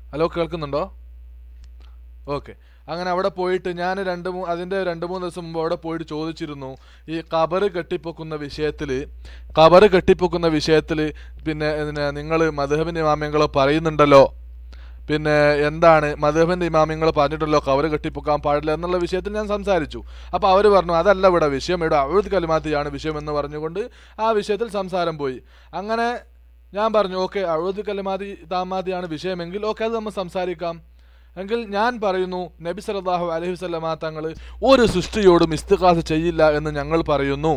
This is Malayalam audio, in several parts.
ഹലോ കേൾക്കുന്നുണ്ടോ ഓക്കെ അങ്ങനെ അവിടെ പോയിട്ട് ഞാൻ രണ്ട് മൂ അതിൻ്റെ രണ്ട് മൂന്ന് ദിവസം മുമ്പ് അവിടെ പോയിട്ട് ചോദിച്ചിരുന്നു ഈ കബറ് കെട്ടിപ്പൊക്കുന്ന വിഷയത്തിൽ കബറ് കെട്ടിപ്പൊക്കുന്ന വിഷയത്തിൽ പിന്നെ പിന്നെ നിങ്ങൾ മധുഹബിൻ്റെ ഇമാമ്യങ്ങൾ പറയുന്നുണ്ടല്ലോ പിന്നെ എന്താണ് മധുഹബിൻ്റെ ഇമാമ്യങ്ങൾ പറഞ്ഞിട്ടല്ലോ കവറ് കെട്ടിപ്പൊക്കാൻ പാടില്ല എന്നുള്ള വിഷയത്തിൽ ഞാൻ സംസാരിച്ചു അപ്പോൾ അവർ പറഞ്ഞു അതല്ല ഇവിടെ വിഷയം ഇവിടെ അഴുത് കലിമാത്തിയാണ് വിഷയം എന്ന് പറഞ്ഞുകൊണ്ട് ആ വിഷയത്തിൽ സംസാരം പോയി അങ്ങനെ ഞാൻ പറഞ്ഞു ഓക്കെ അഴുത് കലിമാതി താമാതിയാണ് വിഷയമെങ്കിൽ ഓക്കെ അത് നമ്മൾ സംസാരിക്കാം എങ്കിൽ ഞാൻ പറയുന്നു നബി സല്ലല്ലാഹു അലൈഹി വസല്ലമ തങ്ങൾ ഒരു സൃഷ്ടിയോടും ഇസ്തിഖാസ ചെയ്യില്ല എന്ന് ഞങ്ങൾ പറയുന്നു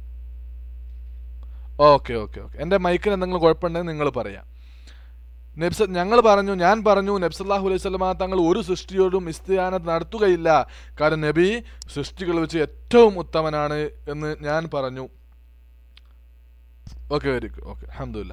ഓക്കെ ഓക്കെ ഓക്കെ എൻ്റെ മൈക്കിന് എന്തെങ്കിലും കുഴപ്പമുണ്ടെങ്കിൽ നിങ്ങൾ പറയാം നബ്സ ഞങ്ങൾ പറഞ്ഞു ഞാൻ പറഞ്ഞു നബ്സല്ലാഹു അലൈഹി സ്വലമ തങ്ങൾ ഒരു സൃഷ്ടിയോടും ഇസ്തിയാനത്ത് നടത്തുകയില്ല കാരണം നബി സൃഷ്ടികൾ വെച്ച് ഏറ്റവും ഉത്തമനാണ് എന്ന് ഞാൻ പറഞ്ഞു ഓക്കെ വെരി ഓക്കെ അഹമ്മദില്ല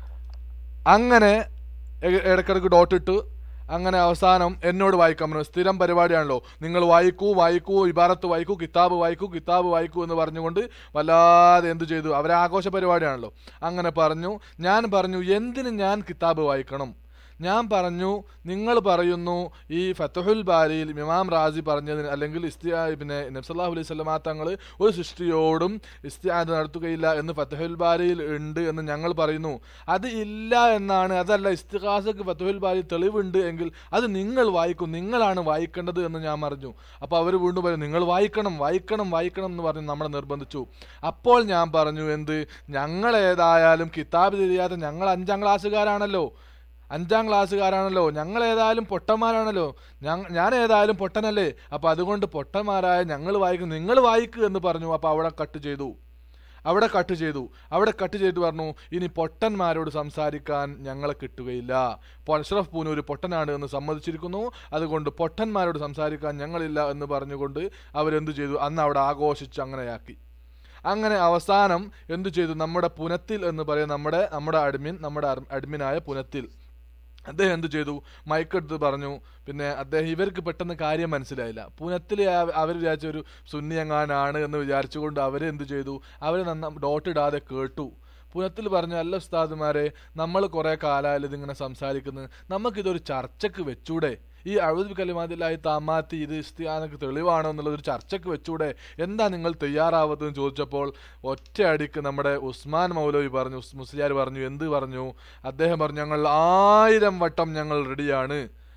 അങ്ങനെ ഇ- ഇടയ്ക്കിടയ്ക്ക് ഡോട്ട് ഇട്ട് അങ്ങനെ അവസാനം എന്നോട് വായിക്കാൻ പറഞ്ഞു സ്ഥിരം പരിപാടിയാണല്ലോ നിങ്ങൾ വായിക്കൂ വായിക്കൂ ഇബാറത്ത് വായിക്കൂ കിതാബ് വായിക്കൂ കിതാബ് വായിക്കൂ എന്ന് പറഞ്ഞുകൊണ്ട് വല്ലാതെ എന്ത് ചെയ്തു അവരെ ആഘോഷ പരിപാടിയാണല്ലോ അങ്ങനെ പറഞ്ഞു ഞാൻ പറഞ്ഞു എന്തിന് ഞാൻ കിതാബ് വായിക്കണം ഞാൻ പറഞ്ഞു നിങ്ങൾ പറയുന്നു ഈ ഫത്തഹുൽ ബാരിയിൽ ഇമാം റാസി പറഞ്ഞതിന് അല്ലെങ്കിൽ ഇസ്തിയാ പിന്നെ നബ്സല്ലാഹു അലൈഹി സ്വലമാ തങ്ങൾ ഒരു സൃഷ്ടിയോടും ഇസ്തിയാദ് നടത്തുകയില്ല എന്ന് ഫത്തഹുൽ ബാരിയിൽ ഉണ്ട് എന്ന് ഞങ്ങൾ പറയുന്നു അത് ഇല്ല എന്നാണ് അതല്ല ഇസ്തിഹാസക്ക് ഫത്തഹുൽ ബാരി തെളിവുണ്ട് എങ്കിൽ അത് നിങ്ങൾ വായിക്കും നിങ്ങളാണ് വായിക്കേണ്ടത് എന്ന് ഞാൻ പറഞ്ഞു അപ്പോൾ അവർ വീണ്ടും പറയും നിങ്ങൾ വായിക്കണം വായിക്കണം വായിക്കണം എന്ന് പറഞ്ഞ് നമ്മളെ നിർബന്ധിച്ചു അപ്പോൾ ഞാൻ പറഞ്ഞു എന്ത് ഞങ്ങൾ ഏതായാലും കിതാബ് തിരിയാതെ ഞങ്ങൾ അഞ്ചാം ക്ലാസ്സുകാരാണല്ലോ അഞ്ചാം ക്ലാസ്സുകാരാണല്ലോ ഞങ്ങൾ ഏതായാലും പൊട്ടന്മാരാണല്ലോ ഞങ്ങ- ഞാൻ ഏതായാലും പൊട്ടനല്ലേ അപ്പോൾ അതുകൊണ്ട് പൊട്ടന്മാരായ ഞങ്ങൾ വായിക്കും നിങ്ങൾ വായിക്കുക എന്ന് പറഞ്ഞു അപ്പോൾ അവിടെ കട്ട് ചെയ്തു അവിടെ കട്ട് ചെയ്തു അവിടെ കട്ട് ചെയ്തിട്ട് പറഞ്ഞു ഇനി പൊട്ടന്മാരോട് സംസാരിക്കാൻ ഞങ്ങളെ കിട്ടുകയില്ല ഇപ്പോൾ അഷ്റഫ് പൂനൂർ പൊട്ടനാണ് എന്ന് സമ്മതിച്ചിരിക്കുന്നു അതുകൊണ്ട് പൊട്ടന്മാരോട് സംസാരിക്കാൻ ഞങ്ങളില്ല എന്ന് പറഞ്ഞുകൊണ്ട് അവരെന്ത് ചെയ്തു അന്ന് അവിടെ ആഘോഷിച്ച് അങ്ങനെയാക്കി അങ്ങനെ അവസാനം എന്തു ചെയ്തു നമ്മുടെ പുനത്തിൽ എന്ന് പറയുന്ന നമ്മുടെ നമ്മുടെ അഡ്മിൻ നമ്മുടെ അർ- അഡ്മിനായ പുനത്തിൽ അദ്ദേഹം എന്ത് ചെയ്തു മൈക്കെടുത്ത് പറഞ്ഞു പിന്നെ അദ്ദേഹം ഇവർക്ക് പെട്ടെന്ന് കാര്യം മനസ്സിലായില്ല പുനത്തിൽ അവർ വിചാരിച്ച ഒരു സുന്നിയങ്ങാനാണ് എന്ന് വിചാരിച്ചുകൊണ്ട് അവർ എന്ത് ചെയ്തു അവർ നന്ന ഡോട്ട് ഇടാതെ കേട്ടു പുനത്തിൽ പറഞ്ഞു അല്ല ഉസ്താദുമാരെ നമ്മൾ കുറേ കാലമായാലും ഇതിങ്ങനെ സംസാരിക്കുന്നത് നമുക്കിതൊരു ചർച്ചയ്ക്ക് വെച്ചൂടെ ഈ അഴുത് കലിമാതിലായി താമാത്തി ഇത് ഇസ്തിയാനക്ക് തെളിവാണോ എന്നുള്ളത് ഒരു ചർച്ചയ്ക്ക് വെച്ചൂടെ എന്താ നിങ്ങൾ തയ്യാറാവത്തെന്ന് ചോദിച്ചപ്പോൾ ഒറ്റയടിക്ക് നമ്മുടെ ഉസ്മാൻ മൗലവി പറഞ്ഞു ഉസ് മുസ്ലിയാർ പറഞ്ഞു എന്ത് പറഞ്ഞു അദ്ദേഹം പറഞ്ഞു ഞങ്ങൾ ആയിരം വട്ടം ഞങ്ങൾ റെഡിയാണ്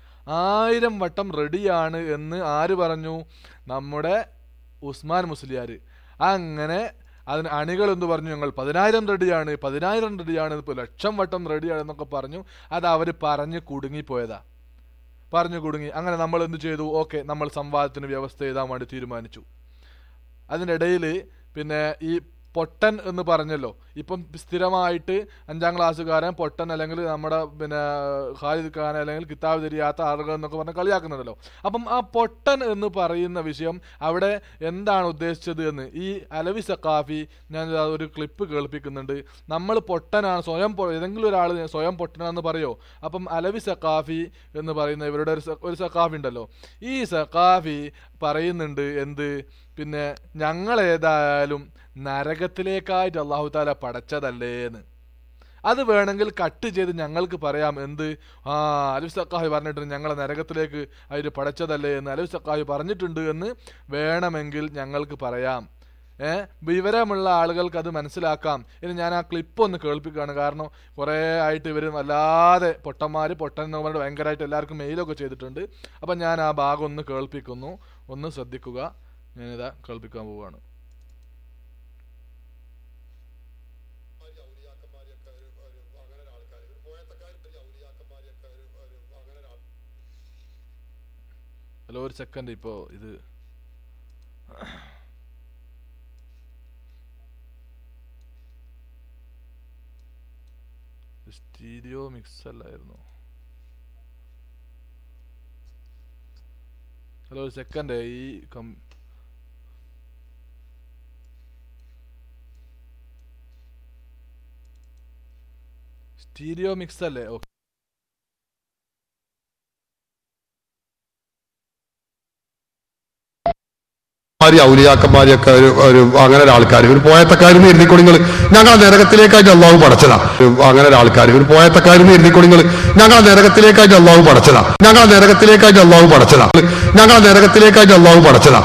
ആയിരം വട്ടം റെഡിയാണ് എന്ന് ആര് പറഞ്ഞു നമ്മുടെ ഉസ്മാൻ മുസ്ലിയാർ അങ്ങനെ അതിന് അണികൾ എന്ന് പറഞ്ഞു ഞങ്ങൾ പതിനായിരം റെഡിയാണ് പതിനായിരം റെഡിയാണ് ഇപ്പോൾ ലക്ഷം വട്ടം റെഡിയാണ് എന്നൊക്കെ പറഞ്ഞു അത് അവർ പറഞ്ഞ് കുടുങ്ങിപ്പോയതാ പറഞ്ഞു കുടുങ്ങി അങ്ങനെ നമ്മൾ എന്ത് ചെയ്തു ഓക്കെ നമ്മൾ സംവാദത്തിന് വ്യവസ്ഥ എഴുതാൻ വേണ്ടി തീരുമാനിച്ചു അതിനിടയിൽ പിന്നെ ഈ പൊട്ടൻ എന്ന് പറഞ്ഞല്ലോ ഇപ്പം സ്ഥിരമായിട്ട് അഞ്ചാം ക്ലാസ്സുകാരൻ പൊട്ടൻ അല്ലെങ്കിൽ നമ്മുടെ പിന്നെ ഖാലിദ് ഖാൻ അല്ലെങ്കിൽ കിതാബ് തിരിയാത്ത ആളുകൾ എന്നൊക്കെ പറഞ്ഞ് കളിയാക്കുന്നുണ്ടല്ലോ അപ്പം ആ പൊട്ടൻ എന്ന് പറയുന്ന വിഷയം അവിടെ എന്താണ് ഉദ്ദേശിച്ചത് എന്ന് ഈ അലവി സക്കാഫി ഞാൻ ദാ ഒരു ക്ലിപ്പ് കേൾപ്പിക്കുന്നുണ്ട് നമ്മൾ പൊട്ടനാണ് സ്വയം പൊ- ഏതെങ്കിലും ഒരാൾ സ്വയം പൊട്ടനാണെന്ന് പറയോ അപ്പം അലവി സക്കാഫി എന്ന് പറയുന്ന ഇവരുടെ ഒരു സ- ഒരു സക്കാഫി ഉണ്ടല്ലോ ഈ സക്കാഫി പറയുന്നുണ്ട് എന്ത് പിന്നെ ഞങ്ങൾ ഏതായാലും നരകത്തിലേക്കായിട്ട് അള്ളാഹു താല പടച്ചതല്ലേ എന്ന് അത് വേണമെങ്കിൽ കട്ട് ചെയ്ത് ഞങ്ങൾക്ക് പറയാം എന്ത് ആ അലിഫ് സക്കാഹി പറഞ്ഞിട്ടുണ്ട് ഞങ്ങളെ നരകത്തിലേക്ക് അവർ പടച്ചതല്ലേ എന്ന് അലിഫ് സക്കാഹി പറഞ്ഞിട്ടുണ്ട് എന്ന് വേണമെങ്കിൽ ഞങ്ങൾക്ക് പറയാം ഏ വിവരമുള്ള ആളുകൾക്ക് അത് മനസ്സിലാക്കാം ഇനി ഞാൻ ആ ക്ലിപ്പ് ഒന്ന് കേൾപ്പിക്കുകയാണ് കാരണം കുറേ ആയിട്ട് ഇവർ വല്ലാതെ പൊട്ടന്മാർ പൊട്ടൻ എന്ന് പറഞ്ഞിട്ട് ഭയങ്കരമായിട്ട് എല്ലാവർക്കും മെയിലൊക്കെ ചെയ്തിട്ടുണ്ട് അപ്പം ഞാൻ ആ ഭാഗം ഒന്ന് കേൾപ്പിക്കുന്നു ഒന്ന് ശ്രദ്ധിക്കുക ഞാനിതാ കേൾപ്പിക്കാൻ പോവുകയാണ് മാതിരി ഔലിയാക്കന്മാരെയൊക്കെ ഒരു ഒരു അങ്ങനെ ഒരു ആൾക്കാർ ഒരു പോയത്തക്കാരും വലിയ ഔലിയാക്കന്മാരെയൊക്കെ ഒരു ഒരു അങ്ങനെ ഒരു ആൾ ഹലോ ഒരു സെക്കൻഡ് ഇപ്പോൾ ഇത് സ്റ്റീരിയോ മിക്സ് അല്ലായിരുന്നു ഹലോ ഒരു സെക്കൻഡ് ഈ കം സ്റ്റീരിയോ മിക്സ് അല്ലേ ഓക്കെ ആര് ഔലിയാക്കന്മാരെയൊക്കെ ഒരു ഒരു അങ്ങനെ ഒരാൾക്കാർ ഒരു പോയത്തക്കാരെന്ന് എഴുതിക്കോളി നിങ്ങൾ ഞങ്ങളെ നരകത്തിലേക്കായിട്ട് അള്ളാഹു പടച്ചതാ ഒരു അങ്ങനെ ഒരാൾക്കാർ ഒരു പോയത്തക്കാരെന്ന് എഴുതിക്കോളി നിങ്ങൾ ഞങ്ങളെ നരകത്തിലേക്കായിട്ട് അള്ളാഹു പടച്ചതാ ഞങ്ങളെ നരകത്തിലേക്കായിട്ട് അള്ളാഹു പടച്ചതാ ഞങ്ങളെ നരകത്തിലേക്കായിട്ട് അള്ളാഹു പടച്ചതാ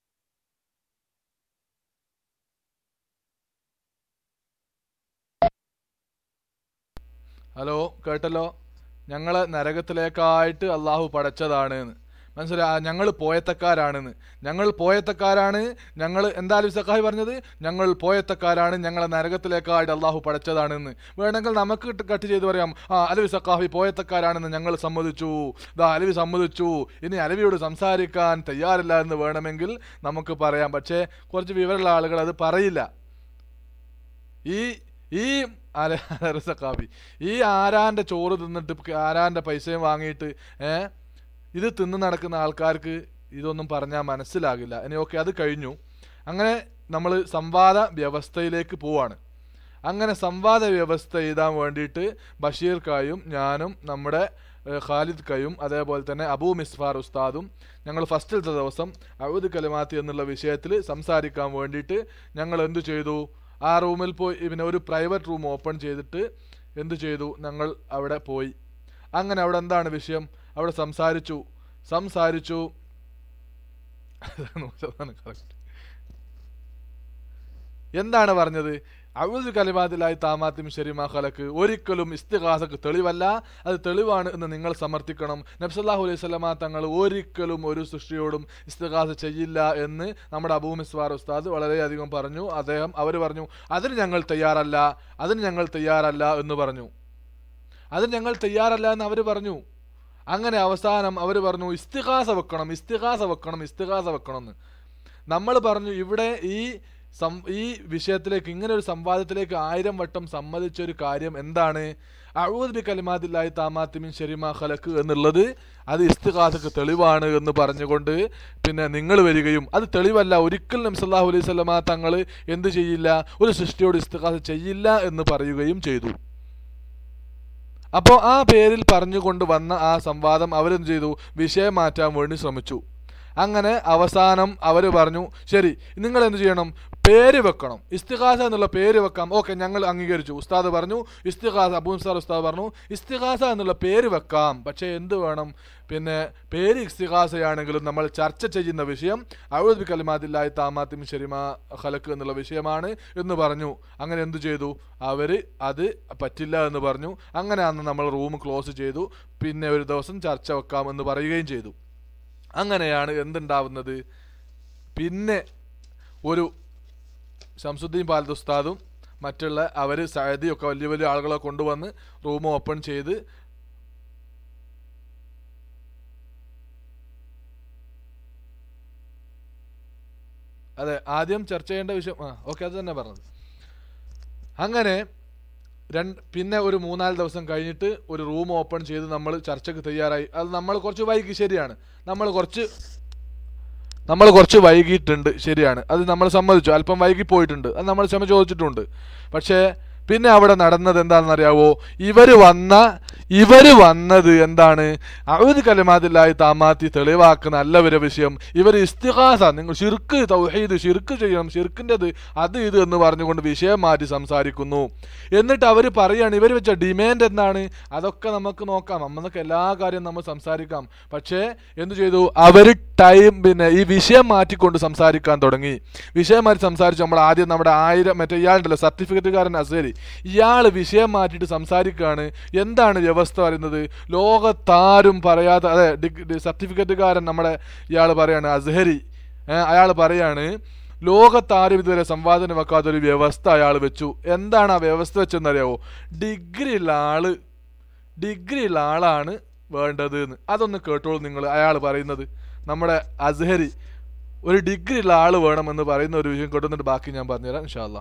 ഹലോ കേട്ടല്ലോ ഞങ്ങളെ നരകത്തിലേക്കായിട്ട് അള്ളാഹു പടച്ചതാണ് എന്ന് മനസ്സിലായി ഞങ്ങൾ പോയത്തക്കാരാണെന്ന് ഞങ്ങൾ പോയത്തക്കാരാണ് ഞങ്ങൾ എന്താ അലി സക്കാഹി പറഞ്ഞത് ഞങ്ങൾ പോയത്തക്കാരാണ് ഞങ്ങളെ നരകത്തിലേക്കായിട്ട് അള്ളാഹു പടച്ചതാണെന്ന് വേണമെങ്കിൽ നമുക്ക് ഇട്ട് കട്ട് ചെയ്ത് പറയാം ആ അലവി സക്കാഹി പോയത്തക്കാരാണെന്ന് ഞങ്ങൾ സമ്മതിച്ചു ദാ അലവി സമ്മതിച്ചു ഇനി അലവിയോട് സംസാരിക്കാൻ തയ്യാറില്ല എന്ന് വേണമെങ്കിൽ നമുക്ക് പറയാം പക്ഷേ കുറച്ച് വിവരമുള്ള ആളുകൾ അത് പറയില്ല ഈ ഈ ആര സക്കാഫി ഈ ആരാന്റെ ചോറ് തിന്നിട്ട് ആരാന്റെ പൈസയും വാങ്ങിയിട്ട് ഏ ഇത് തിന്ന് നടക്കുന്ന ആൾക്കാർക്ക് ഇതൊന്നും പറഞ്ഞാൽ മനസ്സിലാകില്ല ഇനി ഓക്കെ അത് കഴിഞ്ഞു അങ്ങനെ നമ്മൾ സംവാദ വ്യവസ്ഥയിലേക്ക് പോവാണ് അങ്ങനെ സംവാദ വ്യവസ്ഥ എഴുതാൻ വേണ്ടിയിട്ട് ബഷീർ കായും ഞാനും നമ്മുടെ ഏഹ്, ഖാലിദ് കയും അതേപോലെ തന്നെ അബൂ മിസ്ഫാർ ഉസ്താദും ഞങ്ങൾ ഫസ്റ്റിലത്തെ ദിവസം അഴുദ് കലിമാത്തി എന്നുള്ള വിഷയത്തിൽ സംസാരിക്കാൻ വേണ്ടിയിട്ട് ഞങ്ങൾ എന്തു ചെയ്തു ആ റൂമിൽ പോയി പിന്നെ ഒരു പ്രൈവറ്റ് റൂം ഓപ്പൺ ചെയ്തിട്ട് എന്തു ചെയ്തു ഞങ്ങൾ അവിടെ പോയി അങ്ങനെ അവിടെ എന്താണ് വിഷയം അവിടെ സംസാരിച്ചു സംസാരിച്ചു നൂറ്റതാണ് correct. എന്താണ് പറഞ്ഞത് അഴുദ് കലിമാതിലായി താമാത്തിം ശരിമാ ഖലക്ക് ഒരിക്കലും ഇസ്തിഹാസക്ക് തെളിവല്ല അത് തെളിവാണ് എന്ന് നിങ്ങൾ സമർത്ഥിക്കണം നബ്സല്ലാഹു അലൈഹി സ്വലമ തങ്ങൾ ഒരിക്കലും ഒരു സൃഷ്ടിയോടും ഇസ്തിഹാസ ചെയ്യില്ല എന്ന് നമ്മുടെ അബൂ മിസ്വാർ ഉസ്താദ് വളരെയധികം പറഞ്ഞു അദ്ദേഹം അവർ പറഞ്ഞു അതിന് ഞങ്ങൾ തയ്യാറല്ല അതിന് ഞങ്ങൾ തയ്യാറല്ല എന്ന് പറഞ്ഞു അതിന് ഞങ്ങൾ തയ്യാറല്ല എന്ന് അവർ പറഞ്ഞു അങ്ങനെ അവസാനം അവർ പറഞ്ഞു ഇസ്തിഹാസ വെക്കണം ഇസ്തിഹാസ വെക്കണം ഇസ്തിഹാസ വെക്കണം എന്ന് നമ്മൾ പറഞ്ഞു ഇവിടെ ഈ സം ഈ വിഷയത്തിലേക്ക് ഇങ്ങനെ ഒരു സംവാദത്തിലേക്ക് ആയിരം വട്ടം സമ്മതിച്ച ഒരു കാര്യം എന്താണ് അഴൂദ് ബി കലിമാതില്ലായി താമാത്തിമിൻ ഷെരിമ ഖലക്ക് എന്നുള്ളത് അത് ഇസ്തിഹാസക്ക് തെളിവാണ് എന്ന് പറഞ്ഞുകൊണ്ട് പിന്നെ നിങ്ങൾ വരികയും അത് തെളിവല്ല ഒരിക്കലും നംസല്ലാഹു അലൈഹി സ്വലമ തങ്ങൾ എന്ത് ചെയ്യില്ല ഒരു സൃഷ്ടിയോട് ഇസ്തിഹാസ ചെയ്യില്ല എന്ന് പറയുകയും ചെയ്തു അപ്പോൾ ആ പേരിൽ പറഞ്ഞുകൊണ്ട് വന്ന ആ സംവാദം അവരെന്ത് ചെയ്തു വിഷയം മാറ്റാൻ വേണ്ടി ശ്രമിച്ചു അങ്ങനെ അവസാനം അവർ പറഞ്ഞു ശരി നിങ്ങൾ എന്ത് ചെയ്യണം പേര് വെക്കണം ഇസ്തിഹാസ എന്നുള്ള പേര് വെക്കാം ഓക്കെ ഞങ്ങൾ അംഗീകരിച്ചു ഉസ്താദ് പറഞ്ഞു ഇസ്തിഹാസ അബൂൻ സാർ ഉസ്താദ് പറഞ്ഞു ഇസ്തിഹാസ എന്നുള്ള പേര് വെക്കാം പക്ഷേ എന്ത് വേണം പിന്നെ പേര് ഇസ്തിഹാസയാണെങ്കിലും നമ്മൾ ചർച്ച ചെയ്യുന്ന വിഷയം അഴുദ് ബി കലിമാതില്ലായി താമാത്തിം ഷെരിമ ഖലക്ക് എന്നുള്ള വിഷയമാണ് എന്ന് പറഞ്ഞു അങ്ങനെ എന്തു ചെയ്തു അവർ അത് പറ്റില്ല എന്ന് പറഞ്ഞു അങ്ങനെ അന്ന് നമ്മൾ റൂം ക്ലോസ് ചെയ്തു പിന്നെ ഒരു ദിവസം ചർച്ച വെക്കാം എന്ന് പറയുകയും ചെയ്തു അങ്ങനെയാണ് എന്തുണ്ടാവുന്നത് പിന്നെ ഒരു ഷംസുദ്ദീൻ പാലത്ത് ഉസ്താദും മറ്റുള്ള അവർ സയദിയൊക്കെ വലിയ വലിയ ആളുകളെ കൊണ്ടുവന്ന് റൂം ഓപ്പൺ ചെയ്ത് അതെ ആദ്യം ചർച്ച ചെയ്യേണ്ട വിഷയം ആ ഓക്കെ അത് തന്നെ പറഞ്ഞത് അങ്ങനെ രണ്ട് പിന്നെ ഒരു മൂന്നാല് ദിവസം കഴിഞ്ഞിട്ട് ഒരു റൂം ഓപ്പൺ ചെയ്ത് നമ്മൾ ചർച്ചയ്ക്ക് തയ്യാറായി അത് നമ്മൾ കുറച്ച് വൈകി ശരിയാണ് നമ്മൾ കുറച്ച് നമ്മൾ കുറച്ച് വൈകിയിട്ടുണ്ട് ശരിയാണ് അത് നമ്മൾ സമ്മതിച്ചു അല്പം വൈകി പോയിട്ടുണ്ട് അത് നമ്മൾ ക്ഷമ ചോദിച്ചിട്ടുണ്ട് പക്ഷേ പിന്നെ അവിടെ നടന്നത് എന്താണെന്നറിയാവോ ഇവർ വന്ന ഇവർ വന്നത് എന്താണ് അവര് കലമാതില്ലായി താമാത്തി തെളിവാക്കുന്ന അല്ലവരെ വിഷയം ഇവർ ഇസ്തിഹാസ നിങ്ങൾ ഷിർക്ക് തൗഹീദ് ഷിർക്ക് ചെയ്യണം ഷിർക്കിൻ്റെത് അത് ഇത് എന്ന് പറഞ്ഞുകൊണ്ട് വിഷയം മാറ്റി സംസാരിക്കുന്നു എന്നിട്ട് അവർ പറയാണ് ഇവർ വെച്ച ഡിമാൻഡ് എന്താണ് അതൊക്കെ നമുക്ക് നോക്കാം നമുക്ക് എല്ലാ കാര്യവും നമ്മൾ സംസാരിക്കാം പക്ഷേ എന്തു ചെയ്തു അവർ ടൈം പിന്നെ ഈ വിഷയം മാറ്റിക്കൊണ്ട് സംസാരിക്കാൻ തുടങ്ങി വിഷയം മാറ്റി സംസാരിച്ച് നമ്മൾ ആദ്യം നമ്മുടെ ആയിരം മറ്റേ ഇയാളുണ്ടല്ലോ സർട്ടിഫിക്കറ്റുകാരൻ അസേരി ഇയാൾ വിഷയം മാറ്റിയിട്ട് സംസാരിക്കുകയാണ് എന്താണ് വ്യവസ്ഥ പറയുന്നത് ലോകത്താരും പറയാത്ത അതെ ഡിഗ്രി സർട്ടിഫിക്കറ്റുകാരൻ നമ്മുടെ ഇയാൾ പറയാണ് അസ്ഹരി അയാൾ പറയാണ് ലോകത്താരും ഇതുവരെ സംവാദനം വെക്കാത്ത ഒരു വ്യവസ്ഥ അയാൾ വെച്ചു എന്താണ് ആ വ്യവസ്ഥ വെച്ചെന്നറിയാവോ ഡിഗ്രി ഉള്ള ആള് ഡിഗ്രി ഉള്ള ആളാണ് വേണ്ടത് എന്ന് അതൊന്ന് കേട്ടോളൂ നിങ്ങൾ അയാൾ പറയുന്നത് നമ്മുടെ അസ്ഹരി ഒരു ഡിഗ്രി ഉള്ള ആള് വേണമെന്ന് പറയുന്ന ഒരു വിഷയം കേട്ടുന്നിട്ട് ബാക്കി ഞാൻ പറഞ്ഞുതരാം ഇൻഷാല്ലാ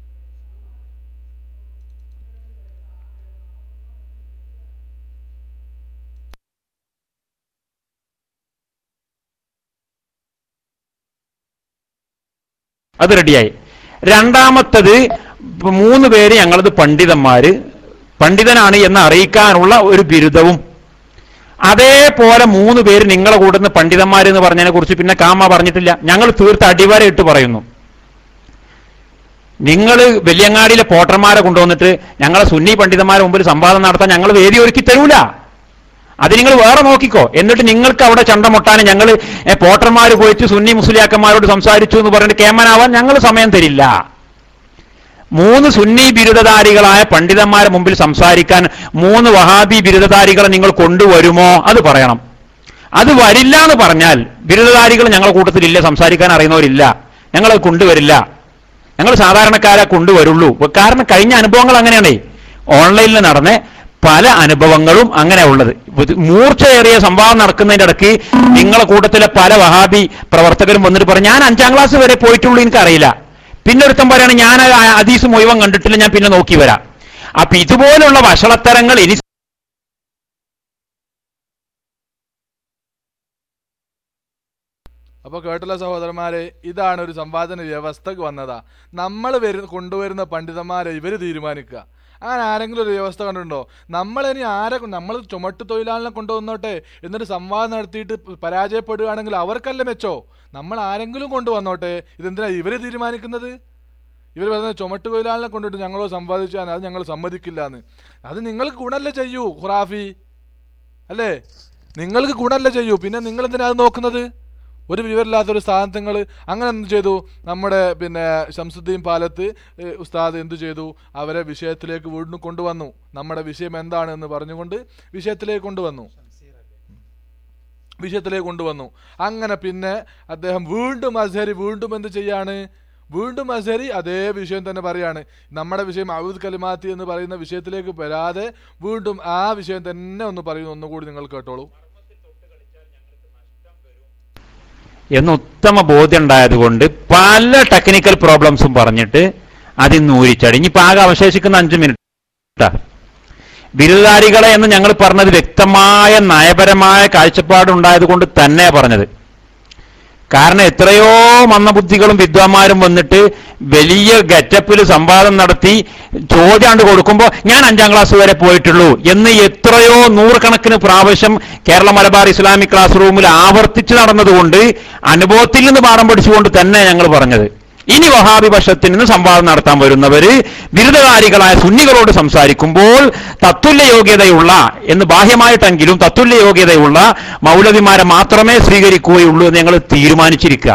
അത് റെഡിയായി രണ്ടാമത്തത് ഇപ്പൊ മൂന്ന് പേര് ഞങ്ങളത് പണ്ഡിതന്മാര് പണ്ഡിതനാണ് എന്ന് അറിയിക്കാനുള്ള ഒരു ബിരുദവും അതേപോലെ മൂന്ന് പേര് നിങ്ങളെ കൂടുന്ന പണ്ഡിതന്മാർ എന്ന് പറഞ്ഞതിനെ കുറിച്ച് പിന്നെ കാമ പറഞ്ഞിട്ടില്ല ഞങ്ങൾ തീർത്ത് അടിവരയിട്ട് പറയുന്നു നിങ്ങൾ വെല്ലിയങ്ങാടിയിലെ പോട്ടർമാരെ കൊണ്ടുവന്നിട്ട് ഞങ്ങളെ സുന്നി പണ്ഡിതന്മാരെ മുമ്പിൽ സംവാദം നടത്താൻ ഞങ്ങൾ വേദി ഒരുക്കി തരൂല അത് നിങ്ങൾ വേറെ നോക്കിക്കോ എന്നിട്ട് നിങ്ങൾക്ക് അവിടെ ചണ്ടമുട്ടാനും ഞങ്ങൾ പോട്ടർമാർ പോയിട്ട് സുന്നി മുസ്ലിയാക്കന്മാരോട് സംസാരിച്ചു എന്ന് പറഞ്ഞിട്ട് കേമനാവാൻ ഞങ്ങൾ സമയം തരില്ല മൂന്ന് സുന്നി ബിരുദധാരികളായ പണ്ഡിതന്മാരെ മുമ്പിൽ സംസാരിക്കാൻ മൂന്ന് വഹാബി ബിരുദധാരികളെ നിങ്ങൾ കൊണ്ടുവരുമോ അത് പറയണം അത് വരില്ല എന്ന് പറഞ്ഞാൽ ബിരുദധാരികൾ ഞങ്ങളുടെ കൂട്ടത്തിലില്ല സംസാരിക്കാൻ അറിയുന്നവരില്ല ഞങ്ങൾ കൊണ്ടുവരില്ല ഞങ്ങൾ സാധാരണക്കാരെ കൊണ്ടുവരുള്ളൂ കാരണം കഴിഞ്ഞ അനുഭവങ്ങൾ അങ്ങനെയാണേ ഓൺലൈനിൽ നടന്ന പല അനുഭവങ്ങളും അങ്ങനെ ഉള്ളത് ഇത് മൂർച്ചയേറിയ സംവാദം നടക്കുന്നതിന്റെ ഇടയ്ക്ക് നിങ്ങളെ കൂട്ടത്തിലെ പല വഹാബി പ്രവർത്തകരും വന്നിട്ട് പറഞ്ഞു ഞാൻ അഞ്ചാം ക്ലാസ് വരെ പോയിട്ടുള്ളൂ എനിക്കറിയില്ല പിന്നെ ഒരുത്തം പറയാണ് ഞാൻ ആ ഹദീസ് മുഴുവൻ കണ്ടിട്ടില്ല ഞാൻ പിന്നെ നോക്കി വരാം അപ്പൊ ഇതുപോലുള്ള വഷളത്തരങ്ങൾ ഇനി അപ്പൊ കേട്ടല്ലോ സഹോദരന്മാരെ ഇതാണ് ഒരു സമ്പാദന വ്യവസ്ഥക്ക് വന്നതാ നമ്മൾ വരു കൊണ്ടുവരുന്ന പണ്ഡിതന്മാരെ ഇവര് തീരുമാനിക്കുക അങ്ങനെ ആരെങ്കിലും ഒരു വ്യവസ്ഥ കണ്ടിട്ടുണ്ടോ നമ്മളിനി ആരെ നമ്മൾ ചുമട്ട് തൊഴിലാളിനെ കൊണ്ടുവന്നോട്ടെ എന്നിട്ട് സംവാദം നടത്തിയിട്ട് പരാജയപ്പെടുകയാണെങ്കിൽ അവർക്കല്ല മെച്ചോ നമ്മൾ ആരെങ്കിലും കൊണ്ടുവന്നോട്ടെ ഇതെന്തിനാ ഇവര് തീരുമാനിക്കുന്നത് ഇവർ പറയുന്നത് ചുമട്ട് തൊഴിലാളിനെ കൊണ്ടിട്ട് ഞങ്ങളോ സമ്പാദിച്ചാൽ അത് ഞങ്ങൾ സമ്മതിക്കില്ല എന്ന് അത് നിങ്ങൾക്ക് ഗുണല്ലേ ചെയ്യൂ ഖുറാഫി അല്ലേ നിങ്ങൾക്ക് ഗുണല്ലേ ചെയ്യൂ പിന്നെ നിങ്ങൾ എന്തിനാ അത് നോക്കുന്നത് ഒരു വിവരമില്ലാത്ത ഒരു സ്ഥാനത്തങ്ങൾ അങ്ങനെ എന്ത് ചെയ്തു നമ്മുടെ പിന്നെ ശംസുദ്ദീൻ പാലത്ത് ഏഹ്, ഉസ്താദ് എന്തു ചെയ്തു അവരെ വിഷയത്തിലേക്ക് വീണ്ടും കൊണ്ടുവന്നു നമ്മുടെ വിഷയം എന്താണ് എന്ന് പറഞ്ഞുകൊണ്ട് വിഷയത്തിലേക്ക് കൊണ്ടുവന്നു വിഷയത്തിലേക്ക് കൊണ്ടുവന്നു അങ്ങനെ പിന്നെ അദ്ദേഹം വീണ്ടും അസരി വീണ്ടും എന്ത് ചെയ്യാണ് വീണ്ടും അസരി അതേ വിഷയം തന്നെ പറയാണ് നമ്മുടെ വിഷയം അവുദ് കലിമാത്തി എന്ന് പറയുന്ന വിഷയത്തിലേക്ക് വരാതെ വീണ്ടും ആ വിഷയം തന്നെ ഒന്ന് പറയുന്നു ഒന്നുകൂടി നിങ്ങൾ കേട്ടോളൂ എന്ന് ഉത്തമ ബോധ്യം ഉണ്ടായതുകൊണ്ട് പല ടെക്നിക്കൽ പ്രോബ്ലംസും പറഞ്ഞിട്ട് അതിന്ന് ഊരിച്ചാടി ഇനിയിപ്പോ ആകെ അവശേഷിക്കുന്ന അഞ്ചു മിനിറ്റ് ബിരുദധാരികളെ എന്ന് ഞങ്ങൾ പറഞ്ഞത് വ്യക്തമായ നയപരമായ കാഴ്ചപ്പാടുണ്ടായത് കൊണ്ട് തന്നെ പറഞ്ഞത് കാരണം എത്രയോ മന്ദബുദ്ധികളും വിദ്വാന്മാരും വന്നിട്ട് വലിയ ഗറ്റപ്പിൽ സംവാദം നടത്തി ചോദ്യാണ്ട് കൊടുക്കുമ്പോൾ ഞാൻ അഞ്ചാം ക്ലാസ് വരെ പോയിട്ടുള്ളൂ എന്ന് എത്രയോ നൂറുകണക്കിന് പ്രാവശ്യം കേരള മലബാർ ഇസ്ലാമിക് ക്ലാസ് റൂമിൽ ആവർത്തിച്ച് നടന്നതുകൊണ്ട് അനുഭവത്തിൽ നിന്ന് പാഠം പഠിച്ചുകൊണ്ട് തന്നെ ഞങ്ങൾ പറഞ്ഞത് ഇനി വഹാബി പക്ഷത്തിൽ നിന്ന് സംവാദം നടത്താൻ വരുന്നവര് ബിരുദധാരികളായ സുന്നികളോട് സംസാരിക്കുമ്പോൾ തത്തുല്യ യോഗ്യതയുള്ള എന്ന് ബാഹ്യമായിട്ടെങ്കിലും തത്തുല്യ യോഗ്യതയുള്ള മൗലവിമാരെ മാത്രമേ സ്വീകരിക്കുകയുള്ളൂ എന്ന് ഞങ്ങൾ തീരുമാനിച്ചിരിക്കുക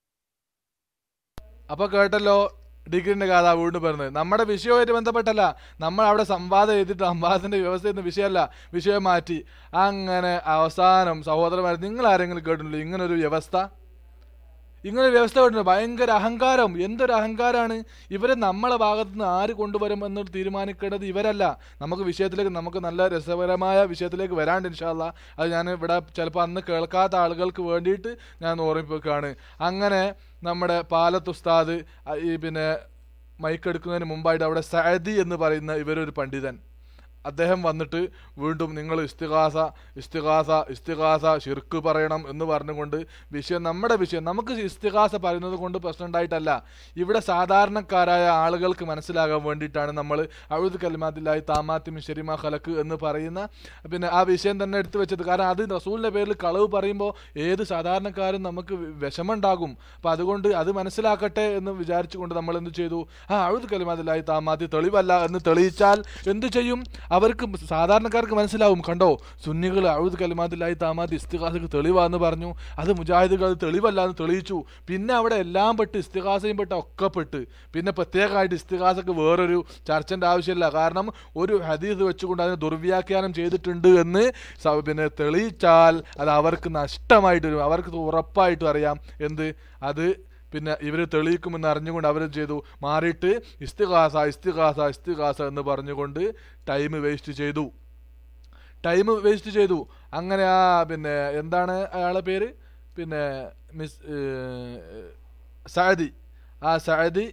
അപ്പൊ കേട്ടല്ലോ ഡിഗ്രിന്റെ കഥ വീണ്ടും പറയുന്നത് നമ്മുടെ വിഷയവുമായിട്ട് ബന്ധപ്പെട്ടല്ല നമ്മൾ അവിടെ സംവാദം ചെയ്തിട്ട് സംവാദത്തിന്റെ വ്യവസ്ഥ എന്ന വിഷയമല്ല വിഷയം മാറ്റി അങ്ങനെ അവസാനം സഹോദരന്മാർ നിങ്ങൾ ആരെങ്കിലും കേട്ടിട്ടുണ്ടോ ഇങ്ങനെ ഒരു വ്യവസ്ഥ ഇങ്ങനെ ഒരു വ്യവസ്ഥ കേട്ടിട്ടുണ്ട് ഭയങ്കര അഹങ്കാരം എന്തൊരു അഹങ്കാരാണ് ഇവരെ നമ്മളെ ഭാഗത്ത് നിന്ന് ആര് കൊണ്ടുവരും എന്ന് തീരുമാനിക്കേണ്ടത് ഇവരല്ല നമുക്ക് വിഷയത്തിലേക്ക് നമുക്ക് നല്ല രസകരമായ വിഷയത്തിലേക്ക് വരാണ്ട് ഇൻഷാല്ല അത് ഞാൻ ഇവിടെ ചിലപ്പോൾ അന്ന് കേൾക്കാത്ത ആളുകൾക്ക് വേണ്ടിയിട്ട് ഞാൻ ഓർമ്മിപ്പിക്കുകയാണ് അങ്ങനെ നമ്മുടെ പാലത്ത് ഉസ്താദ് അ- ഈ പിന്നെ മൈക്ക് എടുക്കുന്നതിന് മുമ്പായിട്ട് അവിടെ സഅദി എന്ന് പറയുന്ന ഇവരൊരു പണ്ഡിതൻ അദ്ദേഹം വന്നിട്ട് വീണ്ടും നിങ്ങൾ ഇസ്തിഹാസ ഇസ്തിഹാസ ഇസ്തിഹാസ ഷിർക്ക് പറയണം എന്ന് പറഞ്ഞുകൊണ്ട് വിഷയം നമ്മുടെ വിഷയം നമുക്ക് ഇസ്തിഹാസ പറയുന്നത് കൊണ്ട് പ്രശ്നം ഉണ്ടായിട്ടല്ല ഇവിടെ സാധാരണക്കാരായ ആളുകൾക്ക് മനസ്സിലാകാൻ വേണ്ടിയിട്ടാണ് നമ്മൾ അഴുത് കലിമാത്തിലായി താമാത്തി മിഷരിമ ഖലക്ക് എന്ന് പറയുന്ന പിന്നെ ആ വിഷയം തന്നെ എടുത്തു വെച്ചത് കാരണം അത് റസൂലിൻ്റെ പേരിൽ കളവ് പറയുമ്പോൾ ഏത് സാധാരണക്കാരും നമുക്ക് വി- വിഷമമുണ്ടാകും അപ്പം അതുകൊണ്ട് അത് മനസ്സിലാക്കട്ടെ എന്ന് വിചാരിച്ചുകൊണ്ട് നമ്മൾ എന്ത് ചെയ്തു ആ അഴുത് കലിമാത്തിലായി താമാത്തി തെളിവല്ല എന്ന് തെളിയിച്ചാൽ എന്ത് ചെയ്യും അവർക്ക് സാധാരണക്കാർക്ക് മനസ്സിലാവും കണ്ടോ സുന്നികൾ അഴുത് കലിമാത്തിലായി താമാത്തി ഇസ്തിഹാസക്ക് തെളിവാന്ന് പറഞ്ഞു അത് മുജാഹിദുകൾ അത് തെളിവല്ല എന്ന് തെളിയിച്ചു പിന്നെ അവിടെ എല്ലാം പെട്ട് ഇസ്തിഹാസയും പെട്ട് ഒക്കെ പെട്ട് പിന്നെ പ്രത്യേകമായിട്ട് ഇസ്തിഹാസക്ക് വേറൊരു ചർച്ചൻ്റെ ആവശ്യമില്ല കാരണം ഒരു ഹദീസ് വെച്ചുകൊണ്ട് അതിനെ ദുർവ്യാഖ്യാനം ചെയ്തിട്ടുണ്ട് എന്ന് സ- പിന്നെ തെളിയിച്ചാൽ അത് അവർക്ക് നഷ്ടമായിട്ട് വരും അവർക്ക് ഉറപ്പായിട്ടും അറിയാം എന്ത് അത് പിന്നെ ഇവർ തെളിയിക്കുമെന്ന് അറിഞ്ഞുകൊണ്ട് അവർ ചെയ്തു മാറിയിട്ട് ഇസ്തിഹാസ ഇസ്തിഹാസ ഇസ്തിഹാസ എന്ന് പറഞ്ഞുകൊണ്ട് ടൈം വേസ്റ്റ് ചെയ്തു ടൈം വേസ്റ്റ് ചെയ്തു അങ്ങനെ ആ പിന്നെ എന്താണ് അയാളെ പേര് പിന്നെ മിസ് ഏഹ്, സഅദി ആ സഅദി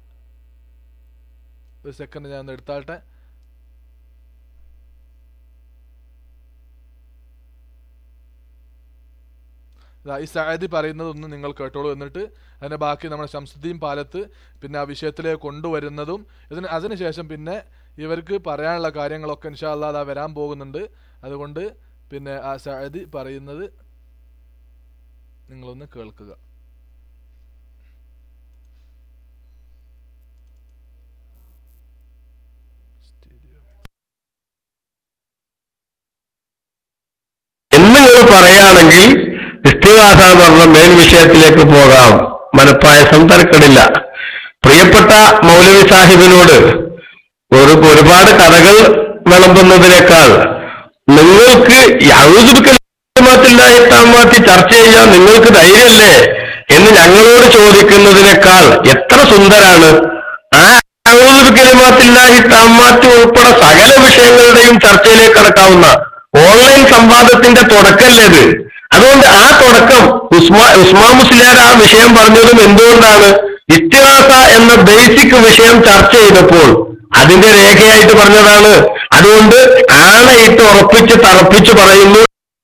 ഒരു സെക്കൻഡ് ഞാൻ ഒന്ന് എടുത്താട്ടെ ദാ ഈ സഅദി പറയുന്നതൊന്നും നിങ്ങൾ കേട്ടോളൂ എന്നിട്ട് അതിന്റെ ബാക്കി നമ്മുടെ ശംസുദ്ദീൻ പാലത്ത് പിന്നെ ആ വിഷയത്തിലേക്ക് കൊണ്ടുവരുന്നതും ഇതിന് അതിനുശേഷം പിന്നെ ഇവർക്ക് പറയാനുള്ള കാര്യങ്ങളൊക്കെ ഇൻഷാ അല്ലാ അതാ വരാൻ പോകുന്നുണ്ട് അതുകൊണ്ട് പിന്നെ ആ സഅദി പറയുന്നത് നിങ്ങളൊന്ന് കേൾക്കുക എന്ന് നിങ്ങൾ പറയുകയാണെങ്കിൽ ഇസ്തിഹാസ എന്ന് പറഞ്ഞ മെയിൻ വിഷയത്തിലേക്ക് പോകാം മനപ്പായസം തരക്കടില്ല പ്രിയപ്പെട്ട മൗലവി സാഹിബിനോട് ഒരു ഒരുപാട് കഥകൾ വിളമ്പുന്നതിനേക്കാൾ നിങ്ങൾക്ക് യൗതുക്കലിമാറ്റി ചർച്ച ചെയ്യാൻ നിങ്ങൾക്ക് ധൈര്യമല്ലേ എന്ന് ഞങ്ങളോട് ചോദിക്കുന്നതിനേക്കാൾ എത്ര സുന്ദരാണ് ആ ഔദുക്കലിമാത്തില്ലാഹി താമാറ്റി ഉൾപ്പെടെ സകല വിഷയങ്ങളുടെയും ചർച്ചയിലേക്ക് കടക്കാവുന്ന ഓൺലൈൻ സംവാദത്തിന്റെ തുടക്കല്ലേ ഇത് അതുകൊണ്ട് ആ തുടക്കം ഉസ്മാ ഉസ്മാ മുസ്ലിയാർ ആ വിഷയം പറഞ്ഞതും എന്തുകൊണ്ടാണ് ഇത്തിഹാസ എന്ന ബേസിക് വിഷയം ചർച്ച ചെയ്തപ്പോൾ അതിന്റെ രേഖയായിട്ട് പറഞ്ഞതാണ് അതുകൊണ്ട് ആണയിട്ട് ഉറപ്പിച്ച് തറപ്പിച്ച് പറയുന്നു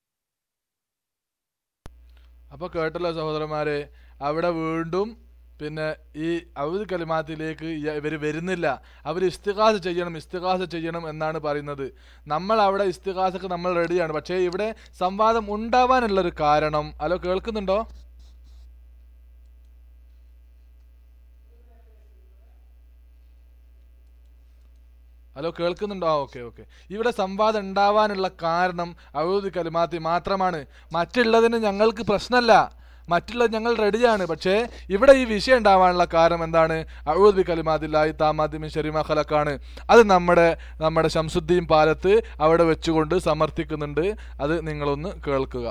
അപ്പൊ കേട്ടല്ലോ സഹോദരന്മാരെ അവിടെ വീണ്ടും പിന്നെ ഈ അവധ് കലിമാത്തിലേക്ക് ഇവർ വരുന്നില്ല അവർ ഇസ്തിഹാസ ചെയ്യണം ഇസ്തിഹാസ ചെയ്യണം എന്നാണ് പറയുന്നത് നമ്മൾ അവിടെ ഇസ്തിഹാസക്ക് നമ്മൾ റെഡിയാണ് പക്ഷേ ഇവിടെ സംവാദം ഉണ്ടാവാനുള്ളൊരു കാരണം ഹലോ കേൾക്കുന്നുണ്ടോ ഹലോ കേൾക്കുന്നുണ്ടോ ആ ഓക്കെ ഓക്കെ ഇവിടെ സംവാദം ഉണ്ടാവാനുള്ള കാരണം അവധ് കലിമാത്തി മാത്രമാണ് മറ്റുള്ളതിന് ഞങ്ങൾക്ക് പ്രശ്നമല്ല മറ്റുള്ള ഞങ്ങൾ റെഡിയാണ് പക്ഷേ ഇവിടെ ഈ വിഷയം ഉണ്ടാവാനുള്ള കാരണം എന്താണ് അഴുദ് കലിമാതില്ലായി താമാദിമിൻ ഷെരിമ ഖലക്കാണ് അത് നമ്മുടെ നമ്മുടെ ശംസുദ്ദീൻ പാലത്ത് അവിടെ വെച്ചുകൊണ്ട് സമർത്ഥിക്കുന്നുണ്ട് അത് നിങ്ങളൊന്ന് കേൾക്കുക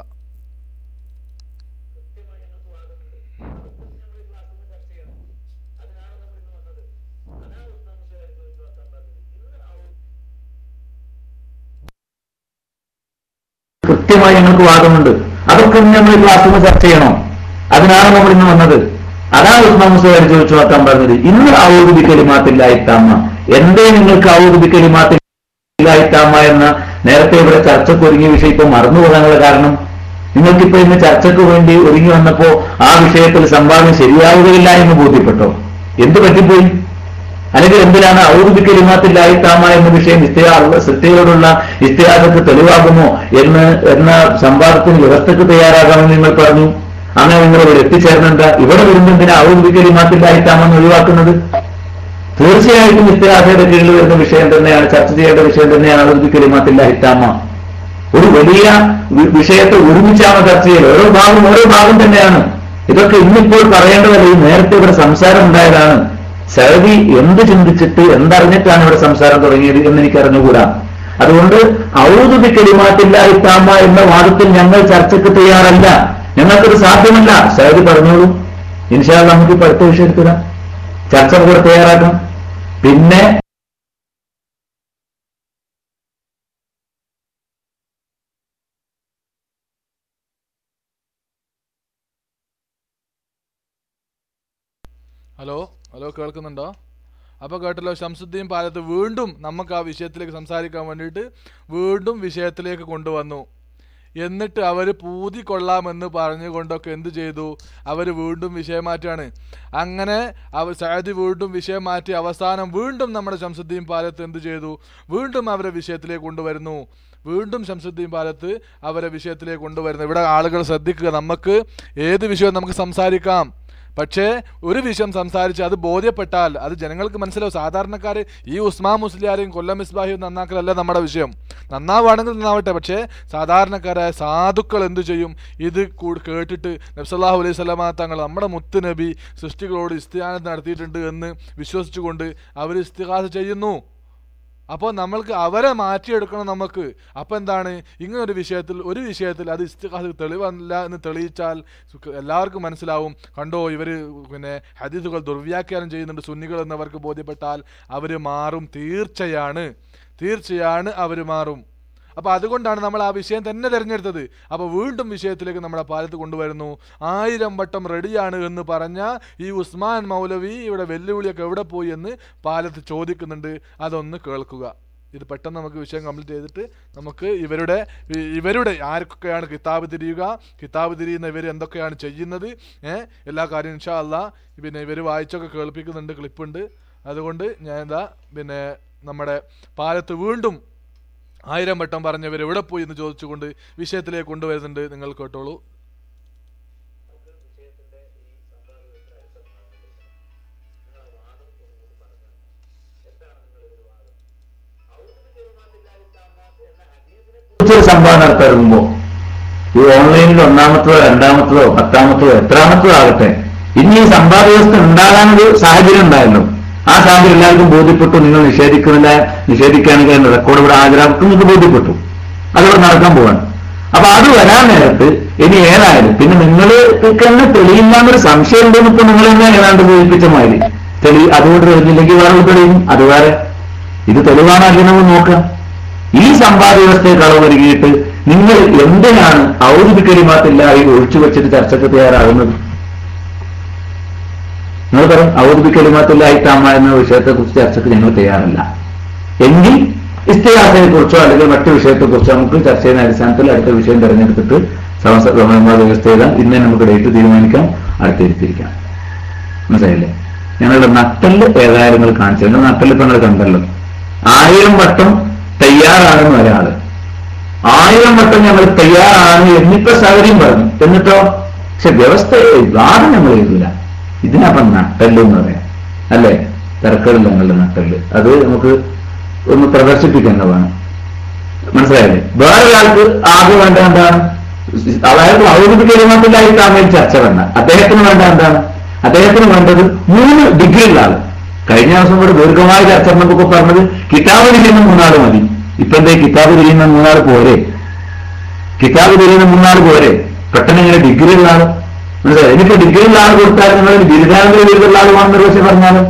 കൃത്യമായി ഞങ്ങൾക്ക് വാദമുണ്ട് അതൊക്കെ ഇന്ന് നമ്മൾ ഈ ക്ലാസ്സിൽ ചർച്ച ചെയ്യണോ അതിനാണ് നമ്മൾ ഇന്ന് വന്നത് അതാണ് ഉസ്മാൻ മുസ്ലിം ചോദിച്ചു നോക്കാൻ പറഞ്ഞത് ഇന്ന് ഔദുബി കലിമാത്തില്ലായിട്ടാമ്മ എന്തേ നിങ്ങൾക്ക് ഔദുബി കലിമാത്തില്ലായിട്ടാമ്മ എന്ന നേരത്തെ ഇവിടെ ചർച്ചയ്ക്ക് ഒരുങ്ങിയ വിഷയം ഇപ്പൊ മറന്നു പോകാനുള്ള കാരണം നിങ്ങൾക്കിപ്പോ ഇന്ന് ചർച്ചയ്ക്ക് വേണ്ടി ഒരുങ്ങി വന്നപ്പോ ആ വിഷയത്തിൽ സംവാദം ശരിയാവുകയില്ല എന്ന് ബോധ്യപ്പെട്ടോ എന്ത് പറ്റിപ്പോയി അല്ലെങ്കിൽ എന്തിനാണ് ഔദുബി കലിമാത്തില്ലായിട്ടാമ എന്ന വിഷയം ഇസ്തിഹാ സൃഷ്ടികളോടുള്ള ഇസ്തിഹാസക്ക് തെളിവാകുമോ എന്ന് എന്ന സംവാദത്തിന് വ്യവസ്ഥക്ക് തയ്യാറാകാമെന്ന് നിങ്ങൾ പറഞ്ഞു അങ്ങനെ നിങ്ങൾ ഇവിടെ എത്തിച്ചേർന്നെന്താ ഇവിടെ വരുമ്പോൾ എന്തിനാ ഔദുബി കലിമാത്തില്ലായിട്ടാമെന്ന് ഒഴിവാക്കുന്നത് തീർച്ചയായിട്ടും ഇസ്തിഹാസയുടെ കീഴിൽ വരുന്ന വിഷയം തന്നെയാണ് ചർച്ച ചെയ്യേണ്ട വിഷയം തന്നെയാണ് ഔദുബി കലിമാത്തില്ലായിട്ടാമ ഒരു വലിയ വി- വിഷയത്തെ ഒരുമിച്ചാണ് ചർച്ച ചെയ്യൽ ഓരോ ഭാഗം ഓരോ ഭാഗം തന്നെയാണ് ഇതൊക്കെ ഇന്നിപ്പോൾ പറയേണ്ടതല്ല ഈ നേരത്തെ ഇവിടെ സംസാരം ഉണ്ടായതാണ് സൗദി എന്ത് ചിന്തിച്ചിട്ട് എന്തറിഞ്ഞിട്ടാണ് ഇവിടെ സംസാരം തുടങ്ങിയത് എന്ന് എനിക്ക് അറിഞ്ഞുകൂടാ അതുകൊണ്ട് ഔദുബി കലിമാത്തില്ലായിട്ടാമ എന്ന വാദത്തിൽ ഞങ്ങൾ ചർച്ചയ്ക്ക് തയ്യാറല്ല ഞങ്ങൾക്കത് സാധ്യമല്ല സൗദി പറഞ്ഞോളൂ ഇൻഷാല് നമുക്ക് ഇപ്പൊ അടുത്ത വിഷയം എടുത്തുക ചർച്ച കൂടെ തയ്യാറാക്കാം പിന്നെ ഹലോ ഹലോ കേൾക്കുന്നുണ്ടോ അപ്പോൾ കേട്ടല്ലോ ഷംസുദ്ദീൻ പാലത്ത് വീണ്ടും നമുക്ക് ആ വിഷയത്തിലേക്ക് സംസാരിക്കാൻ വേണ്ടിയിട്ട് വീണ്ടും വിഷയത്തിലേക്ക് കൊണ്ടുവന്നു എന്നിട്ട് അവർ പൂതി കൊള്ളാമെന്ന് പറഞ്ഞുകൊണ്ടൊക്കെ എന്ത് ചെയ്തു അവർ വീണ്ടും വിഷയം മാറ്റാണ് അങ്ങനെ അവർ സയദ് വീണ്ടും വിഷയം മാറ്റി അവസാനം വീണ്ടും നമ്മുടെ ഷംസുദ്ദീൻ പാലത്ത് എന്ത് ചെയ്തു വീണ്ടും അവരെ വിഷയത്തിലേക്ക് കൊണ്ടുവരുന്നു വീണ്ടും ശംസുദ്ദീൻ പാലത്ത് അവരെ വിഷയത്തിലേക്ക് കൊണ്ടുവരുന്നു ഇവിടെ ആളുകൾ ശ്രദ്ധിക്കുക നമുക്ക് ഏത് വിഷയവും നമുക്ക് സംസാരിക്കാം പക്ഷേ ഒരു വിഷയം സംസാരിച്ച് അത് ബോധ്യപ്പെട്ടാൽ അത് ജനങ്ങൾക്ക് മനസ്സിലാവും സാധാരണക്കാർ ഈ ഉസ്മാ മുസ്ലിയാരെയും കൊല്ലം മിസ്ബാഹിയും നന്നാക്കലല്ല നമ്മുടെ വിഷയം നന്നാവുകയാണെങ്കിൽ നന്നാവട്ടെ പക്ഷേ സാധാരണക്കാരായ സാധുക്കൾ എന്തു ചെയ്യും ഇത് കൂ- കേട്ടിട്ട് നബ്സല്ലാഹു അലൈഹി സ്വലാമ തങ്ങൾ നമ്മുടെ മുത്ത് നബി സൃഷ്ടികളോട് ഇസ്തിഹാനത്ത് നടത്തിയിട്ടുണ്ട് എന്ന് വിശ്വസിച്ചുകൊണ്ട് അവർ ഇസ്തിഹാസ ചെയ്യുന്നു അപ്പോൾ നമ്മൾക്ക് അവരെ മാറ്റിയെടുക്കണം നമുക്ക് അപ്പോൾ എന്താണ് ഇങ്ങനൊരു വിഷയത്തിൽ ഒരു വിഷയത്തിൽ അത് ഇസ്തിഹാസ് തെളിവല്ല എന്ന് തെളിയിച്ചാൽ സുഖ- എല്ലാവർക്കും മനസ്സിലാവും കണ്ടോ ഇവർ പിന്നെ ഹദീസുകൾ ദുർവ്യാഖ്യാനം ചെയ്യുന്നുണ്ട് സുന്നികൾ എന്നവർക്ക് ബോധ്യപ്പെട്ടാൽ അവർ മാറും തീർച്ചയാണ് തീർച്ചയാണ് അവർ മാറും അപ്പോൾ അതുകൊണ്ടാണ് നമ്മൾ ആ വിഷയം തന്നെ തിരഞ്ഞെടുത്തത് അപ്പോൾ വീണ്ടും വിഷയത്തിലേക്ക് നമ്മുടെ പാലത്ത് കൊണ്ടുവരുന്നു ആയിരം വട്ടം റെഡിയാണ് എന്ന് പറഞ്ഞ ഈ ഉസ്മാൻ മൗലവി ഇവിടെ വെല്ലുവിളിയൊക്കെ എവിടെ പോയി എന്ന് പാലത്ത് ചോദിക്കുന്നുണ്ട് അതൊന്ന് കേൾക്കുക ഇത് പെട്ടെന്ന് നമുക്ക് വിഷയം കംപ്ലീറ്റ് ചെയ്തിട്ട് നമുക്ക് ഇവരുടെ ഇ- ഇവരുടെ ആർക്കൊക്കെയാണ് കിതാബ് തിരിയുക കിതാബ് തിരിയുന്ന ഇവർ എന്തൊക്കെയാണ് ചെയ്യുന്നത് ഏഹ് എല്ലാ കാര്യവും ഇൻഷാ അല്ലാ പിന്നെ ഇവർ വായിച്ചൊക്കെ കേൾപ്പിക്കുന്നുണ്ട് ക്ലിപ്പുണ്ട് അതുകൊണ്ട് ഞാൻ എന്താ പിന്നെ നമ്മുടെ പാലത്ത് വീണ്ടും ആയിരം വട്ടം പറഞ്ഞവർ എവിടെ പോയി എന്ന് ചോദിച്ചുകൊണ്ട് വിഷയത്തിലേക്ക് കൊണ്ടുവരുന്നുണ്ട് നിങ്ങൾ കേട്ടോളൂ കുറിച്ചൊരു സംഭവം നടത്തിറങ്ങുമ്പോ ഈ ഓൺലൈനിൽ ഒന്നാമത്തതോ രണ്ടാമത്തതോ പത്താമത്തതോ എത്രാമത്തതോ ആകട്ടെ ഇനി ഈ സമ്പാദ്യ വ്യവസ്ഥ ഉണ്ടാകാനൊരു സാഹചര്യം ഉണ്ടായല്ലോ ആ സാഹചര്യം എല്ലാവർക്കും ബോധ്യപ്പെട്ടു നിങ്ങൾ നിഷേധിക്കുന്നില്ല നിഷേധിക്കുകയാണെങ്കിൽ അതിന്റെ റെക്കോർഡ് ഇവിടെ ഹാജരാക്കും നിങ്ങൾക്ക് ബോധ്യപ്പെട്ടു അതിവിടെ നടക്കാൻ പോവാണ് അപ്പൊ അത് വരാൻ നേരത്ത് ഇനി ഏതായാലും പിന്നെ നിങ്ങൾ തന്നെ തെളിയില്ലാന്നൊരു സംശയം ഉണ്ടെന്ന് ഇപ്പൊ നിങ്ങൾ തന്നെ ഏതാണ്ട് സൂചിപ്പിച്ച മാതിരി തെളി അതുകൊണ്ട് തെളിഞ്ഞില്ലെങ്കിൽ വേറെ തെളിയും അത് വേറെ ഇത് തെളിവാണ് അല്ലെങ്കിൽ നമ്മൾ നോക്കാം ഈ സമ്പാദ്യ വ്യവസ്ഥയെ കളവ് വരികയിട്ട് നിങ്ങൾ എന്തിനാണ് ഔദ്യോഗികരിമാത്തില്ലായി ഒഴിച്ചു വെച്ചിട്ട് ചർച്ചയ്ക്ക് തയ്യാറാകുന്നത് നിങ്ങൾ പറയും ഔദ്യോഗികരിമാത്തില്ലായി താമ എന്ന വിഷയത്തെക്കുറിച്ച് ചർച്ചയ്ക്ക് ഞങ്ങൾ തയ്യാറല്ല എങ്കിൽ ഇസ്തിഹാസത്തെ കുറിച്ചോ അല്ലെങ്കിൽ മറ്റു വിഷയത്തെക്കുറിച്ചോ നമുക്ക് ചർച്ച ചെയ്യുന്ന അടിസ്ഥാനത്തിൽ അടുത്ത വിഷയം തിരഞ്ഞെടുത്തിട്ട് സമസ്ത സമ്പാദ്യ വ്യവസ്ഥ ചെയ്താൽ ഇന്നേ നമുക്ക് ഡേറ്റ് തീരുമാനിക്കാം അടുത്തിരുത്തിരിക്കാം മനസ്സിലായില്ലേ ഞങ്ങളുടെ നട്ടല് ഏതായാലും നിങ്ങൾ കാണിച്ചു നിങ്ങൾ നട്ടല് ഇപ്പൊ നിങ്ങൾ കണ്ടല്ലോ ആയിരം വട്ടം തയ്യാറാണെന്ന് ഒരാള് ആയിരം വട്ടം ഞങ്ങൾ തയ്യാറാണ് എന്നിപ്പോ സൗകര്യം പറഞ്ഞു എന്നിട്ടോ പക്ഷെ വ്യവസ്ഥ വാദം ഞങ്ങൾ എഴുതില്ല ഇതിനപ്പം നട്ടല് എന്ന് പറയാം അല്ലേ തിരക്കുകളില്ല ഞങ്ങളുടെ നട്ടല് അത് നമുക്ക് ഒന്ന് പ്രദർശിപ്പിക്കേണ്ടതാണ് മനസ്സിലായില്ലേ വേറൊരാൾക്ക് ആകെ വേണ്ട എന്താണ് അതായത് ഔദ്യോഗികമായിട്ടില്ലായി താമര ചർച്ച വേണ്ട അദ്ദേഹത്തിന് വേണ്ട എന്താണ് അദ്ദേഹത്തിന് വേണ്ടത് മൂന്ന് ഡിഗ്രിയുള്ള ആൾ കഴിഞ്ഞ ദിവസം കൂടെ ദീർഘമായ ചർച്ച നമുക്ക് പറഞ്ഞത് കിതാബ് തിരിയുന്ന മൂന്നാൾ മതി ഇപ്പൊ എന്തേ കിതാബ് തിരിയുന്ന മൂന്നാൾ പോരെ കിതാബ് തിരിയുന്ന മൂന്നാൾ പോരെ പെട്ടെന്ന് ഇങ്ങനെ ഡിഗ്രി ഉള്ള ആൾ മനസ്സിലായി ഇനിയിപ്പോ ഡിഗ്രി ഉള്ള ആൾ കൊടുത്താൽ നിങ്ങൾ ബിരുദാനന്തര ബിരുദുള്ള ആൾ വേണമെന്നൊരു പക്ഷെ പറഞ്ഞാലും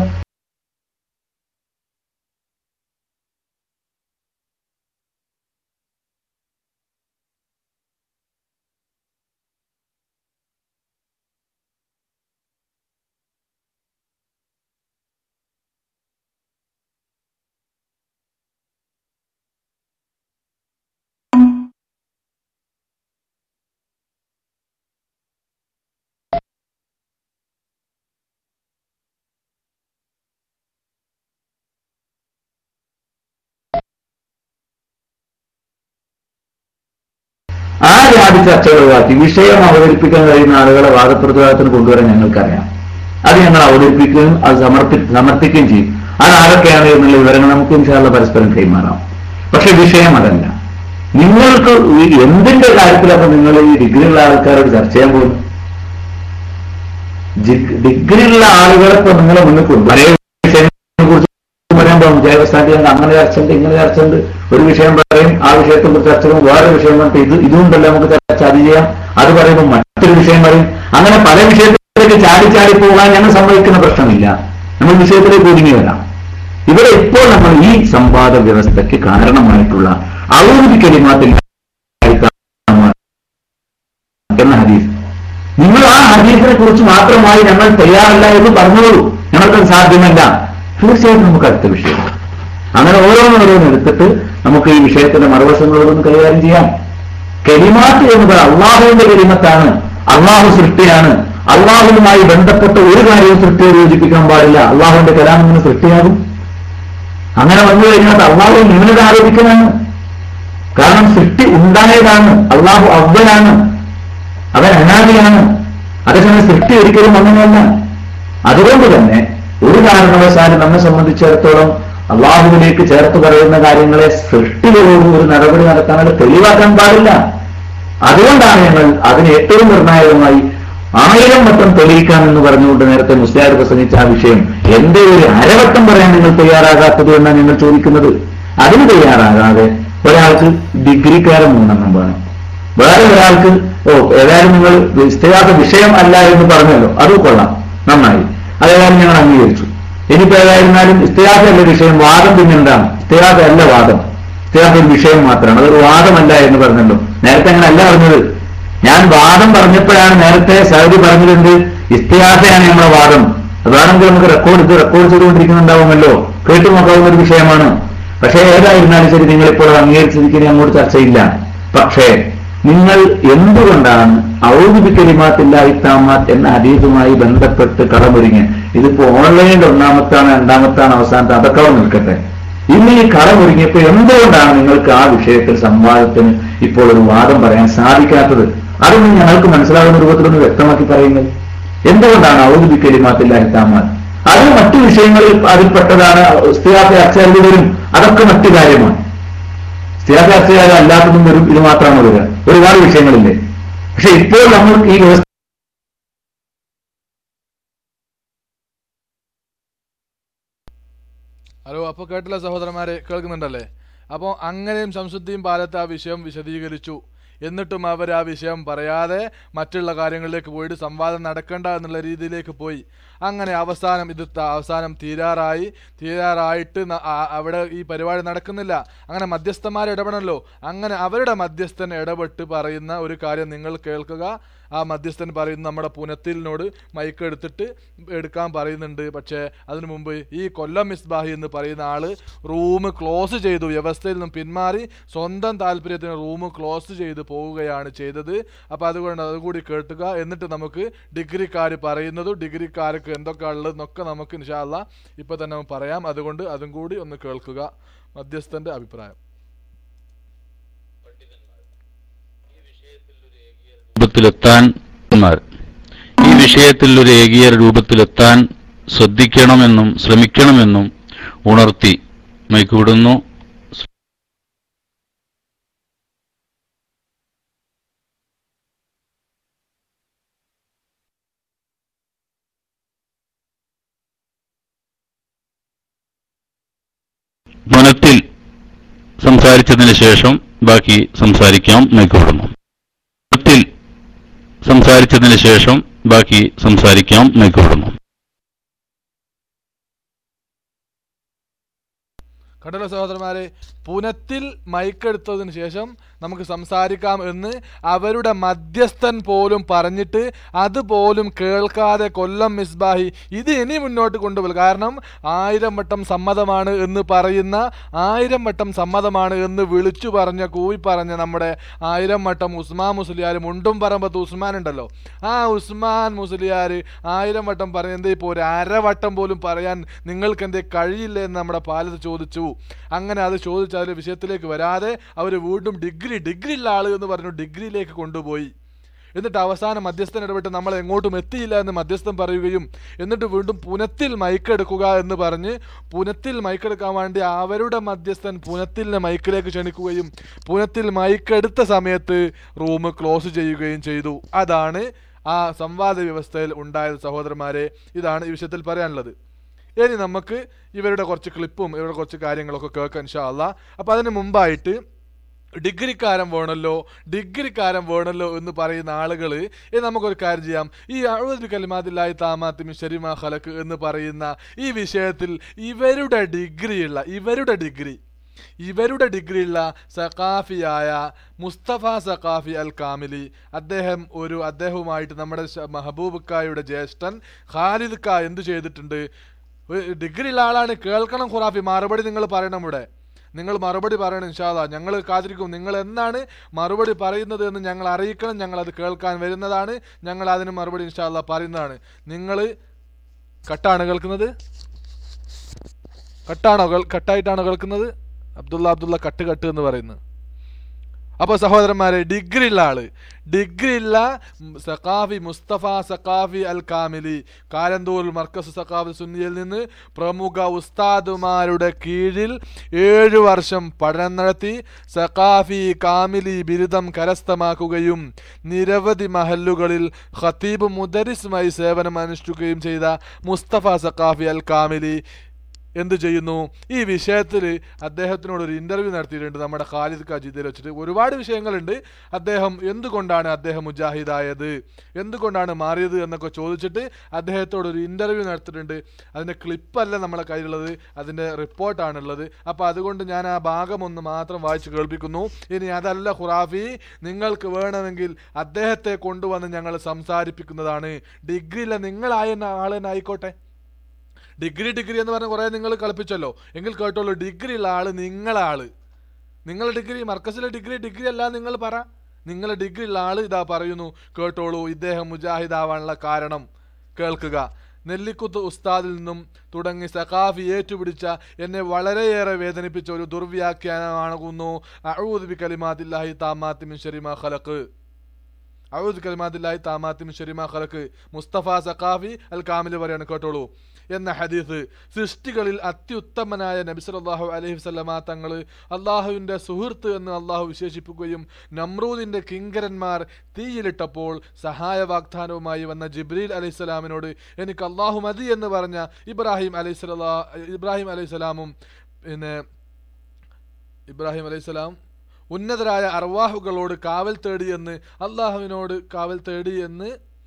ആ ജാതി ചർച്ചകൾ ഒഴിവാക്കി വിഷയം അവതരിപ്പിക്കാൻ കഴിയുന്ന ആളുകളെ വാദപ്രതിവാദത്തിന് കൊണ്ടുവരാൻ ഞങ്ങൾക്കറിയാം അത് ഞങ്ങൾ അവതരിപ്പിക്കുകയും അത് സമർപ്പി സമർപ്പിക്കുകയും ചെയ്യും അത് ആരൊക്കെയാണ് എന്നുള്ള വിവരങ്ങൾ നമുക്ക് ഇൻഷാല്ല പരസ്പരം കൈമാറാം പക്ഷെ വിഷയം അതല്ല നിങ്ങൾക്ക് ഈ എന്തിന്റെ കാര്യത്തിലപ്പോ നിങ്ങൾ ഈ ഡിഗ്രിയുള്ള ആൾക്കാരോട് ചർച്ച ചെയ്യാൻ പോകുന്നു ജി- ഡിഗ്രിയുള്ള ആളുകളെ ഇപ്പൊ നിങ്ങളെ മുന്നിൽ കൊണ്ടു പല വിഷയങ്ങളെ കുറിച്ച് പറയാൻ പോകും ജൈവസ്ഥാനത്ത് അങ്ങനെ ചർച്ചയുണ്ട് ഇങ്ങനെ ചർച്ചയുണ്ട് ഒരു വിഷയം പറയും ആ വിഷയത്തെ കുറിച്ച് ചർച്ച ചെയ്യും വേറെ വിഷയം പറഞ്ഞിട്ട് ഇത് ഇതുകൊണ്ടല്ല നമുക്ക് ചർച്ച അത് ചെയ്യാം അത് പറയുമ്പോൾ മറ്റൊരു വിഷയം പറയും അങ്ങനെ പല വിഷയത്തിലേക്ക് ചാടി ചാടി പോകാൻ ഞങ്ങൾ സമ്മതിക്കുന്ന പ്രശ്നമില്ല നമ്മൾ വിഷയത്തിലേക്ക് ഒതുങ്ങി വരാം ഇവിടെ ഇപ്പോൾ നമ്മൾ ഈ സംവാദ വ്യവസ്ഥയ്ക്ക് കാരണമായിട്ടുള്ള ഔദ്യോഗികരിമാത്തിൽ എന്ന ഹദീസ് നിങ്ങൾ ആ ഹദീസിനെ കുറിച്ച് മാത്രമായി ഞങ്ങൾ തയ്യാറല്ല എന്ന് പറഞ്ഞോളൂ ഞങ്ങൾക്കത് സാധ്യമല്ല തീർച്ചയായിട്ടും നമുക്ക് അടുത്ത വിഷയം അങ്ങനെ ഓരോന്നോരോന്ന് എടുത്തിട്ട് നമുക്ക് ഈ വിഷയത്തിന്റെ മറുവശങ്ങളോടൊന്ന് കൈകാര്യം ചെയ്യാം കെലിമാറ്റ് എന്നത് അള്ളാഹുവിന്റെ കെലിമത്താണ് അള്ളാഹു സൃഷ്ടിയാണ് അള്ളാഹുവുമായി ബന്ധപ്പെട്ട ഒരു കാര്യവും സൃഷ്ടിയെ യോജിപ്പിക്കാൻ പാടില്ല അള്ളാഹുവിന്റെ കലാമിന് സൃഷ്ടിയാകും അങ്ങനെ വന്നു കഴിഞ്ഞാൽ അത് അള്ളാഹു ന്യൂനത ആരോപിക്കലാണ് കാരണം സൃഷ്ടി ഉണ്ടായതാണ് അള്ളാഹു അവലാണ് അവൻ അനാദിയാണ് അതേസമയം സൃഷ്ടി ഒരിക്കലും അങ്ങനെയല്ല അതുകൊണ്ട് തന്നെ ഒരു കാരണവശാലും നമ്മെ സംബന്ധിച്ചിടത്തോളം അള്ളാഹുവിലേക്ക് ചേർത്ത് പറയുന്ന കാര്യങ്ങളെ സൃഷ്ടികളോട് ഒരു നടപടി നടത്താൻ അത് തെളിവാക്കാൻ പാടില്ല അതുകൊണ്ടാണ് ഞങ്ങൾ അതിന് ഏറ്റവും നിർണായകമായി ആയിരം വട്ടം തെളിയിക്കാമെന്ന് പറഞ്ഞുകൊണ്ട് നേരത്തെ മുസ്ലിയാർ പ്രസംഗിച്ച ആ വിഷയം എന്റെ ഒരു അരവട്ടം പറയാൻ നിങ്ങൾ തയ്യാറാകാത്തത് എന്നാണ് ഞങ്ങൾ ചോദിക്കുന്നത് അതിന് തയ്യാറാകാതെ ഒരാൾക്ക് ഡിഗ്രിക്കാരൻ മൂന്നെണ്ണം വേണം വേറെ ഒരാൾക്ക് ഓ ഏതായാലും നിങ്ങൾ ഇസ്തിഹാസ വിഷയം അല്ല എന്ന് പറഞ്ഞല്ലോ അത് കൊള്ളാം നന്നായി അതേതായാലും ഞങ്ങൾ അംഗീകരിച്ചു ഇനിയിപ്പോ ഏതായിരുന്നാലും ഇസ്തിഹാസ അല്ല വിഷയം വാദം പിന്നെ എന്താണ് ഇസ്തിഹാസ അല്ല വാദം ഇസ്തിഹാസ ഒരു വിഷയം മാത്രമാണ് അതൊരു വാദമല്ല എന്ന് പറഞ്ഞല്ലോ നേരത്തെ അങ്ങനെ അല്ല പറഞ്ഞത് ഞാൻ വാദം പറഞ്ഞപ്പോഴാണ് നേരത്തെ സൗദി പറഞ്ഞിട്ടുണ്ട് ഇസ്തിഹാസയാണ് ഞങ്ങളുടെ വാദം അതാണെങ്കിൽ നമുക്ക് റെക്കോർഡ് ഇത് റെക്കോർഡ് ചെയ്തുകൊണ്ടിരിക്കുന്നുണ്ടാവുമല്ലോ കേട്ടു നോക്കാവുന്ന ഒരു വിഷയമാണ് പക്ഷേ ഏതായിരുന്നാലും ശരി നിങ്ങൾ ഇപ്പോൾ അംഗീകരിച്ചിരിക്കുന്ന അങ്ങോട്ട് ചർച്ചയില്ല പക്ഷേ നിങ്ങൾ എന്തുകൊണ്ടാണ് ഔദ്യോഗികരിമാത്തില്ല ഇത്താമാത്ത് എന്ന ഹദീസുമായി ബന്ധപ്പെട്ട് കടമൊരുങ്ങി ഇതിപ്പോ ഓൺലൈനിൽ ഒന്നാമത്താണ് രണ്ടാമത്താണ് അവസാനത്തെ അതൊക്കെ അവിടെ നിൽക്കട്ടെ ഇന്ന് ഈ കടം ഒരുങ്ങിയപ്പോ എന്തുകൊണ്ടാണ് നിങ്ങൾക്ക് ആ വിഷയത്തിൽ സംവാദത്തിന് ഇപ്പോൾ ഒരു വാദം പറയാൻ സാധിക്കാത്തത് അതൊന്നും ഞങ്ങൾക്ക് മനസ്സിലാകുന്ന രൂപത്തിലൊന്ന് വ്യക്തമാക്കി പറയുന്നത് എന്തുകൊണ്ടാണ് ഔദ്യോഗികലിമാത്തില്ലാഹി താമാൻ അത് മറ്റു വിഷയങ്ങളിൽ അതിൽപ്പെട്ടതാണ് സ്ഥിരാഫ അച്ചാരിൽ വരും അതൊക്കെ മറ്റു കാര്യമാണ് സ്ഥിരാഫ അച്ചാരം അല്ലാത്തതും വരും ഇത് മാത്രമാണ് വരിക ഒരുപാട് വിഷയങ്ങളില്ലേ പക്ഷെ ഇപ്പോൾ നമ്മൾ ഈ വ്യവസ്ഥ ഹലോ അപ്പോൾ കേട്ടില്ല സഹോദരന്മാരെ കേൾക്കുന്നുണ്ടല്ലേ അപ്പോൾ അങ്ങനെയും സംശുദ്ധിയും പാലത്ത് ആ വിഷയം വിശദീകരിച്ചു എന്നിട്ടും അവർ ആ വിഷയം പറയാതെ മറ്റുള്ള കാര്യങ്ങളിലേക്ക് പോയിട്ട് സംവാദം നടക്കണ്ട എന്നുള്ള രീതിയിലേക്ക് പോയി അങ്ങനെ അവസാനം ഇത് ത- അവസാനം തീരാറായി തീരാറായിട്ട് ന- ആ- അവിടെ ഈ പരിപാടി നടക്കുന്നില്ല അങ്ങനെ മധ്യസ്ഥന്മാർ ഇടപെടണല്ലോ അങ്ങനെ അവരുടെ മധ്യസ്ഥൻ ഇടപെട്ട് പറയുന്ന ഒരു കാര്യം നിങ്ങൾ കേൾക്കുക ആ മധ്യസ്ഥൻ പറയുന്നു നമ്മുടെ പുനത്തിലിനോട് മൈക്ക് എടുത്തിട്ട് എടുക്കാൻ പറയുന്നുണ്ട് പക്ഷേ അതിനു മുമ്പ് ഈ കൊല്ലം മിസ്ബാഹി എന്ന് പറയുന്ന ആള് റൂം ക്ലോസ് ചെയ്തു വ്യവസ്ഥയിൽ നിന്നും പിന്മാറി സ്വന്തം താല്പര്യത്തിന് റൂം ക്ലോസ് ചെയ്ത് പോവുകയാണ് ചെയ്തത് അപ്പോൾ അതുകൊണ്ട് അതുകൂടി കേട്ടുക എന്നിട്ട് നമുക്ക് ഡിഗ്രിക്കാർ പറയുന്നതും ഡിഗ്രിക്കാർക്ക് എന്തൊക്കെ ഉള്ളതെന്നൊക്കെ നമുക്ക് ഇൻഷാല്ല ഇപ്പോൾ തന്നെ പറയാം അതുകൊണ്ട് അതും കൂടി ഒന്ന് കേൾക്കുക മധ്യസ്ഥൻ്റെ അഭിപ്രായം രൂപത്തിലെത്താൻ ഈ വിഷയത്തിൽ ഒരു ഏകീയ രൂപത്തിലെത്താൻ ശ്രദ്ധിക്കണമെന്നും ശ്രമിക്കണമെന്നും ഉണർത്തി മൈക്കൂടുന്നു മനത്തിൽ സംസാരിച്ചതിന് ശേഷം ബാക്കി സംസാരിക്കാം മൈക്കൂടുന്നു മനത്തിൽ സംസാരിച്ചതിന് ശേഷം ബാക്കി സംസാരിക്കാം മൈക്കൂടുന്നു കണ്ടല്ലോ സഹോദരന്മാരെ പുനത്തിൽ മൈക്കെടുത്തതിന് ശേഷം നമുക്ക് സംസാരിക്കാം എന്ന് അവരുടെ മധ്യസ്ഥൻ പോലും പറഞ്ഞിട്ട് അതുപോലും കേൾക്കാതെ കൊല്ലം മിസ്ബാഹി ഇത് ഇനി മുന്നോട്ട് കൊണ്ടുപോകും കാരണം ആയിരം വട്ടം സമ്മതമാണ് എന്ന് പറയുന്ന ആയിരം വട്ടം സമ്മതമാണ് എന്ന് വിളിച്ചു പറഞ്ഞ കൂവി പറഞ്ഞ നമ്മുടെ ആയിരം വട്ടം ഉസ്മാൻ മുസ്ലിയാർ മുണ്ടും പറമ്പത്ത് ഉസ്മാൻ ഉണ്ടല്ലോ ആ ഉസ്മാൻ മുസ്ലിയാർ ആയിരം വട്ടം പറയുന്നത് ഇപ്പോൾ ഒരു അരവട്ടം പോലും പറയാൻ നിങ്ങൾക്ക് എന്തേ കഴിയില്ല എന്ന് നമ്മുടെ പാലത്ത് ചോദിച്ചു അങ്ങനെ അത് ചോദിച്ച് അതിൽ വിഷയത്തിലേക്ക് വരാതെ അവർ വീണ്ടും ഡിഗ്രി ഡിഗ്രി ഉള്ള ആള് എന്ന് പറഞ്ഞു ഡിഗ്രിയിലേക്ക് കൊണ്ടുപോയി എന്നിട്ട് അവസാനം മധ്യസ്ഥൻ ഇടപെട്ട് നമ്മൾ എങ്ങോട്ടും എത്തിയില്ല എന്ന് മധ്യസ്ഥൻ പറയുകയും എന്നിട്ട് വീണ്ടും പുനത്തിൽ മൈക്കെടുക്കുക എന്ന് പറഞ്ഞ് പുനത്തിൽ മൈക്കെടുക്കാൻ വേണ്ടി അവരുടെ മധ്യസ്ഥൻ പുനത്തിലിനെ മൈക്കിലേക്ക് ക്ഷണിക്കുകയും പുനത്തിൽ മൈക്കെടുത്ത സമയത്ത് റൂം ക്ലോസ് ചെയ്യുകയും ചെയ്തു അതാണ് ആ സംവാദ വ്യവസ്ഥയിൽ ഉണ്ടായത് സഹോദരന്മാരെ ഇതാണ് ഈ വിഷയത്തിൽ പറയാനുള്ളത് ഇനി നമുക്ക് ഇവരുടെ കുറച്ച് ക്ലിപ്പും ഇവരുടെ കുറച്ച് കാര്യങ്ങളൊക്കെ കേൾക്കാം ഇൻഷാ അല്ലാ അപ്പോൾ അതിന് മുമ്പായിട്ട് ഡിഗ്രിക്കാരൻ വേണമല്ലോ ഡിഗ്രിക്കാരൻ വേണമല്ലോ എന്ന് പറയുന്ന ആളുകൾ ഇനി നമുക്കൊരു കാര്യം ചെയ്യാം ഈ അഴുതി കലിമാതില്ലായി താമാത്തി ഷരിമ ഖലക്ക് എന്ന് പറയുന്ന ഈ വിഷയത്തിൽ ഇവരുടെ ഡിഗ്രിയുള്ള ഇവരുടെ ഡിഗ്രി ഇവരുടെ ഡിഗ്രിയുള്ള സഖാഫിയായ മുസ്തഫ സഖാഫി അൽ കാമിലി അദ്ദേഹം ഒരു അദ്ദേഹവുമായിട്ട് നമ്മുടെ ശ- മഹബൂബ് ജ്യേഷ്ഠൻ ഖാലിദ് ക എന്ത് ചെയ്തിട്ടുണ്ട് ഒരു ഡിഗ്രി ഉള്ള ആളാണ് കേൾക്കണം ഖുറാഫി മറുപടി നിങ്ങൾ പറയണം ഇവിടെ നിങ്ങൾ മറുപടി പറയണം ഇൻഷാല്ല ഞങ്ങൾ കാത്തിരിക്കും നിങ്ങൾ എന്നാണ് മറുപടി പറയുന്നത് എന്ന് ഞങ്ങൾ അറിയിക്കണം ഞങ്ങൾ അത് കേൾക്കാൻ വരുന്നതാണ് ഞങ്ങൾ അതിന് മറുപടി ഇൻഷാല്ല പറയുന്നതാണ് നിങ്ങൾ കട്ടാണ് കേൾക്കുന്നത് കട്ടാണോ കേൾ- കട്ടായിട്ടാണോ കേൾക്കുന്നത് അബ്ദുള്ള അബ്ദുള്ള കട്ട് കട്ട് എന്ന് പറയുന്നത് അപ്പോൾ സഹോദരന്മാരെ ഡിഗ്രി ഉള്ള ആള് ഡിഗ്രി ഉള്ള ഉം, സഖാഫി മുസ്തഫ സഖാഫി അൽ കാമിലി കാലന്തൂർ മർക്കസ് സഖാഫി സുന്നിയിൽ നിന്ന് പ്രമുഖ ഉസ്താദുമാരുടെ കീഴിൽ ഏഴു വർഷം പഠനം നടത്തി സഖാഫി കാമിലി ബിരുദം കരസ്ഥമാക്കുകയും നിരവധി മഹല്ലുകളിൽ ഖത്തീബ് മുദരിസുമായി സേവനം അനുഷ്ഠിക്കുകയും ചെയ്ത മുസ്തഫ സഖാഫി അൽ കാമിലി എന്ത് ചെയ്യുന്നു ഈ വിഷയത്തിൽ അദ്ദേഹത്തിനോട് ഒരു ഇന്റർവ്യൂ നടത്തിയിട്ടുണ്ട് നമ്മുടെ ഖാലിദ് ജിദ്ദയിൽ വെച്ചിട്ട് ഒരുപാട് വിഷയങ്ങളുണ്ട് അദ്ദേഹം എന്തുകൊണ്ടാണ് അദ്ദേഹം മുജാഹിദായത് എന്തുകൊണ്ടാണ് മാറിയത് എന്നൊക്കെ ചോദിച്ചിട്ട് അദ്ദേഹത്തോട് ഒരു ഇന്റർവ്യൂ നടത്തിയിട്ടുണ്ട് അതിൻ്റെ ക്ലിപ്പല്ല നമ്മളെ കയ്യിലുള്ളത് അതിൻ്റെ റിപ്പോർട്ടാണുള്ളത് അപ്പോൾ അതുകൊണ്ട് ഞാൻ ആ ഭാഗം ഒന്ന് മാത്രം വായിച്ച് കേൾപ്പിക്കുന്നു ഇനി അതല്ല ഖുറാഫി നിങ്ങൾക്ക് വേണമെങ്കിൽ അദ്ദേഹത്തെ കൊണ്ടുവന്ന് ഞങ്ങൾ സംസാരിപ്പിക്കുന്നതാണ് ഡിഗ്രിയില്ല നിങ്ങളായ ആളെന്നായിക്കോട്ടെ ഡിഗ്രി ഡിഗ്രി എന്ന് പറഞ്ഞ കുറേ നിങ്ങൾ കളിപ്പിച്ചല്ലോ എങ്കിൽ കേട്ടോളൂ ഡിഗ്രി ഉള്ള ആള് നിങ്ങളെ ആള് നിങ്ങളെ ഡിഗ്രി മർക്കസിലെ ഡിഗ്രി ഡിഗ്രി അല്ല നിങ്ങൾ പറ നിങ്ങളെ ഡിഗ്രി ഉള്ള ആള് ഇതാ പറയുന്നു കേട്ടോളൂ ഇദ്ദേഹം മുജാഹിദ് ആവാനുള്ള കാരണം കേൾക്കുക നെല്ലിക്കുത്ത് ഉസ്താദിൽ നിന്നും തുടങ്ങി സഖാഫി ഏറ്റുപിടിച്ച എന്നെ വളരെയേറെ വേദനിപ്പിച്ച ഒരു ദുർവ്യാഖ്യാനമാകുന്നു അഊദ് കലിമാതില്ലാഹി താമാത്തിമിൻ ഷെറിമ ഖലക്ക് ഔദ് കലിമാതില്ലാഹി താമാത്തിമിൻ ഷെറിമ ഖലക്ക് മുസ്തഫ സഖാഫി അൽ കാമിൽ പറയാണ് കേട്ടോളൂ എന്ന ഹദീസ് സൃഷ്ടികളിൽ അത്യുത്തമനായ നബി സല്ലല്ലാഹു അലൈഹി വസല്ലമ തങ്ങൾ അള്ളാഹുവിൻ്റെ സുഹൃത്ത് എന്ന് അള്ളാഹു വിശേഷിപ്പിക്കുകയും നമ്രൂദിൻ്റെ കിങ്കരന്മാർ തീയിലിട്ടപ്പോൾ സഹായ വാഗ്ദാനവുമായി വന്ന ജിബ്രീൽ അലൈഹിസ്സലാമിനോട് എനിക്ക് അള്ളാഹു മതി എന്ന് പറഞ്ഞ ഇബ്രാഹിം അലൈഹിസ്സലാ ഇബ്രാഹിം അലൈഹിസ്സലാമും പിന്നെ ഇബ്രാഹിം അലൈഹിസ്സലാം ഉന്നതരായ അർവാഹുകളോട് കാവൽ തേടിയെന്ന് അള്ളാഹുവിനോട് കാവൽ തേടി എന്ന്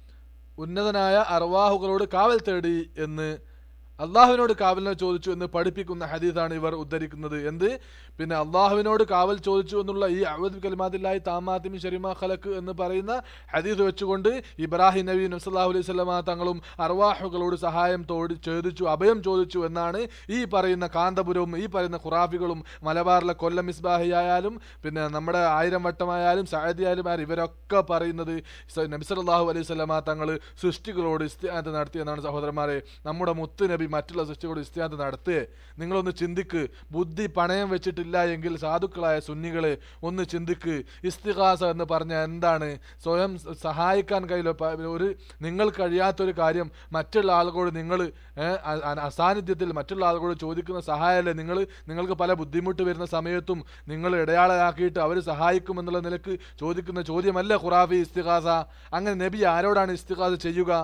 ഉന്നതനായ അർവാഹുകളോട് കാവൽ തേടി എന്ന് അള്ളാഹുവിനോട് കാവലിനെ ചോദിച്ചു എന്ന് പഠിപ്പിക്കുന്ന ഹദീസാണ് ഇവർ ഉദ്ധരിക്കുന്നത് എന്ത് പിന്നെ അള്ളാഹുവിനോട് കാവൽ ചോദിച്ചു എന്നുള്ള ഈ അവദ് കലിമാതില്ലായി താമാത്തിമി ഷരിമ ഖലക്ക് എന്ന് പറയുന്ന ഹദീസ് വെച്ചുകൊണ്ട് ഇബ്രാഹിം നബി നബ്സല്ലാഹു അലൈഹി സ്വലമ തങ്ങളും അർവാഹുകളോട് സഹായം തോടി ചോദിച്ചു അഭയം ചോദിച്ചു എന്നാണ് ഈ പറയുന്ന കാന്തപുരവും ഈ പറയുന്ന ഖുറാഫികളും മലബാറിലെ കൊല്ലം മിസ്ബാഹിയായാലും പിന്നെ നമ്മുടെ ആയിരം വട്ടമായാലും സഹദിയായാലും ആയാലും ഇവരൊക്കെ പറയുന്നത് സ- നബി സല്ലല്ലാഹു അലൈഹി സ്വലമ തങ്ങൾ സൃഷ്ടികളോട് ഇസ്തിയാത്ത് നടത്തി എന്നാണ് സഹോദരന്മാരെ നമ്മുടെ മുത്ത് നബി മറ്റുള്ള സൃഷ്ടികളോട് ഇസ്തിയാത്ത് നടത്തുകയെ നിങ്ങളൊന്ന് ചിന്തിക്ക് ബുദ്ധി പണയം വെച്ചിട്ടില്ല എങ്കിൽ സാധുക്കളായ സുന്നികളെ ഒന്ന് ചിന്തിക്ക് ഇസ്തിഹാസ എന്ന് പറഞ്ഞാൽ എന്താണ് സ്വയം സ- സഹായിക്കാൻ കഴിയില്ല പ- ഒരു നിങ്ങൾ കഴിയാത്തൊരു കാര്യം മറ്റുള്ള ആളുകളോട് നിങ്ങൾ അസാന്നിധ്യത്തിൽ മറ്റുള്ള ആളുകളോട് ചോദിക്കുന്ന സഹായമല്ലേ നിങ്ങൾ നിങ്ങൾക്ക് പല ബുദ്ധിമുട്ട് വരുന്ന സമയത്തും നിങ്ങൾ ഇടയാളരാക്കിയിട്ട് അവർ സഹായിക്കുമെന്നുള്ള നിലക്ക് ചോദിക്കുന്ന ചോദ്യമല്ല ഖുറാഫി ഇസ്തിഹാസ അങ്ങനെ നബി ആരോടാണ് ഇസ്തിഹാസ ചെയ്യുക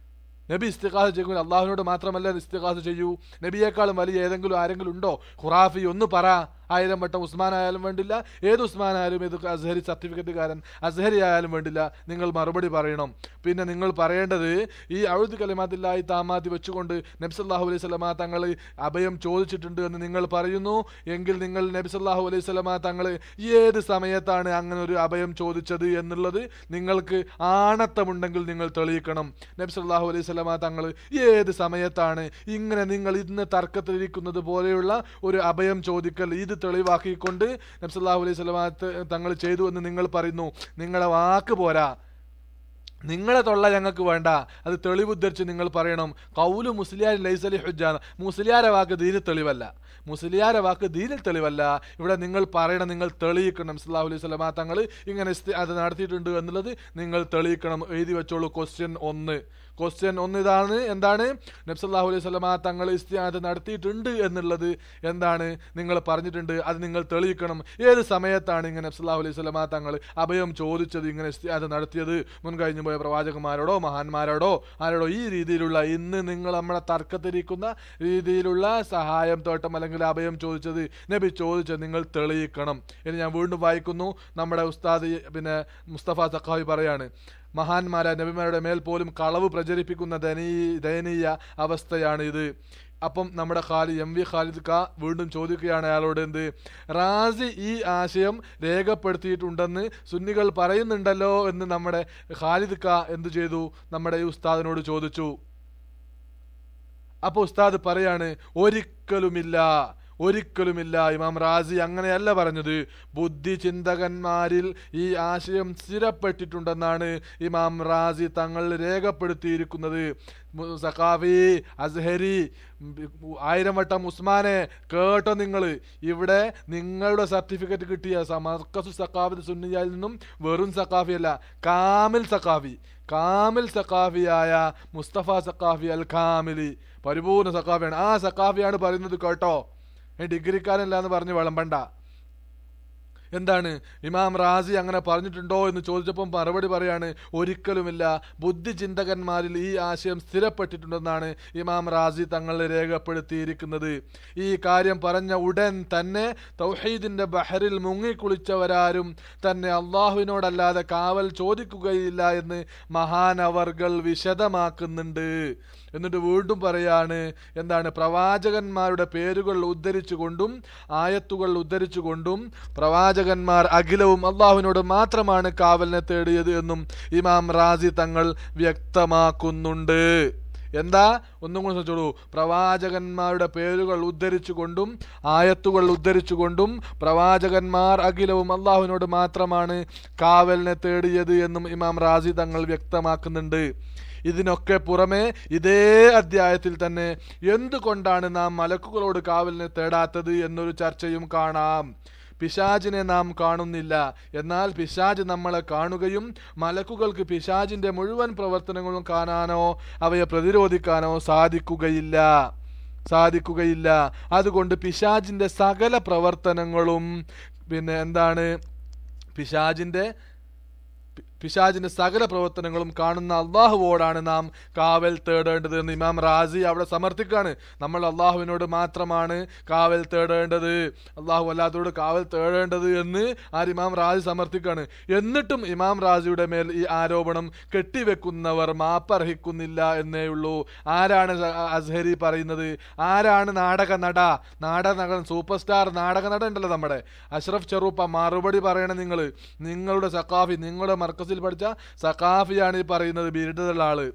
നബി ഇസ്തിഖാസ് ചെയ്യുമെങ്കിൽ അള്ളാഹുവിനോട് മാത്രമല്ല ഇസ്തിഖാസ് ചെയ്യൂ നബിയേക്കാളും വലിയ ഏതെങ്കിലും ആരെങ്കിലും ഉണ്ടോ ഖുറാഫി ഒന്ന് പറ ആയിരം വട്ടം ഉസ്മാൻ ആയാലും വേണ്ടില്ല ഏത് ഉസ്മാൻ ആയാലും ഏത് അസ്ഹരി സർട്ടിഫിക്കറ്റുകാരൻ അസ്ഹരി ആയാലും വേണ്ടില്ല നിങ്ങൾ മറുപടി പറയണം പിന്നെ നിങ്ങൾ പറയേണ്ടത് ഈ അഴുത് കലിമാത്തില്ലായി താമാതി വെച്ചുകൊണ്ട് നബ്സല്ലാഹു അലൈഹി സ്വലമ തങ്ങൾ അഭയം ചോദിച്ചിട്ടുണ്ട് എന്ന് നിങ്ങൾ പറയുന്നു എങ്കിൽ നിങ്ങൾ നബ്സല്ലാഹു അലൈഹി സ്വലമ തങ്ങൾ ഏത് സമയത്താണ് അങ്ങനെ ഒരു അഭയം ചോദിച്ചത് എന്നുള്ളത് നിങ്ങൾക്ക് ആണത്തമുണ്ടെങ്കിൽ നിങ്ങൾ തെളിയിക്കണം നബ്സല്ലാഹു അലൈഹി സ്വലമ തങ്ങൾ ഏത് സമയത്താണ് ഇങ്ങനെ നിങ്ങൾ ഇന്ന് തർക്കത്തിലിരിക്കുന്നത് പോലെയുള്ള ഒരു അഭയം ചോദിക്കൽ ഇത് തെളിവാക്കിക്കൊണ്ട് നബ്സല്ലാഹു അലൈഹി സ്വലമ തങ്ങൾ ചെയ്തു എന്ന് നിങ്ങൾ പറയുന്നു നിങ്ങളുടെ വാക്ക് പോരാ നിങ്ങളെ തൊള്ള ഞങ്ങൾക്ക് വേണ്ട അത് തെളിവുദ്ധരിച്ച് നിങ്ങൾ പറയണം കൗലു മുസ്ലിയാർ ലൈസലി ഹുജാന മുസ്ലിയാരെ വാക്ക് ദീനിൽ തെളിവല്ല മുസ്ലിയാരെ വാക്ക് ദീനിൽ തെളിവല്ല ഇവിടെ നിങ്ങൾ പറയണം നിങ്ങൾ തെളിയിക്കണം സല്ലാഹു അലൈഹി സ്വലമാ തങ്ങൾ ഇങ്ങനെ ഇസ്തി- അത് നടത്തിയിട്ടുണ്ട് എന്നുള്ളത് നിങ്ങൾ തെളിയിക്കണം എഴുതി വെച്ചോളൂ ക്വസ്റ്റ്യൻ ഒന്ന് ക്വസ്റ്റ്യൻ ഒന്ന് ഇതാണ് എന്താണ് നബ്സല്ലാഹു അലൈഹി സ്വലമാ തങ്ങൾ ഇസ്തിയാദ് നടത്തിയിട്ടുണ്ട് എന്നുള്ളത് എന്താണ് നിങ്ങൾ പറഞ്ഞിട്ടുണ്ട് അത് നിങ്ങൾ തെളിയിക്കണം ഏത് സമയത്താണ് ഇങ്ങനെ നബ്സല്ലാഹു അലൈഹി സ്വലമാ തങ്ങൾ അഭയം ചോദിച്ചത് ഇങ്ങനെ ഇസ്തിയാദ് നടത്തിയത് മുൻകഴിഞ്ഞു പോയ പ്രവാചകന്മാരോടോ മഹാന്മാരോടോ ആരോടോ ഈ രീതിയിലുള്ള ഇന്ന് നിങ്ങൾ നമ്മളെ തർക്കത്തിരിക്കുന്ന രീതിയിലുള്ള സഹായം തോട്ടം അല്ലെങ്കിൽ അഭയം ചോദിച്ചത് നബി ചോദിച്ചത് നിങ്ങൾ തെളിയിക്കണം ഇനി ഞാൻ വീണ്ടും വായിക്കുന്നു നമ്മുടെ ഉസ്താദ് പിന്നെ മുസ്തഫ സഖാവി പറയാണ് മഹാന്മാരായ നബിമാരുടെ മേൽ പോലും കളവ് പ്രചരിപ്പിക്കുന്ന ദനീ ദയനീയ അവസ്ഥയാണ് ഇത് അപ്പം നമ്മുടെ ഖാലിദ് എം വി ഖാലിദ് ക വീണ്ടും ചോദിക്കുകയാണ് അയാളോട് എന്ത് റാസി ഈ ആശയം രേഖപ്പെടുത്തിയിട്ടുണ്ടെന്ന് സുന്നികൾ പറയുന്നുണ്ടല്ലോ എന്ന് നമ്മുടെ ഖാലിദ് ക എന്ത് ചെയ്തു നമ്മുടെ ഈ ഉസ്താദിനോട് ചോദിച്ചു അപ്പോൾ ഉസ്താദ് പറയാണ് ഒരിക്കലുമില്ല ഒരിക്കലുമില്ല ഇമാം റാസി അങ്ങനെയല്ല പറഞ്ഞത് ബുദ്ധി ചിന്തകന്മാരിൽ ഈ ആശയം സ്ഥിരപ്പെട്ടിട്ടുണ്ടെന്നാണ് ഇമാം റാസി തങ്ങൾ രേഖപ്പെടുത്തിയിരിക്കുന്നത് മു- സഖാഫി അസ്ഹരി ഉം, ആയിരം വട്ടം ഉസ്മാനെ കേട്ടോ നിങ്ങൾ ഇവിടെ നിങ്ങളുടെ സർട്ടിഫിക്കറ്റ് കിട്ടിയ സമർക്കസു സഖാഫി സുന്നിയായിൽ നിന്നും വെറും സഖാഫിയല്ല കാമിൽ സഖാഫി കാമിൽ സഖാഫിയായ മുസ്തഫ സഖാഫി അൽ കാമിലി പരിപൂർണ സഖാഫിയാണ് ആ സഖാഫിയാണ് പറയുന്നത് കേട്ടോ ഏ, ഡിഗ്രിക്കാരനല്ല എന്ന് പറഞ്ഞ് വിളമ്പണ്ട എന്താണ് ഇമാം റാസി അങ്ങനെ പറഞ്ഞിട്ടുണ്ടോ എന്ന് ചോദിച്ചപ്പം മറുപടി പറയാണ് ഒരിക്കലുമില്ല ബുദ്ധിചിന്തകന്മാരിൽ ഈ ആശയം സ്ഥിരപ്പെട്ടിട്ടുണ്ടെന്നാണ് ഇമാം റാസി തങ്ങൾ രേഖപ്പെടുത്തിയിരിക്കുന്നത് ഈ കാര്യം പറഞ്ഞ ഉടൻ തന്നെ തൗഹീദിന്റെ ബഹറിൽ മുങ്ങിക്കുളിച്ചവരാരും തന്നെ അള്ളാഹുവിനോടല്ലാതെ കാവൽ ചോദിക്കുകയില്ല എന്ന് മഹാനവർകൾ വിശദമാക്കുന്നുണ്ട് എന്നിട്ട് വീണ്ടും പറയാണ് എന്താണ് പ്രവാചകന്മാരുടെ പേരുകൾ ഉദ്ധരിച്ചുകൊണ്ടും ആയത്തുകൾ ഉദ്ധരിച്ചുകൊണ്ടും പ്രവാചകന്മാർ അഖിലവും അള്ളാഹുവിനോട് മാത്രമാണ് കാവലിനെ തേടിയത് എന്നും ഇമാം റാസി തങ്ങൾ വ്യക്തമാക്കുന്നുണ്ട് എന്താ ഒന്നും കൂടി ശ്രദ്ധിച്ചോളൂ പ്രവാചകന്മാരുടെ പേരുകൾ ഉദ്ധരിച്ചുകൊണ്ടും ആയത്തുകൾ ഉദ്ധരിച്ചുകൊണ്ടും പ്രവാചകന്മാർ അഖിലവും അള്ളാഹുവിനോട് മാത്രമാണ് കാവലിനെ തേടിയത് എന്നും ഇമാം റാസി തങ്ങൾ വ്യക്തമാക്കുന്നുണ്ട് ഇതിനൊക്കെ പുറമെ ഇതേ അധ്യായത്തിൽ തന്നെ എന്തുകൊണ്ടാണ് നാം മലക്കുകളോട് കാവലിനെ തേടാത്തത് എന്നൊരു ചർച്ചയും കാണാം പിശാജിനെ നാം കാണുന്നില്ല എന്നാൽ പിശാജ് നമ്മളെ കാണുകയും മലക്കുകൾക്ക് പിശാജിന്റെ മുഴുവൻ പ്രവർത്തനങ്ങളും കാണാനോ അവയെ പ്രതിരോധിക്കാനോ സാധിക്കുകയില്ല സാധിക്കുകയില്ല അതുകൊണ്ട് പിശാജിന്റെ സകല പ്രവർത്തനങ്ങളും പിന്നെ എന്താണ് പിശാജിന്റെ പി- പിശാചിന്റെ സകല പ്രവർത്തനങ്ങളും കാണുന്ന അള്ളാഹുവോടാണ് നാം കാവൽ തേടേണ്ടത് എന്ന് ഇമാം റാസി അവിടെ സമർത്ഥിക്കാണ് നമ്മൾ അള്ളാഹുവിനോട് മാത്രമാണ് കാവൽ തേടേണ്ടത് അള്ളാഹു അല്ലാത്തവരോട് കാവൽ തേടേണ്ടത് എന്ന് ആ ഇമാം റാസി സമർത്ഥിക്കാണ് എന്നിട്ടും ഇമാം റാസിയുടെ മേൽ ഈ ആരോപണം കെട്ടിവെക്കുന്നവർ മാപ്പർഹിക്കുന്നില്ല എന്നേ ഉള്ളൂ ആരാണ് സ- അസ്ഹരി പറയുന്നത് ആരാണ് നാടക നട നാടക നടൻ സൂപ്പർ സ്റ്റാർ നാടക നട ഉണ്ടല്ലോ നമ്മുടെ അഷ്റഫ് ചെറുപ്പ മറുപടി പറയണം നിങ്ങൾ നിങ്ങളുടെ സക്കാഫി നിങ്ങളുടെ മർക്കസിൽ പഠിച്ച സക്കാഫിയാണ് ഈ പറയുന്നത് ബിരുദമുള്ള ആള്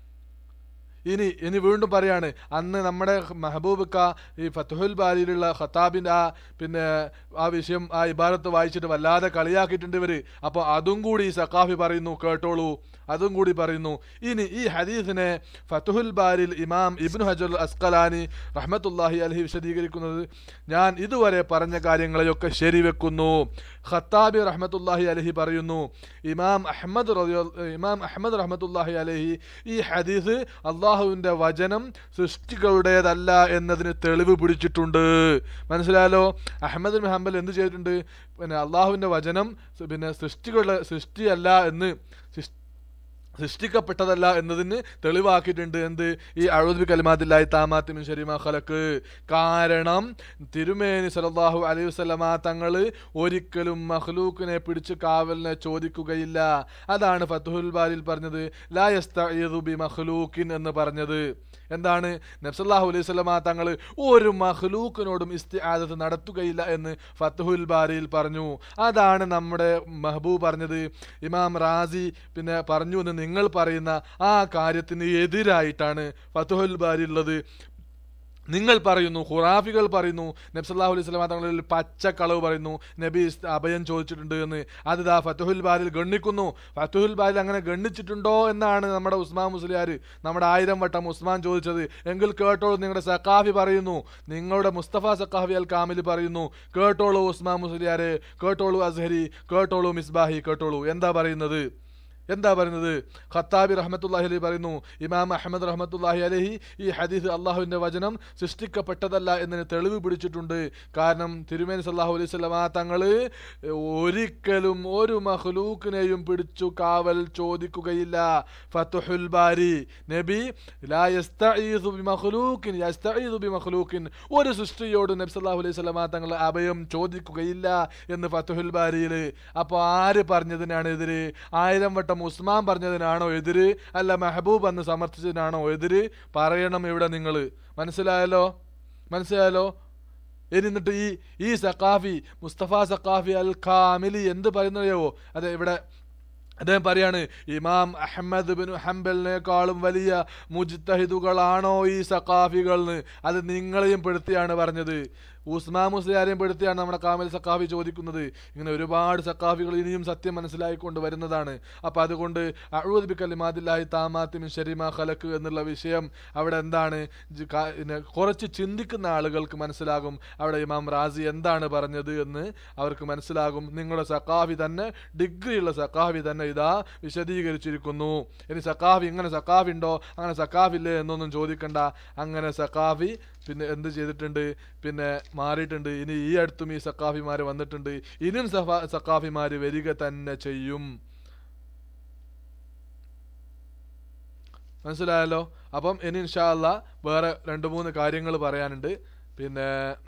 ഇനി ഇനി വീണ്ടും പറയാണ് അന്ന് നമ്മുടെ മെഹബൂബ് ക ഈ ഫത്തുഹുൽ ബാരിയിലുള്ള ഖത്താബിൻ്റെ ആ പിന്നെ ആ വിഷയം ആ ഇബാരത്ത് വായിച്ചിട്ട് വല്ലാതെ കളിയാക്കിയിട്ടുണ്ട് ഇവര് അപ്പോൾ അതും കൂടി ഈ സക്കാഫി പറയുന്നു കേട്ടോളൂ അതും കൂടി പറയുന്നു ഇനി ഈ ഹദീസിനെ ഫത്തുഹുൽ ബാരിൽ ഇമാം ഇബ്നു ഹജർ അസ്കലാനി റഹ്മത്തുല്ലാഹി അലഹി വിശദീകരിക്കുന്നത് ഞാൻ ഇതുവരെ പറഞ്ഞ കാര്യങ്ങളെയൊക്കെ ശരിവെക്കുന്നു ഖത്താബി റഹ്മത്തുല്ലാഹി അലഹി പറയുന്നു ഇമാം അഹമ്മദ് റളിയ- ഇമാം അഹമ്മദ് റഹ്മത്തുല്ലാഹി അലഹി ഈ ഹദീസ് അള്ളാഹുവിന്റെ വചനം സൃഷ്ടികളുടേതല്ല എന്നതിന് തെളിവ് പിടിച്ചിട്ടുണ്ട് മനസ്സിലായാലോ അഹമ്മദ് ബിൻ ഹംബൽ എന്ത് ചെയ്തിട്ടുണ്ട് പിന്നെ അള്ളാഹുവിന്റെ വചനം സ് പിന്നെ സൃഷ്ടികളുടെ സൃഷ്ടിയല്ല എന്ന് സൃഷ്- സൃഷ്ടിക്കപ്പെട്ടതല്ല എന്നതിന് തെളിവാക്കിയിട്ടുണ്ട് എന്ത് ഈ അഴുദ്ബി കലിമാത്തില്ലായി താമാത്തിമിൻ ഷരീമ ഖലക്ക് കാരണം തിരുമേനി സല്ലല്ലാഹു അലൈഹി വസല്ലമ തങ്ങൾ ഒരിക്കലും മഖ്ലൂക്കിനെ പിടിച്ച് കാവലിനെ ചോദിക്കുകയില്ല അതാണ് ഫത്തുഹുൽ ബാരിൽ പറഞ്ഞത് ലാ യസ്തഈദു ബി മഖ്ലൂക്കിൻ എന്ന് പറഞ്ഞത് എന്താണ് നബ്സല്ലാഹു അലൈഹി സ്വലമ തങ്ങൾ ഒരു മഹ്ലൂക്കിനോടും ഇസ്തിആദത്ത് നടത്തുകയില്ല എന്ന് ഫത്തുഹുൽ ബാരിയിൽ പറഞ്ഞു അതാണ് നമ്മുടെ മെഹബൂബ് പറഞ്ഞത് ഇമാം റാസി പിന്നെ പറഞ്ഞു എന്ന് നിങ്ങൾ പറയുന്ന ആ കാര്യത്തിന് എതിരായിട്ടാണ് ഫത്തുഹുൽ ബാരി ഉള്ളത് നിങ്ങൾ പറയുന്നു ഖുറാഫികൾ പറയുന്നു നബ്സല്ലാഹു അലൈഹി സ്വലാം തങ്ങളിൽ പച്ചക്കളവ് പറയുന്നു നബി ഇസ് അഭയം ചോദിച്ചിട്ടുണ്ട് എന്ന് അത് ദാ ഫത്തുഹുൽ ബാരിൽ ഗണ്ണിക്കുന്നു ഫത്തുഹുൽ ബാരിൽ അങ്ങനെ ഗണ്ണിച്ചിട്ടുണ്ടോ എന്നാണ് നമ്മുടെ ഉസ്മാൻ മുസ്ലിയാർ നമ്മുടെ ആയിരം വട്ടം ഉസ്മാൻ ചോദിച്ചത് എങ്കിൽ കേട്ടോളൂ നിങ്ങളുടെ സക്കാഫി പറയുന്നു നിങ്ങളുടെ മുസ്തഫ സക്കാഫി അൽ കാമിൽ പറയുന്നു കേട്ടോളൂ ഉസ്മാൻ മുസ്ലിയാരെ കേട്ടോളൂ അസ്ഹരി കേട്ടോളൂ മിസ്ബാഹി കേട്ടോളൂ എന്താ പറയുന്നത് എന്താ പറയുന്നത് ഖത്താബി റഹ്മത്തുല്ലാഹി അലഹി പറയുന്നു ഇമാം അഹമ്മദ് റഹ്മത്തുല്ലാഹി അലഹി ഈ ഹദീസ് അള്ളാഹുവിന്റെ വചനം സൃഷ്ടിക്കപ്പെട്ടതല്ല എന്നതിന് തെളിവ് പിടിച്ചിട്ടുണ്ട് കാരണം തിരുമേനി സല്ലാഹു അലൈഹി സ്വലമ തങ്ങള് ഒരിക്കലും ഒരു മഹ്ലൂക്കിനെയും പിടിച്ചു കാവൽ ചോദിക്കുകയില്ല ഫത്തുഹുൽ ബാരി നബി ലാ യസ്തഈദു ബിമഖ്ലൂക്കിൻ യസ്തഈദു ബിമഖ്ലൂക്കിൻ ഒരു സൃഷ്ടിയോട് നബി സല്ലല്ലാഹു അലൈഹി വസല്ലമ തങ്ങൾ അഭയം ചോദിക്കുകയില്ല എന്ന് ഫത്തുഹുൽ ബാരിയിൽ അപ്പോൾ ആര് പറഞ്ഞതിനാണ് എതിര് ആയിരം വട്ടം ഉസ്മാൻ പറഞ്ഞതിനാണോ എതിര് അല്ല മെഹബൂബ് എന്ന് സമർത്ഥിച്ചതിനാണോ എതിര് പറയണം ഇവിടെ നിങ്ങൾ മനസ്സിലായല്ലോ മനസ്സിലായല്ലോ ഇനി എന്നിട്ട് ഈ ഈ സഖാഫി മുസ്തഫ സഖാഫി അൽ ഖാമിലി എന്ത് പറയുന്നറിയോ അതെ ഇവിടെ അദ്ദേഹം പറയാണ് ഇമാം അഹമ്മദ് ബിൻ ഹംബലിനേക്കാളും വലിയ മുജ്തഹിദുകളാണോ ഈ സഖാഫികൾ എന്ന് അത് നിങ്ങളെയും പെടുത്തിയാണ് പറഞ്ഞത് ഉസ്മാ മുസ്ലിയാരെയും പെടുത്തിയാണ് നമ്മുടെ കാമൽ സക്കാഫി ചോദിക്കുന്നത് ഇങ്ങനെ ഒരുപാട് സക്കാഫികൾ ഇനിയും സത്യം മനസ്സിലായിക്കൊണ്ട് വരുന്നതാണ് അപ്പം അതുകൊണ്ട് അഴുവദ് ബി കലിമാദില്ലാഹി താമാത്തിമിൻ ഷരീമ ഖലക്ക് എന്നുള്ള വിഷയം അവിടെ എന്താണ് ജ് കാ- പിന്നെ കുറച്ച് ചിന്തിക്കുന്ന ആളുകൾക്ക് മനസ്സിലാകും അവിടെ ഇമാം റാസി എന്താണ് പറഞ്ഞത് എന്ന് അവർക്ക് മനസ്സിലാകും നിങ്ങളുടെ സക്കാഫി തന്നെ ഡിഗ്രിയുള്ള സക്കാഫി തന്നെ ഇതാ വിശദീകരിച്ചിരിക്കുന്നു ഇനി സക്കാഫി ഇങ്ങനെ സക്കാഫി ഉണ്ടോ അങ്ങനെ സക്കാഫില്ലേ എന്നൊന്നും ചോദിക്കണ്ട അങ്ങനെ സക്കാഫി പിന്നെ എന്ത് ചെയ്തിട്ടുണ്ട് പിന്നെ മാറിയിട്ടുണ്ട് ഇനി ഈ അടുത്തും ഈ സക്കാഫിമാർ വന്നിട്ടുണ്ട് ഇനിയും സഫാ സക്കാഫിമാർ വരിക തന്നെ ചെയ്യും മനസ്സിലായല്ലോ അപ്പം ഇനി ഇൻഷാല്ല വേറെ രണ്ട് മൂന്ന് കാര്യങ്ങൾ പറയാനുണ്ട് പിന്നെ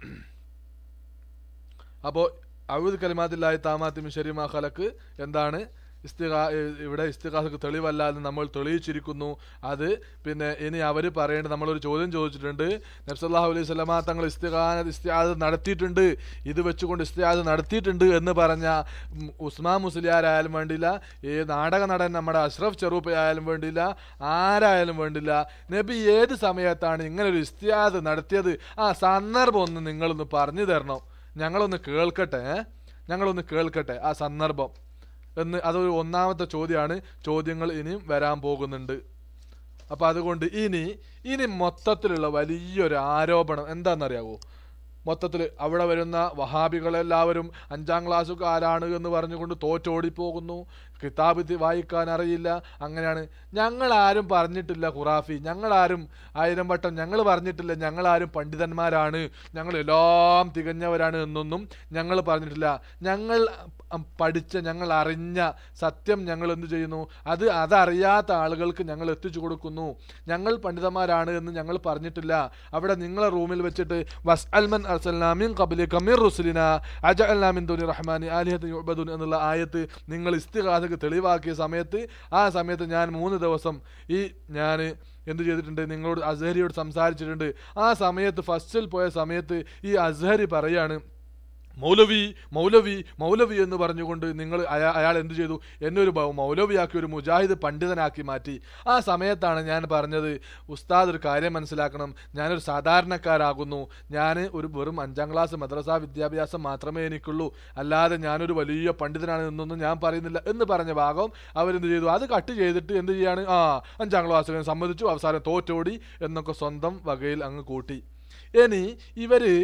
അപ്പോൾ അഴുത് കലിമാത്തില്ലായി താമാത്തിമി ഷരീമ ഖലക്ക് എന്താണ് ഇസ്തിഹാ ഇവിടെ ഇസ്തിഹാസക്ക് തെളിവല്ലാതെ നമ്മൾ തെളിയിച്ചിരിക്കുന്നു അത് പിന്നെ ഇനി അവർ പറയേണ്ടത് നമ്മളൊരു ചോദ്യം ചോദിച്ചിട്ടുണ്ട് നബ്സല്ലാഹു അലൈഹി സ്വലമ തങ്ങൾ ഇസ്തിഹാന ഇസ്തിഹാദ് നടത്തിയിട്ടുണ്ട് ഇത് വെച്ചുകൊണ്ട് ഇസ്തിഹാദ് നടത്തിയിട്ടുണ്ട് എന്ന് പറഞ്ഞ ഉം, ഉസ്മാൻ മുസ്ലിയാരായാലും വേണ്ടില്ല ഈ നാടക നടൻ നമ്മുടെ അഷ്റഫ് ചെറൂപ്പ ആയാലും വേണ്ടില്ല ആരായാലും വേണ്ടില്ല നബി ഏത് സമയത്താണ് ഇങ്ങനെ ഒരു ഇസ്തിഹാദ് നടത്തിയത് ആ സന്ദർഭം ഒന്ന് നിങ്ങളൊന്ന് പറഞ്ഞു തരണം ഞങ്ങളൊന്ന് കേൾക്കട്ടെ ഏ? ഞങ്ങളൊന്ന് കേൾക്കട്ടെ ആ സന്ദർഭം എന്ന് അതൊരു ഒന്നാമത്തെ ചോദ്യമാണ് ചോദ്യങ്ങൾ ഇനിയും വരാൻ പോകുന്നുണ്ട് അപ്പൊ അതുകൊണ്ട് ഇനി ഇനി മൊത്തത്തിലുള്ള വലിയൊരു ആരോപണം എന്താണെന്നറിയാവോ മൊത്തത്തിൽ അവിടെ വരുന്ന വഹാബികളെല്ലാവരും അഞ്ചാം ക്ലാസ്സുകാരാണ് എന്ന് പറഞ്ഞുകൊണ്ട് തോറ്റോടിപ്പോകുന്നു കിതാബ് തി- വായിക്കാൻ അറിയില്ല അങ്ങനെയാണ് ഞങ്ങളാരും പറഞ്ഞിട്ടില്ല ഖുറാഫി ഞങ്ങളാരും ആയിരം വട്ടം ഞങ്ങൾ പറഞ്ഞിട്ടില്ല ഞങ്ങളാരും പണ്ഡിതന്മാരാണ് ഞങ്ങൾ എല്ലാം തികഞ്ഞവരാണ് എന്നൊന്നും ഞങ്ങൾ പറഞ്ഞിട്ടില്ല ഞങ്ങൾ അം, പഠിച്ച ഞങ്ങൾ അറിഞ്ഞ സത്യം ഞങ്ങൾ എന്ത് ചെയ്യുന്നു അത് അതറിയാത്ത ആളുകൾക്ക് ഞങ്ങൾ എത്തിച്ചു കൊടുക്കുന്നു ഞങ്ങൾ പണ്ഡിതന്മാരാണ് എന്ന് ഞങ്ങൾ പറഞ്ഞിട്ടില്ല അവിടെ നിങ്ങളെ റൂമിൽ വെച്ചിട്ട് വസ് അൽമൻ അസലാമിൻ കബലി കമീർ റുസുലിന അജ അല്ലാമിൻ ദുനി റഹ്മാനി ആലിഹത്ത് യുബദുൻ എന്നുള്ള ആയത്ത് നിങ്ങൾ ഇസ്തിഹാസക്ക് തെളിവാക്കിയ സമയത്ത് ആ സമയത്ത് ഞാൻ മൂന്ന് ദിവസം ഈ ഞാൻ എന്ത് ചെയ്തിട്ടുണ്ട് നിങ്ങളോട് അസ്ഹരിയോട് സംസാരിച്ചിട്ടുണ്ട് ആ സമയത്ത് ഫസ്റ്റിൽ പോയ സമയത്ത് ഈ അസ്ഹരി പറയാണ് മൗലവി മൗലവി മൗലവി എന്ന് പറഞ്ഞുകൊണ്ട് നിങ്ങൾ അയാ അയാൾ എന്ത് ചെയ്തു എന്നെ ഒരു ബ- മൗലവിയാക്കി ഒരു മുജാഹിദ് പണ്ഡിതനാക്കി മാറ്റി ആ സമയത്താണ് ഞാൻ പറഞ്ഞത് ഉസ്താദ് ഒരു കാര്യം മനസ്സിലാക്കണം ഞാനൊരു സാധാരണക്കാരാകുന്നു ഞാൻ ഒരു വെറും അഞ്ചാം ക്ലാസ് മദ്രസ വിദ്യാഭ്യാസം മാത്രമേ എനിക്കുള്ളൂ അല്ലാതെ ഞാനൊരു വലിയ പണ്ഡിതനാണ് എന്നൊന്നും ഞാൻ പറയുന്നില്ല എന്ന് പറഞ്ഞ ഭാഗം അവരെന്ത് ചെയ്തു അത് കട്ട് ചെയ്തിട്ട് എന്ത് ചെയ്യാണ് ആ അഞ്ചാം ക്ലാസ് സമ്മതിച്ചു അവസാനം തോറ്റോടി എന്നൊക്കെ സ്വന്തം വകയിൽ അങ്ങ് കൂട്ടി ഇനി ഇവര്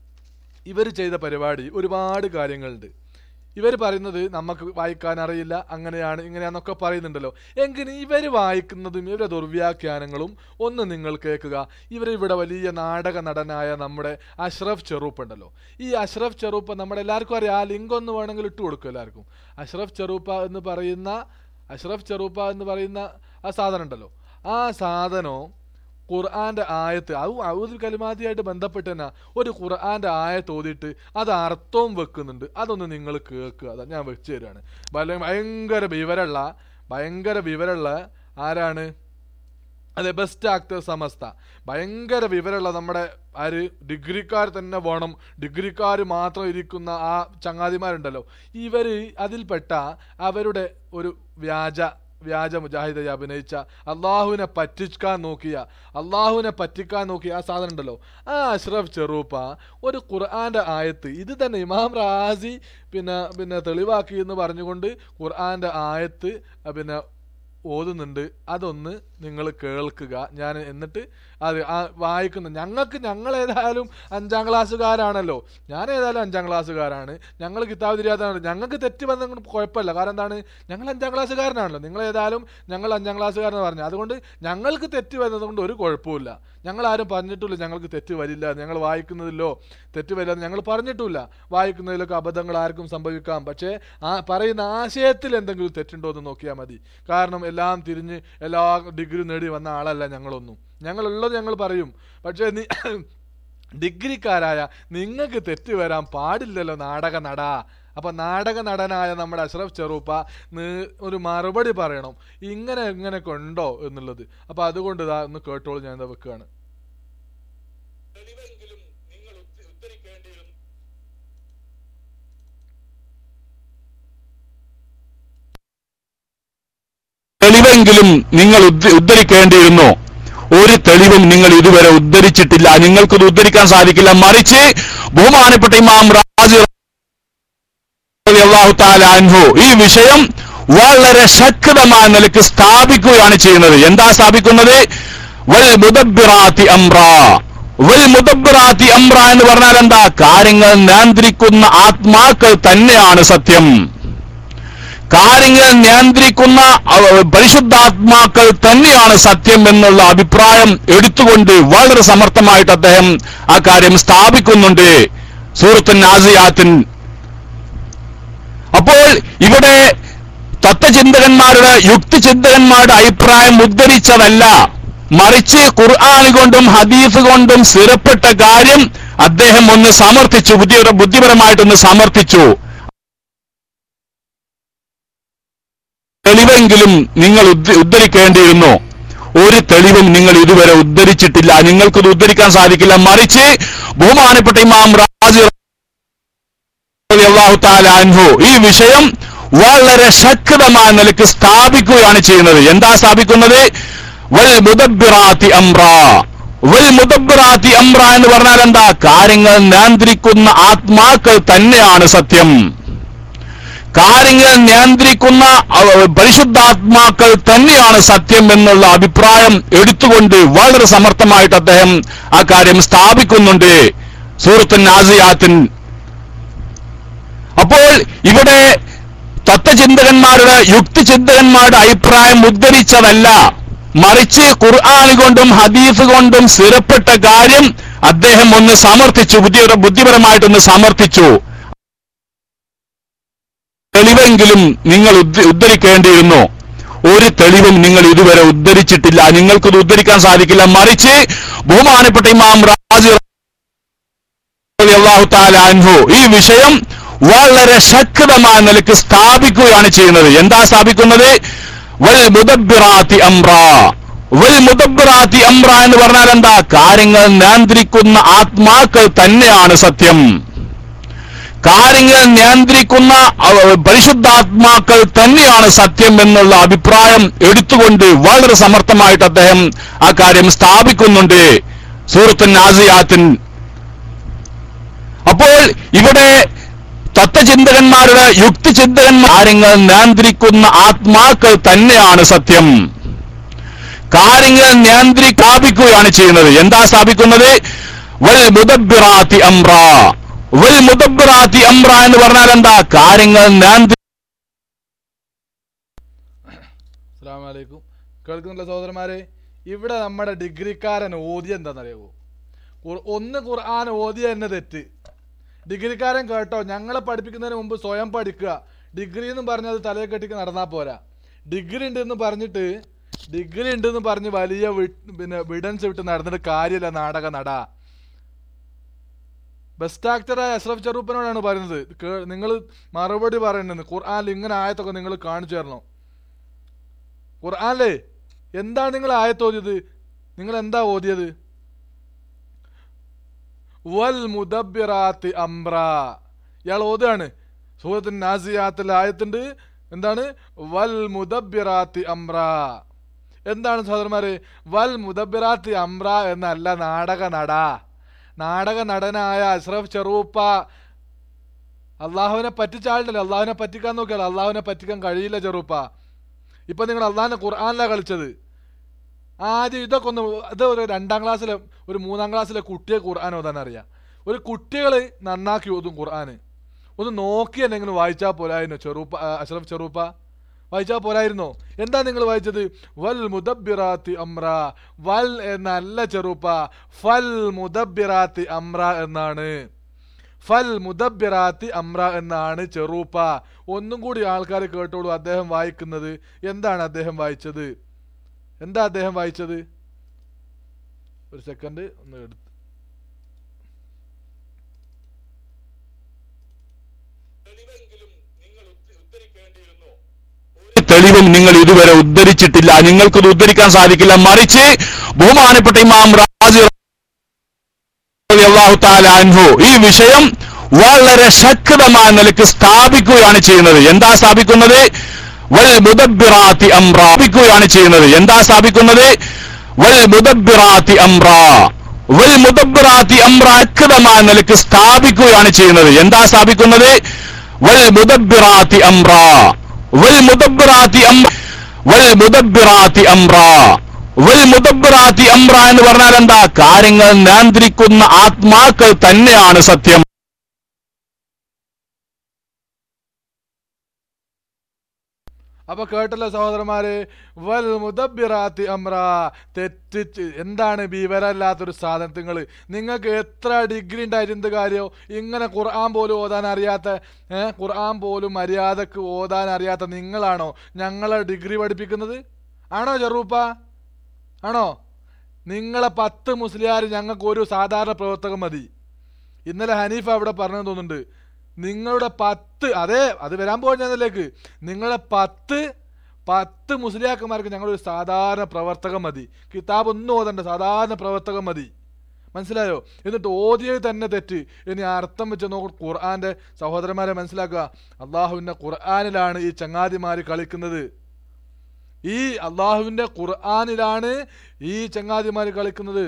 ഇവർ ചെയ്ത പരിപാടി ഒരുപാട് കാര്യങ്ങളുണ്ട് ഇവർ പറയുന്നത് നമുക്ക് വായിക്കാൻ അറിയില്ല അങ്ങനെയാണ് ഇങ്ങനെയാന്നൊക്കെ പറയുന്നുണ്ടല്ലോ എങ്കിലും ഇവർ വായിക്കുന്നതും ഇവരുടെ ദുർവ്യാഖ്യാനങ്ങളും ഒന്ന് നിങ്ങൾ കേൾക്കുക ഇവർ ഇവിടെ വലിയ നാടക നടനായ നമ്മുടെ അഷ്റഫ് ചെറൂപ്പ് ഉണ്ടല്ലോ ഈ അഷ്റഫ് ചെറൂപ്പ് നമ്മുടെ എല്ലാവർക്കും അറിയാം ആ ലിങ്ക് ഒന്ന് വേണമെങ്കിൽ ഇട്ട് കൊടുക്കും എല്ലാവർക്കും അഷ്റഫ് ചെറൂപ്പ എന്ന് പറയുന്ന അഷ്റഫ് ചെറൂപ്പ എന്ന് പറയുന്ന ആ സാധനം ഉണ്ടല്ലോ ആ സാധനം ഖുർആന്റെ ആയത്ത് അത് ഔദ് കലിമാതിയായിട്ട് ബന്ധപ്പെട്ട് തന്നെ ഒരു ഖുർആന്റെ ആയത്ത് ഓതിയിട്ട് അത് അർത്ഥവും വെക്കുന്നുണ്ട് അതൊന്ന് നിങ്ങൾ കേൾക്കുക അതാ ഞാൻ വെച്ച് തരാണ് ഭയ- ഭയങ്കര വിവരമുള്ള ഭയങ്കര വിവരമുള്ള ആരാണ് അതെ ബെസ്റ്റ് ആക്ടർ സമസ്ത ഭയങ്കര വിവരമുള്ള നമ്മുടെ ആര് ഡിഗ്രിക്കാർ തന്നെ വേണം ഡിഗ്രിക്കാർ മാത്രം ഇരിക്കുന്ന ആ ചങ്ങാതിമാരുണ്ടല്ലോ ഇവര് അതിൽപ്പെട്ട അവരുടെ ഒരു വ്യാജ വ്യാജ മുജാഹിദയെ അഭിനയിച്ച അള്ളാഹുവിനെ പറ്റിക്കാൻ നോക്കിയ അള്ളാഹുവിനെ പറ്റിക്കാൻ നോക്കിയ ആ സാധനം ഉണ്ടല്ലോ ആ അഷ്റഫ് ചെറൂപ്പ ഒരു ഖുർആന്റെ ആയത്ത് ഇത് തന്നെ ഇമാം റാസി പിന്നെ പിന്നെ തെളിവാക്കി എന്ന് പറഞ്ഞുകൊണ്ട് ഖുർആന്റെ ആയത്ത് ആ, പിന്നെ ഓതുന്നുണ്ട് അതൊന്ന് നിങ്ങൾ കേൾക്കുക ഞാൻ എന്നിട്ട് അത് ആ വായിക്കുന്ന ഞങ്ങൾക്ക് ഞങ്ങൾ ഏതായാലും അഞ്ചാം ക്ലാസ്സുകാരാണല്ലോ ഞാൻ ഏതായാലും അഞ്ചാം ക്ലാസ്സുകാരാണ് ഞങ്ങൾ കിതാബ് തിരിയാത്തതാണ് ഞങ്ങൾക്ക് തെറ്റ് വന്ന കുഴപ്പമില്ല കാരണം എന്താണ് ഞങ്ങൾ അഞ്ചാം ക്ലാസ്സുകാരനാണല്ലോ നിങ്ങൾ ഏതായാലും ഞങ്ങൾ അഞ്ചാം ക്ലാസ്സുകാരെന്ന് പറഞ്ഞു അതുകൊണ്ട് ഞങ്ങൾക്ക് തെറ്റ് വരുന്നത് കൊണ്ട് ഒരു കുഴപ്പമില്ല ഞങ്ങൾ ആരും പറഞ്ഞിട്ടില്ല ഞങ്ങൾക്ക് തെറ്റ് വരില്ല ഞങ്ങൾ വായിക്കുന്നതിലോ തെറ്റ് വരില്ല എന്ന് ഞങ്ങൾ പറഞ്ഞിട്ടില്ല വായിക്കുന്നതിലൊക്കെ അബദ്ധങ്ങൾ ആർക്കും സംഭവിക്കാം പക്ഷേ ആ പറയുന്ന ആശയത്തിൽ എന്തെങ്കിലും തെറ്റുണ്ടോ എന്ന് നോക്കിയാൽ മതി കാരണം എല്ലാം തിരിഞ്ഞ് എല്ലാ ഡിഗ്രി നേടി വന്ന ആളല്ല ഞങ്ങളൊന്നും ഞങ്ങളുള്ളത് ഞങ്ങൾ പറയും പക്ഷേ നീ ഡിഗ്രിക്കാരായ നിങ്ങൾക്ക് തെറ്റ് വരാൻ പാടില്ലല്ലോ നാടക നട അപ്പൊ നാടക നടനായ നമ്മുടെ അഷ്റഫ് ചെറൂപ്പ നീ- ഒരു മറുപടി പറയണം ഇങ്ങനെ ഇങ്ങനെയൊക്കെ ഉണ്ടോ എന്നുള്ളത് അപ്പൊ അതുകൊണ്ട് ഇതാ ഒന്ന് കേട്ടോളൂ ഞാൻ ഇതാ വെക്കുകയാണ് തെളിവെങ്കിലും നിങ്ങൾ ഉദ്ധ- ഉദ്ധരിക്കേണ്ടിയിരുന്നു ഒരു തെളിവും നിങ്ങൾ ഇതുവരെ ഉദ്ധരിച്ചിട്ടില്ല നിങ്ങൾക്കത് ഉദ്ധരിക്കാൻ സാധിക്കില്ല മറിച്ച് ബഹുമാനപ്പെട്ട ഇമാം റാജി അള്ളാഹു അൻഹു ഈ വിഷയം വളരെ ശക്തമായ നിലക്ക് സ്ഥാപിക്കുകയാണ് ചെയ്യുന്നത് എന്താ സ്ഥാപിക്കുന്നത് വൽ മുദബ്ബിറാത്തി അംറ വൽ മുദബ്ബിറാത്തി അംറ എന്ന് പറഞ്ഞാൽ എന്താ കാര്യങ്ങൾ നിയന്ത്രിക്കുന്ന ആത്മാക്കൾ തന്നെയാണ് സത്യം കാര്യങ്ങൾ നിയന്ത്രിക്കുന്ന അവ- പരിശുദ്ധാത്മാക്കൾ തന്നെയാണ് സത്യം എന്നുള്ള അഭിപ്രായം എടുത്തുകൊണ്ട് വളരെ സമർത്ഥമായിട്ട് അദ്ദേഹം ആ കാര്യം സ്ഥാപിക്കുന്നുണ്ട് സൂറത്തുൻ നാസിയാത്തിൻ അപ്പോൾ ഇവിടെ തത്വചിന്തകന്മാരുടെ യുക്തിചിന്തകന്മാരുടെ അഭിപ്രായം ഉദ്ധരിച്ചതല്ല മറിച്ച് ഖുർആൻ കൊണ്ടും ഹദീസ് കൊണ്ടും സ്ഥിരപ്പെട്ട കാര്യം അദ്ദേഹം ഒന്ന് സമർത്ഥിച്ചു ബുദ്ധി ബുദ്ധിപരമായിട്ടൊന്ന് സമർത്ഥിച്ചു തെളിവെങ്കിലും നിങ്ങൾ ഉദ്ധ- ഉദ്ധരിക്കേണ്ടിയിരുന്നു ഒരു തെളിവും നിങ്ങൾ ഇതുവരെ ഉദ്ധരിച്ചിട്ടില്ല നിങ്ങൾക്കത് ഉദ്ധരിക്കാൻ സാധിക്കില്ല മറിച്ച് ബഹുമാനപ്പെട്ട ഇമാം റാജി അള്ളാഹു അൻഹു ഈ വിഷയം വളരെ ശക്തമായ നിലക്ക് സ്ഥാപിക്കുകയാണ് ചെയ്യുന്നത് എന്താ സ്ഥാപിക്കുന്നത് വൽ മുദബ്ബിറാത്തി അംറ വൽ മുദബ്ബിറാത്തി അംറ എന്ന് പറഞ്ഞാൽ എന്താ കാര്യങ്ങൾ നിയന്ത്രിക്കുന്ന ആത്മാക്കൾ തന്നെയാണ് സത്യം കാര്യങ്ങൾ നിയന്ത്രിക്കുന്ന അവ- പരിശുദ്ധാത്മാക്കൾ തന്നെയാണ് സത്യം എന്നുള്ള അഭിപ്രായം എടുത്തുകൊണ്ട് വളരെ സമർത്ഥമായിട്ട് അദ്ദേഹം ആ കാര്യം സ്ഥാപിക്കുന്നുണ്ട് സൂറത്തുൻ നാസിയാത്തിൻ അപ്പോൾ ഇവിടെ തത്വചിന്തകന്മാരുടെ യുക്തിചിന്തകന്മാരുടെ അഭിപ്രായം ഉദ്ധരിച്ചതല്ല മറിച്ച് ഖുർആൻ കൊണ്ടും ഹദീസ് കൊണ്ടും സ്ഥിരപ്പെട്ട കാര്യം അദ്ദേഹം ഒന്ന് സമർത്ഥിച്ചു ബുദ്ധിപര ബുദ്ധിപരമായിട്ടൊന്ന് സമർത്ഥിച്ചു തെളിവെങ്കിലും നിങ്ങൾ ഉദ്ധ- ഉദ്ധരിക്കേണ്ടിയിരുന്നു ഒരു തെളിവും നിങ്ങൾ ഇതുവരെ ഉദ്ധരിച്ചിട്ടില്ല നിങ്ങൾക്കത് ഉദ്ധരിക്കാൻ സാധിക്കില്ല മറിച്ച് ബഹുമാനപ്പെട്ട ഇമാം റാജി അള്ളാഹു താലാൻഹു ഈ വിഷയം വളരെ ശക്തമായ നിലക്ക് സ്ഥാപിക്കുകയാണ് ചെയ്യുന്നത് എന്താ സ്ഥാപിക്കുന്നത് വൽ മുദബ്ബിറാത്തി അംറ വൽ മുദബ്ബിറാത്തി അംറ എന്ന് പറഞ്ഞാൽ എന്താ കാര്യങ്ങൾ നിയന്ത്രിക്കുന്ന ആത്മാക്കൾ തന്നെയാണ് സത്യം കാര്യങ്ങൾ നിയന്ത്രിക്കുന്ന അവ- പരിശുദ്ധാത്മാക്കൾ തന്നെയാണ് സത്യം എന്നുള്ള അഭിപ്രായം എടുത്തുകൊണ്ട് വളരെ സമർത്ഥമായിട്ട് അദ്ദേഹം ആ കാര്യം സ്ഥാപിക്കുന്നുണ്ട് സൂറത്തുൻ നാസിയാത്തിൻ അപ്പോൾ ഇവിടെ തത്വചിന്തകന്മാരുടെ യുക്തിചിന്തകന്മാർ കാര്യങ്ങൾ നിയന്ത്രിക്കുന്ന ആത്മാക്കൾ തന്നെയാണ് സത്യം കാര്യങ്ങൾ നിയന്ത്രി സ്ഥാപിക്കുകയാണ് ചെയ്യുന്നത് എന്താ സ്ഥാപിക്കുന്നത് വൽ മുദബ്ബിറാത്തി അംറ വൽ മുദബ്ബിറാത്തി അംറ എന്ന് പറഞ്ഞാൽ എന്താ കാര്യങ്ങൾ നിയന്ത്രി അസ്സാം വലൈക്കും കേൾക്കുന്നില്ല സഹോദരന്മാരെ ഇവിടെ നമ്മുടെ ഡിഗ്രിക്കാരൻ ഓതി എന്താണെന്നറിയാവോ ഖുർ- ഒന്ന് ഖുർആൻ ഓതിയ തന്നെ തെറ്റ് ഡിഗ്രിക്കാരൻ കേട്ടോ ഞങ്ങളെ പഠിപ്പിക്കുന്നതിന് മുമ്പ് സ്വയം പഠിക്കുക ഡിഗ്രി എന്ന് പറഞ്ഞത് തലയെ കെട്ടിക്ക് നടന്നാൽ പോരാ ഡിഗ്രി ഉണ്ടെന്ന് പറഞ്ഞിട്ട് ഡിഗ്രി ഉണ്ടെന്ന് പറഞ്ഞ് വലിയ വി- പിന്നെ വിഡൻസ് വിട്ട് നടന്നിട്ട് കാര്യമില്ല നാടക നട ബെസ്റ്റ് ആക്ടറായ അഷ്റഫ് ചെറുപ്പനോടാണ് പറയുന്നത് നിങ്ങൾ മറുപടി പറയണ്ടെന്ന് ഖുർആാനിൽ ഇങ്ങനെ ആയത്തൊക്കെ നിങ്ങൾ കാണിച്ചു തരണം ഖുർആാനിലേ എന്താണ് നിങ്ങൾ ആയത്ത് ഓതിയത് നിങ്ങൾ എന്താ ഓതിയത് വൽ മുദബ്ബിറാത്തി അംറ ഇയാൾ ഓതുകയാണ് സൂറത്തിൻ നാസിയാത്തിൽ ആയത്തുണ്ട് എന്താണ് വൽ മുദബ്ബിറാത്തി അംറ എന്താണ് സഹോദരന്മാരെ വൽ മുദബ്ബിറാത്തി അംറ എന്നല്ല നാടക നട നാടക നടനായ അഷ്റഫ് ചെറൂപ്പ അള്ളാഹുവിനെ പറ്റിച്ച ആളുണ്ടല്ലോ അള്ളാഹുവിനെ പറ്റിക്കാൻ നോക്കിയാൽ അള്ളാഹുവിനെ പറ്റിക്കാൻ കഴിയില്ല ചെറുപ്പ ഇപ്പൊ നിങ്ങൾ അള്ളാഹിന്റെ ഖുർആാനിലാണ് കളിച്ചത് ആദ്യം ഇതൊക്കെ ഒന്ന് ഇത് ഒരു രണ്ടാം ക്ലാസ്സിലെ ഒരു മൂന്നാം ക്ലാസ്സിലെ കുട്ടിയെ ഖുർആൻ ഓതാൻ അറിയാം ഒരു കുട്ടികൾ നന്നാക്കി ഓതും ഖുർആൻ ഒന്ന് നോക്കി എന്തെങ്കിലും വായിച്ചാൽ പോരായിരുന്നു ചെറുപ്പ ആ, അഷ്റഫ് ചെറുപ്പ വായിച്ചാൽ പോരായിരുന്നോ എന്താ നിങ്ങൾ വായിച്ചത് വൽ മുദബ്ബിറാത്തി അമ്ര വൽ എന്നല്ല ചെറുപ്പ ഫൽ മുദബ്ബിറാത്തി അമ്ര എന്നാണ് ഫൽ മുദബ്ബിറാത്തി അമ്ര എന്നാണ് ചെറൂപ്പ ഒന്നും കൂടി ആൾക്കാർ കേട്ടോളൂ അദ്ദേഹം വായിക്കുന്നത് എന്താണ് അദ്ദേഹം വായിച്ചത് എന്താ അദ്ദേഹം വായിച്ചത് ഒരു സെക്കൻഡ് ഒന്ന് എടുത്ത് തെളിവും നിങ്ങൾ ഇതുവരെ ഉദ്ധരിച്ചിട്ടില്ല നിങ്ങൾക്കത് ഉദ്ധരിക്കാൻ സാധിക്കില്ല മറിച്ച് ബഹുമാനപ്പെട്ട ഇമാം റാജി അള്ളാഹു താലാൻഹു ഈ വിഷയം വളരെ ശക്തമായ നിലക്ക് സ്ഥാപിക്കുകയാണ് ചെയ്യുന്നത് എന്താ സ്ഥാപിക്കുന്നത് വൽ മുദബ്ബിറാത്തി അംറ സ്ഥാപിക്കുകയാണ് ചെയ്യുന്നത് എന്താ സ്ഥാപിക്കുന്നത് വൽ മുദബ്ബിറാത്തി അംറ വൽ മുദബ്ബിറാത്തി അംറ ശക്തമായ നിലക്ക് സ്ഥാപിക്കുകയാണ് ചെയ്യുന്നത് എന്താ സ്ഥാപിക്കുന്നത് വൽ മുദബ്ബിറാത്തി അംറ വൽ മുദബ്ബിറാത്തി അംറ വൽ മുദബ്ബിറാത്തി അംറ വൽ മുദബ്ബിറാത്തി അംറ എന്ന് പറഞ്ഞാൽ എന്താ കാര്യങ്ങൾ നിയന്ത്രിക്കുന്ന ആത്മാക്കൾ തന്നെയാണ് സത്യം അപ്പൊ കേട്ടല്ലോ സഹോദരന്മാരെ വൽ മുദബ്ബിറാത്തി അമ്ര തെറ്റിച്ച് എന്താണ് വിവരമില്ലാത്തൊരു സാധനങ്ങൾ നിങ്ങൾക്ക് എത്ര ഡിഗ്രി ഉണ്ടായിട്ട് എന്ത് കാര്യമോ ഇങ്ങനെ ഖുർആൻ പോലും ഓതാൻ അറിയാത്ത ഏഹ് ഖുർആൻ പോലും മര്യാദക്ക് ഓതാൻ അറിയാത്ത നിങ്ങളാണോ ഞങ്ങളെ ഡിഗ്രി പഠിപ്പിക്കുന്നത് ആണോ ചെറുപ്പ ആണോ നിങ്ങളെ പത്ത് മുസ്ലിയാർ ഞങ്ങൾക്ക് ഒരു സാധാരണ പ്രവർത്തകൻ മതി ഇന്നലെ ഹനീഫ അവിടെ പറഞ്ഞു തോന്നുന്നുണ്ട് നിങ്ങളുടെ പത്ത് അതെ അത് വരാൻ പോകുന്നതിലേക്ക് നിങ്ങളുടെ പത്ത് പത്ത് മുസ്ലിയാക്കന്മാർക്ക് ഞങ്ങളൊരു സാധാരണ പ്രവർത്തകൻ മതി കിതാബ് ഒന്നും ഓതണ്ട സാധാരണ പ്രവർത്തകൻ മതി മനസ്സിലായോ എന്നിട്ട് ഓതിയത് തന്നെ തെറ്റ് ഇനി അർത്ഥം വെച്ച് നോക്കും ഖുർആന്റെ സഹോദരന്മാരെ മനസ്സിലാക്കുക അള്ളാഹുവിന്റെ ഖുർആനിലാണ് ഈ ചങ്ങാതിമാര് കളിക്കുന്നത് ഈ അള്ളാഹുവിന്റെ ഖുർആനിലാണ് ഈ ചങ്ങാതിമാര് കളിക്കുന്നത്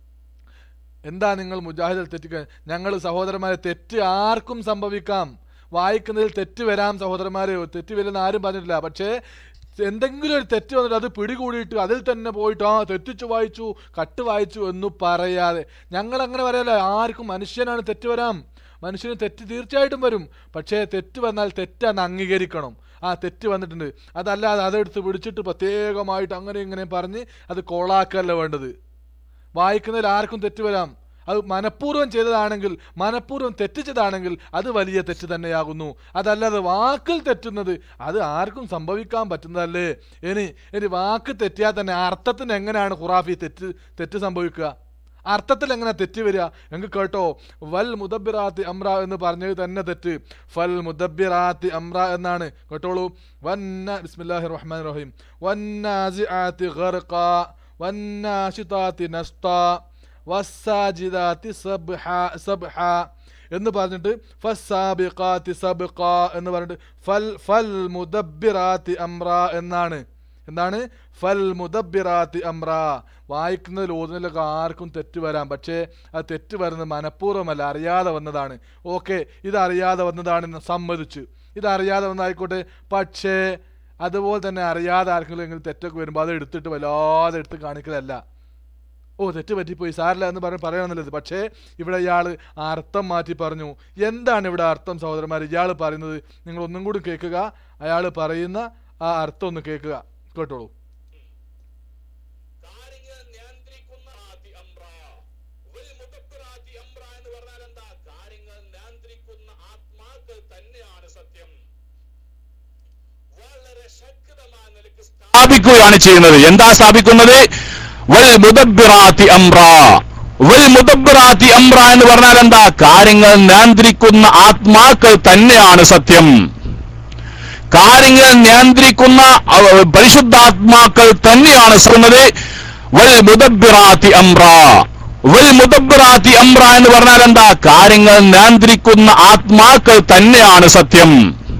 എന്താ നിങ്ങൾ മുജാഹിദിൽ തെറ്റിക്കാൻ ഞങ്ങൾ സഹോദരന്മാരെ തെറ്റ് ആർക്കും സംഭവിക്കാം വായിക്കുന്നതിൽ തെറ്റ് വരാം സഹോദരന്മാരെ തെറ്റ് വരില്ലെന്ന് ആരും പറഞ്ഞിട്ടില്ല പക്ഷേ എന്തെങ്കിലും ഒരു തെറ്റ് വന്നിട്ട് അത് പിടികൂടിയിട്ട് അതിൽ തന്നെ പോയിട്ട് ആ തെറ്റിച്ചു വായിച്ചു കട്ട് വായിച്ചു എന്ന് പറയാതെ ഞങ്ങൾ അങ്ങനെ പറയല്ല ആർക്കും മനുഷ്യനാണ് തെറ്റ് വരാം മനുഷ്യന് തെറ്റ് തീർച്ചയായിട്ടും വരും പക്ഷേ തെറ്റ് വന്നാൽ തെറ്റാന്ന് അംഗീകരിക്കണം ആ തെറ്റ് വന്നിട്ടുണ്ട് അതല്ലാതെ അതെടുത്ത് പിടിച്ചിട്ട് പ്രത്യേകമായിട്ട് അങ്ങനെ ഇങ്ങനെ പറഞ്ഞ് അത് കോളാക്കല്ല വേണ്ടത് വായിക്കുന്നതിൽ ആർക്കും തെറ്റ് വരാം അത് മനഃപൂർവ്വം ചെയ്തതാണെങ്കിൽ മനഃപൂർവ്വം തെറ്റിച്ചതാണെങ്കിൽ അത് വലിയ തെറ്റ് തന്നെയാകുന്നു അതല്ലാതെ വാക്കിൽ തെറ്റുന്നത് അത് ആർക്കും സംഭവിക്കാൻ പറ്റുന്നതല്ലേ ഇനി ഇനി വാക്ക് തെറ്റിയാൽ തന്നെ അർത്ഥത്തിന് എങ്ങനെയാണ് ഖുറാഫി തെറ്റ് തെറ്റ് സംഭവിക്കുക അർത്ഥത്തിൽ എങ്ങനെ തെറ്റ് വരിക എങ്കിൽ കേട്ടോ വൽ മുദബിറാത്തി അമ്ര എന്ന് പറഞ്ഞത് തന്നെ തെറ്റ് ഫൽ മുദബിറാത്തി അമ്ര എന്നാണ് കേട്ടോളൂ വന്ന ബിസ്മില്ലാഹി റഹ്മാൻ റഹീം വന്നാസിആത്തി ഗർഖ വന്നാശിതാത്തി നസ്ത വസ്സാജിദാത്തി സബ്ഹ സബ്ഹ എന്ന് പറഞ്ഞിട്ട് ഫസ്സാബിഖാത്തി സബ്ഖ എന്ന് പറഞ്ഞിട്ട് ഫൽ ഫൽ മുദബ്ബിറാത്തി അമ്ര എന്നാണ് എന്താണ് ഫൽ മുദബ്ബിറാത്തി അമ്ര വായിക്കുന്നതിൽ ഓതുന്നതിലൊക്കെ ആർക്കും തെറ്റ് വരാം പക്ഷേ അത് തെറ്റ് വരുന്നത് മനഃപൂർവ്വമല്ല അറിയാതെ വന്നതാണ് ഓക്കെ ഇത് അറിയാതെ വന്നതാണെന്ന് സമ്മതിച്ചു ഇത് അറിയാതെ വന്നതായിക്കോട്ടെ പക്ഷേ അതുപോലെ തന്നെ അറിയാതെ ആർക്കെങ്കിലും എങ്കിലും തെറ്റൊക്കെ വരുമ്പോൾ അത് എടുത്തിട്ട് വല്ലാതെ എടുത്ത് കാണിക്കലല്ല ഓ തെറ്റ് പറ്റിപ്പോയി സാറില്ല എന്ന് പറഞ്ഞ് പറയണമെന്നുള്ളത് പക്ഷേ ഇവിടെ ഇയാൾ അർത്ഥം മാറ്റി പറഞ്ഞു എന്താണ് ഇവിടെ അർത്ഥം സഹോദരന്മാർ ഇയാൾ പറയുന്നത് നിങ്ങൾ ഒന്നും കൂടി കേൾക്കുക അയാൾ പറയുന്ന ആ അർത്ഥം ഒന്ന് കേൾക്കുക കേട്ടോളൂ കാര്യങ്ങൾ നിയന്ത്രിക്കുന്ന ആദി അമ്ര വൽ മുദബ്ബിറാത്തി അമ്ര എന്ന് പറഞ്ഞാൽ എന്താ കാര്യങ്ങൾ നിയന്ത്രിക്കുന്ന ആത്മാക്കൾ തന്നെയാണ് സത്യം വളരെ ശക്തമായ നിലക്ക് സ്ഥാപിക്കുകയാണ് ചെയ്യുന്നത് എന്താ സ്ഥാപിക്കുന്നത് വൽ മുദബ്ബിറാത്തി അമ്ര വൽ മുദബ്ബിറാത്തി അമ്ര എന്ന് പറഞ്ഞാൽ എന്താ കാര്യങ്ങൾ നിയന്ത്രിക്കുന്ന ആത്മാക്കൾ തന്നെയാണ് സത്യം കാര്യങ്ങൾ നിയന്ത്രിക്കുന്ന അവ- പരിശുദ്ധാത്മാക്കൾ തന്നെയാണ് ചെയ്യുന്നത് വൽ മുദബ്ബിറാത്തി അമ്ര വൽ മുദബ്ബിറാത്തി അമ്ര എന്ന് പറഞ്ഞാൽ എന്താ കാര്യങ്ങൾ നിയന്ത്രിക്കുന്ന ആത്മാക്കൾ തന്നെയാണ് സത്യം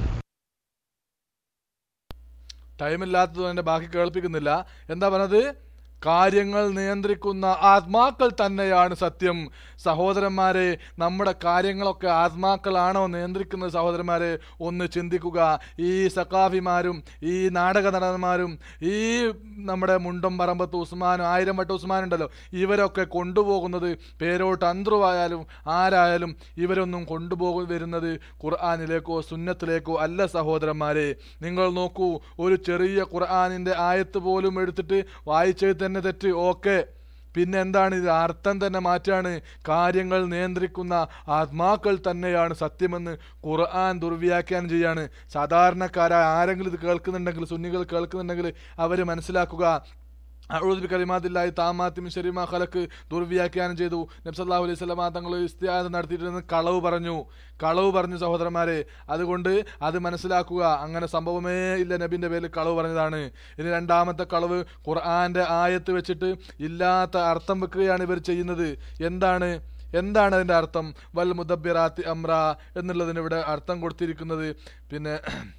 ടൈമില്ലാത്തത് എൻ്റെ ബാക്കി കേൾപ്പിക്കുന്നില്ല എന്താ പറഞ്ഞത് കാര്യങ്ങൾ നിയന്ത്രിക്കുന്ന ആത്മാക്കൾ തന്നെയാണ് സത്യം സഹോദരന്മാരെ നമ്മുടെ കാര്യങ്ങളൊക്കെ ആത്മാക്കളാണോ നിയന്ത്രിക്കുന്നത് സഹോദരന്മാരെ ഒന്ന് ചിന്തിക്കുക ഈ സക്കാഫിമാരും ഈ നാടക നടന്മാരും ഈ നമ്മുടെ മുണ്ടം പറമ്പത്ത് ഉസ്മാനും ആയിരം വട്ട ഉസ്മാൻ ഉണ്ടല്ലോ ഇവരൊക്കെ കൊണ്ടുപോകുന്നത് പേരോട്ട് അന്ത്രുവായാലും ആരായാലും ഇവരൊന്നും കൊണ്ടുപോകും വരുന്നത് ഖുർആാനിലേക്കോ സുന്നത്തിലേക്കോ അല്ല സഹോദരന്മാരെ നിങ്ങൾ നോക്കൂ ഒരു ചെറിയ ഖുർആാനിൻ്റെ ആയത്ത് പോലും എടുത്തിട്ട് വായിച്ചത് തന്നെ തെറ്റ് ഓക്കെ പിന്നെ എന്താണ് ഇത് അർത്ഥം തന്നെ മാറ്റാണ് കാര്യങ്ങൾ നിയന്ത്രിക്കുന്ന ആത്മാക്കൾ തന്നെയാണ് സത്യമെന്ന് ഖുർആൻ ദുർവ്യാഖ്യാനം ചെയ്യാണ് സാധാരണക്കാരായ ആരെങ്കിലും ഇത് കേൾക്കുന്നുണ്ടെങ്കിൽ സുന്നികൾ കേൾക്കുന്നുണ്ടെങ്കിൽ അവർ മനസ്സിലാക്കുക അഴുദ് കലിമാതില്ലായി താമാത്തിം ശരിമ ഖലക്ക് ദുർവ്യാഖ്യാനം ചെയ്തു നബ്സല്ലാഹു അലൈഹി സ്വലമ തങ്ങൾ ഇസ്തിയാദ് നടത്തിയിരുന്ന കളവ് പറഞ്ഞു കളവ് പറഞ്ഞു സഹോദരന്മാരെ അതുകൊണ്ട് അത് മനസ്സിലാക്കുക അങ്ങനെ സംഭവമേ ഇല്ല നബിന്റെ പേരിൽ കളവ് പറഞ്ഞതാണ് ഇനി രണ്ടാമത്തെ കളവ് ഖുർആന്റെ ആയത്ത് വെച്ചിട്ട് ഇല്ലാത്ത അർത്ഥം വെക്കുകയാണ് ഇവർ ചെയ്യുന്നത് എന്താണ് എന്താണ് അതിന്റെ അർത്ഥം വൽ മുദബിറാത്തി അമ്ര എന്നുള്ളതിന് ഇവിടെ അർത്ഥം കൊടുത്തിരിക്കുന്നത് പിന്നെ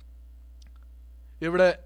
ഇവിടെ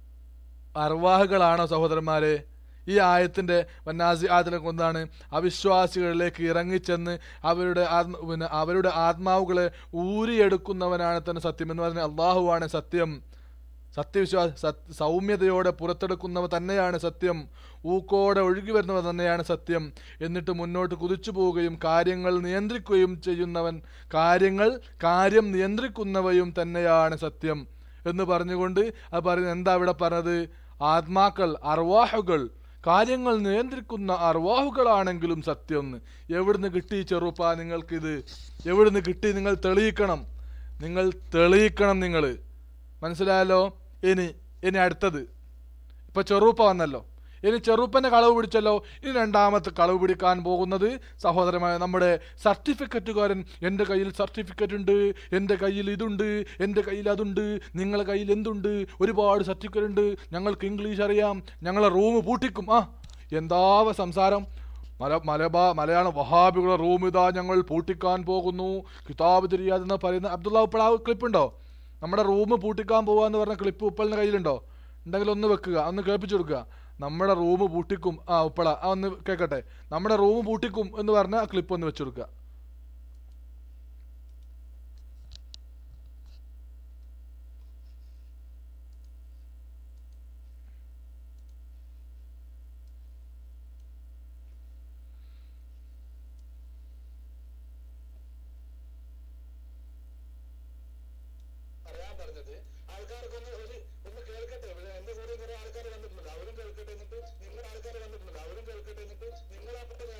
അർവാഹുകളാണോ സഹോദരന്മാരെ ഈ ആയത്തിന്റെ വന്നാസി ആയത്തിലൊക്കെ ഒന്നാണ് അവിശ്വാസികളിലേക്ക് ഇറങ്ങിച്ചെന്ന് അവരുടെ ആത്മ പിന്നെ അവരുടെ ആത്മാവുകളെ ഊരിയെടുക്കുന്നവനാണ് തന്നെ സത്യം എന്ന് പറഞ്ഞാൽ അള്ളാഹുവാണ് സത്യം സത്യവിശ്വാസ സത് സൗമ്യതയോടെ പുറത്തെടുക്കുന്നവ തന്നെയാണ് സത്യം ഊക്കോടെ ഒഴുകി വരുന്നവ തന്നെയാണ് സത്യം എന്നിട്ട് മുന്നോട്ട് കുതിച്ചു പോവുകയും കാര്യങ്ങൾ നിയന്ത്രിക്കുകയും ചെയ്യുന്നവൻ കാര്യങ്ങൾ കാര്യം നിയന്ത്രിക്കുന്നവയും തന്നെയാണ് സത്യം എന്ന് പറഞ്ഞുകൊണ്ട് അത് പറയുന്നത് എന്താ ഇവിടെ പറഞ്ഞത് ആത്മാക്കൾ അർവാഹുകൾ കാര്യങ്ങൾ നിയന്ത്രിക്കുന്ന അർവാഹുകളാണെങ്കിലും സത്യം എന്ന് എവിടുന്ന് കിട്ടി ചെറുപ്പ നിങ്ങൾക്കിത് എവിടുന്ന് കിട്ടി നിങ്ങൾ തെളിയിക്കണം നിങ്ങൾ തെളിയിക്കണം നിങ്ങൾ മനസ്സിലായല്ലോ ഇനി ഇനി അടുത്തത് ഇപ്പൊ ചെറുപ്പ വന്നല്ലോ ഇനി ചെറുപ്പനെ കളവ് പിടിച്ചല്ലോ ഇനി രണ്ടാമത്തെ കളവ് പിടിക്കാൻ പോകുന്നത് സഹോദരമായ നമ്മുടെ സർട്ടിഫിക്കറ്റുകാരൻ എൻ്റെ കയ്യിൽ സർട്ടിഫിക്കറ്റ് ഉണ്ട് എൻ്റെ കയ്യിൽ ഇതുണ്ട് എൻ്റെ കയ്യിൽ അതുണ്ട് നിങ്ങളെ കയ്യിൽ എന്തുണ്ട് ഒരുപാട് സർട്ടിഫിക്കറ്റ് ഉണ്ട് ഞങ്ങൾക്ക് ഇംഗ്ലീഷ് അറിയാം ഞങ്ങളെ റൂം പൂട്ടിക്കും ആ എന്താവ സംസാരം മല മലബാ മലയാള വഹാബികളുടെ റൂം ഇതാ ഞങ്ങൾ പൂട്ടിക്കാൻ പോകുന്നു കിതാബ് തിരിയാതെന്ന് പറയുന്ന അബ്ദുള്ള ഉപ്പള ക്ലിപ്പ് ഉണ്ടോ നമ്മുടെ റൂം പൂട്ടിക്കാൻ പോവാന്ന് പറഞ്ഞ ക്ലിപ്പ് ഉപ്പളിന്റെ കയ്യിലുണ്ടോ ഉണ്ടെങ്കിൽ ഒന്ന് വെക്കുക ഒന്ന് കേൾപ്പിച്ചു കൊടുക്കുക നമ്മുടെ റൂം പൂട്ടിക്കും ആ ഉപ്പള ആ ഒന്ന് കേൾക്കട്ടെ നമ്മുടെ റൂം പൂട്ടിക്കും എന്ന് പറഞ്ഞ ആ ക്ലിപ്പ് ഒന്ന് വെച്ചു കൊടുക്കുക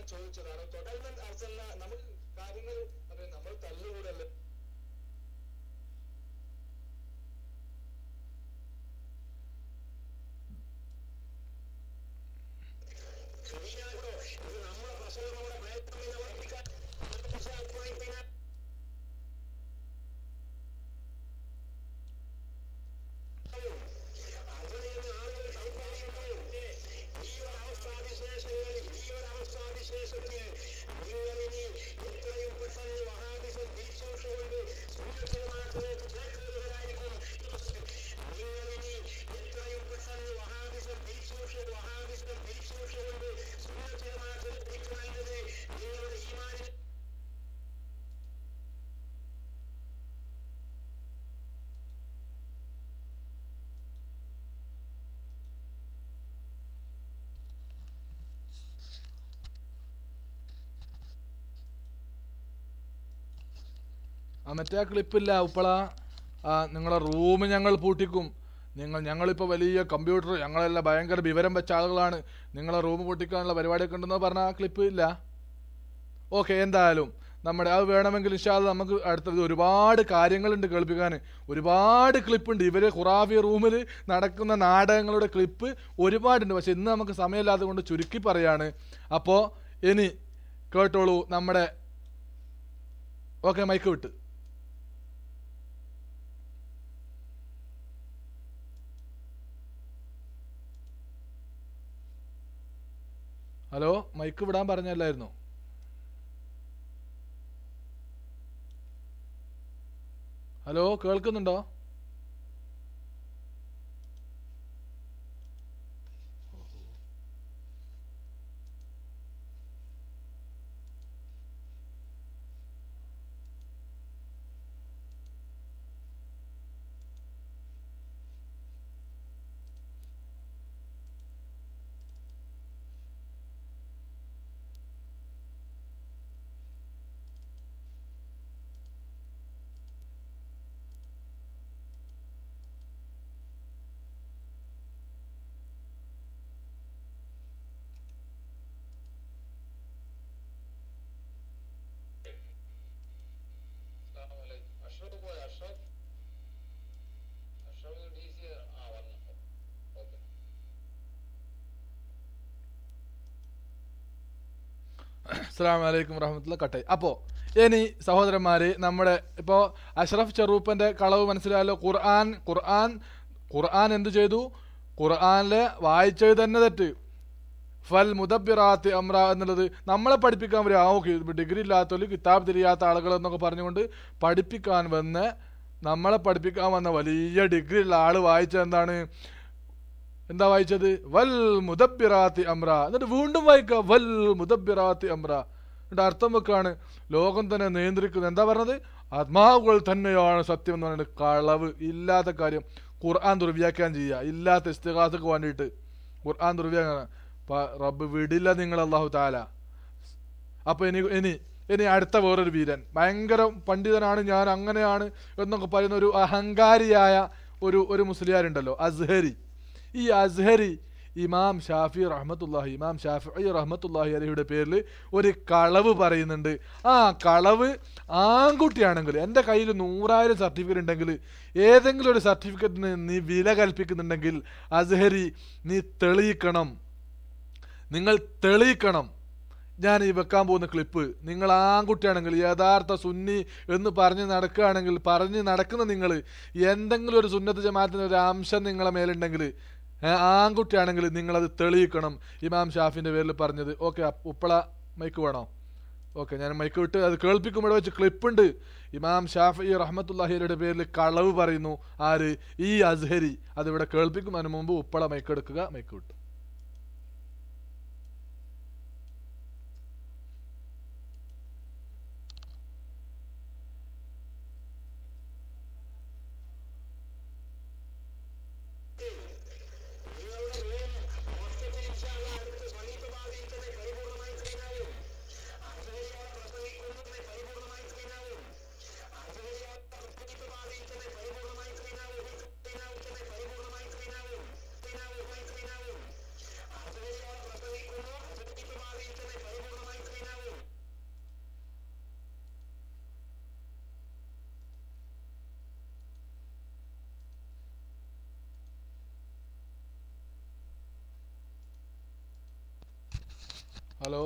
ചോദിച്ചതാണ് തുടർന്ന് അർസല്ല നമുക്ക് കാര്യങ്ങൾ അതെ നമ്മൾ തല്ലുകൂടല്ലേ ക്ഷമിക്കണോ ഇത് നമ്മളെ പ്രശ്നം നമ്മുടെ ഭയത്തിൽ പഠിപ്പിക്കാൻ പിന്നെ അവിടെയുള്ള ആളുകൾ സംസാരിക്കുമ്പോൾ ഈ ഒരു അവസ്ഥാവിശേഷങ്ങളിൽ ഈ ഒരു അവസ്ഥാവിശേഷത്തിൽ നിങ്ങൾ ഇനി എത്രയും പെട്ടെന്ന് വഹാബിസം തിരിച്ചുകൊണ്ട് സുരക്ഷിതമാക്കിലേക്ക് ചേർക്കുന്നവരായിരിക്കും നിങ്ങൾ ഇനി എത്രയും പെട്ടെന്ന് വഹാബിസം തിരിച്ചുകൊണ്ട് വഹാബിസം തിരിച്ചുകൊണ്ട് സുരക്ഷിതമാക്കുന്നതിലേക്ക് നല്ലത് നിങ്ങളുടെ ഈമാനിനെ ആ മറ്റേ ക്ലിപ്പില്ല ഉപ്പള ആ നിങ്ങളെ റൂം ഞങ്ങൾ പൂട്ടിക്കും നിങ്ങൾ ഞങ്ങളിപ്പോൾ വലിയ കമ്പ്യൂട്ടർ ഞങ്ങളെല്ലാം ഭയങ്കര വിവരം വെച്ച ആളുകളാണ് നിങ്ങളെ റൂം പൂട്ടിക്കാനുള്ള പരിപാടിയൊക്കെ ഉണ്ടെന്ന് പറഞ്ഞ ആ ക്ലിപ്പ് ഇല്ല ഓക്കെ എന്തായാലും നമ്മുടെ അത് വേണമെങ്കിൽ ഇൻഷാല് നമുക്ക് അടുത്തത് ഒരുപാട് കാര്യങ്ങളുണ്ട് കേൾപ്പിക്കാൻ ഒരുപാട് ക്ലിപ്പുണ്ട് ഇവർ ഖുറാഫി റൂമിൽ നടക്കുന്ന നാടകങ്ങളുടെ ക്ലിപ്പ് ഒരുപാടുണ്ട് പക്ഷെ ഇന്ന് നമുക്ക് സമയമില്ലാത്തത് കൊണ്ട് ചുരുക്കി പറയാണ് അപ്പോൾ ഇനി കേട്ടോളൂ നമ്മുടെ ഓക്കെ മൈക്ക് വിട്ട് ഹലോ മൈക്ക് വിടാൻ പറഞ്ഞല്ലായിരുന്നോ ഹലോ കേൾക്കുന്നുണ്ടോ അഷ്റഫ് പോയ അഷ്റഫ് അഷ്റഫ് ഡി സി ആ വന്നു ഓക്കെ അസ്സാം വലൈക്കും വറഹമത്തുള്ള കട്ടായി അപ്പോൾ ഇനി സഹോദരന്മാർ നമ്മുടെ ഇപ്പോൾ അഷ്റഫ് ചെറൂപ്പൻ്റെ കളവ് മനസ്സിലായല്ലോ ഖുർആൻ ഖുർആൻ ഖുർആൻ എന്ത് ചെയ്തു ഖുർആനിലെ വായിച്ചത് തന്നെ തെറ്റ് ഫൽ മുദബിറാത്ത് അമ്ര എന്നുള്ളത് നമ്മളെ പഠിപ്പിക്കാൻ വരും ആ ഓക്കെ ഡിഗ്രി ഇല്ലാത്തവർ കിതാബ് തിരിയാത്ത ആളുകൾ എന്നൊക്കെ പറഞ്ഞുകൊണ്ട് പഠിപ്പിക്കാൻ വന്ന് നമ്മളെ പഠിപ്പിക്കാൻ വന്ന വലിയ ഡിഗ്രി ഉള്ള ആള് വായിച്ചത് എന്താണ് എന്താ വായിച്ചത് വൽ മുദബിറാത്തി അമ്ര എന്നിട്ട് വീണ്ടും വായിക്കുക വൽ മുദബിറാത്തി അമ്ര എന്നിട്ട് അർത്ഥം വെക്കാണ് ലോകം തന്നെ നിയന്ത്രിക്കുന്നത് എന്താ പറഞ്ഞത് ആത്മാവുകൾ തന്നെയാണ് സത്യം എന്ന് പറഞ്ഞിട്ട് കളവ് ഇല്ലാത്ത കാര്യം ഖുർആൻ ദുർവ്യാഖ്യാനം ചെയ്യുക ഇല്ലാത്ത ഇസ്തിഹാസക്ക് വേണ്ടിയിട്ട് ഖുർആൻ ദുർവ്യാഖ്യാനം പ- റബ്ബ് വിടില്ല നിങ്ങൾ അള്ളാഹു താല അപ്പൊ ഇനി ഇനി ഇനി അടുത്ത വേറൊരു വീരൻ ഭയങ്കര പണ്ഡിതനാണ് ഞാൻ അങ്ങനെയാണ് എന്നൊക്കെ പറയുന്ന ഒരു അഹങ്കാരിയായ ഒരു ഒരു മുസ്ലിയാരുണ്ടല്ലോ അസ്ഹരി ഈ അസ്ഹരി ഇമാം ഷാഫി റഹ്മത്തുല്ലാഹി ഇമാം ഷാഫി റഹ്മത്തുല്ലാഹി അലഹിയുടെ പേരിൽ ഒരു കളവ് പറയുന്നുണ്ട് ആ കളവ് ആൺകുട്ടിയാണെങ്കിൽ എൻ്റെ കയ്യിൽ നൂറായിരം സർട്ടിഫിക്കറ്റ് ഉണ്ടെങ്കിൽ ഏതെങ്കിലും ഒരു സർട്ടിഫിക്കറ്റിന് നീ വില കൽപ്പിക്കുന്നുണ്ടെങ്കിൽ അസ്ഹരി നീ തെളിയിക്കണം നിങ്ങൾ തെളിയിക്കണം ഞാൻ ഈ വെക്കാൻ പോകുന്ന ക്ലിപ്പ് നിങ്ങൾ ആൺകുട്ടിയാണെങ്കിൽ യഥാർത്ഥ സുന്നി എന്ന് പറഞ്ഞ് നടക്കുകയാണെങ്കിൽ പറഞ്ഞ് നടക്കുന്ന നിങ്ങൾ എന്തെങ്കിലും ഒരു സുന്നത്ത് ജമാഅത്തിന് ഒരു അംശം നിങ്ങളെ മേലുണ്ടെങ്കിൽ ഏ, ആൺകുട്ടിയാണെങ്കിൽ നിങ്ങളത് തെളിയിക്കണം ഇമാം ഷാഫിന്റെ പേരിൽ പറഞ്ഞത് ഓക്കെ ഉപ്പള മൈക്ക് വേണോ ഓക്കെ ഞാൻ മൈക്ക് വിട്ട് അത് കേൾപ്പിക്കുമ്പോൾ വെച്ച് ക്ലിപ്പുണ്ട് ഇമാം ഷാഫി റഹ്മത്തുല്ലാഹിയുടെ പേരിൽ കളവ് പറയുന്നു ആര് ഈ അസ്ഹരി അതിവിടെ കേൾപ്പിക്കും അതിന് മുമ്പ് ഉപ്പള മൈക്ക് എടുക്കുക മൈക്ക് വിട്ടു നിങ്ങളുടെ റൂം ഹോസ്പിറ്റൽ ഇൻഷാല്ല അടുത്ത് സമീപഭാവിയിൽ തന്നെ പരിപൂർണമായി കഴിഞ്ഞാലും അസഹരിയായ പ്രസംഗിക്കുന്നതിനെ പരിപൂർണമായി കഴിഞ്ഞാലും അസഹരിയായ സമീപഭാവിയിൽ തന്നെ പരിപൂർണമായി കഴിഞ്ഞാലും കഴിഞ്ഞാൽ തന്നെ പരിപൂർണമായി കഴിഞ്ഞാലും കഴിഞ്ഞാലും കഴിഞ്ഞാലും ഹലോ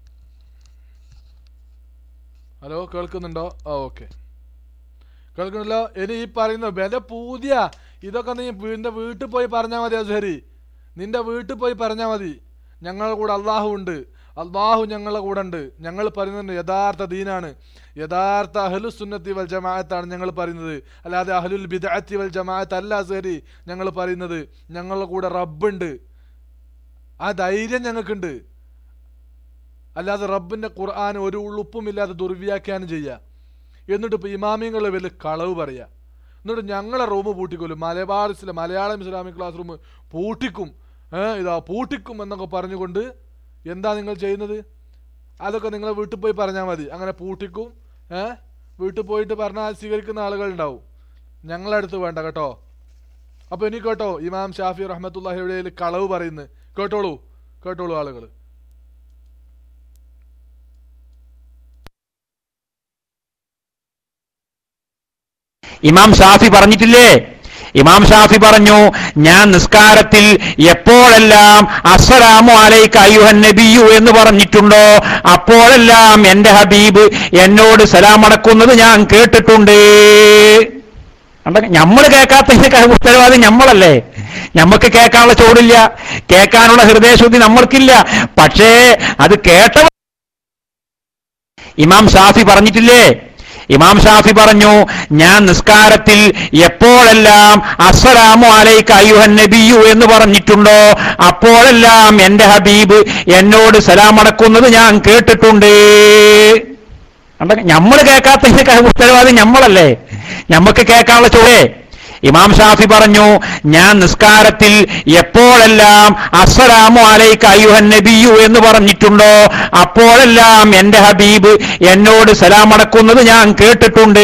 ഹലോ കേൾക്കുന്നുണ്ടോ ആ ഓക്കെ കേൾക്കണല്ലോ ഇനി ഈ പറയുന്ന വില പൂതിയ ഇതൊക്കെ നീ നിന്റെ വീട്ടിൽ പോയി പറഞ്ഞാൽ മതി അത് ശരി നിന്റെ വീട്ടിൽ പോയി പറഞ്ഞാൽ മതി ഞങ്ങളുടെ കൂടെ അള്ളാഹു ഉണ്ട് അള്ളാഹു ഞങ്ങളുടെ കൂടെ ഉണ്ട് ഞങ്ങൾ പറയുന്നത് യഥാർത്ഥ ദീനാണ് യഥാർത്ഥ അഹ്ലു സുന്നത്തി വൽ ജമാഅത്താണ് ഞങ്ങൾ പറയുന്നത് അല്ലാതെ അഹ്ലുൽ ബിദഅത്തി വൽ ജമാഅത്ത് അല്ല ശരി ഞങ്ങൾ പറയുന്നത് ഞങ്ങളുടെ കൂടെ റബ്ബുണ്ട് ആ ധൈര്യം ഞങ്ങൾക്കുണ്ട് അല്ലാതെ റബ്ബിന്റെ ഖുർആൻ ഒരു ഉളുപ്പുമില്ലാതെ ദുർവ്യാഖ്യാനം ചെയ്യുക എന്നിട്ട് ഇപ്പോൾ ഇമാമിങ്ങൾ വലിയ കളവ് പറയുക എന്നിട്ട് ഞങ്ങളെ റൂം പൂട്ടിക്കൊല്ലും Malabar Islam Malayalam Islamic class room പൂട്ടിക്കും ഏ ഇതാ പൂട്ടിക്കും എന്നൊക്കെ പറഞ്ഞുകൊണ്ട് എന്താ നിങ്ങൾ ചെയ്യുന്നത് അതൊക്കെ നിങ്ങൾ വീട്ടിൽ പോയി പറഞ്ഞാൽ മതി അങ്ങനെ പൂട്ടിക്കും ഏ വീട്ടിൽ പോയിട്ട് പറഞ്ഞാൽ സ്വീകരിക്കുന്ന ആളുകൾ ഉണ്ടാവും ഞങ്ങളടുത്ത് വേണ്ട കേട്ടോ അപ്പോൾ ഇനി കേട്ടോ ഇമാം ഷാഫി റഹ്മത്തുള്ളാഹിയുടെ കളവ് പറയുന്നത് കേട്ടോളൂ കേട്ടോളൂ ആളുകൾ ഇമാം ഷാഫി പറഞ്ഞിട്ടില്ലേ ഇമാം ഷാഫി പറഞ്ഞു ഞാൻ നിസ്കാരത്തിൽ എപ്പോഴെല്ലാം അസ്സലാമു അലൈക അയ്യുഹൻ നബിയു എന്ന് പറഞ്ഞിട്ടുണ്ടോ അപ്പോഴെല്ലാം എന്റെ ഹബീബ് എന്നോട് സലാം അടക്കുന്നത് ഞാൻ കേട്ടിട്ടുണ്ട് നമ്മൾ കേൾക്കാത്ത ഉത്തരവാദി നമ്മളല്ലേ നമുക്ക് കേൾക്കാനുള്ള ചോടില്ല കേൾക്കാനുള്ള ഹൃദയശുദ്ധി നമ്മൾക്കില്ല പക്ഷേ അത് കേട്ട ഇമാം ഷാഫി പറഞ്ഞിട്ടില്ലേ ഇമാം ഷാഫി പറഞ്ഞു ഞാൻ നിസ്കാരത്തിൽ എപ്പോഴെല്ലാം അസ്സലാമു അലൈക അയ്യുഹൻ നബിയു എന്ന് പറഞ്ഞിട്ടുണ്ടോ അപ്പോഴെല്ലാം എന്റെ ഹബീബ് എന്നോട് സലാം അടക്കുന്നത് ഞാൻ കേട്ടിട്ടുണ്ട് നമ്മൾ കേൾക്കാത്ത ഉത്തരവാദി നമ്മളല്ലേ നമുക്ക് കേൾക്കാനുള്ള ചോടേ ഇമാം ഷാഫി പറഞ്ഞു ഞാൻ നിസ്കാരത്തിൽ എപ്പോഴെല്ലാം അസ്സലാമു അലൈക അയ്യുഹൻ നബിയു എന്ന് പറഞ്ഞിട്ടുണ്ടോ അപ്പോഴെല്ലാം എന്റെ ഹബീബ് എന്നോട് സലാം അടക്കുന്നത് ഞാൻ കേട്ടിട്ടുണ്ട്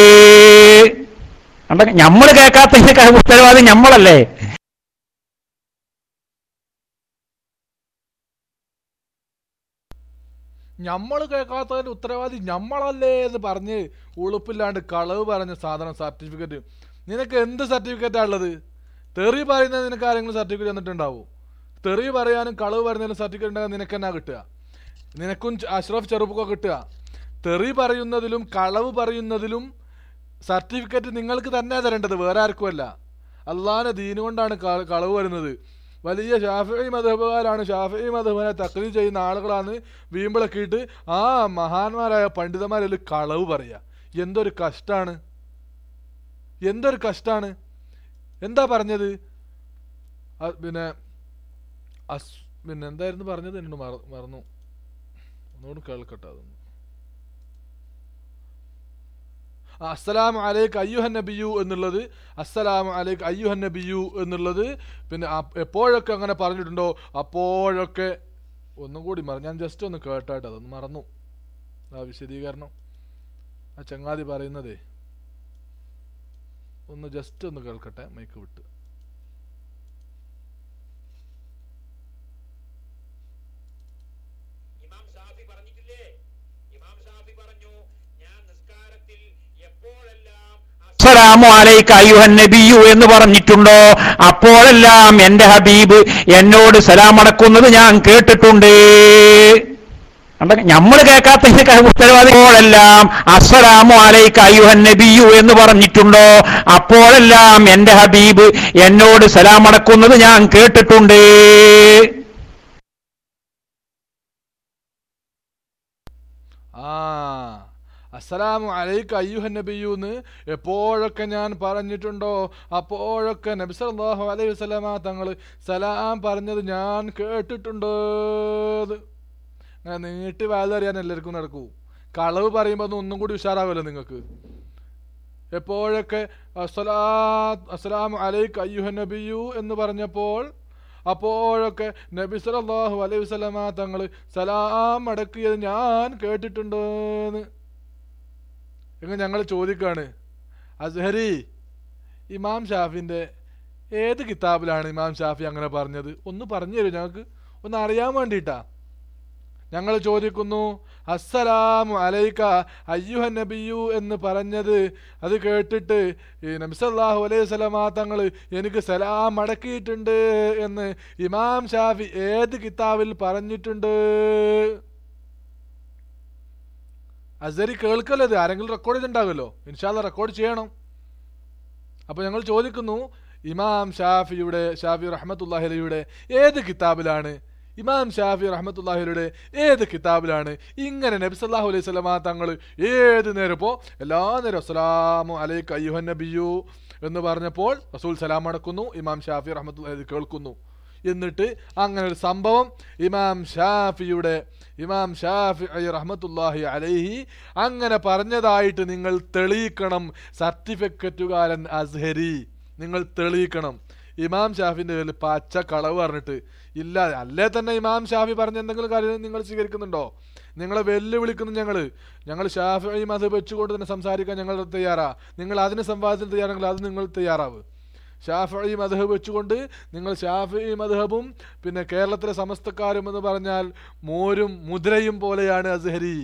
നമ്മൾ കേൾക്കാത്ത ഉത്തരവാദി നമ്മളല്ലേ നമ്മൾ കേൾക്കാത്തതിന്റെ ഉത്തരവാദി നമ്മളല്ലേ എന്ന് പറഞ്ഞ് ഉളുപ്പില്ലാണ്ട് കളവ് പറഞ്ഞ സാധനം സർട്ടിഫിക്കറ്റ് നിനക്ക് എന്ത് സർട്ടിഫിക്കറ്റാണ് ഉള്ളത് തെറി പറയുന്നത് നിനക്ക് ആരെങ്കിലും സർട്ടിഫിക്കറ്റ് തന്നിട്ടുണ്ടാവും തെറി പറയാനും കളവ് പറയുന്നതിനും സർട്ടിഫിക്കറ്റ് ഉണ്ടെങ്കിൽ നിനക്ക് എന്നാ കിട്ടുക നിനക്കും ച- അഷ്റഫ് ചെറുപ്പൊക്കെ കിട്ടുക തെറി പറയുന്നതിലും കളവ് പറയുന്നതിലും സർട്ടിഫിക്കറ്റ് നിങ്ങൾക്ക് തന്നെ തരേണ്ടത് വേറെ ആർക്കുമല്ല അള്ളാഹിന്റെ ദീന് കൊണ്ടാണ് ക- കളവ് വരുന്നത് വലിയ ഷാഫി മധബുകാരാണ് ഷാഫി മധബിനെ തക്ലീ ചെയ്യുന്ന ആളുകളാണ് വീമ്പിളക്കിയിട്ട് ആ മഹാന്മാരായ പണ്ഡിതന്മാരെല്ലാം കളവ് പറയുക എന്തൊരു കഷ്ടാണ് എന്തൊരു കഷ്ടാണ് എന്താ പറഞ്ഞത് അ- പിന്നെ അസ് പിന്നെ എന്തായിരുന്നു പറഞ്ഞത് എന്നോട് മറ മറന്നു ഒന്നുകൂടി കേൾക്കട്ടെ അതൊന്ന് ആ, അസ്സലാമു അലൈക്ക് അയ്യുഹൻ നബിയു എന്നുള്ളത് അസ്സലാമു അലൈക്ക് അയ്യുഹൻ നബിയു എന്നുള്ളത് പിന്നെ അ- എപ്പോഴൊക്കെ അങ്ങനെ പറഞ്ഞിട്ടുണ്ടോ അപ്പോഴൊക്കെ ഒന്നും കൂടി മറ ഞാൻ ജസ്റ്റ് ഒന്ന് കേട്ടായിട്ട് അതൊന്ന് മറന്നു ആ വിശദീകരണം ആ ചങ്ങാതി പറയുന്നതേ ഒന്ന് ജസ്റ്റ് ഒന്ന് കേൾക്കട്ടെ മൈക്ക് വിട്ട് ഇമാം ഷാഫി പറഞ്ഞിട്ടില്ലേ ഇമാം ഷാഫി പറഞ്ഞു ഞാൻ നിസ്കാരത്തിൽ എപ്പോഴെല്ലാം അസ്സലാമു അലൈക അയ്യുഹൻ നബിയു എന്ന് പറഞ്ഞിട്ടുണ്ടോ അപ്പോഴെല്ലാം എന്റെ ഹബീബ് എന്നോട് സലാം അടക്കുന്നത് ഞാൻ കേട്ടിട്ടുണ്ട് നമ്മൾ കേൾക്കാത്ത ഉത്തരവാദി എപ്പോഴെല്ലാം അസ്സലാമു അലൈക അയ്യുഹൻ നബിയു എന്ന് പറഞ്ഞിട്ടുണ്ടോ അപ്പോഴെല്ലാം എന്റെ ഹബീബ് എന്നോട് സലാം അടക്കുന്നത് ഞാൻ കേട്ടിട്ടുണ്ട് ആ അസ്സലാമു അലൈക്ക് അയ്യുഹൻ നബിയൂന്ന് എപ്പോഴൊക്കെ ഞാൻ പറഞ്ഞിട്ടുണ്ടോ അപ്പോഴൊക്കെ നബി സല്ലല്ലാഹു അലൈഹി വസല്ലമ തങ്ങൾ സലാം പറഞ്ഞത് ഞാൻ കേട്ടിട്ടുണ്ട് അങ്ങനെ നീട്ടി വാലറിയാൻ എല്ലാവർക്കും നടക്കൂ കളവ് പറയുമ്പോൾ ഒന്ന് ഒന്നും കൂടി ഉഷാറാവല്ലോ നിങ്ങൾക്ക് എപ്പോഴൊക്കെ അസ്സലാ അസ്സലാമു അലൈക്ക് അയ്യുഹൻ നബിയു എന്ന് പറഞ്ഞപ്പോൾ അപ്പോഴൊക്കെ നബി സല്ലല്ലാഹു അലൈഹി വസല്ലമ തങ്ങൾ സലാം അടക്കിയത് ഞാൻ കേട്ടിട്ടുണ്ടെന്ന് എങ്ങനെ ഞങ്ങൾ ചോദിക്കാണ് അസ്ഹരി ഇമാം ഷാഫിൻ്റെ ഏത് കിതാബിലാണ് ഇമാം ഷാഫി അങ്ങനെ പറഞ്ഞത് ഒന്ന് പറഞ്ഞു തരൂ ഞങ്ങൾക്ക് ഒന്ന് അറിയാൻ വേണ്ടിയിട്ടാ ഞങ്ങൾ ചോദിക്കുന്നു അസ്സലാമു അലൈക അയ്യുഹ നബിയു എന്ന് പറഞ്ഞത് അത് കേട്ടിട്ട് ഈ നബിസല്ലാഹു അലൈഹി സ്വലമാ തങ്ങൾ എനിക്ക് സലാം അടക്കിയിട്ടുണ്ട് എന്ന് ഇമാം ഷാഫി ഏത് കിതാബിൽ പറഞ്ഞിട്ടുണ്ട് അസരി കേൾക്കല്ലോ ഇത് ആരെങ്കിലും റെക്കോർഡ് ചെയ്തിട്ടുണ്ടാകുമല്ലോ ഇൻഷാല്ല റെക്കോർഡ് ചെയ്യണം അപ്പോൾ ഞങ്ങൾ ചോദിക്കുന്നു ഇമാം ഷാഫിയുടെ ഷാഫി റഹ്മത്തുല്ലാഹിലയുടെ ഏത് കിതാബിലാണ് ഇമാം ഷാഫി റഹ്മത്തുല്ലാഹിലയുടെ ഏത് കിതാബിലാണ് ഇങ്ങനെ നബി സല്ലാഹു അലൈഹി സ്വലമ തങ്ങൾ ഏത് നേരം ഇപ്പോൾ എല്ലാ നേരം അസ്സലാമു അലൈക്ക് അയ്യുഹൻ നബിയു എന്ന് പറഞ്ഞപ്പോൾ റസൂൽ സലാം അടക്കുന്നു ഇമാം ഷാഫി റഹ്മത്തുല്ലാഹി കേൾക്കുന്നു എന്നിട്ട് അങ്ങനെ ഒരു സംഭവം ഇമാം ഷാഫിയുടെ ഇമാം ഷാഫി റഹ്മത്തുല്ലാഹി അലൈഹി അങ്ങനെ പറഞ്ഞതായിട്ട് നിങ്ങൾ തെളിയിക്കണം സർട്ടിഫിക്കറ്റുകാരൻ അസ്ഹരി നിങ്ങൾ തെളിയിക്കണം ഇമാം ഷാഫിന്റെ പേരിൽ പച്ച കളവ് പറഞ്ഞിട്ട് ഇല്ല അല്ലേ തന്നെ ഇമാം ഷാഫി പറഞ്ഞ എന്തെങ്കിലും കാര്യം നിങ്ങൾ സ്വീകരിക്കുന്നുണ്ടോ നിങ്ങളെ വെല്ലുവിളിക്കുന്നു ഞങ്ങൾ ഞങ്ങൾ ഷാഫി മത് വെച്ചുകൊണ്ട് തന്നെ സംസാരിക്കാൻ ഞങ്ങൾ തയ്യാറാ നിങ്ങൾ അതിന് സംവാദത്തിന് തയ്യാറാണെങ്കിൽ അത് നിങ്ങൾ തയ്യാറാവ് ഷാഫി മധഹബ് വെച്ചുകൊണ്ട് നിങ്ങൾ ഷാഫി മധഹബും പിന്നെ കേരളത്തിലെ സമസ്തക്കാരും എന്ന് പറഞ്ഞാൽ മോരും മുദ്രയും പോലെയാണ് അസ്ഹരി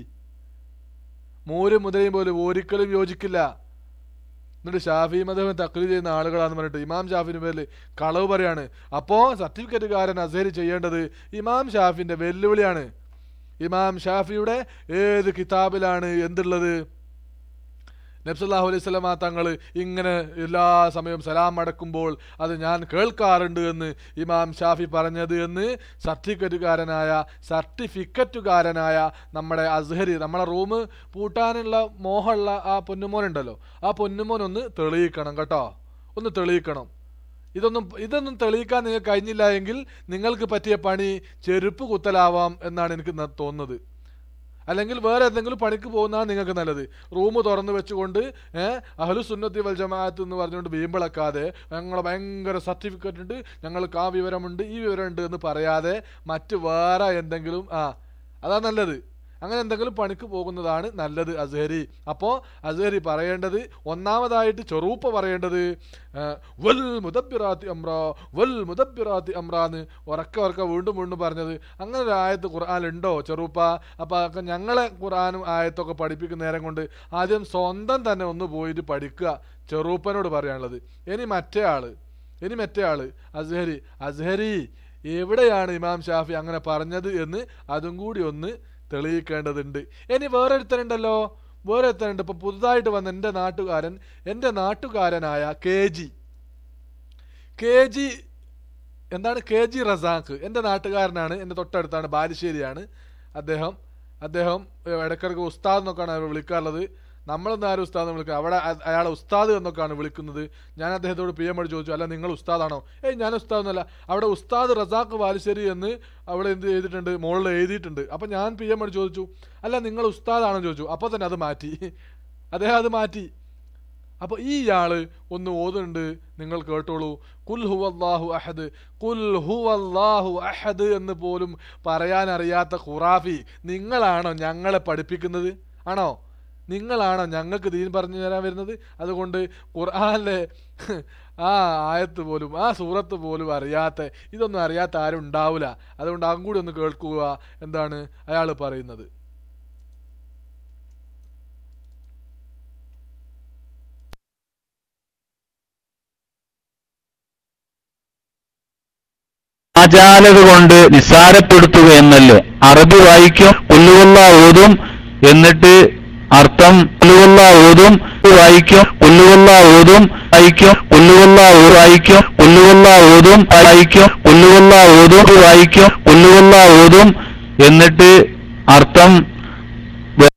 മോരും മുദ്രയും പോലെ ഒരിക്കലും യോജിക്കില്ല എന്നിട്ട് ഷാഫി മധബൻ തക്ലീ ചെയ്യുന്ന ആളുകളാന്ന് പറഞ്ഞിട്ട് ഇമാം ഷാഫിന് പേരിൽ കളവ് പറയാണ് അപ്പോൾ സർട്ടിഫിക്കറ്റുകാരൻ അസേരി ചെയ്യേണ്ടത് ഇമാം ഷാഫിന്റെ വെല്ലുവിളിയാണ് ഇമാം ഷാഫിയുടെ ഏത് കിതാബിലാണ് എന്തുള്ളത് നബ്സല്ലാഹു അലൈഹി സ്വലമ തങ്ങൾ ഇങ്ങനെ എല്ലാ സമയവും സലാം അടക്കുമ്പോൾ അത് ഞാൻ കേൾക്കാറുണ്ട് എന്ന് ഇമാം ഷാഫി പറഞ്ഞത് എന്ന് സർട്ടിഫിക്കറ്റുകാരനായ സർട്ടിഫിക്കറ്റുകാരനായ നമ്മുടെ അസ്ഹരി നമ്മളെ റൂം പൂട്ടാനുള്ള മോഹമുള്ള ആ പൊന്നുമോനുണ്ടല്ലോ ആ പൊന്നുമോൻ ഒന്ന് തെളിയിക്കണം കേട്ടോ ഒന്ന് തെളിയിക്കണം ഇതൊന്നും ഇതൊന്നും തെളിയിക്കാൻ നിങ്ങൾക്ക് കഴിഞ്ഞില്ല എങ്കിൽ നിങ്ങൾക്ക് പറ്റിയ പണി ചെരുപ്പ് കുത്തലാവാം എന്നാണ് എനിക്ക് ന- തോന്നുന്നത് അല്ലെങ്കിൽ വേറെ എന്തെങ്കിലും പണിക്ക് പോകുന്നതാണ് നിങ്ങൾക്ക് നല്ലത് റൂം തുറന്നു വെച്ചുകൊണ്ട് ഏഹ് അഹ്ലു സുന്നത്തി വൽ ജമാഅത്ത് എന്ന് പറഞ്ഞുകൊണ്ട് വീമ്പിളക്കാതെ ഞങ്ങളെ ഭയങ്കര സർട്ടിഫിക്കറ്റ് ഉണ്ട് ഞങ്ങൾക്ക് ആ വിവരമുണ്ട് ഈ വിവരമുണ്ട് എന്ന് പറയാതെ മറ്റ് വേറെ എന്തെങ്കിലും ആ അതാ നല്ലത് അങ്ങനെ എന്തെങ്കിലും പണിക്ക് പോകുന്നതാണ് നല്ലത് അസ്ഹരി അപ്പോൾ അസ്ഹരി പറയേണ്ടത് ഒന്നാമതായിട്ട് ചെറൂപ്പ പറയേണ്ടത് ആ, വൽ മുദബിറാത്തി അമ്ര വൽ മുദബിറാത്തി അമ്ര എന്ന് ഉറക്കെ ഉറക്കെ വീണ്ടും വീണ്ടും പറഞ്ഞത് അങ്ങനെ ഒരു ആയത്ത് ഖുർആാനുണ്ടോ ചെറുപ്പ അപ്പോൾ അതൊക്കെ ഞങ്ങളെ ഖുർആാനും ആയത്തൊക്കെ പഠിപ്പിക്കുന്ന നേരം കൊണ്ട് ആദ്യം സ്വന്തം തന്നെ ഒന്ന് പോയിട്ട് പഠിക്കുക ചെറൂപ്പനോട് പറയാനുള്ളത് ഇനി മറ്റേ ആള് ഇനി മറ്റേ ആള് അസ്ഹരി അസ്ഹരി എവിടെയാണ് ഇമാം ഷാഫി അങ്ങനെ പറഞ്ഞത് എന്ന് അതും കൂടി ഒന്ന് തെളിയിക്കേണ്ടതുണ്ട് ഇനി വേറെ ഒരുത്തനുണ്ടല്ലോ വേറെ ഒരുത്തനുണ്ട് ഇപ്പൊ പുതുതായിട്ട് വന്ന എൻ്റെ നാട്ടുകാരൻ എൻ്റെ നാട്ടുകാരനായ കെ ജി കെ ജി എന്താണ് കെ ജി റസാഖ് എൻ്റെ നാട്ടുകാരനാണ് എൻ്റെ തൊട്ടടുത്താണ് ബാലുശ്ശേരിയാണ് അദ്ദേഹം അദ്ദേഹം ഏഹ്, ഇടയ്ക്കിടയ്ക്ക് ഉസ്താദ് എന്നൊക്കെയാണ് അവർ വിളിക്കാറുള്ളത് നമ്മളൊന്നും ആരും ഉസ്താദ് എന്ന് വിളിക്കുക അവിടെ അ- അയാളെ ഉസ്താദ് എന്നൊക്കെയാണ് വിളിക്കുന്നത് ഞാൻ അദ്ദേഹത്തോട് പി എം വഴി ചോദിച്ചു അല്ല നിങ്ങൾ ഉസ്താദാണോ ഏയ് ഞാൻ ഉസ്താദ് എന്നല്ല അവിടെ ഉസ്താദ് റസാഖ് ബാലുശ്ശേരി എന്ന് അവിടെ എന്ത് ചെയ്തിട്ടുണ്ട് മുകളിൽ എഴുതിയിട്ടുണ്ട് അപ്പം ഞാൻ പി എം വഴി ചോദിച്ചു അല്ല നിങ്ങൾ ഉസ്താദാണോ ചോദിച്ചു അപ്പോൾ തന്നെ അത് മാറ്റി അദ്ദേഹം അത് മാറ്റി അപ്പൊ ഈ ഇയാള് ഒന്ന് ഓതുന്നുണ്ട് നിങ്ങൾ കേട്ടോളൂ കുൽ ഹുവല്ലാഹു അഹദ് കുൽ ഹുവല്ലാഹു അഹദ് എന്ന് പോലും പറയാൻ അറിയാത്ത ഖുറാഫി നിങ്ങളാണോ ഞങ്ങളെ പഠിപ്പിക്കുന്നത് ആണോ നിങ്ങളാണോ ഞങ്ങൾക്ക് ദീൻ പറഞ്ഞു തരാൻ വരുന്നത് അതുകൊണ്ട് ഖുർആനിലെ ആ ആയത്ത് പോലും ആ സൂറത്ത് പോലും അറിയാത്ത ഇതൊന്നും അറിയാത്ത ആരും ഉണ്ടാവില്ല അതുകൊണ്ട് അതും കൂടി ഒന്ന് കേൾക്കുക എന്താണ് അയാൾ പറയുന്നത് ആചാലത കൊണ്ട് നിസ്സാരപ്പെടുത്തുക എന്നല്ലേ അറബി വായിക്കും ഉല്ലുവല്ല ഓതും എന്നിട്ട് അർത്ഥം ഉല്ലുവല്ല ഓതും വായിക്കും ഉല്ലുവല്ല ഓതും വായിക്കും ഉല്ലുവല്ല ഓ- വായിക്കും ഉല്ലുവല്ല ഓതും വായിക്കും ഉല്ലുവല്ല ഓതും വായിക്കും ഉല്ലുവല്ല ഓതും എന്നിട്ട് അർത്ഥം വെ-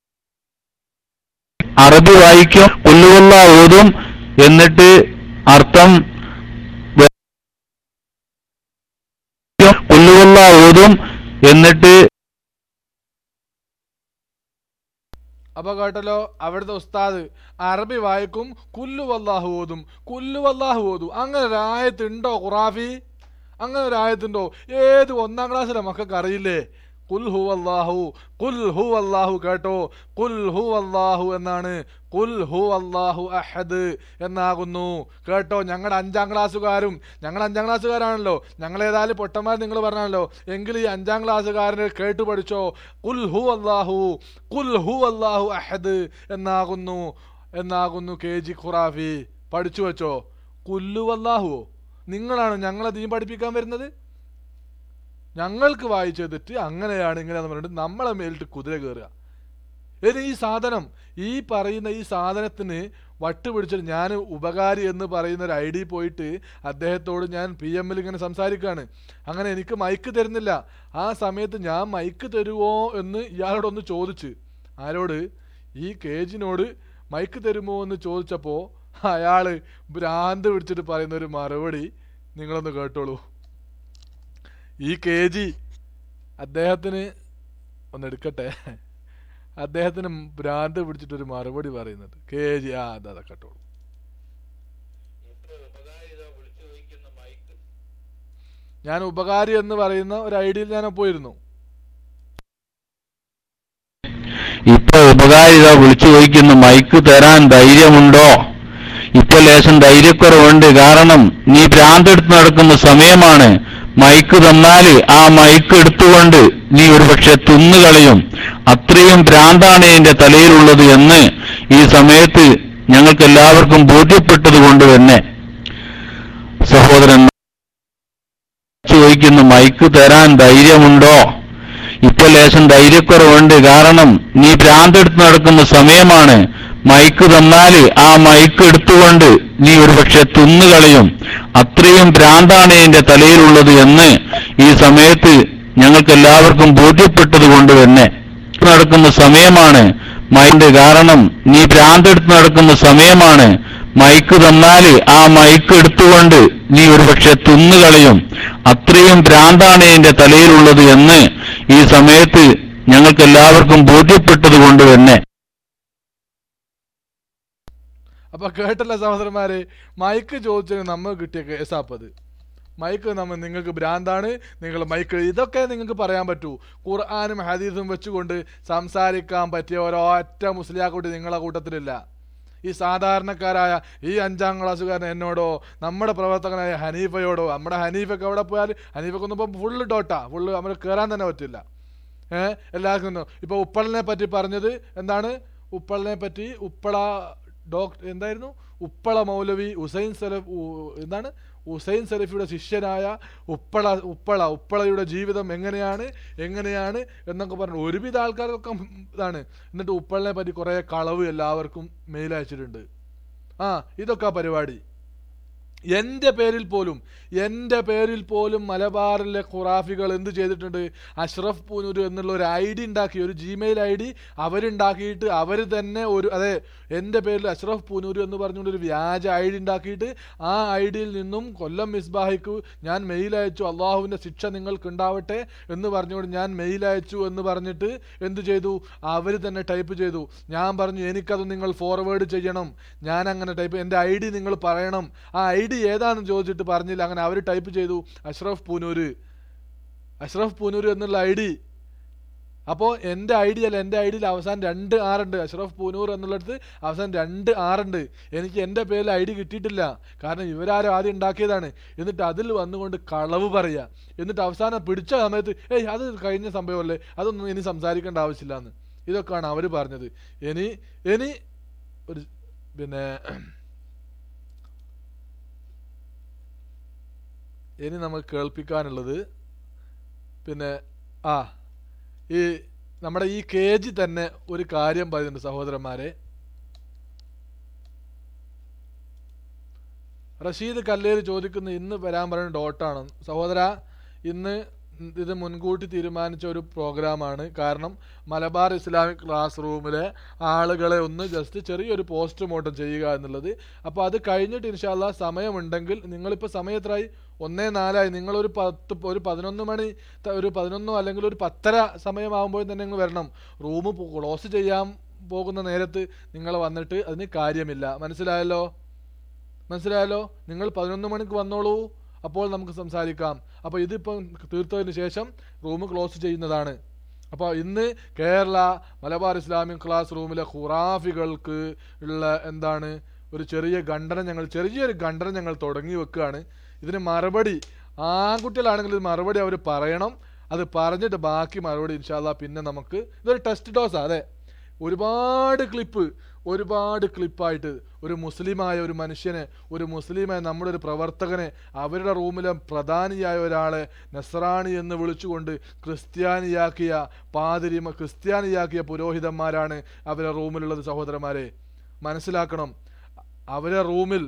അറബി വായിക്കും ഉല്ലുവല്ല ഓതും എന്നിട്ട് അർത്ഥം വെ- ഉല്ലുവല്ല ഓതും എന്നിട്ട് അപ്പൊ കേട്ടല്ലോ അവിടുത്തെ ഉസ്താദ് അറബി വായിക്കും കുല്ലു വല്ലാഹു ഓതും കുല്ലു വല്ലാഹു ഓതും അങ്ങനെ ഒരു ആയത്തുണ്ടോ ഖുറാഫി അങ്ങനെ ഒരു ആയത്തുണ്ടോ ഏത് ഒന്നാം ക്ലാസ്സിലെ മക്കൾക്ക് അറിയില്ലേ കുൽ ഹു അല്ലാഹു കുൽ ഹു അല്ലാഹു കേട്ടോ കുൽ ഹു അല്ലാഹു എന്നാണ് കുൽ ഹു അല്ലാഹു അഹദ് എന്നാകുന്നു കേട്ടോ ഞങ്ങളുടെ അഞ്ചാം ക്ലാസ്സുകാരും ഞങ്ങൾ അഞ്ചാം ക്ലാസ്സുകാരാണല്ലോ ഞങ്ങൾ ഏതായാലും പൊട്ടന്മാർ നിങ്ങൾ പറഞ്ഞാണല്ലോ എങ്കിൽ ഈ അഞ്ചാം ക്ലാസ്സുകാരനെ കേട്ടു പഠിച്ചോ കുൽ ഹു അല്ലാഹു കുൽ ഹു അല്ലാഹു അഹദ് എന്നാകുന്നു എന്നാകുന്നു കെ ജി ഖുറാഫി പഠിച്ചു വെച്ചോ കുല്ലു അല്ലാഹുവോ നിങ്ങളാണ് ഞങ്ങളെ ദീൻ പഠിപ്പിക്കാൻ വരുന്നത് ഞങ്ങൾക്ക് വായിച്ചു തെറ്റ് അങ്ങനെയാണ് ഇങ്ങനെയാന്ന് പറഞ്ഞിട്ട് നമ്മളെ മേലിട്ട് കുതിര കയറുക ഇനി ഈ സാധനം ഈ പറയുന്ന ഈ സാധനത്തിന് വട്ട് പിടിച്ചിട്ട് ഞാൻ ഉപകാരി എന്ന് പറയുന്ന ഒരു ഐ ഡി പോയിട്ട് അദ്ദേഹത്തോട് ഞാൻ പി എമ്മിൽ ഇങ്ങനെ സംസാരിക്കുകയാണ് അങ്ങനെ എനിക്ക് മൈക്ക് തരുന്നില്ല ആ സമയത്ത് ഞാൻ മൈക്ക് തരുമോ എന്ന് ഇയാളോടൊന്ന് ചോദിച്ച് ആരോട് ഈ കേജിനോട് മൈക്ക് തരുമോ എന്ന് ചോദിച്ചപ്പോൾ അയാൾ ഭ്രാന്ത് പിടിച്ചിട്ട് പറയുന്ന ഒരു മറുപടി നിങ്ങളൊന്ന് കേട്ടോളൂ ഈ കെ ജി അദ്ദേഹത്തിന് ഒന്ന് എടുക്കട്ടെ അദ്ദേഹത്തിന് ഭ്രാന്ത് പിടിച്ചിട്ടൊരു മറുപടി പറയുന്നത് കെ ജി ആ അതാ അതാ കേട്ടോളൂ ഞാൻ ഉപകാരി എന്ന് പറയുന്ന ഒരു ഐഡിയയിൽ ഞാൻ പോയിരുന്നു ഇപ്പൊ ഉപകാരിത വിളിച്ചു ചോദിക്കുന്നു മൈക്ക് തരാൻ ധൈര്യമുണ്ടോ ഇപ്പൊ ലേശം ധൈര്യക്കുറവുണ്ട് കാരണം നീ ഭ്രാന്തെടുത്ത് നടക്കുന്ന സമയമാണ് മൈക്ക് തന്നാല് ആ മൈക്ക് എടുത്തുകൊണ്ട് നീ ഒരുപക്ഷെ തിന്നുകളയും അത്രയും ഭ്രാന്താണ് എന്റെ തലയിലുള്ളത് എന്ന് ഈ സമയത്ത് ഞങ്ങൾക്ക് എല്ലാവർക്കും ബോധ്യപ്പെട്ടത് കൊണ്ട് തന്നെ സഹോദരൻ ചോദിക്കുന്നു മൈക്ക് തരാൻ ധൈര്യമുണ്ടോ ഇപ്പൊ ലേശം ധൈര്യക്കുറവുണ്ട് കാരണം നീ ഭ്രാന്തെടുത്ത് നടക്കുന്ന സമയമാണ് മൈക്ക് തന്നാല് ആ മൈക്ക് എടുത്തുകൊണ്ട് നീ ഒരുപക്ഷെ തിന്നുകളയും അത്രയും ഭ്രാന്താണ് എന്റെ തലയിലുള്ളത് എന്ന് ഈ സമയത്ത് ഞങ്ങൾക്ക് എല്ലാവർക്കും ബോധ്യപ്പെട്ടത് കൊണ്ട് തന്നെ നടക്കുന്ന സമയമാണ് മൈൻഡ് കാരണം നീ ഭ്രാന്തെടുത്ത് നടക്കുന്ന സമയമാണ് മൈക്ക് തന്നാല് ആ മൈക്ക് എടുത്തുകൊണ്ട് നീ ഒരുപക്ഷെ തിന്നുകളയും അത്രയും ഭ്രാന്താണ് എന്റെ തലയിലുള്ളത് എന്ന് ഈ സമയത്ത് ഞങ്ങൾക്ക് എല്ലാവർക്കും ബോധ്യപ്പെട്ടത് കൊണ്ട് തന്നെ അപ്പൊ കേട്ടല്ല സഹോദരന്മാരെ മൈക്ക് ചോദിച്ചതിന് നമ്മൾ കിട്ടിയ കേസാപ്പത് മൈക്ക് നമ്മൾ നിങ്ങൾക്ക് ഭ്രാന്താണ് നിങ്ങൾ മൈക്ക് ഇതൊക്കെ നിങ്ങൾക്ക് പറയാൻ പറ്റൂ ഖുർആാനും ഹദീസും വെച്ചുകൊണ്ട് സംസാരിക്കാൻ പറ്റിയ ഒരൊറ്റ മുസ്ലിയാക്കുട്ടി നിങ്ങളെ കൂട്ടത്തിലില്ല ഈ സാധാരണക്കാരായ ഈ അഞ്ചാം ക്ലാസ്സുകാരൻ എന്നോടോ നമ്മുടെ പ്രവർത്തകനായ ഹനീഫയോടോ നമ്മുടെ ഹനീഫൊക്കെ അവിടെ പോയാൽ ഹനീഫക്കൊന്നും ഇപ്പം ഫുള്ള് ഡോട്ടാ ഫുള്ള് നമ്മൾ കയറാൻ തന്നെ പറ്റില്ല ഏഹ് എല്ലാവർക്കും ഇപ്പോൾ ഉപ്പളിനെ പറ്റി പറഞ്ഞത് എന്താണ് ഉപ്പളിനെ പറ്റി ഉപ്പള ഡോക്ടർ എന്തായിരുന്നു ഉപ്പള മൗലവി ഹുസൈൻ സലഫ് ഉ- എന്താണ് ഹുസൈൻ സലഫിയുടെ ശിഷ്യനായ ഉപ്പള ഉപ്പള ഉപ്പളയുടെ ജീവിതം എങ്ങനെയാണ് എങ്ങനെയാണ് എന്നൊക്കെ പറഞ്ഞു ഒരുവിധ ആൾക്കാർക്കൊക്കെ ഇതാണ് എന്നിട്ട് ഉപ്പളിനെ പറ്റി കുറേ കളവ് എല്ലാവർക്കും മെയിൽ അയച്ചിട്ടുണ്ട് ആ ഇതൊക്കെ പരിപാടി എൻ്റെ പേരിൽ പോലും എൻ്റെ പേരിൽ പോലും മലബാറിലെ ഖുറാഫികൾ എന്ത് ചെയ്തിട്ടുണ്ട് അഷ്റഫ് പൂനൂർ എന്നുള്ള ഒരു ഐ ഡി ഉണ്ടാക്കി ഒരു ജിമെയിൽ ഐ ഡി അവരുണ്ടാക്കിയിട്ട് അവർ തന്നെ ഒരു അതെ എൻ്റെ പേരിൽ അഷ്റഫ് പൂനൂർ എന്ന് പറഞ്ഞുകൊണ്ട് ഒരു വ്യാജ ഐ ഡി ഉണ്ടാക്കിയിട്ട് ആ ഐ ഡിയിൽ നിന്നും കൊല്ലം മിസ്ബാഹിക്ക് ഞാൻ മെയിൽ അയച്ചു അള്ളാഹുവിൻ്റെ ശിക്ഷ നിങ്ങൾക്ക് ഉണ്ടാവട്ടെ എന്ന് പറഞ്ഞുകൊണ്ട് ഞാൻ മെയിൽ അയച്ചു എന്ന് പറഞ്ഞിട്ട് എന്ത് ചെയ്തു അവർ തന്നെ ടൈപ്പ് ചെയ്തു ഞാൻ പറഞ്ഞു എനിക്കത് നിങ്ങൾ ഫോർവേഡ് ചെയ്യണം ഞാൻ അങ്ങനെ ടൈപ്പ് എൻ്റെ ഐ ഡി നിങ്ങൾ പറയണം ആ ഐ ഡി ഏതാണെന്ന് ചോദിച്ചിട്ട് പറഞ്ഞില്ല അങ്ങനെ അവർ ടൈപ്പ് ചെയ്തു അഷ്റഫ് പൂനൂര് അഷ്റഫ് പൂനൂര് എന്നുള്ള ഐ ഡി അപ്പോൾ എൻ്റെ ഐ ഡി അല്ല എൻ്റെ ഐ ഡിയിൽ അവസാനം രണ്ട് ആറുണ്ട് അഷ്റഫ് പൂനൂർ എന്നുള്ളിടത്ത് അവസാനം രണ്ട് ആറുണ്ട് എനിക്ക് എൻ്റെ പേരിൽ ഐ ഡി കിട്ടിയിട്ടില്ല കാരണം ഇവരാരും ആദ്യം ഉണ്ടാക്കിയതാണ് എന്നിട്ട് അതിൽ വന്നുകൊണ്ട് കളവ് പറയുക എന്നിട്ട് അവസാനം പിടിച്ച സമയത്ത് ഏയ് അത് കഴിഞ്ഞ സംഭവമല്ലേ അതൊന്നും ഇനി സംസാരിക്കേണ്ട ആവശ്യമില്ല എന്ന് ഇതൊക്കെയാണ് അവർ പറഞ്ഞത് ഇനി ഇനി ഒരു പിന്നെ ഇനി നമുക്ക് കേൾപ്പിക്കാനുള്ളത് പിന്നെ ആ ഈ നമ്മുടെ ഈ കെ ജി തന്നെ ഒരു കാര്യം പറയുന്നുണ്ട് സഹോദരന്മാരെ റഷീദ് കല്ലേര് ചോദിക്കുന്ന ഇന്ന് വരാൻ പറയുന്ന ഡോട്ടാണ് സഹോദര ഇന്ന് ഇത് മുൻകൂട്ടി തീരുമാനിച്ച ഒരു പ്രോഗ്രാമാണ് കാരണം മലബാർ ഇസ്ലാമിക് ക്ലാസ് റൂമിലെ ആളുകളെ ഒന്ന് ജസ്റ്റ് ചെറിയൊരു പോസ്റ്റ്മോർട്ടം ചെയ്യുക എന്നുള്ളത് അപ്പോൾ അത് കഴിഞ്ഞിട്ട് ഇൻഷാല്ല സമയമുണ്ടെങ്കിൽ നിങ്ങളിപ്പോൾ സമയം എത്രയായി ഒന്നേ നാലായി നിങ്ങളൊരു പത്ത് ഒരു പതിനൊന്ന് മണി ത- ഒരു പതിനൊന്നോ അല്ലെങ്കിൽ ഒരു പത്തര സമയമാകുമ്പോൾ തന്നെ നിങ്ങൾ വരണം റൂം ക്ലോസ് ചെയ്യാൻ പോകുന്ന നേരത്ത് നിങ്ങൾ വന്നിട്ട് അതിന് കാര്യമില്ല മനസ്സിലായല്ലോ മനസ്സിലായല്ലോ നിങ്ങൾ പതിനൊന്ന് മണിക്ക് വന്നോളൂ അപ്പോൾ നമുക്ക് സംസാരിക്കാം അപ്പോൾ ഇതിപ്പം തീർത്തതിന് ശേഷം റൂം ക്ലോസ് ചെയ്യുന്നതാണ് അപ്പോൾ ഇന്ന് കേരള മലബാർ ഇസ്ലാമിക് ക്ലാസ് റൂമിലെ ഖുറാഫികൾക്ക് ഉള്ള എന്താണ് ഒരു ചെറിയ ഖണ്ഡനം ഞങ്ങൾ ചെറിയൊരു ഖണ്ഡനം ഞങ്ങൾ തുടങ്ങി വെക്കുകയാണ് ഇതിന് മറുപടി ആൺകുട്ടികളാണെങ്കിൽ ഇത് മറുപടി അവർ പറയണം അത് പറഞ്ഞിട്ട് ബാക്കി മറുപടി ഇൻഷാല്ല പിന്നെ നമുക്ക് ഇതൊരു ടെസ്റ്റ് ഡോസാ അതെ ഒരുപാട് ക്ലിപ്പ് ഒരുപാട് ക്ലിപ്പായിട്ട് ഒരു മുസ്ലിമായ ഒരു മനുഷ്യനെ ഒരു മുസ്ലിമായ നമ്മുടെ ഒരു പ്രവർത്തകനെ അവരുടെ റൂമിലെ പ്രധാനിയായ ഒരാളെ നസ്രാണി എന്ന് വിളിച്ചുകൊണ്ട് ക്രിസ്ത്യാനിയാക്കിയ പാതിരി ക്രിസ്ത്യാനിയാക്കിയ പുരോഹിതന്മാരാണ് അവരുടെ റൂമിലുള്ളത് സഹോദരന്മാരെ മനസ്സിലാക്കണം അവരെ റൂമിൽ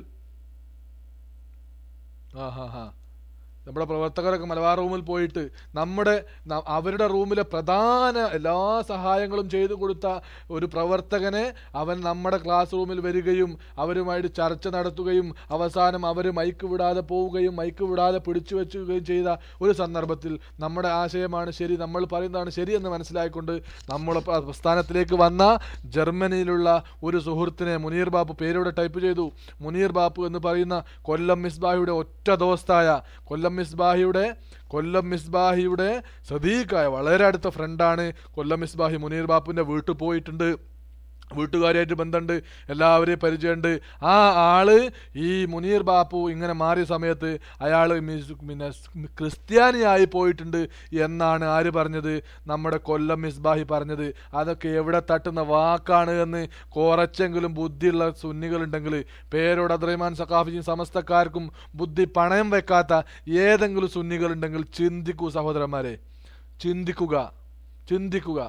ആ ഹാ ഹാ നമ്മുടെ പ്രവർത്തകരൊക്കെ മലബാർ റൂമിൽ പോയിട്ട് നമ്മുടെ ന- അവരുടെ റൂമിലെ പ്രധാന എല്ലാ സഹായങ്ങളും ചെയ്തു കൊടുത്ത ഒരു പ്രവർത്തകനെ അവൻ നമ്മുടെ ക്ലാസ് റൂമിൽ വരികയും അവരുമായിട്ട് ചർച്ച നടത്തുകയും അവസാനം അവർ മൈക്ക് വിടാതെ പോവുകയും മൈക്ക് വിടാതെ പിടിച്ചു വെച്ചുകയും ചെയ്ത ഒരു സന്ദർഭത്തിൽ നമ്മുടെ ആശയമാണ് ശരി നമ്മൾ പറയുന്നതാണ് ശരിയെന്ന് മനസ്സിലായിക്കൊണ്ട് നമ്മുടെ പ്ര- പ്രസ്ഥാനത്തിലേക്ക് വന്ന ജർമ്മനിയിലുള്ള ഒരു സുഹൃത്തിനെ മുനീർ ബാപ്പു പേരോടെ ടൈപ്പ് ചെയ്തു മുനീർ ബാപ്പു എന്ന് പറയുന്ന കൊല്ലം മിസ്ബാഹിയുടെ ഒറ്റ ദോസ്തായ കൊല്ലം മിസ്ബാഹിയുടെ കൊല്ലം മിസ്ബാഹിയുടെ സദീഖായ വളരെ അടുത്ത ഫ്രണ്ടാണ് കൊല്ലം മിസ്ബാഹി മുനീർ ബാപ്പുവിൻ്റെ വീട്ടിൽ പോയിട്ടുണ്ട് വീട്ടുകാരായിട്ട് ബന്ധമുണ്ട് എല്ലാവരെയും പരിചയമുണ്ട് ആ ആള് ഈ മുനീർ ബാപ്പു ഇങ്ങനെ മാറിയ സമയത്ത് അയാൾ പിന്നെ ക്രിസ്ത്യാനിയായി പോയിട്ടുണ്ട് എന്നാണ് ആര് പറഞ്ഞത് നമ്മുടെ കൊല്ലം മിസ്ബാഹി പറഞ്ഞത് അതൊക്കെ എവിടെ തട്ടുന്ന വാക്കാണ് എന്ന് കുറച്ചെങ്കിലും ബുദ്ധിയുള്ള സുന്നികളുണ്ടെങ്കിൽ പേരോട് അദ്രൈമാൻ സഖാഫിയും സമസ്തക്കാർക്കും ബുദ്ധി പണയം വെക്കാത്ത ഏതെങ്കിലും സുന്നികളുണ്ടെങ്കിൽ ചിന്തിക്കൂ സഹോദരന്മാരെ ചിന്തിക്കുക ചിന്തിക്കുക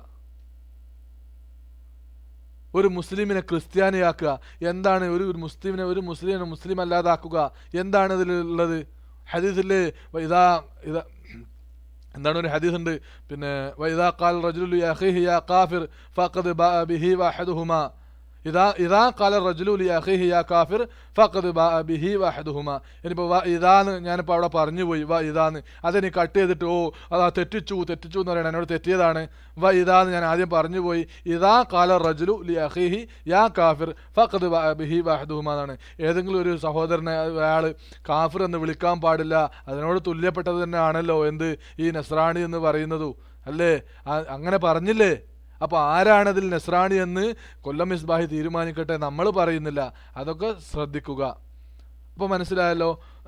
ഒരു മുസ്ലിമിനെ ക്രിസ്ത്യാനിയാക്കുക എന്താണ് ഒരു ഒരു മുസ്ലിമിനെ ഒരു മുസ്ലിമിനെ മുസ്ലിം അല്ലാതാക്കുക എന്താണ് ഇതിലുള്ളത് ഹദീസില്ലേ ഇതാ ഇതാ എന്താണ് ഒരു ഹദീസ് ഉണ്ട് പിന്നെ വൈദാ ഖാൽ റജുലു യാ അഖീഹി യാ കാഫിർ ഫഖദ് ബാഅ ബിഹി വഹദുഹുമാ ഇതാ ഇതാ കാല റജുലു ലി അഖീഹി യാ കാഫിർ ഫഖദ് ബാഅ ബിഹി വഹദുഹുമാ ഇനിയിപ്പോൾ വ ഇതാന്ന് ഞാനിപ്പോൾ അവിടെ പറഞ്ഞു പോയി വ ഇതാന്ന് അതെനി കട്ട് ചെയ്തിട്ട് ഓ അതാ തെറ്റിച്ചു തെറ്റിച്ചു എന്ന് പറയണം എന്നോട് തെറ്റിയതാണ് വ ഇതാന്ന് ഞാൻ ആദ്യം പറഞ്ഞു പോയി ഇതാ കാല റജുലു ലി അഖീഹി യാ കാഫിർ ഫഖദ് ബാഅ ബിഹി വഹദുഹുമാ എന്നാണ് ഏതെങ്കിലും ഒരു സഹോദരനെ അയാൾ കാഫിർ എന്ന് വിളിക്കാൻ പാടില്ല അതിനോട് തുല്യപ്പെട്ടത് തന്നെ ആണല്ലോ എന്ത് ഈ നസ്രാണി എന്ന് പറയുന്നതു അല്ലേ ആ- അങ്ങനെ പറഞ്ഞില്ലേ അപ്പോൾ ആരാണതിൽ നസ്രാണി എന്ന് കൊല്ലം മിസ്ബാഹി തീരുമാനിക്കട്ടെ നമ്മൾ പറയുന്നില്ല അതൊക്കെ ശ്രദ്ധിക്കുക അപ്പോൾ മനസ്സിലായല്ലോ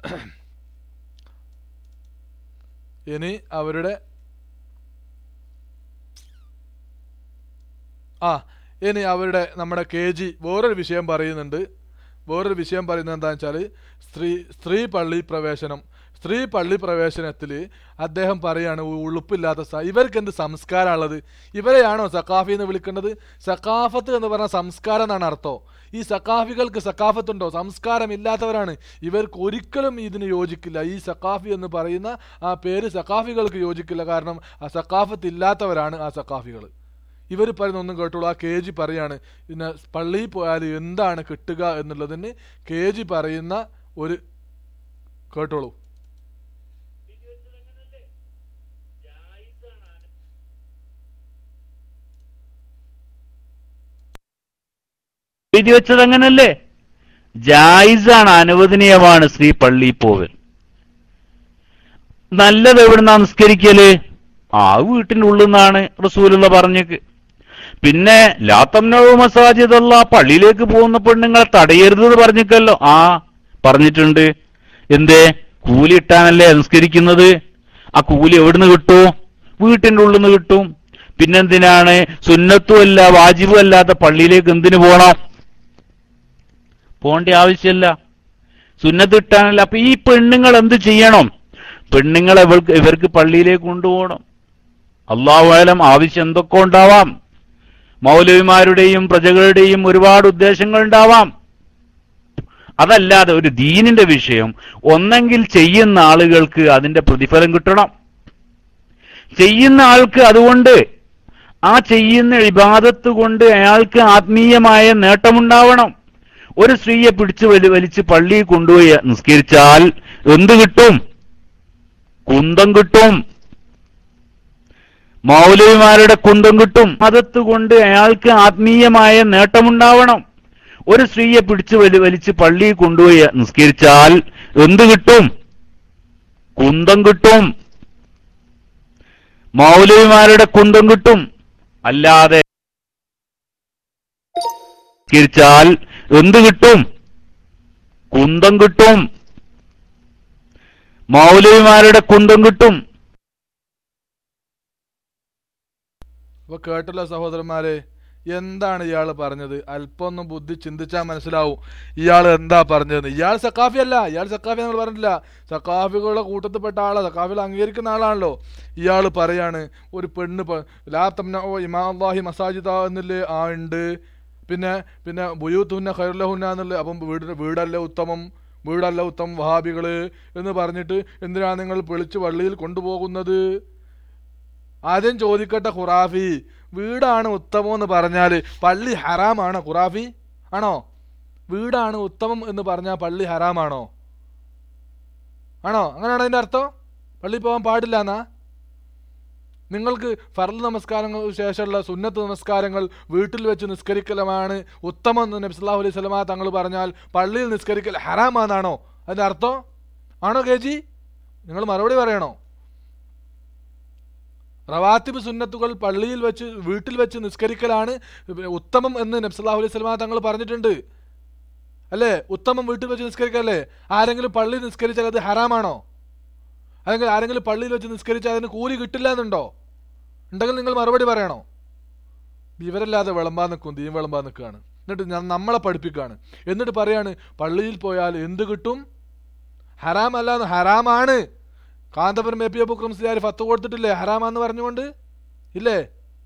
ഇനി അവരുടെ ആ ഇനി അവരുടെ നമ്മുടെ കെ ജി വേറൊരു വിഷയം പറയുന്നുണ്ട് വേറൊരു വിഷയം പറയുന്നത് എന്താണെന്ന് വെച്ചാൽ സ്ത്രീ സ്ത്രീ പള്ളി പ്രവേശനം സ്ത്രീ പള്ളി പ്രവേശനത്തിൽ അദ്ദേഹം പറയാണ് ഉ- ഉളുപ്പില്ലാത്ത സ ഇവർക്ക് എന്ത് സംസ്കാരമുള്ളത് ഇവരെയാണോ സക്കാഫി എന്ന് വിളിക്കേണ്ടത് സക്കാഫത്ത് എന്ന് പറഞ്ഞ സംസ്കാരം എന്നാണ് അർത്ഥം ഈ സക്കാഫികൾക്ക് സക്കാഫത്തുണ്ടോ സംസ്കാരമില്ലാത്തവരാണ് ഇവർക്ക് ഒരിക്കലും ഇതിന് യോജിക്കില്ല ഈ സക്കാഫി എന്ന് പറയുന്ന ആ പേര് സക്കാഫികൾക്ക് യോജിക്കില്ല കാരണം ആ സക്കാഫത്ത് ഇല്ലാത്തവരാണ് ആ സക്കാഫികൾ ഇവർ പറയുന്ന ഒന്നും കേട്ടോളൂ ആ കെ ജി പറയാണ് പിന്നെ പള്ളിയിൽ പോയാൽ എന്താണ് കിട്ടുക എന്നുള്ളതിന് കെ ജി പറയുന്ന ഒരു കേട്ടോളൂ എഴുതി വെച്ചത് അങ്ങനല്ലേ ജായിസാണ് അനുവദനീയമാണ് സ്ത്രീ പള്ളിയിൽ പോവൽ നല്ലത് എവിടുന്നാ നിസ്കരിക്കല് ആ വീട്ടിന്റെ ഉള്ളിൽ നിന്നാണ് റസൂലുള്ള പറഞ്ഞേക്ക് പിന്നെ ലാത്തംനോ മസാജിദല്ല പള്ളിയിലേക്ക് പോകുന്ന പെണ്ണുങ്ങളെ തടയരുത് എന്ന് പറഞ്ഞിക്കല്ലോ ആ പറഞ്ഞിട്ടുണ്ട് എന്തേ കൂലി ഇട്ടാനല്ലേ നിസ്കരിക്കുന്നത് ആ കൂലി എവിടുന്ന് കിട്ടും വീട്ടിന്റെ ഉള്ളിൽ നിന്ന് കിട്ടും പിന്നെന്തിനാണ് സുന്നത്തും അല്ല വാജിബും അല്ലാത്ത പള്ളിയിലേക്ക് എന്തിനു പോണം പോകേണ്ട ആവശ്യമില്ല സുന്നത്ത് ഇട്ടാനല്ല അപ്പൊ ഈ പെണ്ണുങ്ങൾ എന്ത് ചെയ്യണം പെണ്ണുങ്ങളെ ഇവർക്ക് ഇവർക്ക് പള്ളിയിലേക്ക് കൊണ്ടുപോകണം അള്ളാഹുലം ആവശ്യം എന്തൊക്കെ ഉണ്ടാവാം മൗലവിമാരുടെയും പ്രജകളുടെയും ഒരുപാട് ഉദ്ദേശങ്ങൾ ഉണ്ടാവാം അതല്ലാതെ ഒരു ദീനിന്റെ വിഷയം ഒന്നെങ്കിൽ ചെയ്യുന്ന ആളുകൾക്ക് അതിന്റെ പ്രതിഫലം കിട്ടണം ചെയ്യുന്ന ആൾക്ക് അതുകൊണ്ട് ആ ചെയ്യുന്ന ഇബാദത്ത് കൊണ്ട് അയാൾക്ക് ആത്മീയമായ നേട്ടമുണ്ടാവണം ഒരു സ്ത്രീയെ പിടിച്ചു വലി വലിച്ച് പള്ളിയിൽ കൊണ്ടുപോയി നിസ്കരിച്ചാൽ എന്ത് കിട്ടും കുന്തം കിട്ടും മൗലവിമാരുടെ കുന്തം കിട്ടും മതത്ത് കൊണ്ട് അയാൾക്ക് ആത്മീയമായ നേട്ടമുണ്ടാവണം ഒരു സ്ത്രീയെ പിടിച്ചു വലി വലിച്ച് പള്ളിയിൽ കൊണ്ടുപോയി നിസ്കരിച്ചാൽ എന്ത് കിട്ടും കുന്തം കിട്ടും മൗലവിമാരുടെ കുന്തം കിട്ടും അല്ലാതെ നിസ്കരിച്ചാൽ എന്ത് കിട്ടും കുന്തം കിട്ടും മൗലവിമാരുടെ കുന്തം കിട്ടും അപ്പൊ കേട്ടല്ലോ സഹോദരന്മാരെ എന്താണ് ഇയാൾ പറഞ്ഞത് അല്പം ഒന്ന് ബുദ്ധി ചിന്തിച്ചാൽ മനസ്സിലാവും ഇയാൾ എന്താ പറഞ്ഞതെന്ന് ഇയാൾ സക്കാഫി അല്ല ഇയാൾ സക്കാഫി നമ്മൾ പറഞ്ഞിട്ടില്ല സക്കാഫികളുടെ കൂട്ടത്തിൽപ്പെട്ട ആളാണ് സക്കാഫികൾ അംഗീകരിക്കുന്ന ആളാണല്ലോ ഇയാൾ പറയാണ് ഒരു പെണ്ണ് പ- ലാ തംന ഓ ഇമാഹി മസാജിദ എന്നില്ലേ ആ ഉണ്ട് പിന്നെ പിന്നെ ബുയൂത്തുന്ന ഖൈറുലഹുന്ന എന്നുള്ള അപ്പം വീട് വീടല്ല ഉത്തമം വീടല്ല ഉത്തമം വഹാബികള് എന്ന് പറഞ്ഞിട്ട് എന്തിനാണ് നിങ്ങൾ വിളിച്ച് പള്ളിയിൽ കൊണ്ടുപോകുന്നത് ആദ്യം ചോദിക്കട്ടെ ഖുറാഫി വീടാണ് ഉത്തമം എന്ന് പറഞ്ഞാൽ പള്ളി ഹറാമാണ് ഖുറാഫി ആണോ വീടാണ് ഉത്തമം എന്ന് പറഞ്ഞാൽ പള്ളി ഹറാമാണോ ആണോ അങ്ങനെയാണോ അതിൻ്റെ അർത്ഥം പള്ളി പോകാൻ പാടില്ല എന്നാ നിങ്ങൾക്ക് ഫർദ് നമസ്കാരങ്ങൾക്ക് ശേഷമുള്ള സുന്നത്ത് നമസ്കാരങ്ങൾ വീട്ടിൽ വെച്ച് നിസ്കരിക്കലമാണ് ഉത്തമം എന്ന് നബി സല്ലല്ലാഹു അലൈഹി സ്വലമ തങ്ങൾ പറഞ്ഞാൽ പള്ളിയിൽ നിസ്കരിക്കൽ ഹറാമാണെന്നാണോ അതിൻ്റെ അർത്ഥം ആണോ കെ ജി നിങ്ങൾ മറുപടി പറയണോ റവാത്തിബ് സുന്നത്തുകൾ പള്ളിയിൽ വെച്ച് വീട്ടിൽ വെച്ച് നിസ്കരിക്കലാണ് ഉത്തമം എന്ന് നബി സല്ലല്ലാഹു അലൈഹി സ്വലമ തങ്ങൾ പറഞ്ഞിട്ടുണ്ട് അല്ലേ ഉത്തമം വീട്ടിൽ വെച്ച് നിസ്കരിക്കല്ലേ ആരെങ്കിലും പള്ളി നിസ്കരിച്ചാൽ അത് ഹറാമാണോ അല്ലെങ്കിൽ ആരെങ്കിലും പള്ളിയിൽ വെച്ച് നിസ്കരിച്ചാൽ അതിന് കൂലി കിട്ടില്ല എന്നുണ്ടോ ഉണ്ടെങ്കിൽ നിങ്ങൾ മറുപടി പറയണോ വിവരമില്ലാതെ വിളമ്പാൻ നിൽക്കും തീം വിളമ്പാൻ നിൽക്കുകയാണ് എന്നിട്ട് ഞാൻ നമ്മളെ പഠിപ്പിക്കുകയാണ് എന്നിട്ട് പറയാണ് പള്ളിയിൽ പോയാൽ എന്ത് കിട്ടും ഹറാം അല്ലാന്ന് ഹറാമാണ് കാന്തപുരം എ പി അബുക്രം സിയാർ ഫത്ത് കൊടുത്തിട്ടില്ലേ ഹറാമാന്ന് പറഞ്ഞുകൊണ്ട് ഇല്ലേ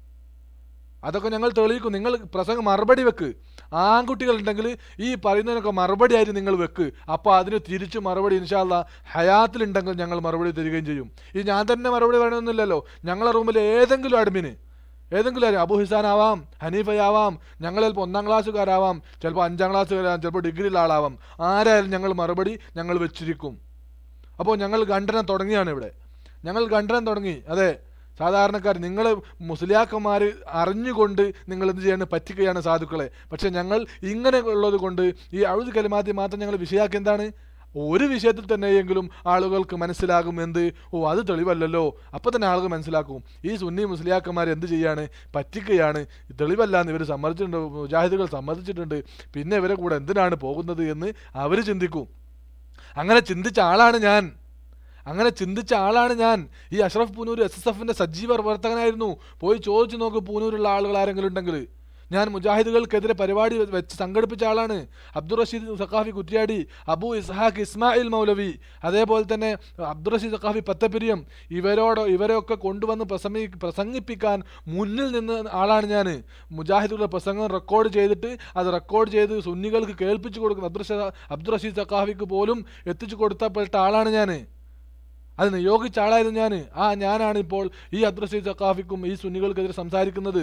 അതൊക്കെ ഞങ്ങൾ തെളിയിക്കും നിങ്ങൾ പ്രസംഗം മറുപടി വെക്ക് ആൺകുട്ടികൾ ഉണ്ടെങ്കിൽ ഈ പറയുന്നതിനൊക്കെ മറുപടി ആയിട്ട് നിങ്ങൾ വെക്ക് അപ്പോൾ അതിന് തിരിച്ച് മറുപടി ഇൻഷാല്ല ഹയാത്തിലുണ്ടെങ്കിൽ ഞങ്ങൾ മറുപടി തരികയും ചെയ്യും ഈ ഞാൻ തന്നെ മറുപടി പറയണമെന്നില്ലല്ലോ ഞങ്ങളെ റൂമിൽ ഏതെങ്കിലും അഡ്മിന് ഏതെങ്കിലും ആരും അബു ഹിസാൻ ആവാം ഹനീഫയാവാം ഞങ്ങൾ ചിലപ്പോൾ ഒന്നാം ക്ലാസ്സുകാരാവാം ചിലപ്പോൾ അഞ്ചാം ക്ലാസ്സുകാരാവാം ചിലപ്പോൾ ഡിഗ്രിയിലുള്ള ആളാവാം ആരായാലും ഞങ്ങൾ മറുപടി ഞങ്ങൾ വെച്ചിരിക്കും അപ്പോൾ ഞങ്ങൾ ഖണ്ഡനം തുടങ്ങിയാണ് ഇവിടെ ഞങ്ങൾ ഖണ്ഡനം തുടങ്ങി അതെ സാധാരണക്കാർ നിങ്ങൾ മുസ്ലിയാക്കന്മാർ അറിഞ്ഞുകൊണ്ട് നിങ്ങൾ എന്ത് ചെയ്യാണ് പറ്റിക്കുകയാണ് സാധുക്കളെ പക്ഷെ ഞങ്ങൾ ഇങ്ങനെ ഉള്ളത് കൊണ്ട് ഈ അഴുത് കലിമാത്തി മാത്രം ഞങ്ങൾ വിഷയാക്കി എന്താണ് ഒരു വിഷയത്തിൽ തന്നെയെങ്കിലും ആളുകൾക്ക് മനസ്സിലാകും എന്ത് ഓ അത് തെളിവല്ലല്ലോ അപ്പോൾ തന്നെ ആളുകൾ മനസ്സിലാക്കും ഈ സുന്നി മുസ്ലിയാക്കന്മാർ എന്ത് ചെയ്യാണ് പറ്റിക്കുകയാണ് തെളിവല്ല എന്ന് ഇവർ സമ്മതിച്ചിട്ടുണ്ട് മുജാഹിദുകൾ സമ്മതിച്ചിട്ടുണ്ട് പിന്നെ ഇവരെ കൂടെ എന്തിനാണ് പോകുന്നത് എന്ന് അവർ ചിന്തിക്കും അങ്ങനെ ചിന്തിച്ച ആളാണ് ഞാൻ അങ്ങനെ ചിന്തിച്ച ആളാണ് ഞാൻ ഈ അഷ്റഫ് പൂനൂർ എസ് എസ് എഫിന്റെ സജീവ പ്രവർത്തകനായിരുന്നു പോയി ചോദിച്ചു നോക്ക് പൂനൂരുള്ള ആളുകൾ ആരെങ്കിലും ഉണ്ടെങ്കിൽ ഞാൻ മുജാഹിദുകൾക്കെതിരെ പരിപാടി വെ- വെച്ച് സംഘടിപ്പിച്ച ആളാണ് അബ്ദുൾ റഷീദ് സഖാഫി കുറ്റ്യാടി അബു ഇസ്ഹാഖ് ഇസ്മായിൽ മൗലവി അതേപോലെ തന്നെ അബ്ദുൾ റഷീദ് സഖാഫി പത്തപ്പിരിയം ഇവരോട് ഇവരെയൊക്കെ കൊണ്ടുവന്ന് പ്രസംഗി പ്രസംഗിപ്പിക്കാൻ മുന്നിൽ നിന്ന് ആളാണ് ഞാൻ മുജാഹിദുകളുടെ പ്രസംഗം റെക്കോർഡ് ചെയ്തിട്ട് അത് റെക്കോർഡ് ചെയ്ത് സുന്നികൾക്ക് കേൾപ്പിച്ചു കൊടുക്കുന്ന അബ്ദുൾ ഷ- അബ്ദുൾ റഷീദ് സഖാഫിക്ക് പോലും എത്തിച്ചു കൊടുത്തപ്പെട്ട ആളാണ് ഞാൻ അത് നിയോഗിച്ച ആളായിരുന്നു ഞാൻ ആ ഞാനാണ് ഇപ്പോൾ ഈ അബ്ദുൾ റഷീദ് സഖാഫിക്കും ഈ സുന്നികൾക്കെതിരെ സംസാരിക്കുന്നത്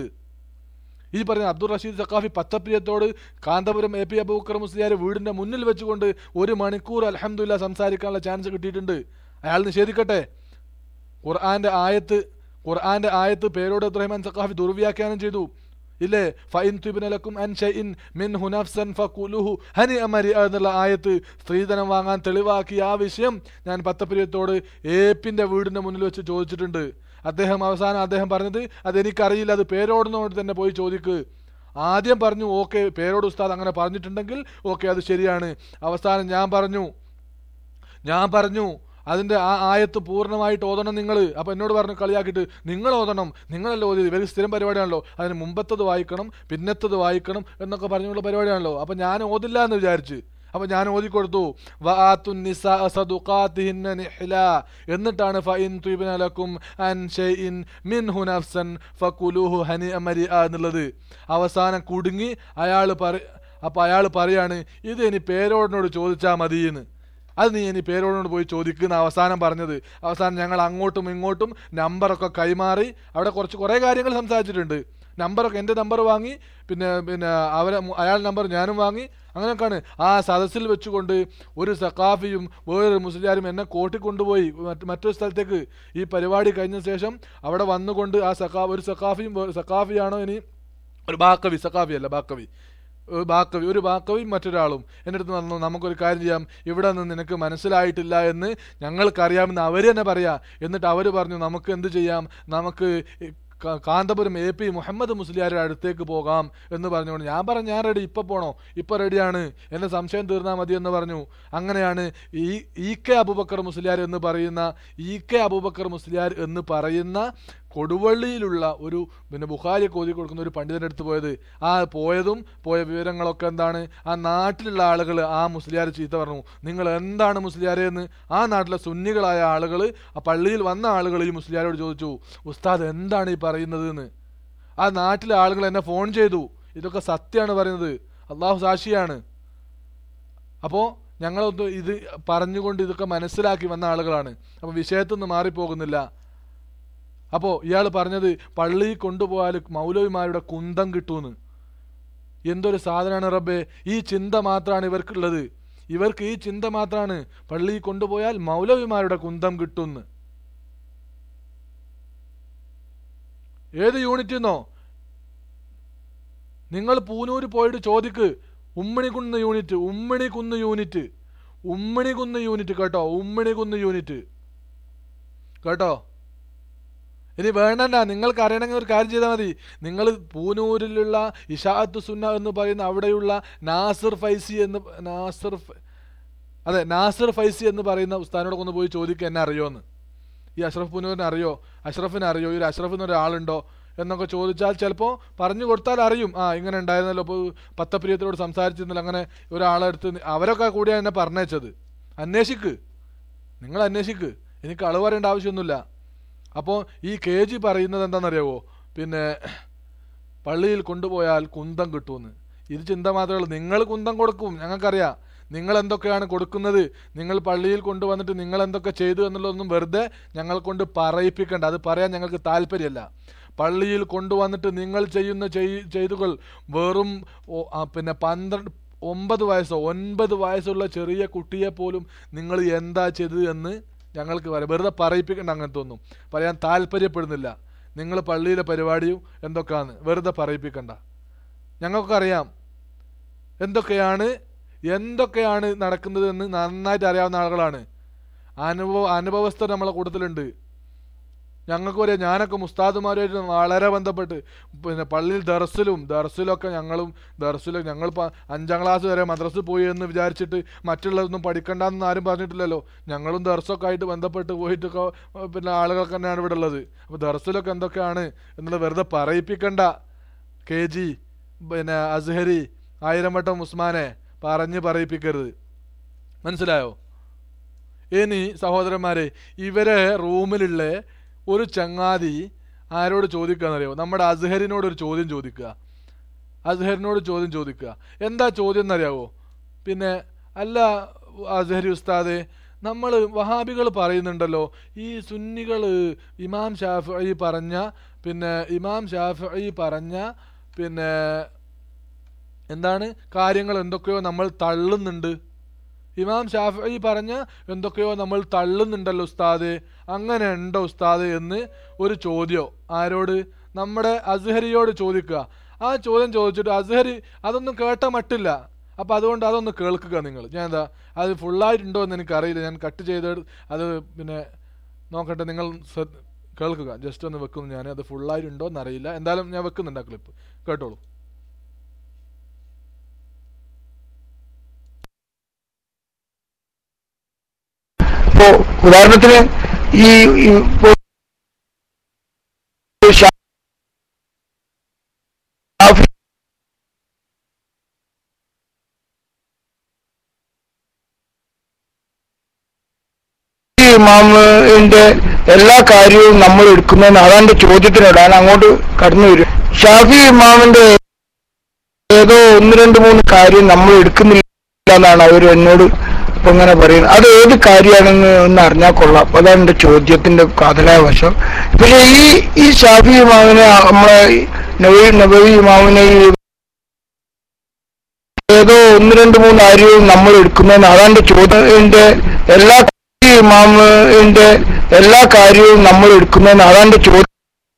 ഈ പറയുന്ന അബ്ദുൾ റഷീദ് സഖാഫി പത്തപ്രിയത്തോട് കാന്തപുരം എ പി അബൂക്കർ മുസ്ലിയാർ വീടിന്റെ മുന്നിൽ വെച്ചുകൊണ്ട് ഒരു മണിക്കൂർ അലഹമുല്ല സംസാരിക്കാനുള്ള ചാൻസ് കിട്ടിയിട്ടുണ്ട് അയാൾ നിഷേധിക്കട്ടെ ഖുർആന്റെ ആയത്ത് ഖുർആന്റെ ആയത്ത് പേരോട് അബ്ദുറഹ്മാൻ സഖാഫി ദുർവ്യാഖ്യാനം ചെയ്തു ഇല്ലേ ഫൈൻ തുബിനലക്കും അൻ ഷൈഇൻ മിൻ ഹുനഫ്സൻ ഫകുലുഹു ഹനി അമരി എന്നുള്ള ആയത്ത് സ്ത്രീധനം വാങ്ങാൻ തെളിവാക്കിയ ആ വിഷയം ഞാൻ പത്തപ്രിയത്തോട് ഏപ്പിന്റെ വീടിന്റെ മുന്നിൽ വെച്ച് ചോദിച്ചിട്ടുണ്ട് അദ്ദേഹം അവസാനം അദ്ദേഹം പറഞ്ഞത് അതെനിക്കറിയില്ല അത് പേരോടുന്നോട് തന്നെ പോയി ചോദിക്ക് ആദ്യം പറഞ്ഞു ഓക്കെ പേരോട് ഉസ്താദ് അങ്ങനെ പറഞ്ഞിട്ടുണ്ടെങ്കിൽ ഓക്കെ അത് ശരിയാണ് അവസാനം ഞാൻ പറഞ്ഞു ഞാൻ പറഞ്ഞു അതിന്റെ ആ ആയത്ത് പൂർണ്ണമായിട്ട് ഓതണം നിങ്ങൾ അപ്പൊ എന്നോട് പറഞ്ഞു കളിയാക്കിയിട്ട് നിങ്ങൾ ഓതണം നിങ്ങളല്ലേ ഓതി ഇവർ സ്ഥിരം പരിപാടിയാണല്ലോ അതിന് മുമ്പത്തത് വായിക്കണം പിന്നത്തത് വായിക്കണം എന്നൊക്കെ പറഞ്ഞുള്ള പരിപാടിയാണല്ലോ അപ്പൊ ഞാൻ ഓതില്ല എന്ന് വിചാരിച്ച് അപ്പൊ ഞാൻ ഓതിക്കൊടുത്തു വആത്തുൻ നിസാ സദുഖാതിഹിന്ന നിഹ്ല എന്നിട്ടാണ് ഫഇൻ തുബ്ന ലക്കും അൻ ഷൈഇൻ മിൻഹു നഫ്സൻ ഫകുലുഹു ഹനിഅ മരിഅ എന്നുള്ളത് അവസാനം കുടുങ്ങി അയാൾ പറ അപ്പൊ അയാൾ പറയാണ് ഇത് ഇനി പേരോടിനോട് ചോദിച്ചാൽ മതിയെന്ന് അത് നീ ഇനി പേരോടിനോട് പോയി ചോദിക്കുന്ന അവസാനം പറഞ്ഞത് അവസാനം ഞങ്ങൾ അങ്ങോട്ടും ഇങ്ങോട്ടും നമ്പറൊക്കെ കൈമാറി അവിടെ കുറച്ച് കുറേ കാര്യങ്ങൾ സംസാരിച്ചിട്ടുണ്ട് നമ്പറൊക്കെ എൻ്റെ നമ്പർ വാങ്ങി പിന്നെ പിന്നെ അവരെ അയാൾ നമ്പർ ഞാനും വാങ്ങി അങ്ങനെയൊക്കെയാണ് ആ സദസ്സിൽ വെച്ചുകൊണ്ട് ഒരു സഖാഫിയും വേറൊരു മുസ്ലിയാരും എന്നെ കോട്ടിക്കൊണ്ടുപോയി മറ്റ് മറ്റൊരു സ്ഥലത്തേക്ക് ഈ പരിപാടി കഴിഞ്ഞ ശേഷം അവിടെ വന്നുകൊണ്ട് ആ സഖാ ഒരു സഖാഫിയും വേ- സഖാഫിയാണോ ഇനി ഒരു ബാക്കവി സഖാഫി അല്ല ബാക്കവി ഒരു ബാക്കവി ഒരു ബാക്കവിയും മറ്റൊരാളും എൻ്റെ അടുത്ത് പറഞ്ഞു നമുക്കൊരു കാര്യം ചെയ്യാം ഇവിടെ നിന്ന് നിനക്ക് മനസ്സിലായിട്ടില്ല എന്ന് ഞങ്ങൾക്കറിയാമെന്ന് അവർ തന്നെ പറയാം എന്നിട്ട് അവർ പറഞ്ഞു നമുക്ക് എന്ത് ചെയ്യാം നമുക്ക് ഈ കാ- കാന്തപുരം എ പി മുഹമ്മദ് മുസ്ലിയാരുടെ അടുത്തേക്ക് പോകാം എന്ന് പറഞ്ഞുകൊണ്ട് ഞാൻ പറഞ്ഞു ഞാൻ റെഡി ഇപ്പൊ പോണോ ഇപ്പൊ റെഡിയാണ് എന്റെ സംശയം തീർന്നാൽ മതി എന്ന് പറഞ്ഞു അങ്ങനെയാണ് ഈ ഇ കെ അബൂബക്കർ മുസ്ലിയാർ എന്ന് പറയുന്ന ഇ കെ അബൂബക്കർ മുസ്ലിയാർ എന്ന് പറയുന്ന കൊടുവള്ളിയിലുള്ള ഒരു പിന്നെ ബുഖാരിയൊക്കെ ഓതി കൊടുക്കുന്ന ഒരു പണ്ഡിതൻ്റെ അടുത്ത് പോയത് ആ പോയതും പോയ വിവരങ്ങളൊക്കെ എന്താണ് ആ നാട്ടിലുള്ള ആളുകൾ ആ മുസ്ലിയാർ ചീത്ത പറഞ്ഞു നിങ്ങൾ എന്താണ് മുസ്ലിയാരെ എന്ന് ആ നാട്ടിലെ സുന്നികളായ ആളുകൾ ആ പള്ളിയിൽ വന്ന ആളുകൾ ഈ മുസ്ലിയാരോട് ചോദിച്ചു ഉസ്താദ് എന്താണ് ഈ പറയുന്നത് എന്ന് ആ നാട്ടിലെ ആളുകൾ എന്നെ ഫോൺ ചെയ്തു ഇതൊക്കെ സത്യമാണ് പറയുന്നത് അള്ളാഹു സാക്ഷിയാണ് അപ്പോൾ ഞങ്ങളൊന്ന് ഇത് പറഞ്ഞുകൊണ്ട് ഇതൊക്കെ മനസ്സിലാക്കി വന്ന ആളുകളാണ് അപ്പോൾ വിഷയത്തിൽ നിന്ന് മാറിപ്പോകുന്നില്ല അപ്പോൾ ഇയാൾ പറഞ്ഞത് പള്ളിയിൽ കൊണ്ടുപോയാൽ മൗലവിമാരുടെ കുന്തം കിട്ടുമെന്ന് എന്തൊരു സാധനമാണ് റബ്ബേ ഈ ചിന്ത മാത്രമാണ് ഇവർക്കുള്ളത് ഇവർക്ക് ഈ ചിന്ത മാത്രമാണ് പള്ളിയിൽ കൊണ്ടുപോയാൽ മൗലവിമാരുടെ കുന്തം കിട്ടുമെന്ന് ഏത് യൂണിറ്റ് എന്നോ നിങ്ങൾ പൂനൂര് പോയിട്ട് ചോദിക്ക് Ummanikunnu unit Ummanikunnu unit Ummanikunnu unit കേട്ടോ ഉമ്മണിക്കുന്ന് യൂണിറ്റ് കേട്ടോ ഇനി വേണ്ടണ്ട നിങ്ങൾക്ക് അറിയണമെങ്കിൽ ഒരു കാര്യം ചെയ്താൽ മതി നിങ്ങൾ പൂനൂരിലുള്ള ഇഷാഅത്ത് സുന്ന എന്ന് പറയുന്ന അവിടെയുള്ള നാസിർ ഫൈസി എന്ന് നാസിർ ഫ- അതെ നാസിർ ഫൈസി എന്ന് പറയുന്ന ഉസ്താനോടൊക്കെ ഒന്ന് പോയി ചോദിക്കുക എന്നെ അറിയോന്ന് ഈ അഷ്റഫ് പൂനൂരിനെ അറിയോ അഷ്റഫിനെ അറിയോ ഈ ഒരു അഷ്റഫ് എന്നൊരാളുണ്ടോ എന്നൊക്കെ ചോദിച്ചാൽ ചിലപ്പോൾ പറഞ്ഞു കൊടുത്താൽ അറിയും ആ ഇങ്ങനെ ഉണ്ടായിരുന്നല്ലോ ഇപ്പോൾ പത്തപ്രിയത്തിനോട് സംസാരിച്ചിരുന്നില്ല അങ്ങനെ ഒരാളെ അടുത്ത് നി- അവരൊക്കെ കൂടിയാണ് എന്നെ പറഞ്ഞയച്ചത് അന്വേഷിക്ക് നിങ്ങൾ അന്വേഷിക്ക് എനിക്ക് അളവ് പറയേണ്ട ആവശ്യമൊന്നുമില്ല അപ്പോൾ ഈ കെ ജി പറയുന്നത് എന്താണെന്നറിയാവോ പിന്നെ പള്ളിയിൽ കൊണ്ടുപോയാൽ കുന്തം കിട്ടുമെന്ന് ഇത് ചിന്ത മാത്രമേ ഉള്ളൂ നിങ്ങൾ കുന്തം കൊടുക്കും ഞങ്ങൾക്കറിയാം നിങ്ങൾ എന്തൊക്കെയാണ് കൊടുക്കുന്നത് നിങ്ങൾ പള്ളിയിൽ കൊണ്ടുവന്നിട്ട് നിങ്ങൾ എന്തൊക്കെ ചെയ്തു എന്നുള്ളതൊന്നും വെറുതെ ഞങ്ങൾ കൊണ്ട് പറയിപ്പിക്കേണ്ട അത് പറയാൻ ഞങ്ങൾക്ക് താല്പര്യമല്ല പള്ളിയിൽ കൊണ്ടുവന്നിട്ട് നിങ്ങൾ ചെയ്യുന്ന ചെയ്- ചെയ്തുകൾ വെറും ഓ- ആ, പിന്നെ പന്ത്രണ്ട് ഒമ്പത് വയസ്സോ ഒൻപത് വയസ്സുള്ള ചെറിയ കുട്ടിയെ പോലും നിങ്ങൾ എന്താ ചെയ്തത് എന്ന് ഞങ്ങൾക്ക് പറയാം വെറുതെ പറയിപ്പിക്കേണ്ട അങ്ങനത്തെ ഒന്നും പറയാൻ താല്പര്യപ്പെടുന്നില്ല നിങ്ങൾ പള്ളിയിലെ പരിപാടിയും എന്തൊക്കെയാണ് വെറുതെ പറയിപ്പിക്കണ്ട ഞങ്ങൾക്കൊക്കെ അറിയാം എന്തൊക്കെയാണ് എന്തൊക്കെയാണ് നടക്കുന്നത് എന്ന് നന്നായിട്ട് അറിയാവുന്ന ആളുകളാണ് അനുഭവ അനുഭവസ്ഥർ നമ്മളെ കൂട്ടത്തിലുണ്ട് ഞങ്ങൾക്ക് പറയാം ഞാനൊക്കെ മുസ്താദുമാരുമായിട്ട് വളരെ ബന്ധപ്പെട്ട് പിന്നെ പള്ളിയിൽ ദർസിലും ദർസിലൊക്കെ ഞങ്ങളും ദർസിലും ഞങ്ങൾ പ- അഞ്ചാം ക്ലാസ് വരെ മദ്രസിൽ പോയി എന്ന് വിചാരിച്ചിട്ട് മറ്റുള്ളതൊന്നും പഠിക്കണ്ടെന്ന് ആരും പറഞ്ഞിട്ടില്ലല്ലോ ഞങ്ങളും ദർസൊക്കെ ആയിട്ട് ബന്ധപ്പെട്ട് പോയിട്ടൊക്കെ ഏഹ്, പിന്നെ ആളുകളൊക്കെ തന്നെയാണ് ഇവിടെ ഉള്ളത് അപ്പോൾ ദർസിലൊക്കെ എന്തൊക്കെയാണ് എന്നുള്ളത് വെറുതെ പറയിപ്പിക്കണ്ട കെ ജി പിന്നെ അസ്ഹരി ആയിരം വട്ടം ഉസ്മാനെ പറഞ്ഞ് പറയിപ്പിക്കരുത് മനസ്സിലായോ ഇനി സഹോദരന്മാരെ ഇവരെ റൂമിലുള്ള ഒരു ചങ്ങാതി ആരോട് ചോദിക്കാന്നറിയോ നമ്മുടെ അസ്ഹരിനോട് ഒരു ചോദ്യം ചോദിക്കുക അസ്ഹരിനോട് ചോദ്യം ചോദിക്കുക എന്താ ചോദ്യം എന്നറിയാവോ പിന്നെ അല്ല അസ്ഹരി ഉസ്താദെ നമ്മൾ വഹാബികൾ പറയുന്നുണ്ടല്ലോ ഈ സുന്നികൾ ഇമാം ഷാഫി പറഞ്ഞ പിന്നെ ഇമാം ഷാഫി പറഞ്ഞ പിന്നെ എന്താണ് കാര്യങ്ങൾ എന്തൊക്കെയോ നമ്മൾ തള്ളുന്നുണ്ട് ഇമാം ഷാഫി പറഞ്ഞ എന്തൊക്കെയോ നമ്മൾ തള്ളുന്നുണ്ടല്ലോ ഉസ്താദ് അങ്ങനെ ഉണ്ടോ ഉസ്താദ് എന്ന് ഒരു ചോദ്യം ആരോട് നമ്മുടെ അസ്ഹരിയോട് ചോദിക്കുക ആ ചോദ്യം ചോദിച്ചിട്ട് അസ്ഹരി അതൊന്നും കേട്ട മട്ടില്ല അപ്പം അതുകൊണ്ട് അതൊന്ന് കേൾക്കുക നിങ്ങൾ ഞാൻ എന്താ അത് ഫുള്ളായിട്ടുണ്ടോ എന്ന് എനിക്കറിയില്ല ഞാൻ കട്ട് ചെയ്ത് അത് പിന്നെ നോക്കട്ടെ നിങ്ങൾ ശ്രദ്ധ- കേൾക്കുക ജസ്റ്റ് ഒന്ന് വെക്കുന്നു ഞാൻ അത് ഫുള്ളായിട്ടുണ്ടോ എന്നറിയില്ല എന്തായാലും ഞാൻ വെക്കുന്നുണ്ട് ആ ക്ലിപ്പ് കേട്ടോളൂ ഇപ്പോ ഉദാഹരണത്തിന് ഈ ഈ ഇപ്പോ ഷാഫി ഇമാമിന്റെ എല്ലാ കാര്യവും നമ്മൾ എടുക്കുന്നതെന്ന് അതാണ്ട് ചോദ്യത്തിനോട് ഞാൻ അങ്ങോട്ട് കടന്നു വരും ഷാഫി ഇമാമിന്റെ ഏതോ ഒന്ന് രണ്ട് മൂന്ന് കാര്യം നമ്മൾ എടുക്കുന്നില്ല എന്നാണ് അവർ എന്നോട് ഇപ്പൊ ഇങ്ങനെ പറയുന്നത് അത് ഏത് കാര്യമാണെന്ന് ഒന്ന് അറിഞ്ഞാൽ കൊള്ളാം അപ്പൊ അതാണ് എന്റെ ചോദ്യത്തിന്റെ കാതലായ വശം പക്ഷെ ഈ ഈ ഷാഫി ഇമാമിനെ നമ്മളെ നബി നബി ഇമാമിനെ ഈ ഏതോ ഒന്ന് രണ്ട് മൂന്ന് കാര്യവും നമ്മൾ എടുക്കുന്നതെന്ന് അതാണ്ട് ചോദ്യത്തിന്റെ എല്ലാ ഇമാമിന്റെ എല്ലാ കാര്യവും നമ്മൾ എടുക്കുന്നതെന്ന് അതാണ്ട് ചോദ്യം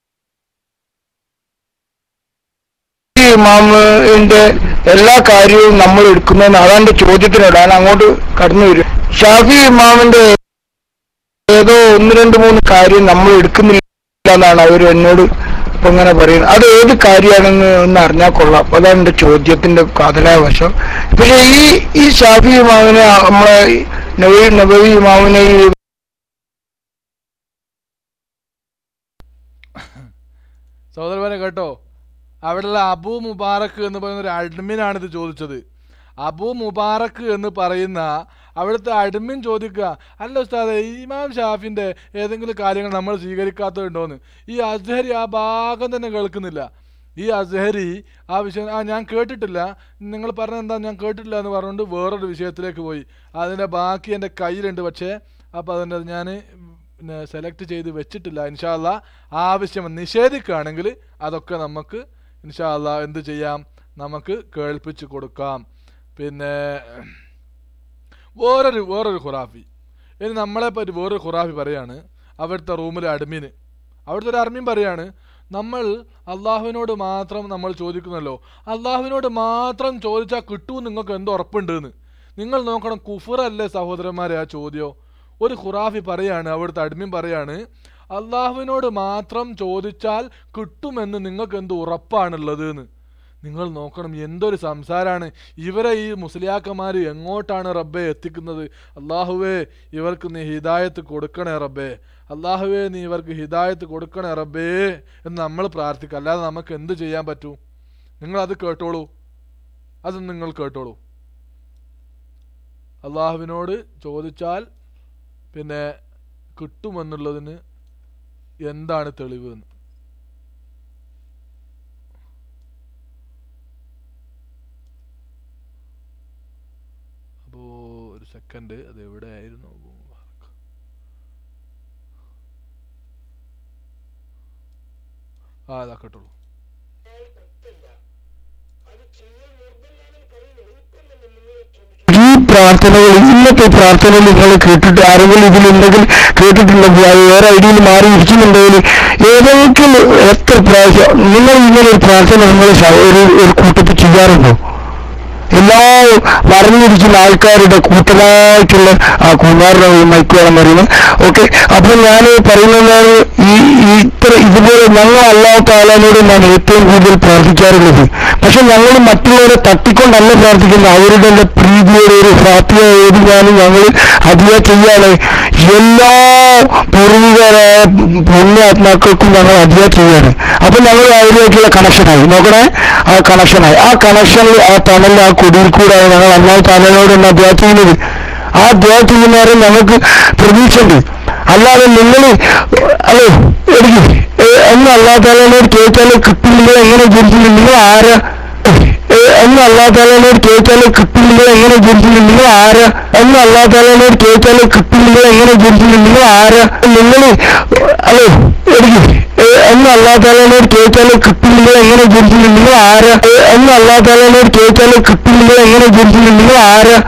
ഇമാമിന്റെ എല്ലാ കാര്യവും നമ്മൾ എടുക്കുന്നതെന്ന് അതാണ്ട് ചോദ്യത്തിനോട് ഞാൻ അങ്ങോട്ട് കടന്നു വരും ഷാഫി ഇമാമിന്റെ ഏതോ ഒന്ന് രണ്ട് മൂന്ന് കാര്യം നമ്മൾ എടുക്കുന്നില്ല എന്നാണ് അവർ എന്നോട് ഇപ്പൊ ഇങ്ങനെ പറയുന്നത് അത് ഏത് കാര്യമാണെന്ന് ഒന്ന് അറിഞ്ഞാൽ കൊള്ളാം അപ്പൊ അതാണ് എന്റെ ചോദ്യത്തിന്റെ കാതലായ വശം പക്ഷെ ഈ ഈ ഷാഫി ഇമാമിനെ നമ്മളെ നബി നബി ഇമാമിനെ ഈ സഹോദരന്മാരെ കേട്ടോ അവിടെയുള്ള അബു മുബാറക്ക് എന്ന് പറയുന്ന ഒരു അഡ്മിനാണ് ഇത് ചോദിച്ചത് അബു മുബാറക്ക് എന്ന് പറയുന്ന അവിടുത്തെ അഡ്മിൻ ചോദിക്കുക അല്ല ഉസ്താദെ ഇമാം ഷാഫിൻ്റെ ഏതെങ്കിലും കാര്യങ്ങൾ നമ്മൾ സ്വീകരിക്കാത്തതുണ്ടോന്ന് ഈ അസ്ഹരി ആ ഭാഗം തന്നെ കേൾക്കുന്നില്ല ഈ അസ്ഹരി ആ വിഷയം ആ ഞാൻ കേട്ടിട്ടില്ല നിങ്ങൾ പറഞ്ഞത് എന്താ ഞാൻ കേട്ടിട്ടില്ല എന്ന് പറഞ്ഞുകൊണ്ട് വേറൊരു വിഷയത്തിലേക്ക് പോയി അതിൻ്റെ ബാക്കി എൻ്റെ കയ്യിലുണ്ട് പക്ഷേ അപ്പോൾ അതിൻ്റെ ഞാൻ പിന്നെ സെലക്ട് ചെയ്ത് വെച്ചിട്ടില്ല ഇൻഷാല്ല ആവശ്യം നിഷേധിക്കുകയാണെങ്കിൽ അതൊക്കെ നമുക്ക് ഇൻഷാല്ല എന്ത് ചെയ്യാം നമുക്ക് കേൾപ്പിച്ച് കൊടുക്കാം പിന്നെ വേറൊരു വേറൊരു ഖുറാഫി ഇനി നമ്മളെ പറ്റി വേറൊരു ഖുറാഫി പറയാണ് അവിടുത്തെ റൂമിലെ അഡ്മിന് അവിടുത്തെ ഒരു അഡ്മിൻ പറയാണ് നമ്മൾ അള്ളാഹുവിനോട് മാത്രം നമ്മൾ ചോദിക്കുന്നല്ലോ അള്ളാഹുവിനോട് മാത്രം ചോദിച്ചാൽ കിട്ടും നിങ്ങൾക്ക് എന്ത് ഉറപ്പുണ്ടെന്ന് നിങ്ങൾ നോക്കണം കുഫറല്ലേ സഹോദരന്മാരെ ആ ചോദ്യം ഒരു ഖുറാഫി പറയാണ് അവിടുത്തെ അഡ്മിൻ പറയാണ് അള്ളാഹുവിനോട് മാത്രം ചോദിച്ചാൽ കിട്ടുമെന്ന് നിങ്ങൾക്ക് എന്ത് ഉറപ്പാണുള്ളത് എന്ന് നിങ്ങൾ നോക്കണം എന്തൊരു സംസാരമാണ് ഇവരെ ഈ മുസ്ലിയാക്കന്മാർ എങ്ങോട്ടാണ് റബ്ബെ എത്തിക്കുന്നത് അള്ളാഹുവേ ഇവർക്ക് നീ ഹിദായത്ത് കൊടുക്കണേ റബ്ബേ അള്ളാഹുവേ നീ ഇവർക്ക് ഹിദായത്ത് കൊടുക്കണേ റബ്ബേ എന്ന് നമ്മൾ പ്രാർത്ഥിക്കുക അല്ലാതെ നമുക്ക് എന്ത് ചെയ്യാൻ പറ്റൂ നിങ്ങളത് കേട്ടോളൂ അത് നിങ്ങൾ കേട്ടോളൂ അള്ളാഹുവിനോട് ചോദിച്ചാൽ പിന്നെ കിട്ടുമെന്നുള്ളതിന് എന്താണ് തെളിവ് എന്ന് അപ്പോ ഒരു സെക്കൻഡ് അത് എവിടെയായിരുന്നു അബൂ മുബാറക്ക്. ആ അതാ കേട്ടോളൂ ഈ പ്രാർത്ഥനകൾ ഇന്നത്തെ പ്രാർത്ഥന നിങ്ങൾ കേട്ടിട്ട് ആരെങ്കിലും ഇതിലുണ്ടെങ്കിൽ കേട്ടിട്ടുണ്ടെങ്കിൽ അത് വേറെ ഐഡിയയിൽ മാറി ഇരിക്കുന്നുണ്ടെങ്കിൽ ഏതെങ്കിലും എത്ര പ്രാവശ്യം നിങ്ങൾ ഇങ്ങനെ ഒരു പ്രാർത്ഥന നിങ്ങൾ സ- ഒരു ഒരു കൂട്ടത്തിൽ ചെയ്യാറുണ്ടോ എല്ലാ മറിഞ്ഞിരിക്കുന്ന ആൾക്കാരുടെ കൂട്ടമായിട്ടുള്ള ആ കുമാരുടെ മൈക്ക് വേണം പറയുന്നത് ഓക്കെ അപ്പൊ ഞാൻ പറയുന്നതാണ് ഈ ഈ ഇത്ര ഇതുപോലെ ഞങ്ങൾ അള്ളാഹു താലാനോട് ഞാൻ ഏറ്റവും കൂടുതൽ പ്രാർത്ഥിക്കാറുള്ളത് പക്ഷെ ഞങ്ങൾ മറ്റുള്ളവരെ തട്ടിക്കൊണ്ടല്ല പ്രാർത്ഥിക്കുന്നത് അവരുടെ എല്ലാം പ്രീതിയോടെ ഒരു പ്രാർത്ഥന എഴുതിയാലും ഞങ്ങൾ അതിയ ചെയ്യാണ് എല്ലാ പൂർവികരായ പുണ്യാത്മാക്കൾക്കും ഞങ്ങൾ അതിയ ചെയ്യാണ് അപ്പൊ ഞങ്ങൾ അവരുമായിട്ടുള്ള കണക്ഷനായി നോക്കണേ ആ കണക്ഷനായി ആ കണക്ഷനിൽ ആ തണലിൽ ആ കുടിയിൽ കൂടെ ഞങ്ങൾ അള്ളാഹു താലാനോട് തന്നെ അധ്യാ ചെയ്യുന്നത് ആ അധ്യാ ചെയ്യുന്നവരെ ഞങ്ങൾക്ക് പ്രതീക്ഷയുണ്ട് അല്ലാതെ നിങ്ങൾ അല്ലോ എനിക്ക് എന്ന് അള്ളാഹു താലാനോട് ചോദിച്ചാൽ കിട്ടില്ല എങ്ങനെ ജനിച്ചില്ല നിങ്ങൾ ആരാ ഏ, എന്ന് അള്ളാഹു താലാനോട് ചോദിച്ചാൽ കിട്ടില്ല എങ്ങനെ ജനിച്ചില്ല നിങ്ങൾ ആരാ എന്ന് അള്ളാഹു താലാനോട് ചോദിച്ചാൽ കിട്ടില്ല എങ്ങനെ ജനിച്ചില്ല നിങ്ങൾ ആരാ നിങ്ങൾ അല്ലോ എനിക്ക് ഏ, എന്ന് അള്ളാഹു താലാനോട് ചോദിച്ചാൽ കിട്ടില്ല എങ്ങനെ ജനിച്ചില്ല നിങ്ങൾ ആരാ ഏ, എന്ന് അള്ളാഹു താലാനോട് ചോദിച്ചാൽ കിട്ടില്ല എങ്ങനെ ജനിച്ചില്ല നിങ്ങൾ ആരാ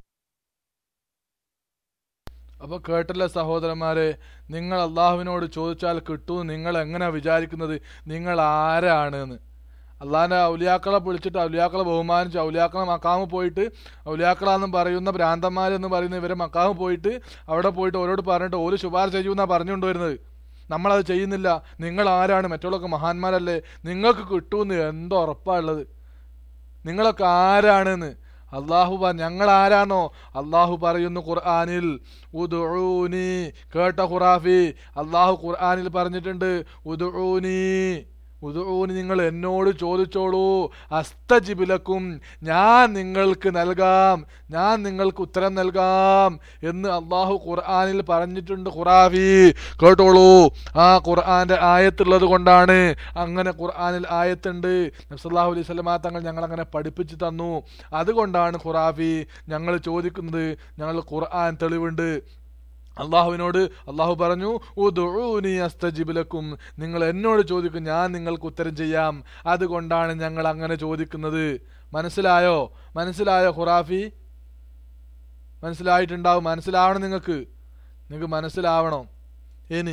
അപ്പൊ കേട്ടല്ലോ സഹോദരന്മാരെ നിങ്ങൾ അള്ളാഹുവിനോട് ചോദിച്ചാൽ കിട്ടും നിങ്ങൾ എങ്ങനെ വിചാരിക്കുന്നത് നിങ്ങൾ ആരാണ് എന്ന് അള്ളാഹിന്റെ ഔലിയാക്കളെ വിളിച്ചിട്ട് ഔലിയാക്കളെ ബഹുമാനിച്ച് ഔലിയാക്കളെ മക്കാമ് പോയിട്ട് ഔലിയാക്കളാന്ന് പറയുന്ന ഭ്രാന്തന്മാരെന്ന് പറയുന്ന ഇവരെ മക്കാമ് പോയിട്ട് അവിടെ പോയിട്ട് ഓരോട് പറഞ്ഞിട്ട് ഒരു ശുപാർശ ചെയ്യുമെന്നാണ് പറഞ്ഞുകൊണ്ട് വരുന്നത് നമ്മളത് ചെയ്യുന്നില്ല നിങ്ങൾ ആരാണ് മറ്റുള്ളവർക്ക് മഹാന്മാരല്ലേ നിങ്ങൾക്ക് കിട്ടുമെന്ന് എന്തോ ഉറപ്പാണുള്ളത് നിങ്ങളൊക്കെ ആരാണെന്ന് അള്ളാഹു പറ ഞങ്ങൾ ആരാണോ അള്ളാഹു പറയുന്നു ഖുർആാനിൽ ഉദുഊനി കേട്ട ഖുറാഫി അള്ളാഹു ഖുർആാനിൽ പറഞ്ഞിട്ടുണ്ട് ഉദുഊനി ഉദുഊനി നിങ്ങൾ എന്നോട് ചോദിച്ചോളൂ അസ്തജിബിലക്കും ഞാൻ നിങ്ങൾക്ക് നൽകാം ഞാൻ നിങ്ങൾക്ക് ഉത്തരം നൽകാം എന്ന് അള്ളാഹു ഖുർആാനിൽ പറഞ്ഞിട്ടുണ്ട് ഖുറാഫി കേട്ടോളൂ ആ ഖുർആന്റെ ആയത്തുള്ളത് കൊണ്ടാണ് അങ്ങനെ ഖുർആനിൽ ആയത്തുണ്ട് നബ്സല്ലാഹു അലൈഹി സ്വലമാ തങ്ങൾ ഞങ്ങൾ അങ്ങനെ പഠിപ്പിച്ചു തന്നു അതുകൊണ്ടാണ് ഖുറാഫി ഞങ്ങൾ ചോദിക്കുന്നത് ഞങ്ങൾ ഖുർആൻ തെളിവുണ്ട് അള്ളാഹുവിനോട് അള്ളാഹു പറഞ്ഞു ഉദുഊനി അസ്തജിബ് ലക്കും നിങ്ങൾ എന്നോട് ചോദിക്കും ഞാൻ നിങ്ങൾക്ക് ഉത്തരം ചെയ്യാം അതുകൊണ്ടാണ് ഞങ്ങൾ അങ്ങനെ ചോദിക്കുന്നത് മനസ്സിലായോ മനസ്സിലായോ ഖുറാഫി മനസ്സിലായിട്ടുണ്ടാവും മനസ്സിലാവണം നിങ്ങൾക്ക് നിങ്ങൾക്ക് മനസ്സിലാവണം ഇനി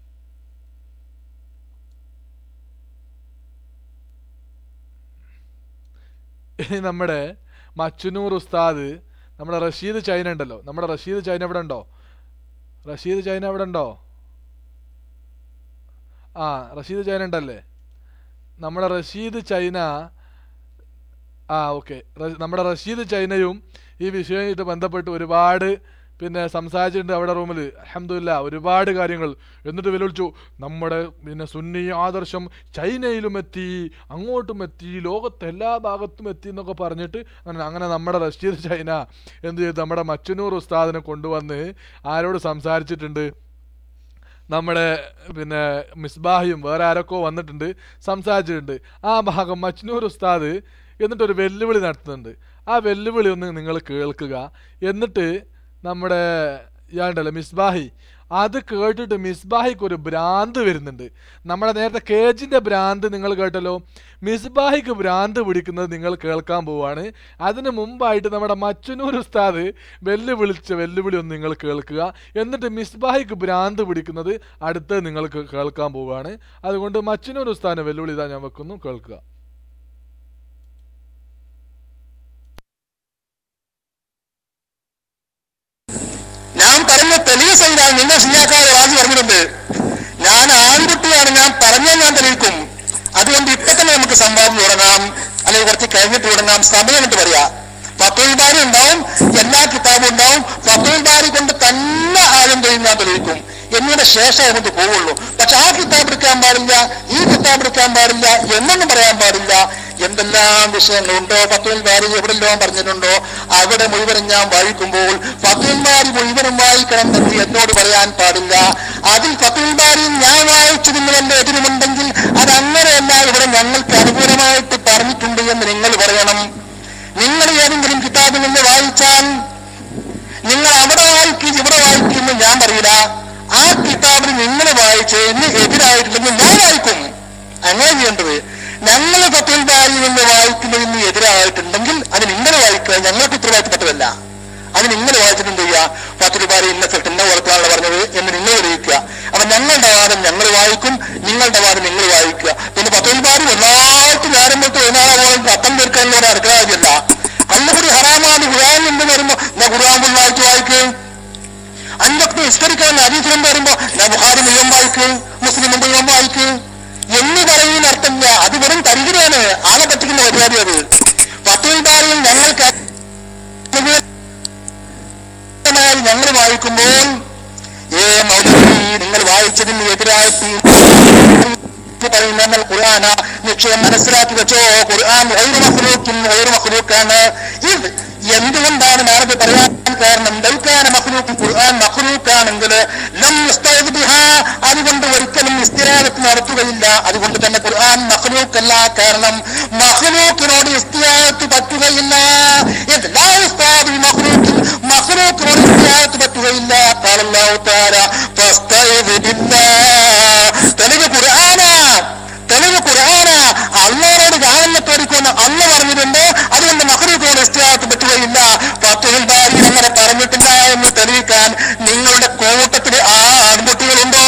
ഇനി നമ്മുടെ മച്ചുനൂർ ഉസ്താദ് നമ്മുടെ റഷീദ് ചൈന ഉണ്ടല്ലോ നമ്മുടെ റഷീദ് ചൈന ഇവിടെ ഉണ്ടോ റഷീദ് ചൈന ഇവിടെ ഉണ്ടോ ആ റഷീദ് ചൈന ഉണ്ടല്ലേ നമ്മുടെ റഷീദ് ചൈന ആ ഓക്കെ നമ്മുടെ റഷീദ് ചൈനയും ഈ വിഷയമായിട്ട് ബന്ധപ്പെട്ട് ഒരുപാട് പിന്നെ സംസാരിച്ചിട്ടുണ്ട് അവിടെ റൂമിൽ അഹമ്മദില്ല ഒരുപാട് കാര്യങ്ങൾ എന്നിട്ട് വെല്ലുവിളിച്ചു നമ്മുടെ പിന്നെ സുന്നി ആദർശം ചൈനയിലും എത്തി അങ്ങോട്ടും എത്തി ലോകത്തെ എല്ലാ ഭാഗത്തും എത്തി എന്നൊക്കെ പറഞ്ഞിട്ട് അങ്ങനെ അങ്ങനെ നമ്മുടെ റഷീദ് ചൈന എന്ത് ചെയ്തു നമ്മുടെ മച്ചനൂർ ഉസ്താദിനെ കൊണ്ടുവന്ന് ആരോട് സംസാരിച്ചിട്ടുണ്ട് നമ്മുടെ പിന്നെ മിസ്ബാഹിയും വേറെ ആരൊക്കെ വന്നിട്ടുണ്ട് സംസാരിച്ചിട്ടുണ്ട് ആ ഭാഗം മജ്നൂർ ഉസ്താദ് എന്നിട്ടൊരു വെല്ലുവിളി നടത്തുന്നുണ്ട് ആ വെല്ലുവിളി ഒന്ന് നിങ്ങൾ കേൾക്കുക എന്നിട്ട് നമ്മുടെ ഇയാളുണ്ടല്ലോ മിസ്ബാഹി അത് കേട്ടിട്ട് മിസ്ബാഹിക്ക് ഒരു ഭ്രാന്ത് വരുന്നുണ്ട് നമ്മുടെ നേരത്തെ കേജിന്റെ ഭ്രാന്ത് നിങ്ങൾ കേട്ടല്ലോ മിസ്ബാഹിക്ക് ഭ്രാന്ത് പിടിക്കുന്നത് നിങ്ങൾ കേൾക്കാൻ പോവാണ് അതിന് മുമ്പായിട്ട് നമ്മുടെ മച്ചനൂർ ഉസ്താദ് വെല്ലുവിളിച്ച വെല്ലുവിളി ഒന്ന് നിങ്ങൾ കേൾക്കുക എന്നിട്ട് മിസ്ബാഹിക്ക് ഭ്രാന്ത് പിടിക്കുന്നത് അടുത്ത് നിങ്ങൾക്ക് കേൾക്കാൻ പോവുകയാണ് അതുകൊണ്ട് മച്ചനൂർ ഉസ്താദിനെ വെല്ലുവിളി ഇതാ ഞാൻ വെക്കുന്നു കേൾക്കുക ഞാൻ പറഞ്ഞ തെളിവ് സഹിതം നിങ്ങൾ ശരിയാക്കാതെ വാജി പറഞ്ഞിട്ടുണ്ട് ഞാൻ ആൺകുട്ടിയാണ് ഞാൻ പറഞ്ഞാൽ ഞാൻ തെളിയിക്കും അതുകൊണ്ട് ഇപ്പൊ തന്നെ നമുക്ക് സംവാദം തുടങ്ങാം അല്ലെങ്കിൽ കുറച്ച് കഴിഞ്ഞിട്ട് തുടങ്ങാം സമയം എന്നിട്ട് പറയാ ഫത്തുൽ ബാരി ഉണ്ടാവും എല്ലാ കിതാബും ഉണ്ടാവും ഫത്തുൽ ബാരി കൊണ്ട് തന്നെ ആദ്യം തെളിവ് ഞാൻ തെളിയിക്കും എന്നിയുടെ ശേഷം നമുക്ക് പോവുള്ളൂ പക്ഷെ ആ കിതാബ് എടുക്കാൻ പാടില്ല ഈ കിതാബ് എടുക്കാൻ പാടില്ല എന്നൊന്നും പറയാൻ പാടില്ല എന്തെല്ലാം വിഷയങ്ങളുണ്ടോ ഫത്തുൽ ബാരി എവിടെല്ലാം പറഞ്ഞിട്ടുണ്ടോ അവിടെ മുഴുവനും ഞാൻ വായിക്കുമ്പോൾ ഫത്തുൽ ബാരി മുഴുവനും വായിക്കണം എന്ന് എന്നോട് പറയാൻ പാടില്ല അതിൽ ഫത്തുൽ ബാരി ഞാൻ വായിച്ചതിന് എന്റെ എതിരുമുണ്ടെങ്കിൽ അത് അങ്ങനെയല്ല ഇവിടെ ഞങ്ങൾക്ക് അനുകൂലമായിട്ട് പറഞ്ഞിട്ടുണ്ട് എന്ന് നിങ്ങൾ പറയണം നിങ്ങൾ ഏതെങ്കിലും കിതാബിൽ നിന്ന് വായിച്ചാൽ നിങ്ങൾ അവിടെ വായിക്കും ഇവിടെ വായിക്കുമെന്ന് ഞാൻ പറയില്ല ആ കിതാബിൽ നിങ്ങൾ വായിച്ചതിന് എതിരായിട്ടുണ്ടെങ്കിൽ ഞാൻ വായിക്കും അങ്ങനെ ചെയ്യേണ്ടത് ഞങ്ങൾ ഫത്തുൽ ബാരിൽ നിന്ന് വായിക്കുന്നതിന് എതിരായിട്ടുണ്ടെങ്കിൽ അത് നിങ്ങൾ വായിക്കുക ഞങ്ങൾക്ക് ഉത്തരവാദിത്തപ്പെട്ടതല്ല അത് നിങ്ങൾ വായിച്ചിട്ട് എന്ത് ചെയ്യുക ഫത്തുൽ ബാരി ഇന്ന സ്ഥലത്ത് ഇന്ന പുറത്താണ് പറഞ്ഞത് എന്ന് നിങ്ങൾ അറിയിക്കുക അപ്പൊ ഞങ്ങളുടെ വാദം ഞങ്ങൾ വായിക്കും നിങ്ങളുടെ വാദം നിങ്ങൾ വായിക്കുക പിന്നെ ഫത്തുൽ ബാരി എല്ലാവർക്കും നേരം തൊട്ട് ഒന്നാളോളം പത്തം തീർക്കാനുള്ള ഒരു അർഹതയല്ല അല്ലപടി ഹറാമാണ് ഖുർആൻ എന്ന് വരുമ്പോ ഞാൻ ഖുർആൻ ഫുൾ വായിച്ച് വായിക്കും അഞ്ചൊക്കെ നിസ്കരിക്കാൻ ഹദീസിലും വരുമ്പോ ഞാൻ ബുഹാരി മുഴുവൻ വായിക്ക് മുസ്ലിം മുഴുവൻ വായിക്ക് എന്ന് പറയുന്ന അർത്ഥമില്ല അത് വെറും തരികിലാണ് ആളെ പറ്റിക്കുന്ന പരിപാടി അത് പത്തുവിധാരിയിൽ ഞങ്ങൾക്ക് ഞങ്ങൾ വായിക്കുമ്പോൾ ഏ മൗലവി നിങ്ങൾ വായിച്ചതിന് എതിരായിട്ട് പറയുന്ന ഖുർആന നിശ്ചയം മനസ്സിലാക്കി വെച്ചോ ഖുർആൻ ഒരു മഹ്ലൂക്കിൻ ഒരു മഹ്ലൂക്കാണ് ഇത് എന്തുകൊണ്ടാണ് ഞാനത് പറയാൻ കാരണം ദൽക്കാന മഹ്ലൂക്ക് ഖുർആൻ മഹ്ലൂക്കാണെങ്കിൽ ലം യസ്തഅദ് ബിഹാ അതുകൊണ്ട് ഒരിക്കലും ഇസ്തിരാദത്ത് നടത്തുകയില്ല അതുകൊണ്ട് തന്നെ ഖുർആൻ മഹ്ലൂക്കല്ല കാരണം മഹ്ലൂക്കിനോട് ഇസ്തിയാദത്ത് പറ്റുകയില്ല ഇത് ലാ യസ്തഅദ് മഹ്ലൂക്കിൻ മഹ്ലൂക്കിനോട് ഇസ്തിയാദത്ത് പറ്റുകയില്ല ഖാല അല്ലാഹു തആല ഫസ്തഇദ് ബില്ലാഹ് തെളിവ് ഖുർആനാ തെളിവ് ഖുർആനാ അള്ളാഹോട് ഗാനത്തോടിക്കൊണ്ട് അള്ള പറഞ്ഞിട്ടുണ്ട് അതുകൊണ്ട് മഹ്റൂഖോട് ഇസ്തിയാദത്ത് പറ്റുകയില്ല ഫത്തുൽ ബാരി അങ്ങനെ പറഞ്ഞിട്ടില്ല എന്ന് തെളിയിക്കാൻ നിങ്ങളുടെ കൂട്ടത്തിൽ ആ ആൺകുട്ടികളുണ്ടോ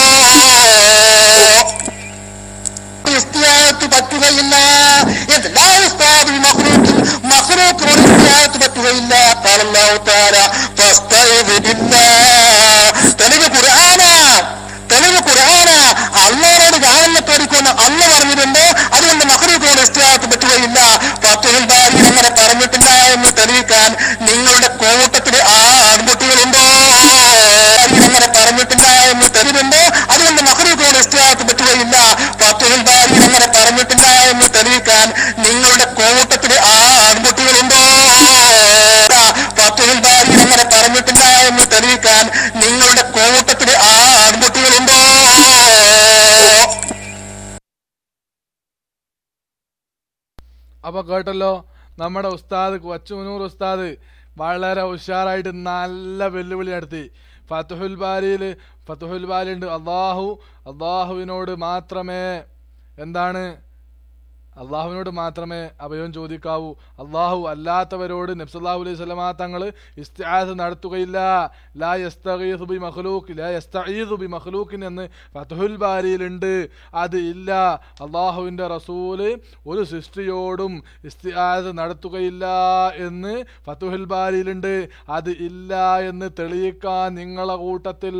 ഇസ്തിയാദത്ത് പറ്റുകയില്ല ഇത് ലാ യസ്താദു മഖ്ലൂഖിൻ മഖ്ലൂഖിനോട് ഇസ്തിയാദത്ത് പറ്റുകയില്ല ഖാല അല്ലാഹു തആല ഫസ്തഇദ് ബില്ലാഹ് തെളിവ് ഖുർആനാ തെളിവ് ഖുർആനാ അള്ളാഹോട് ഗാനത്തോടിക്കൊണ്ട് അള്ള പറഞ്ഞിട്ടുണ്ട് അതുകൊണ്ട് മഹ്റൂഖോട് ഇസ്തിയാദത്ത് പറ്റുകയില്ല ഫത്തുൽ ബാരി അങ്ങനെ പറഞ്ഞിട്ടില്ല എന്ന് തെളിയിക്കാൻ നിങ്ങളുടെ കൂട്ടത്തിൽ ആ ആൺകുട്ടികളുണ്ടോ അങ്ങനെ പറഞ്ഞിട്ടില്ല എന്ന് തെളിവുണ്ട് അതുകൊണ്ട് മഹ്റൂഖോട് ഇസ്തിയാദത്ത് പറ്റുകയില്ല ഫത്തുൽ ബാരി അങ്ങനെ പറഞ്ഞിട്ടില്ല എന്ന് തെളിയിക്കാൻ നിങ്ങളുടെ കൂട്ടത്തിൽ ആ ആൺകുട്ടികളുണ്ടോ ഫത്തുൽ ബാരി അങ്ങനെ പറഞ്ഞിട്ടില്ല എന്ന് തെളിയിക്കാൻ നിങ്ങളുടെ കൂട്ടത്തിൽ ആ ആൺകുട്ടികളുണ്ടോ അപ്പൊ കേട്ടല്ലോ നമ്മുടെ ഉസ്താദ് കൊച്ചുമുനൂർ ഉസ്താദ് വളരെ ഉഷാറായിട്ട് നല്ല വെല്ലുവിളി നടത്തി ഫത്തുഹുൽ ബാരിയിൽ ഫത്തുഹുൽ ബാരി ഉണ്ട് അള്ളാഹു അള്ളാഹുവിനോട് മാത്രമേ എന്താണ് അള്ളാഹുവിനോട് മാത്രമേ അഭയം ചോദിക്കാവൂ അള്ളാഹു അല്ലാത്തവരോട് നബ്സല്ലാഹു അലൈഹി സ്വലമാ തങ്ങൾ ഇസ്തിആസ് നടത്തുകയില്ല ലാ യസ്തഗീസു ബി മഖ്ലൂക്ക് ലാ യസ്തഈസു ബി മഖ്ലൂക്കിൻ എന്ന് ഫതുഹുൽ ബാരിയിലുണ്ട് അത് ഇല്ല അള്ളാഹുവിൻ്റെ റസൂല് ഒരു സൃഷ്ടിയോടും ഇസ്തിആസ് നടത്തുകയില്ല എന്ന് ഫതുഹുൽ ബാരിയിലുണ്ട് അത് ഇല്ല എന്ന് തെളിയിക്കാൻ നിങ്ങളെ കൂട്ടത്തിൽ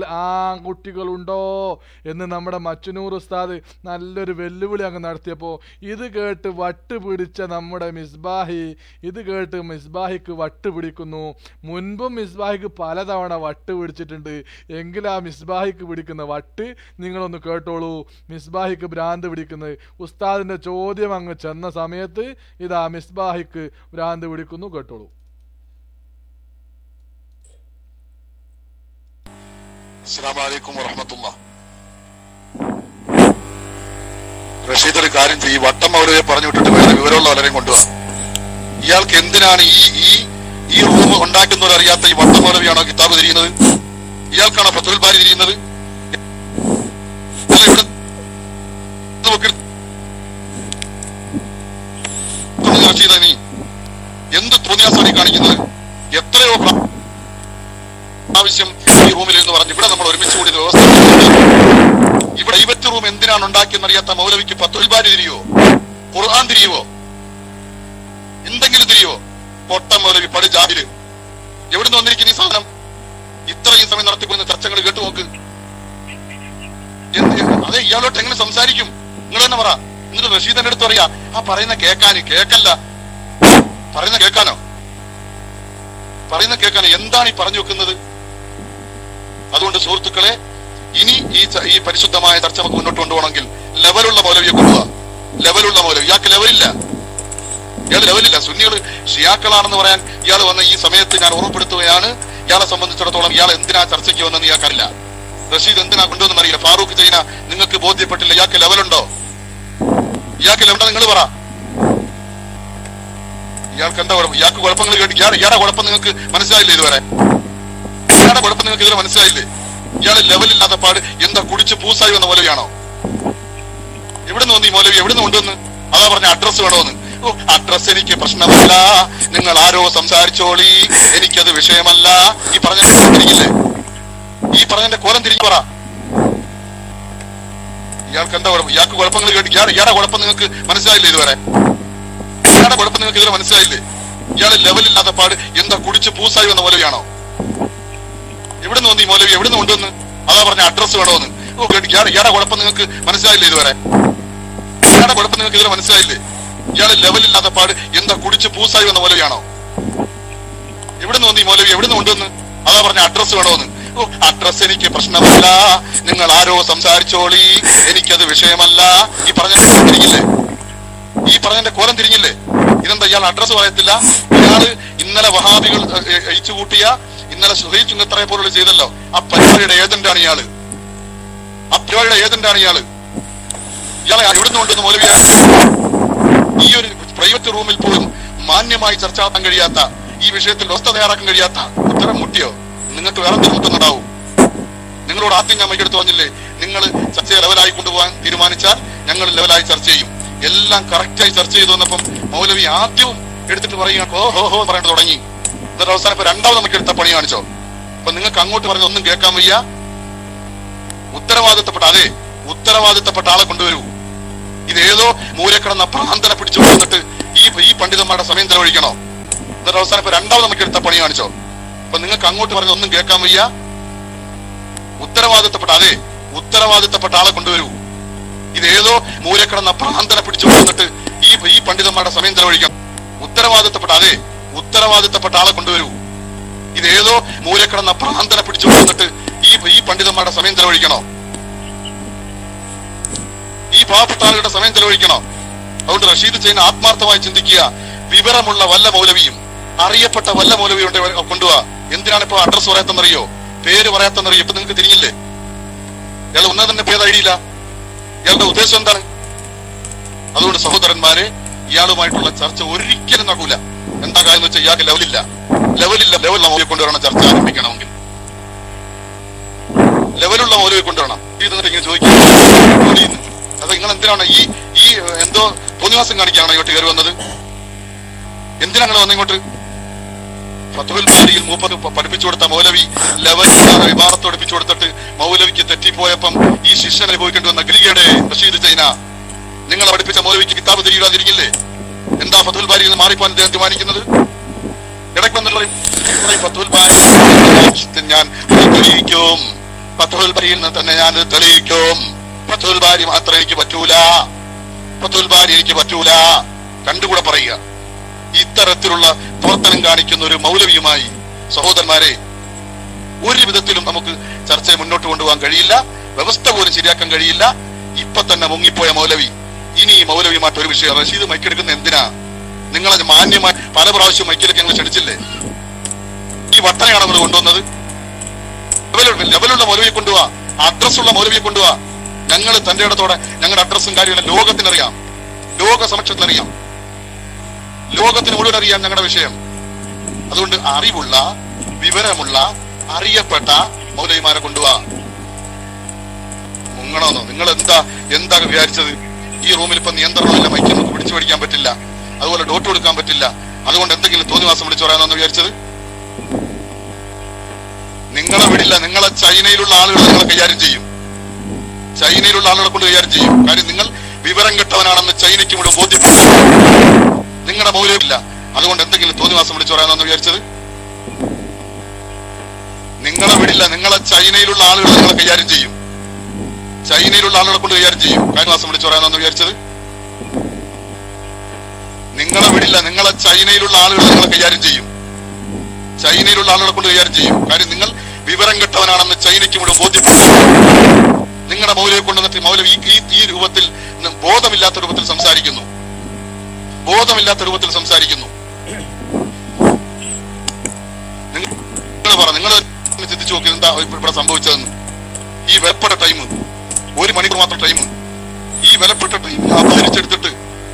ആൺകുട്ടികളുണ്ടോ എന്ന് നമ്മുടെ മച്ചുനൂർ ഉസ്താദ് നല്ലൊരു വെല്ലുവിളി അങ്ങ് നടത്തിയപ്പോൾ ഇത് കേട്ട് വട്ട് പിടിച്ച നമ്മുടെ മിസ്ബാഹി ഇത് കേട്ട് മിസ്ബാഹിക്ക് വട്ട് പിടിക്കുന്നു മുൻപും മിസ്ബാഹിക്ക് പലതവണ വട്ട് പിടിച്ചിട്ടുണ്ട് എങ്കിൽ ആ മിസ്ബാഹിക്ക് പിടിക്കുന്ന വട്ട് നിങ്ങളൊന്ന് കേട്ടോളൂ മിസ്ബാഹിക്ക് ഭ്രാന്ത് പിടിക്കുന്നത് ഉസ്താദിൻ്റെ ചോദ്യം അങ്ങ് ചെന്ന സമയത്ത് ഇതാ മിസ്ബാഹിക്ക് ഭ്രാന്ത് പിടിക്കുന്നു കേട്ടോളൂ അസ്സാം വലൈക്കും വറഹമത്തുള്ള റഷീദ് ഒരു കാര്യം ചെയ്യും വട്ടം മൗലവിയെ പറഞ്ഞു വിട്ടിട്ട് വേറെ വിവരമുള്ള പലരെയും കൊണ്ടുപോവാ ഇയാൾക്ക് എന്തിനാണ് ഈ ഈ ഈ റൂം ഉണ്ടാക്കുന്നവർ അറിയാത്ത ഈ വട്ടം മൗലവിയാണോ കിതാബ് തിരിയുന്നത് ഇയാൾക്കാണോ ഫത്തുൽ ബാരി തിരിയുന്നത് അല്ല, ഇവിടെ നമുക്ക് എടുത്ത് റഷീദ നീ എന്ത് തോന്നിയാസാണ് ഈ കാണിക്കുന്നത് എത്രയോ പ്ര- ആവശ്യം ഈ റൂമിൽ എന്ന് പറഞ്ഞു ഇവിടെ നമ്മൾ ഒരുമിച്ച് കൂടി വ്യവസ്ഥ ഇവിടെ ഇവറ്റ് റൂം എന്തിനാണ് ഉണ്ടാക്കിയെന്ന് അറിയാത്ത മൗലവിക്ക് പത്തൊൽബാരി തിരിയോ ഖുർആൻ തിരിയുവോ എന്തെങ്കിലും തിരിയോ പൊട്ട മൗലവി പടി ജാഹില് എവിടുന്ന് വന്നിരിക്കുന്ന ഈ സാധനം ഇത്രയും സമയം നടത്തിക്കൊടുന്ന ചർച്ചകൾ കേട്ടു നോക്ക് എന്ത് അതെ ഇയാളോട്ട് എങ്ങനെ സംസാരിക്കും നിങ്ങൾ തന്നെ പറ എന്നിട്ട് റഷീദന്റെ അടുത്ത് പറയാ ആ പറയുന്ന കേക്കാന് കേക്കല്ല പറയുന്ന കേക്കാനോ പറയുന്ന കേൾക്കാൻ എന്താണ് ഈ പറഞ്ഞു വെക്കുന്നത് അതുകൊണ്ട് സുഹൃത്തുക്കളെ ഇനി ഈ ച- ഈ പരിശുദ്ധമായ ചർച്ച നമുക്ക് മുന്നോട്ട് കൊണ്ടുപോകണമെങ്കിൽ ലെവലുള്ള മൗലവിയെ കൊണ്ടുപോവാ ലെവലുള്ള മൗലവി ഇയാൾക്ക് ലെവലില്ല ഇയാൾ ലെവലില്ല സുന്നികൾ ഷിയാക്കളാണെന്ന് പറയാൻ ഇയാൾ വന്ന ഈ സമയത്ത് ഞാൻ ഉറപ്പെടുത്തുകയാണ് ഇയാളെ സംബന്ധിച്ചിടത്തോളം ഇയാൾ എന്തിനാ ചർച്ചയ്ക്ക് വന്നെന്ന് ഇയാൾക്കറിയില്ല റഷീദ് എന്തിനാ കൊണ്ടുവന്നെന്ന് അറിയില്ല ഫാറൂഖ് ചൈന നിങ്ങൾക്ക് ബോധ്യപ്പെട്ടില്ല ഇയാൾക്ക് ലെവലുണ്ടോ ഇയാൾക്ക് ലെവലുണ്ടോ നിങ്ങൾ പറ ഇയാൾക്ക് എന്താ കുഴപ്പം ഇയാൾക്ക് കുഴപ്പങ്ങൾ കേട്ട് ഇയാൾ ഇയാളുടെ കുഴപ്പം നിങ്ങൾക്ക് മനസ്സിലായില്ലേ ഇതുവരെ ഇയാളുടെ കുഴപ്പം നിങ്ങൾക്ക് ഇതുവരെ മനസ്സിലായില്ലേ ഇയാൾ ലെവലില്ലാത്ത പാട് എന്താ കുടിച്ച് പൂസായി വന്ന മൗലവിയാണോ എവിടുന്ന് വന്നു ഈ മൗലവി എവിടുന്ന് കൊണ്ടുവന്ന് അതാ പറഞ്ഞ അഡ്രസ് വേണോന്ന് ഓ അഡ്രസ് എനിക്ക് പ്രശ്നമല്ല നിങ്ങൾ ആരോ സംസാരിച്ചോളി എനിക്കത് വിഷയമല്ല ഈ പറഞ്ഞ തിരിക്കില്ലേ ഈ പറഞ്ഞതിന്റെ കോലം തിരിഞ്ഞു പറ ഇയാൾക്ക് എന്താ കുഴപ്പം ഇയാൾക്ക് കുഴപ്പങ്ങൾ കേട്ട് ഇയാൾ ഇയാളുടെ കുഴപ്പം നിങ്ങൾക്ക് മനസ്സിലായില്ലേ ഇതുവരെ ഇയാളുടെ കുഴപ്പം നിങ്ങൾക്ക് ഇതുവരെ മനസ്സിലായില്ലേ ഇയാൾ ലെവലില്ലാത്ത പാട് എന്താ കുടിച്ച് പൂസായി വന്ന മൗലവിയാണോ എവിടുന്ന് വന്നു ഈ മൗലവി എവിടുന്ന് കൊണ്ടുവന്ന് അതാ പറഞ്ഞ അഡ്രസ് വേണോന്ന് ഓ കേട്ട് ഇയാൾ ഇയാളുടെ കുഴപ്പം നിങ്ങൾക്ക് മനസ്സിലായില്ലേ ഇതുവരെ ഇയാളുടെ കുഴപ്പം നിങ്ങൾക്ക് ഇതുവരെ മനസ്സിലായില്ലേ ഇയാൾ ലെവലില്ലാത്ത പാട് എന്താ കുടിച്ച് പൂസായി വന്ന മൗലവിയാണോ എവിടുന്ന് വന്നു ഈ മൗലവി എവിടുന്ന് കൊണ്ടുവന്ന് അതാ പറഞ്ഞ അഡ്രസ് വേണോന്ന് ഓ അഡ്രസ് എനിക്ക് പ്രശ്നമല്ല നിങ്ങൾ ആരോ സംസാരിച്ചോളി എനിക്കത് വിഷയമല്ല ഈ പറഞ്ഞ തിരിഞ്ഞില്ലേ ഈ പറഞ്ഞതിന്റെ കോലം തിരിഞ്ഞില്ലേ ഇതെന്താ ഇയാൾ അഡ്രസ് പറയത്തില്ല ഇയാള് ഇന്നലെ വഹാബികൾ അയച്ചു കൂട്ടിയ ഇന്നലെ സുഹൈ ചുങ്കത്തറയെ പോലുള്ള ചെയ്തല്ലോ ആ പരിപാടിയുടെ ഏജന്റാണ് ഇയാള് ആ പരിപാടിയുടെ ഏജന്റാണ് ഇയാള് ഇയാളെ എവിടുന്ന് കൊണ്ടുവന്ന് മൗലവിയ ഈ ഒരു പ്രൈവറ്റ് റൂമിൽ പോലും മാന്യമായി ചർച്ച നടത്താൻ കഴിയാത്ത ഈ വിഷയത്തിൽ വ്യവസ്ഥ തയ്യാറാക്കാൻ കഴിയാത്ത ഉത്തരം മുട്ടിയോ നിങ്ങൾക്ക് വേറെ എന്തെങ്കിലും ഉത്തരം നിങ്ങളോട് ആദ്യം ഞാൻ മൈക്കെടുത്ത് പറഞ്ഞില്ലേ നിങ്ങൾ ചർച്ചയെ ലെവലായി കൊണ്ടുപോകാൻ തീരുമാനിച്ചാൽ ഞങ്ങൾ ലെവലായി ചർച്ച ചെയ്യും എല്ലാം കറക്റ്റായി ചർച്ച ചെയ്തു വന്നപ്പം മൗലവി ആദ്യവും എടുത്തിട്ട് പറയുക ഓ ഹോ ഹോ പറയേണ്ട തുടങ്ങി എന്നിട്ട് അവസാനം ഇപ്പൊ രണ്ടാമത് നമുക്ക് എടുത്ത പണി കാണിച്ചോ അപ്പൊ നിങ്ങൾക്ക് അങ്ങോട്ട് പറഞ്ഞ ഒന്നും കേൾക്കാൻ വയ്യ ഉത്തരവാദിത്തപ്പെട്ട അതെ ഉത്തരവാദിത്തപ്പെട്ട ആളെ കൊണ്ടുവരൂ ഇത് ഏതോ മൂലക്കിടന്ന പ്രാന്തനെ പിടിച്ചു കൊണ്ടിട്ട് ഈ ഈ പണ്ഡിതന്മാരുടെ സമയം ചെലവഴിക്കണോ എന്നിട്ട് അവസാനം ഇപ്പൊ രണ്ടാമത് നമുക്ക് എടുത്ത പണി കാണിച്ചോ അപ്പൊ നിങ്ങൾക്ക് അങ്ങോട്ട് പറഞ്ഞ ഒന്നും കേൾക്കാൻ വയ്യ ഉത്തരവാദിത്തപ്പെട്ട അതെ ഉത്തരവാദിത്തപ്പെട്ട ആളെ കൊണ്ടുവരൂ ഇത് ഏതോ മൂലക്കിടന്ന പ്രാന്തനെ പിടിച്ചു കൊണ്ടിട്ട് ഈ ഈ പണ്ഡിതന്മാരുടെ സമയം ചെലവഴിക്കണം ഉത്തരവാദിത്തപ്പെട്ട അതെ ഉത്തരവാദിത്തപ്പെട്ട ആളെ കൊണ്ടുവരൂ ഇത് ഏതോ മൂലക്കിടന്ന പ്രാന്തനെ പിടിച്ചു കൊണ്ടിട്ട് ഈ ഈ പണ്ഡിതന്മാരുടെ സമയം ചെലവഴിക്കണോ ഈ പാവപ്പെട്ട ആളുകളുടെ സമയം ചെലവഴിക്കണോ അതുകൊണ്ട് റഷീദ് ചെയ്യുന്ന ആത്മാർത്ഥമായി ചിന്തിക്കുക വിവരമുള്ള വല്ല മൗലവിയും അറിയപ്പെട്ട വല്ല മൗലവിയും ഉണ്ട് കൊണ്ടുപോവാ എന്തിനാണ് ഇപ്പൊ അഡ്രസ് പറയാത്തെന്നറിയോ പേര് പറയാത്തെന്നറിയോ ഇപ്പൊ നിങ്ങൾക്ക് തിരിഞ്ഞില്ലേ ഇയാൾ ഉന്നതന്റെ പേര് ഐഡിയില്ല ഇയാളുടെ ഉദ്ദേശം എന്താണ് അതുകൊണ്ട് സഹോദരന്മാരെ ഇയാളുമായിട്ടുള്ള ചർച്ച ഒരിക്കലും നടക്കൂല എന്താ കാര്യം എന്ന് വെച്ചാൽ ഇയാൾക്ക് ലെവലില്ല ലെവലില്ല ലെവലുള്ള മൗലവി കൊണ്ടുവരണം ചർച്ച ആരംഭിക്കണമെങ്കിൽ ലെവലുള്ള മൗലവി കൊണ്ടുവരണം ഇത് എന്നിട്ട് ഇങ്ങനെ ചോദിക്കും ജോലിന്ന്. അത് നിങ്ങൾ എന്തിനാണ് ഈ ഈ എന്തോ തോന്നിവാസം കാണിക്കാണോ ഇങ്ങോട്ട് കയറി വന്നത് എന്തിനാ നിങ്ങൾ വന്നത് ഇങ്ങോട്ട് ഫത്തുൽ ബാരിയിൽ മൂപ്പത് പ- പഠിപ്പിച്ചു കൊടുത്ത മൗലവി ലെവലിലാണ് വിമാനത്ത് പഠിപ്പിച്ചു കൊടുത്തിട്ട് മൗലവിക്ക് തെറ്റിപ്പോയപ്പം ഈ ശിഷ്യൻ അനുഭവിക്കേണ്ടി വന്ന ഗലികയുടെ റഷീദ് ചൈന നിങ്ങൾ പഠിപ്പിച്ച മൗലവിക്ക് കിതാബ് തിരിയില്ലാതിരിക്കില്ലേ എന്താ ഫത്തുൽ ബാരിയിൽ നിന്ന് മാറിപ്പോൻ അദ്ദേഹം തീരുമാനിക്കുന്നത് ഇടയ്ക്ക് വന്നിട്ട് പറയും പറയും, ഫത്തുൽ ബാരി ഞാൻ അത് തെളിയിക്കും ഫത്തുൽ ബാരിയിൽ നിന്ന് തന്നെ ഞാൻ ഇത് തെളിയിക്കും ഫത്തുൽ ബാരി മാത്രം എനിക്ക് പറ്റൂല ഫത്തുൽ ബാരി എനിക്ക് പറ്റൂല കണ്ടുകൂടെ പറയുക ഇത്തരത്തിലുള്ള പ്രവർത്തനം കാണിക്കുന്ന ഒരു മൗലവിയുമായി സഹോദരന്മാരെ ഒരു വിധത്തിലും നമുക്ക് ചർച്ചയെ മുന്നോട്ട് കൊണ്ടുപോകാൻ കഴിയില്ല വ്യവസ്ഥ പോലും ശരിയാക്കാൻ കഴിയില്ല ഇപ്പൊ തന്നെ മുങ്ങിപ്പോയ മൗലവി ഇനി ഈ മൗലവിയുമായിട്ട് ഒരു വിഷയം റഷീദ് മൈക്കെടുക്കുന്ന എന്തിനാ നിങ്ങളത് മാന്യമായി പല പ്രാവശ്യം മൈക്കിലേക്ക് ഞങ്ങൾ ക്ഷണിച്ചില്ലേ ഈ വട്ടനെയാണ് നമ്മൾ കൊണ്ടുവന്നത് ലെവലുള്ള ലെവലുള്ള മൗലവിയെ കൊണ്ടുപോവാ അഡ്രസ്സുള്ള മൗലവിയെ കൊണ്ടുപോവാ ഞങ്ങൾ തന്റെ ഇടത്തോടെ ഞങ്ങളുടെ അഡ്രസ്സും കാര്യങ്ങളും ലോകത്തിനറിയാം ലോക സമക്ഷത്തിനറിയാം ലോകത്തിന് മുഴുവൻ അറിയാം ഞങ്ങളുടെ വിഷയം അതുകൊണ്ട് അറിവുള്ള വിവരമുള്ള അറിയപ്പെട്ട മൗലവിമാരെ കൊണ്ടുപോവാ മുങ്ങണമെന്നോ നിങ്ങൾ എന്താ എന്താ വിചാരിച്ചത് ഈ റൂമിൽ ഇപ്പൊ നിയന്ത്രണമില്ല മൈക്ക് നമുക്ക് പിടിച്ചു പിടിക്കാൻ പറ്റില്ല അതുപോലെ ഡോട്ട് കൊടുക്കാൻ പറ്റില്ല അതുകൊണ്ട് എന്തെങ്കിലും തോന്നിവാസം വിളിച്ചു പറയാമെന്ന് വിചാരിച്ചത് നിങ്ങളെ വിടില്ല നിങ്ങളെ ചൈനയിലുള്ള ആളുകൾ നിങ്ങളെ കൈകാര്യം ചെയ്യും ചൈനയിലുള്ള ആളുകളെ കൊണ്ട് കൈകാര്യം ചെയ്യും കാര്യം നിങ്ങൾ വിവരം കെട്ടവനാണെന്ന് ചൈനയ്ക്ക് മുഴുവൻ ബോധ്യപ്പെട്ടു നിങ്ങളുടെ മൗല്യമില്ല അതുകൊണ്ട് എന്തെങ്കിലും തോന്നിവാസം വിളിച്ചു പറയാമെന്ന് വിചാരിച്ചത് നിങ്ങളെ വിടില്ല നിങ്ങളെ ചൈനയിലുള്ള ആളുകൾ നിങ്ങളെ കൈകാര്യം ചെയ്യും ചൈനയിലുള്ള ആളുകളെ കൊണ്ട് കൈകാര്യം ചെയ്യും കാര്യവാസം വിളിച്ചു പറയാമെന്ന് വിചാരിച്ചത് നിങ്ങളെ വിടില്ല നിങ്ങളെ ചൈനയിലുള്ള ആളുകൾ നിങ്ങളെ കൈകാര്യം ചെയ്യും ചൈനയിലുള്ള ആളുകളെ കൊണ്ട് കൈകാര്യം ചെയ്യും കാര്യം നിങ്ങൾ വിവരം കെട്ടവനാണെന്ന് ചൈനയ്ക്ക് മുഴുവൻ ബോധ്യപ്പെട്ടു നിങ്ങളുടെ മൗലയെ കൊണ്ടുവന്നിട്ട് മൗലവി ഈ- ഈ ഈ രൂപത്തിൽ ന- ബോധമില്ലാത്ത രൂപത്തിൽ സംസാരിക്കുന്നു ബോധമില്ലാത്ത രൂപത്തിൽ സംസാരിക്കുന്നു നിങ്ങൾ പറ നിങ്ങൾ ചിന്തിച്ചു നോക്കി എന്താ ഇവിടെ സംഭവിച്ചതെന്ന് ഈ വിലപ്പെട്ട ടൈം ഒരു മണിക്കൂർ മാത്രം ടൈം ഈ വിലപ്പെട്ട ടൈം അപഹരിച്ചെടുത്തിട്ട്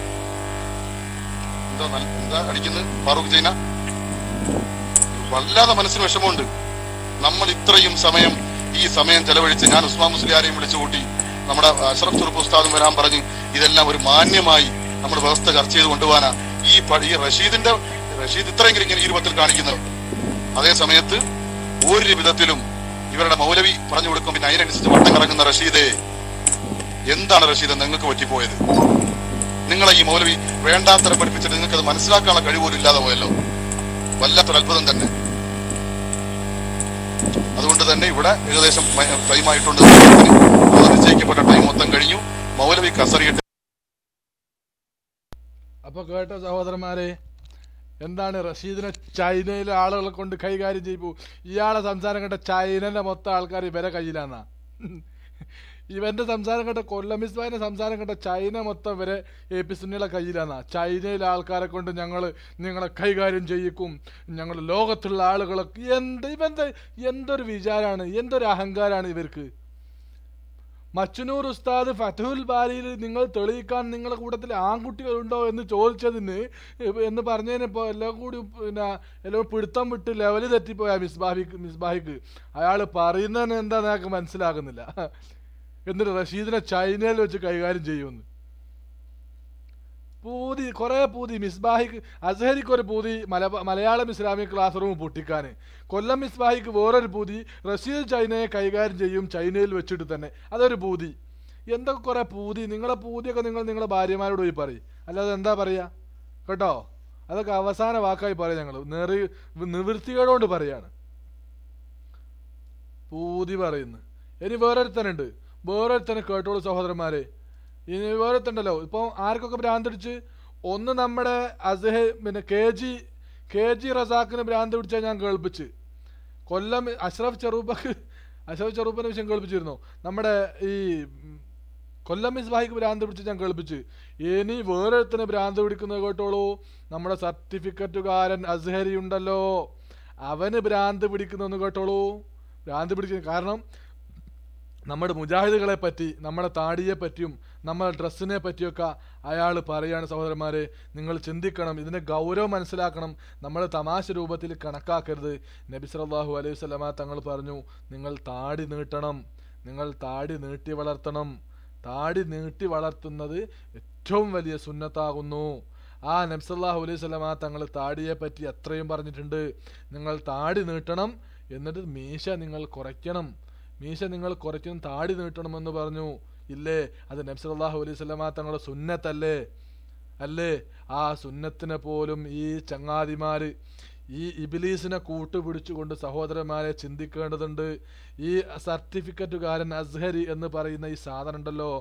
എന്താ നല്ല- എന്താ അടിക്കുന്നത് ഫാറൂഖ് ചൈന വല്ലാതെ മനസ്സിന് വിഷമമുണ്ട് നമ്മൾ ഇത്രയും സമയം ഈ സമയം ചെലവഴിച്ച് ഞാൻ ഉസ്മാൻ മുസ്ലിയാരെയും വിളിച്ചു കൂട്ടി നമ്മുടെ അഷ്റഫ് തുറുപ്പ് ഉസ്താദും വരാൻ പറഞ്ഞ് ഇതെല്ലാം ഒരു മാന്യമായി നമ്മുടെ വ്യവസ്ഥ ചർച്ച ചെയ്ത് കൊണ്ടുപോകാനാ ഈ പ- ഈ റഷീദിന്റെ റഷീദ് ഇത്രയെങ്കിലും ഇങ്ങനെ ഈ രൂപത്തിൽ കാണിക്കുന്നത് അതേ സമയത്ത് ഒരു വിധത്തിലും ഇവരുടെ മൗലവി പറഞ്ഞു കൊടുക്കും പിന്നെ അതിനനുസരിച്ച് വട്ടം കറങ്ങുന്ന റഷീദേ എന്താണ് റഷീദ് നിങ്ങൾക്ക് പറ്റിപ്പോയത് നിങ്ങളെ ഈ മൗലവി വേണ്ടാത്തരം പഠിപ്പിച്ചിട്ട് നിങ്ങൾക്ക് അത് മനസ്സിലാക്കാനുള്ള കഴിവ് പോലും ഇല്ലാതെ പോയല്ലോ വല്ലാത്തൊരു അത്ഭുതം തന്നെ അതുകൊണ്ട് തന്നെ ഇവിടെ ഏകദേശം മ- ടൈമായിട്ടുണ്ട് അത് നിശ്ചയിക്കപ്പെട്ട ടൈം മൊത്തം കഴിഞ്ഞു മൗലവി കസറിയിട്ട് അപ്പൊ കേട്ടോ സഹോദരന്മാരെ എന്താണ് റഷീദിനെ ചൈനയിലെ ആളുകളെ കൊണ്ട് കൈകാര്യം ചെയ്യൂ ഇയാളെ സംസാരം കേട്ട ചൈനന്റെ മൊത്തം ആൾക്കാർ ഇവരെ കയ്യിലാന്നാ ഇവന്റെ സംസാരം കേട്ട കൊല്ലമിസ്ബാന്റെ സംസാരം കേട്ട ചൈന മൊത്തം ഇവരെ എ പി സുന്നിയുടെ കയ്യിലാന്നാ ചൈനയിലെ ആൾക്കാരെ കൊണ്ട് ഞങ്ങൾ നിങ്ങളെ കൈകാര്യം ചെയ്യിക്കും ഞങ്ങൾ ലോകത്തുള്ള ആളുകളൊക്കെ എന്ത് ഇവന്റെ എന്തൊരു വിചാരാണ് എന്തൊരു അഹങ്കാരാണ് ഇവർക്ക് മച്ചുനൂർ ഉസ്താദ് ഫതുൽ ബാരിയിൽ നിങ്ങൾ തെളിയിക്കാൻ നിങ്ങളുടെ കൂട്ടത്തിൽ ആൺകുട്ടികളുണ്ടോ എന്ന് ചോദിച്ചതിന് ഇപ്പ- എന്ന് പറഞ്ഞതിനിപ്പോൾ എല്ലാം കൂടി പിന്നെ എല്ലാം പിടുത്തം വിട്ട് ലെവല് തെറ്റിപ്പോയ മിസ്ബാഹിക്ക് മിസ്ബാഹിക്ക് അയാൾ പറയുന്നതിന് എന്താ ഞങ്ങൾക്ക് മനസ്സിലാകുന്നില്ല എന്നിട്ട് റഷീദിനെ ചൈനയിൽ വെച്ച് കൈകാര്യം ചെയ്യുമെന്ന് പൂതി കുറേ പൂതി മിസ്ബാഹിക്ക് അസഹരിക്ക് ഒരു പൂതി മല മലയാളം ഇസ്ലാമിക് ക്ലാസ് റൂം പൊട്ടിക്കാൻ കൊല്ലം മിസ്ബാഹിക്ക് വേറൊരു പൂതി റഷീദ് ചൈനയെ കൈകാര്യം ചെയ്യും ചൈനയിൽ വെച്ചിട്ട് തന്നെ അതൊരു പൂതി എന്തൊക്കെ കുറേ പൂതി നിങ്ങളെ പൂതിയൊക്കെ നിങ്ങൾ നിങ്ങളെ ഭാര്യമാരോട് പോയി പറയും അല്ലാതെ എന്താ പറയുക കേട്ടോ അതൊക്കെ അവസാന വാക്കായി പറയാം ഞങ്ങൾ നെറി നിവൃത്തികേടുകൊണ്ട് പറയാണ് പൂതി പറയുന്നു ഇനി വേറൊരുത്തനുണ്ട് വേറൊരുത്തനെ കേട്ടോളൂ സഹോദരന്മാരെ ഇനി വേറൊരുത്തണ്ടല്ലോ ഇപ്പോൾ ആർക്കൊക്കെ ഭ്രാന്തടിച്ച് ഒന്ന് നമ്മുടെ അസഹ പിന്നെ കെ ജി കെ ജി റസാഖിന് ഭ്രാന്ത് പിടിച്ചാൽ ഞാൻ കേൾപ്പിച്ച് കൊല്ലം അഷ്റഫ് ചെറുപ്പക്ക് അഷ്റഫ് ചെറുപ്പൻ്റെ വിഷയം കേൾപ്പിച്ചിരുന്നു നമ്മുടെ ഈ ഉം, കൊല്ലം മിസ്ബാഹിക്ക് ഭ്രാന്ത് പിടിച്ച് ഞാൻ കേൾപ്പിച്ച് ഇനി വേറൊരുത്തന് ഭ്രാന്ത് പിടിക്കുന്നത് കേട്ടോളൂ നമ്മുടെ സർട്ടിഫിക്കറ്റുകാരൻ അസ്ഹരി ഉണ്ടല്ലോ അവന് ഭ്രാന്ത് പിടിക്കുന്നതെന്ന് കേട്ടോളൂ ഭ്രാന്ത് പിടിക്കുന്ന കാരണം നമ്മുടെ മുജാഹിദുകളെ പറ്റി നമ്മുടെ താടിയെ പറ്റിയും നമ്മുടെ ഡ്രസ്സിനെ പറ്റിയൊക്കെ അയാൾ പറയാണ് സഹോദരന്മാരെ നിങ്ങൾ ചിന്തിക്കണം ഇതിൻ്റെ ഗൗരവം മനസ്സിലാക്കണം നമ്മൾ തമാശ രൂപത്തിൽ കണക്കാക്കരുത് നബി സല്ലല്ലാഹു അലൈഹി വസല്ലമ തങ്ങൾ പറഞ്ഞു നിങ്ങൾ താടി നീട്ടണം നിങ്ങൾ താടി നീട്ടി വളർത്തണം താടി നീട്ടി വളർത്തുന്നത് ഏറ്റവും വലിയ സുന്നത്താകുന്നു ആ നബ്സല്ലാഹു അലൈഹി സ്വലമ തങ്ങൾ താടിയെ പറ്റി അത്രയും പറഞ്ഞിട്ടുണ്ട് നിങ്ങൾ താടി നീട്ടണം എന്നിട്ട് മീശ നിങ്ങൾ കുറയ്ക്കണം മീശ നിങ്ങൾ കുറയ്ക്കണം താടി നീട്ടണമെന്ന് പറഞ്ഞു ഇല്ലേ അത് നബ്സല്ലാഹു അലൈഹി സ്വലമ തങ്ങളുടെ സുന്നത്തല്ലേ അല്ലേ ആ സുന്നത്തിനെ പോലും ഈ ചങ്ങാതിമാര് ഈ ഇബിലീസിനെ കൂട്ടുപിടിച്ചുകൊണ്ട് സഹോദരന്മാരെ ചിന്തിക്കേണ്ടതുണ്ട് ഈ സർട്ടിഫിക്കറ്റുകാരൻ അസ്ഹരി എന്ന് പറയുന്ന ഈ സാധനം ഉണ്ടല്ലോ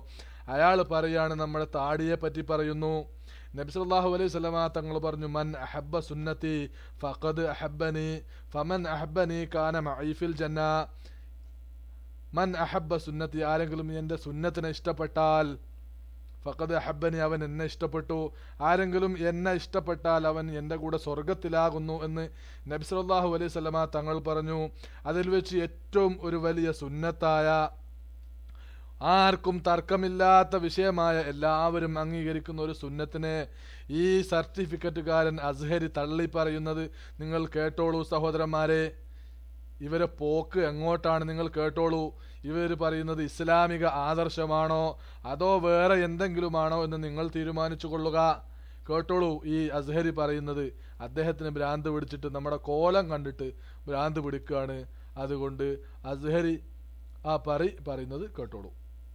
അയാൾ പറയാണ് നമ്മുടെ താടിയെ പറ്റി പറയുന്നു നബി സല്ലല്ലാഹു അലൈഹി വസല്ലമ തങ്ങൾ പറഞ്ഞു മൻ അഹബ്ബ സുന്നത്തി ഫഖദ് അഹബ്ബനി ഫമൻ അഹബ്ബനി കാന മഈ ഫിൽ ജന്ന മൻ അഹബ്ബ സുന്നത്തി ആരെങ്കിലും എൻ്റെ സുന്നത്തിനെ ഇഷ്ടപ്പെട്ടാൽ ഫഖദ് അഹബ്ബനി അവൻ എന്നെ ഇഷ്ടപ്പെട്ടു ആരെങ്കിലും എന്നെ ഇഷ്ടപ്പെട്ടാൽ അവൻ എൻ്റെ കൂടെ സ്വർഗത്തിലാകുന്നു എന്ന് നബി സല്ലല്ലാഹു അലൈഹി വസല്ലമ തങ്ങൾ പറഞ്ഞു അതിൽ വെച്ച് ഏറ്റവും ഒരു വലിയ സുന്നത്തായ ആർക്കും തർക്കമില്ലാത്ത വിഷയമായ എല്ലാവരും അംഗീകരിക്കുന്ന ഒരു സുന്നത്തിനെ ഈ സർട്ടിഫിക്കറ്റുകാരൻ അസ്ഹരി തള്ളി പറയുന്നത് നിങ്ങൾ കേട്ടോളൂ സഹോദരന്മാരെ ഇവരെ പോക്ക് എങ്ങോട്ടാണ് നിങ്ങൾ കേട്ടോളൂ ഇവർ പറയുന്നത് ഇസ്ലാമിക ആദർശമാണോ അതോ വേറെ എന്തെങ്കിലുമാണോ എന്ന് നിങ്ങൾ തീരുമാനിച്ചു കൊള്ളുക കേട്ടോളൂ ഈ അസ്ഹരി പറയുന്നത് അദ്ദേഹത്തിന് ഭ്രാന്ത് പിടിച്ചിട്ട് നമ്മുടെ കോലം കണ്ടിട്ട് ഭ്രാന്ത് പിടിക്കുകയാണ് അതുകൊണ്ട് അസ്ഹരി ആ പറി പറയുന്നത് കേട്ടോളൂ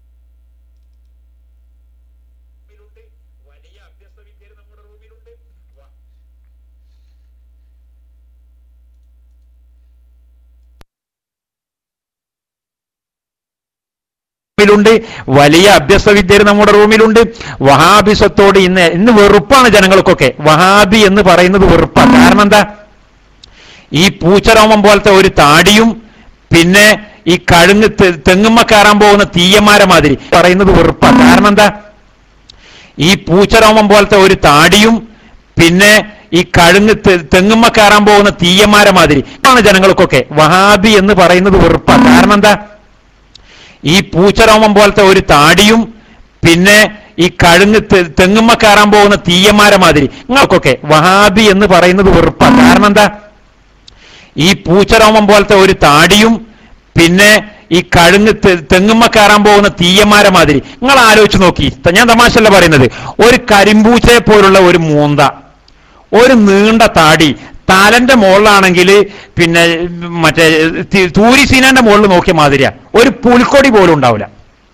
റൂമിലുണ്ട് വലിയ അഭ്യസ്ത വിദ്യർ നമ്മുടെ റൂമിലുണ്ട് വഹാബിസത്തോട് ഇന്ന് ഇന്ന് വെറുപ്പാണ് ജനങ്ങൾക്കൊക്കെ വഹാബി എന്ന് പറയുന്നത് വെറുപ്പാണ് കാരണം എന്താ ഈ പൂച്ചരോമം പോലത്തെ ഒരു താടിയും പിന്നെ ഈ കഴുങ്ങ് തെ- തെങ്ങുമ്മ കയറാൻ പോകുന്ന തീയന്മാരെ മാതിരി പറയുന്നത് വെറുപ്പാണ് കാരണം എന്താ ഈ പൂച്ചരോമം പോലത്തെ ഒരു താടിയും പിന്നെ ഈ കഴുങ്ങ് തെ- തെങ്ങുമ്മ കയറാൻ പോകുന്ന തീയന്മാരെ മാതിരി ആണ് ജനങ്ങൾക്കൊക്കെ വഹാബി എന്ന് പറയുന്നത് വെറുപ്പാണ് കാരണം എന്താ ഈ പൂച്ചരോമം പോലത്തെ ഒരു താടിയും പിന്നെ ഈ കഴുങ്ങ് തെ- തെങ്ങുമ്മ കയറാൻ പോകുന്ന തീയന്മാരെ മാതിരി നിങ്ങൾക്കൊക്കെ വഹാബി എന്ന് പറയുന്നത് വെറുപ്പാണ് കാരണം എന്താ ഈ പൂച്ചരോമം പോലത്തെ ഒരു താടിയും പിന്നെ ഈ കഴുങ്ങ് തെ- തെങ്ങുമ്മ കയറാൻ പോകുന്ന തീയന്മാരെ മാതിരി നിങ്ങൾ ആലോചിച്ച് നോക്കി ത- ഞാൻ തമാശല്ല പറയുന്നത് ഒരു കരിമ്പൂച്ചയെ പോലുള്ള ഒരു മൂന്ത ഒരു നീണ്ട താടി തലന്റെ മുകളിലാണെങ്കിൽ പിന്നെ മറ്റേ തി- തൂരിസീനന്റെ മുകളിൽ നോക്കിയ മാതിരിയാ ഒരു പുൽക്കൊടി പോലും ഉണ്ടാവില്ല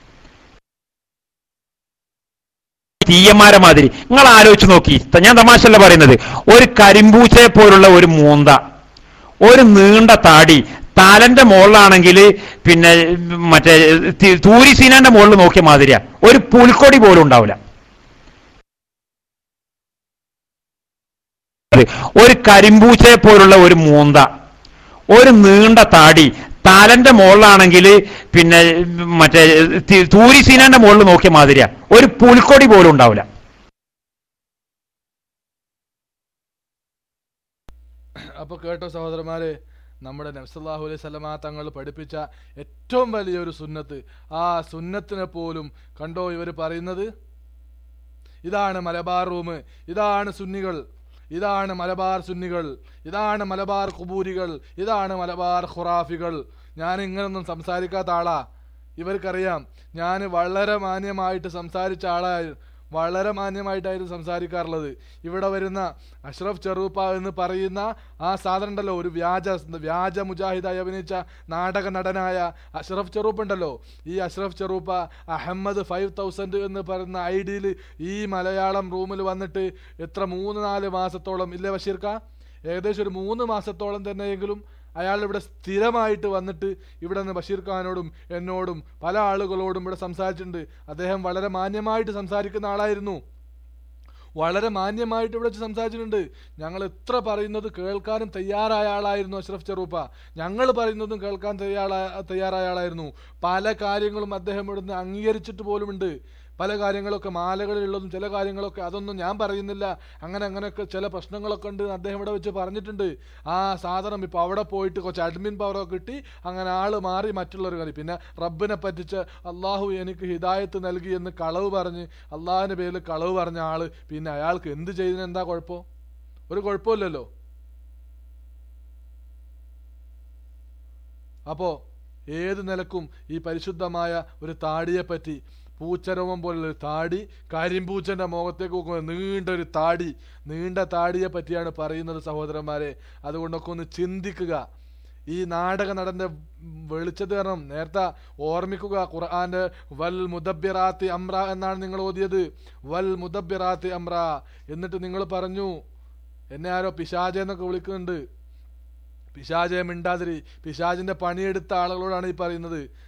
തീയന്മാരെ മാതിരി നിങ്ങൾ ആലോചിച്ച് നോക്കി ത- ഞാൻ തമാശല്ല പറയുന്നത് ഒരു കരിമ്പൂച്ചയെ പോലുള്ള ഒരു മൂന്ത ഒരു നീണ്ട താടി തലന്റെ മുകളിലാണെങ്കിൽ പിന്നെ മറ്റേ തി- തൂരിസീനന്റെ മുകളിൽ നോക്കിയ മാതിരിയാ ഒരു പുൽക്കൊടി പോലും ഉണ്ടാവില്ല ഒരു കരിമ്പൂച്ചയെ പോലുള്ള ഒരു മൂന്ത ഒരു നീണ്ട താടി തലന്റെ മുകളിലാണെങ്കിൽ പിന്നെ മറ്റേ തി- തൂരിസീനന്റെ മുകളിൽ നോക്കിയ മാതിരിയാ ഒരു പുൽക്കൊടി പോലും ഉണ്ടാവില്ല അപ്പൊ കേട്ടോ സഹോദരന്മാരെ നമ്മുടെ നബ്സല്ലാഹു അലൈഹി സ്വലമാ തങ്ങൾ പഠിപ്പിച്ച ഏറ്റവും വലിയൊരു സുന്നത്ത് ആ സുന്നത്തിനെ പോലും കണ്ടോ ഇവർ പറയുന്നത് ഇതാണ് മലബാർ റൂം ഇതാണ് സുന്നികൾ ഇതാണ് മലബാർ സുന്നികൾ ഇതാണ് മലബാർ കുബൂരികൾ ഇതാണ് മലബാർ ഖുറാഫികൾ ഞാൻ ഇങ്ങനൊന്നും സംസാരിക്കാത്ത ആളാ ഇവർക്കറിയാം ഞാൻ വളരെ മാന്യമായിട്ട് സംസാരിച്ച ആളായി വളരെ മാന്യമായിട്ടായിരുന്നു സംസാരിക്കാറുള്ളത് ഇവിടെ വരുന്ന അഷ്റഫ് ചെറൂപ്പ എന്ന് പറയുന്ന ആ സാധനം ഉണ്ടല്ലോ ഒരു വ്യാജ വ്യാജ മുജാഹിദായി അഭിനയിച്ച നാടക നടനായ അഷ്റഫ് ചെറൂപ്പ് ഉണ്ടല്ലോ ഈ അഷ്റഫ് ചെറൂപ്പ അഹമ്മദ് ഫൈവ് തൗസൻഡ് എന്ന് പറയുന്ന ഐ ഡിയിൽ ഈ മലയാളം റൂമിൽ വന്നിട്ട് എത്ര മൂന്ന് നാല് മാസത്തോളം ഇല്ലേ ബഷീർക്ക ഏകദേശം ഒരു മൂന്ന് മാസത്തോളം തന്നെയെങ്കിലും അയാൾ ഇവിടെ സ്ഥിരമായിട്ട് വന്നിട്ട് ഇവിടെ നിന്ന് ബഷീർ ഖാനോടും എന്നോടും പല ആളുകളോടും ഇവിടെ സംസാരിച്ചിട്ടുണ്ട് അദ്ദേഹം വളരെ മാന്യമായിട്ട് സംസാരിക്കുന്ന ആളായിരുന്നു വളരെ മാന്യമായിട്ട് ഇവിടെ വെച്ച് സംസാരിച്ചിട്ടുണ്ട് ഞങ്ങൾ എത്ര പറയുന്നത് കേൾക്കാനും തയ്യാറായ ആളായിരുന്നു അഷ്റഫ് ചെറൂപ്പ ഞങ്ങൾ പറയുന്നതും കേൾക്കാൻ തയ്യാറായ തയ്യാറായ ആളായിരുന്നു പല കാര്യങ്ങളും അദ്ദേഹം ഇവിടുന്ന് അംഗീകരിച്ചിട്ട് പോലുമുണ്ട് പല കാര്യങ്ങളൊക്കെ മാലകളിലുള്ളതും ചില കാര്യങ്ങളൊക്കെ അതൊന്നും ഞാൻ പറയുന്നില്ല അങ്ങനെ അങ്ങനെയൊക്കെ ചില പ്രശ്നങ്ങളൊക്കെ ഉണ്ട് എന്ന് അദ്ദേഹം ഇവിടെ വെച്ച് പറഞ്ഞിട്ടുണ്ട് ആ സാധനം ഇപ്പോൾ അവിടെ പോയിട്ട് കുറച്ച് അഡ്മിൻ പവറൊക്കെ കിട്ടി അങ്ങനെ ആള് മാറി മറ്റുള്ളവർ കളി പിന്നെ റബ്ബിനെ പറ്റിച്ച് അള്ളാഹു എനിക്ക് ഹിദായത്ത് നൽകി എന്ന് കളവ് പറഞ്ഞ് അള്ളാഹിൻ്റെ പേരിൽ കളവ് പറഞ്ഞ ആള് പിന്നെ അയാൾക്ക് എന്ത് ചെയ്തതിന് എന്താ കുഴപ്പം ഒരു കുഴപ്പമില്ലല്ലോ അപ്പോൾ ഏത് നിലക്കും ഈ പരിശുദ്ധമായ ഒരു താടിയെ പറ്റി പൂച്ചരോമം പോലുള്ള ഒരു താടി കരിമ്പൂച്ചൻ്റെ മുഖത്തേക്ക് നോക്കുമ്പോൾ നീണ്ട ഒരു താടി നീണ്ട താടിയെ പറ്റിയാണ് പറയുന്നത് സഹോദരന്മാരെ അതുകൊണ്ടൊക്കെ ഒന്ന് ചിന്തിക്കുക ഈ നാടക നടന്റെ വെളിച്ചത് കാരണം നേരത്തെ ഓർമ്മിക്കുക ഖുർആന്റെ വൽ മുദബ്ബിറാത്തി അമ്ര എന്നാണ് നിങ്ങൾ ഓതിയത് വൽ മുദബ്ബിറാത്തി അമ്ര എന്നിട്ട് നിങ്ങൾ പറഞ്ഞു എന്നെ ആരോ പിശാജ എന്നൊക്കെ വിളിക്കുന്നുണ്ട് പിശാചെ മിണ്ടാതിരി പിശാചിന്റെ പണിയെടുത്ത ആളുകളോടാണ് ഈ പറയുന്നത്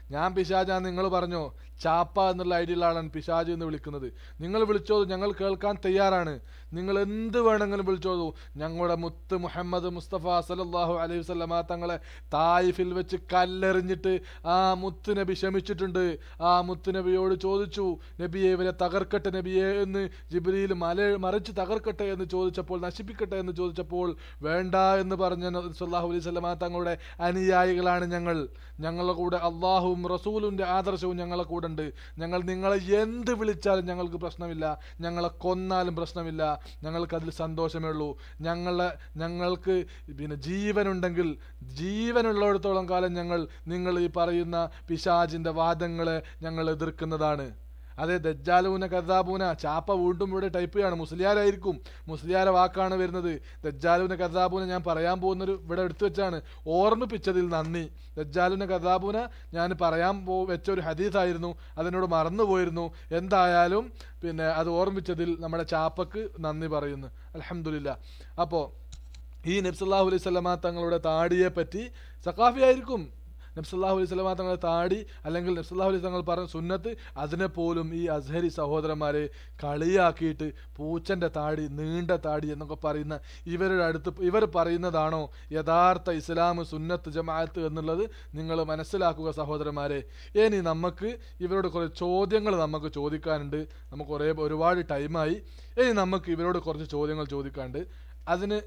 ഞാൻ പിശാജാന്ന് നിങ്ങൾ പറഞ്ഞോ ചാപ്പ എന്നുള്ള ഐഡിയുള്ള ആളാണ് പിശാജ് എന്ന് വിളിക്കുന്നത് നിങ്ങൾ വിളിച്ചോളൂ ഞങ്ങൾ കേൾക്കാൻ തയ്യാറാണ് നിങ്ങൾ എന്ത് വേണമെങ്കിലും വിളിച്ചോളൂ ഞങ്ങളുടെ മുത്ത് മുഹമ്മദ് മുസ്തഫ സലല്ലാഹു അലൈഹി വസല്ലമ തങ്ങളെ തായിഫിൽ വെച്ച് കല്ലെറിഞ്ഞിട്ട് ആ മുത്ത് നബി ക്ഷമിച്ചിട്ടുണ്ട് ആ മുത്ത് നബിയോട് ചോദിച്ചു നബിയെ ഇവരെ തകർക്കട്ടെ നബിയെ എന്ന് ജിബ്രീൽ മല മറിച്ച് തകർക്കട്ടെ എന്ന് ചോദിച്ചപ്പോൾ നശിപ്പിക്കട്ടെ എന്ന് ചോദിച്ചപ്പോൾ വേണ്ട എന്ന് പറഞ്ഞ സല്ലാഹു അലൈഹി സ്വലമ തങ്ങളുടെ അനുയായികളാണ് ഞങ്ങൾ ഞങ്ങളുടെ കൂടെ അള്ളാഹുവും റസൂലിൻ്റെ ആദർശവും ഞങ്ങളെ കൂടെ ഉണ്ട് ഞങ്ങൾ നിങ്ങളെ എന്ത് വിളിച്ചാലും ഞങ്ങൾക്ക് പ്രശ്നമില്ല ഞങ്ങളെ കൊന്നാലും പ്രശ്നമില്ല ഞങ്ങൾക്ക് അതിൽ സന്തോഷമേ ഉള്ളൂ ഞങ്ങളെ ഞങ്ങൾക്ക് പിന്നെ ജീവനുണ്ടെങ്കിൽ ജീവനുള്ളിടത്തോളം കാലം ഞങ്ങൾ നിങ്ങൾ ഈ പറയുന്ന പിശാജിൻ്റെ വാദങ്ങളെ ഞങ്ങൾ എതിർക്കുന്നതാണ് അതെ ദജ്ജാലൂന കർദാബൂന ചാപ്പ വീണ്ടും ഇവിടെ ടൈപ്പ് ചെയ്യാണ് മുസ്ലിയാരായിരിക്കും മുസ്ലിയാരെ വാക്കാണ് വരുന്നത് ദജ്ജാലൂന കർദാബൂന ഞാൻ പറയാൻ പോകുന്നൊരു ഇവിടെ എടുത്തു വെച്ചാണ് ഓർമ്മിപ്പിച്ചതിൽ നന്ദി ദജ്ജാലൂന കർദാബൂന ഞാൻ പറയാൻ പോ വെച്ച ഒരു ഹദീസായിരുന്നു അതിനോട് മറന്നുപോയിരുന്നു എന്തായാലും പിന്നെ അത് ഓർമ്മിച്ചതിൽ നമ്മുടെ ചാപ്പക്ക് നന്ദി പറയുന്നു അലഹമുല്ല അപ്പോൾ ഈ നബ്സല്ലാഹു അലൈഹി സ്വലമ തങ്ങളുടെ താടിയെ പറ്റി സഖാഫി ആയിരിക്കും നബ്സല്ലാഹു അലൈഹി സ്വലമ തങ്ങളുടെ താടി അല്ലെങ്കിൽ നബ്സല്ലാഹു അലൈഹി തങ്ങൾ പറഞ്ഞ സുന്നത്ത് അതിനെപ്പോലും ഈ അസ്ഹരി സഹോദരന്മാരെ കളിയാക്കിയിട്ട് പൂച്ചൻ്റെ താടി നീണ്ട താടി എന്നൊക്കെ പറയുന്ന ഇവരുടെ അടുത്ത് ഇവർ പറയുന്നതാണോ യഥാർത്ഥ ഇസ്ലാം സുന്നത്ത് ജമാഅത്ത് എന്നുള്ളത് നിങ്ങൾ മനസ്സിലാക്കുക സഹോദരന്മാരെ ഇനി നമുക്ക് ഇവരോട് കുറേ ചോദ്യങ്ങൾ നമുക്ക് ചോദിക്കാനുണ്ട് നമുക്ക് കുറേ ഒരുപാട് ടൈമായി ഇനി നമുക്ക് ഇവരോട് കുറച്ച് ചോദ്യങ്ങൾ ചോദിക്കാനുണ്ട് അതിന്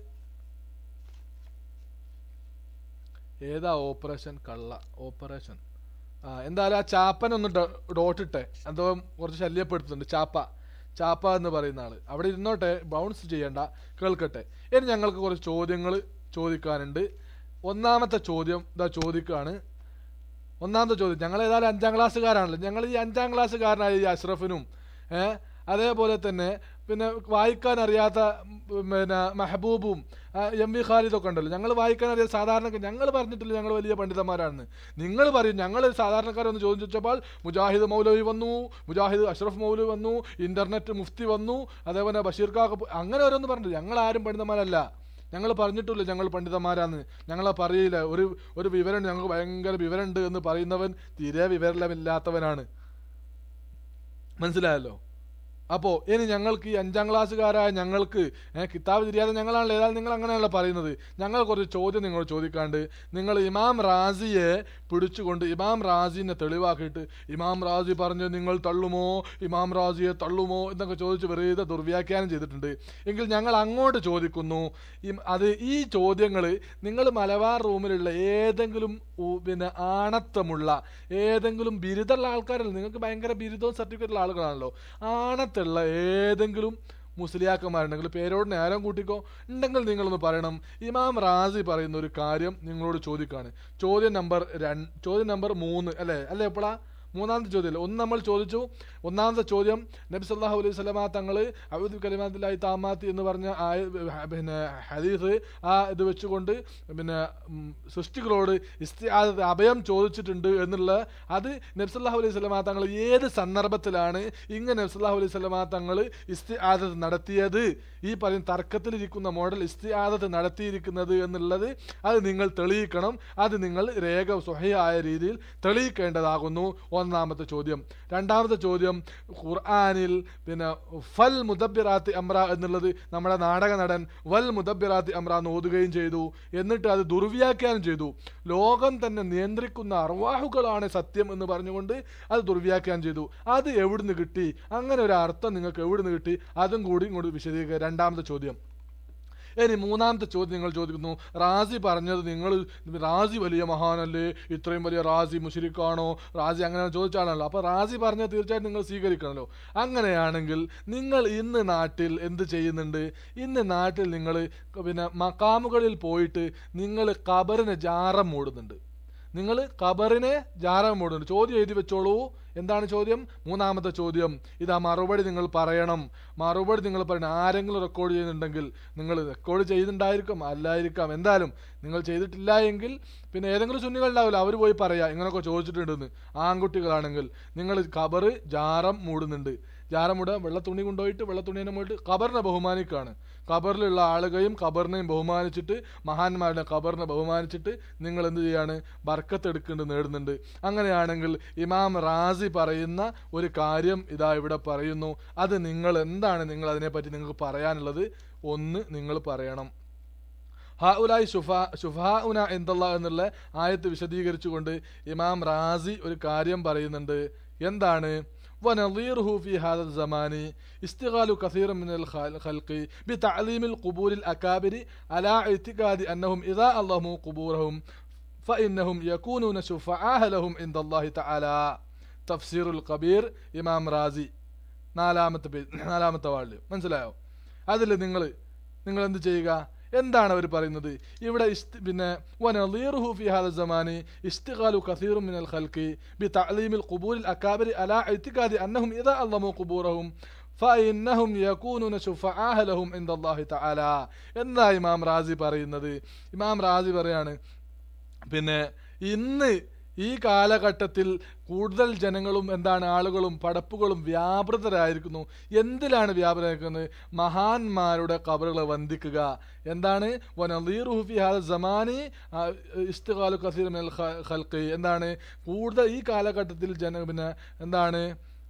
ഏതാ ഓപ്പറേഷൻ കള്ള ഓപ്പറേഷൻ ആ എന്തായാലും ആ ചാപ്പനൊന്ന് ഡോട്ട് ഇട്ടെ എന്തോ കുറച്ച് ശല്യപ്പെടുത്തുന്നുണ്ട് ചാപ്പ ചാപ്പ എന്ന് പറയുന്ന ആള് അവിടെ ഇരുന്നോട്ടെ ബൗൺസ് ചെയ്യണ്ട കേൾക്കട്ടെ ഇനി ഞങ്ങൾക്ക് കുറച്ച് ചോദ്യങ്ങൾ ചോദിക്കാനുണ്ട് ഒന്നാമത്തെ ചോദ്യം ഇതാ ചോദിക്കുകയാണ് ഒന്നാമത്തെ ചോദ്യം ഞങ്ങൾ ഏതായാലും അഞ്ചാം ക്ലാസ്സുകാരാണല്ലോ ഞങ്ങൾ ഈ അഞ്ചാം ക്ലാസ്സുകാരനായ ഈ അഷ്റഫിനും ഏഹ് അതേപോലെ തന്നെ പിന്നെ വായിക്കാൻ അറിയാത്ത ഉം, പിന്നെ മെഹബൂബും ആ, എം വി ഖാലിദൊക്കെ ഉണ്ടല്ലോ ഞങ്ങൾ വായിക്കാൻ അറിയാത്ത സാധാരണ ഞങ്ങൾ പറഞ്ഞിട്ടില്ല ഞങ്ങൾ വലിയ പണ്ഡിതന്മാരാണെന്ന് നിങ്ങൾ പറയും ഞങ്ങൾ സാധാരണക്കാരൊന്ന് ചോദ്യം ചോദിച്ചപ്പോൾ മുജാഹിദ് മൗലവി വന്നു മുജാഹിദ് അഷ്റഫ് മൗലവി വന്നു ഇന്റർനെറ്റ് മുഫ്തി വന്നു അതേപോലെ ബഷീർ കാക്ക പോ- അങ്ങനെ ഓരോന്ന് പറഞ്ഞു ഞങ്ങൾ ആരും പണ്ഡിതന്മാരല്ല ഞങ്ങൾ പറഞ്ഞിട്ടില്ല ഞങ്ങൾ പണ്ഡിതന്മാരാന്ന് ഞങ്ങളെ പറയില്ല ഒരു ഒരു വിവരം ഞങ്ങൾക്ക് ഭയങ്കര വിവരമുണ്ട് എന്ന് പറയുന്നവൻ തീരെ വിവരമില്ലാത്തവനാണ് മനസ്സിലായല്ലോ അപ്പോൾ ഇനി ഞങ്ങൾക്ക് ഈ അഞ്ചാം ക്ലാസ്സുകാരായ ഞങ്ങൾക്ക് ഏഹ്, കിതാബ് തിരിയാതെ ഞങ്ങളാണല്ലോ ഏതായാലും നിങ്ങൾ അങ്ങനെയല്ല പറയുന്നത് ഞങ്ങൾ കുറച്ച് ചോദ്യം നിങ്ങൾ ചോദിക്കാണ്ട് നിങ്ങൾ ഇമാം റാസിയെ പിടിച്ചുകൊണ്ട് ഇമാം റാസിനെ തെളിവാക്കിയിട്ട് ഇമാം റാസി പറഞ്ഞു നിങ്ങൾ തള്ളുമോ ഇമാം റാസിയെ തള്ളുമോ എന്നൊക്കെ ചോദിച്ച് വെറുതെ ദുർവ്യാഖ്യാനം ചെയ്തിട്ടുണ്ട് എങ്കിൽ ഞങ്ങൾ അങ്ങോട്ട് ചോദിക്കുന്നു ഈ- അത് ഈ ചോദ്യങ്ങൾ നിങ്ങൾ മലബാർ റൂമിലുള്ള ഏതെങ്കിലും ഉ- പിന്നെ ആണത്തമുള്ള ഏതെങ്കിലും ബിരുദമുള്ള ആൾക്കാരല്ല നിങ്ങൾക്ക് ഭയങ്കര ബിരുദവും സർട്ടിഫിക്കറ്റുള്ള ആളുകളാണല്ലോ ആണത്തുള്ള ഏതെങ്കിലും മുസ്ലിയാക്കന്മാരുണ്ടെങ്കിൽ പേരോട് നേരം കൂട്ടിക്കോ ഉണ്ടെങ്കിൽ നിങ്ങളൊന്ന് പറയണം ഇമാം റാസി പറയുന്ന ഒരു കാര്യം നിങ്ങളോട് ചോദിക്കാണ് ചോദ്യം നമ്പർ രണ്ട് ചോദ്യം നമ്പർ മൂന്ന് അല്ലേ അല്ലേ എപ്പോഴാ മൂന്നാമത്തെ ചോദ്യം ഒന്ന് നമ്മൾ ചോദിച്ചു ഒന്നാമത്തെ ചോദ്യം നബി സല്ലല്ലാഹു അലൈഹി വസല്ലമ തങ്ങൾ അഊദു കലിമാത്തില്ലാഹി താമാത്തി എന്ന് പറഞ്ഞ ആയ പിന്നെ ഹദീസ് ആ ഇത് വെച്ചുകൊണ്ട് പിന്നെ ഉം, സൃഷ്ടികളോട് ഇസ്തിആദത്ത് അഭയം ചോദിച്ചിട്ടുണ്ട് എന്നുള്ള അത് നബി സല്ലല്ലാഹു അലൈഹി വസല്ലമ തങ്ങൾ ഏത് സന്ദർഭത്തിലാണ് ഇങ്ങനെ നബി സല്ലല്ലാഹു അലൈഹി വസല്ലമ തങ്ങൾ ഇസ്തിആദത്ത് നടത്തിയത് ഈ പറയുന്ന തർക്കത്തിലിരിക്കുന്ന മോഡൽ ഇസ്തിആദത്ത് നടത്തിയിരിക്കുന്നത് എന്നുള്ളത് അത് നിങ്ങൾ തെളിയിക്കണം അത് നിങ്ങൾ രേഖ സ്വഹയായ രീതിയിൽ തെളിയിക്കേണ്ടതാകുന്നു ഒന്നാമത്തെ ചോദ്യം രണ്ടാമത്തെ ചോദ്യം ഖുർആനിൽ പിന്നെ ഫൽ മുദബിറാത്തി അമ്ര എന്നുള്ളത് നമ്മുടെ നാടക നടൻ വൽ മുദബിറാത്തി അമ്ര എന്ന് ഓതുകയും ചെയ്തു എന്നിട്ട് അത് ദുർവ്യാഖ്യാനം ചെയ്തു ലോകം തന്നെ നിയന്ത്രിക്കുന്ന അർവാഹുകളാണ് സത്യം എന്ന് പറഞ്ഞുകൊണ്ട് അത് ദുർവ്യാഖ്യാനം ചെയ്തു അത് എവിടുന്ന് കിട്ടി അങ്ങനെ ഒരു അർത്ഥം നിങ്ങൾക്ക് എവിടുന്ന് കിട്ടി അതും കൂടി ഇങ്ങോട്ട് വിശദീകരിക്കുക രണ്ടാമത്തെ ചോദ്യം ഇനി മൂന്നാമത്തെ ചോദ്യം നിങ്ങൾ ചോദിക്കുന്നു റാസി പറഞ്ഞത് നിങ്ങൾ റാസി വലിയ മഹാനല്ലേ ഇത്രയും വലിയ റാസി മുഷിരിക്കാണോ റാസി അങ്ങനെ ചോദിച്ചാണല്ലോ അപ്പോൾ റാസി പറഞ്ഞത് തീർച്ചയായിട്ടും നിങ്ങൾ സ്വീകരിക്കണമല്ലോ അങ്ങനെയാണെങ്കിൽ നിങ്ങൾ ഇന്ന് നാട്ടിൽ എന്ത് ചെയ്യുന്നുണ്ട് ഇന്ന് നാട്ടിൽ നിങ്ങൾ പിന്നെ മക്കാമുകളിൽ പോയിട്ട് നിങ്ങൾ കബറിന് ജാറം മൂടുന്നുണ്ട് നിങ്ങൾ ഖബറിനെ ജാറം മൂടുന്നുണ്ട് ചോദ്യം എഴുതി വെച്ചോളൂ എന്താണ് ചോദ്യം മൂന്നാമത്തെ ചോദ്യം ഇതാ മറുപടി നിങ്ങൾ പറയണം മറുപടി നിങ്ങൾ പറയണം ആരെങ്കിലും റെക്കോർഡ് ചെയ്യുന്നുണ്ടെങ്കിൽ നിങ്ങൾ റെക്കോർഡ് ചെയ്യുന്നുണ്ടായിരിക്കും അല്ലായിരിക്കാം എന്തായാലും നിങ്ങൾ ചെയ്തിട്ടില്ല എങ്കിൽ പിന്നെ ഏതെങ്കിലും സുന്നികൾ ഉണ്ടാവില്ല അവർ പോയി പറയാം ഇങ്ങനെയൊക്കെ ചോദിച്ചിട്ടുണ്ടെന്ന് ആൺകുട്ടികളാണെങ്കിൽ നിങ്ങൾ ഖബറ് ജാറം മൂടുന്നുണ്ട് ജാറമുട വെള്ള തുണി കൊണ്ടുപോയിട്ട് വെള്ള തുണീനെ പോയിട്ട് ഖബറിനെ ബഹുമാനിക്കുകയാണ് ഖബറിലുള്ള ആളുകയും ഖബറിനെയും ബഹുമാനിച്ചിട്ട് മഹാന്മാരുടെ ഖബറിനെ ബഹുമാനിച്ചിട്ട് നിങ്ങൾ എന്ത് ചെയ്യാണ് ബർക്കത്ത് എടുക്കേണ്ടത് നേടുന്നുണ്ട് അങ്ങനെയാണെങ്കിൽ ഇമാം റാസി പറയുന്ന ഒരു കാര്യം ഇതാ ഇവിടെ പറയുന്നു അത് നിങ്ങൾ എന്താണ് നിങ്ങൾ അതിനെപ്പറ്റി നിങ്ങൾക്ക് പറയാനുള്ളത് ഒന്ന് നിങ്ങൾ പറയണം ഹാഉലായി ഷുഫാ ഷുഫാഉന എന്തല്ല എന്നുള്ള ആയത്ത് വിശദീകരിച്ചുകൊണ്ട് ഇമാം റാസി ഒരു കാര്യം പറയുന്നുണ്ട് എന്താണ് ونظيره في هذا الزمان استغال كثير من الخلق بتعليم القبور الأكابر على اعتقاد أنهم إذا أظلموا قبورهم فإنهم يكونون شفعاء لهم عند الله تعالى تفسير القبير إمام رازي നാലാമത്തെ പേജ് നാലാമത്തെ വാളിൽ മനസ്സിലായോ അതിൽ നിങ്ങൾ നിങ്ങൾ എന്ത് ചെയ്യുക എന്താണ് അവർ പറയുന്നത് ഇവിടെ ഇസ്തി- പിന്നെ വനളീറുഹു ഫി ഹാദ സമാനി ഇസ്തിഖാലു കസീറു മിനൽ ഖൽഖി ബി തഅലീമിൽ ഖുബൂരിൽ അകാബരി അലാ ഇത്തിഖാദി അന്നഹും ഇദാ അള്ളമു ഖുബൂറഹും فإنهم يكونون شفعاء لهم عند الله تعالى എന്താ ഇമാം റാസി പറയുന്നത് ഇമാം റാസി പറയാണ് പിന്നെ ഇന്ന് ഈ കാലഘട്ടത്തിൽ കൂടുതൽ ജനങ്ങളും എന്താണ് ആളുകളും പടപ്പുകളും വ്യാപൃതരായിരിക്കുന്നു എന്തിലാണ് വ്യാപൃതരായിരിക്കുന്നത് മഹാന്മാരുടെ കബറുകളെ വന്ദിക്കുക എന്താണ് വനദീറുഹു ഫി ഹാദ സമാനി ആ, ഇസ്തിഖാലു കസീർ മിനൽ ഖ- ഖൽഖി എന്താണ് കൂടുതൽ ഈ കാലഘട്ടത്തിൽ ജന പിന്നെ എന്താണ്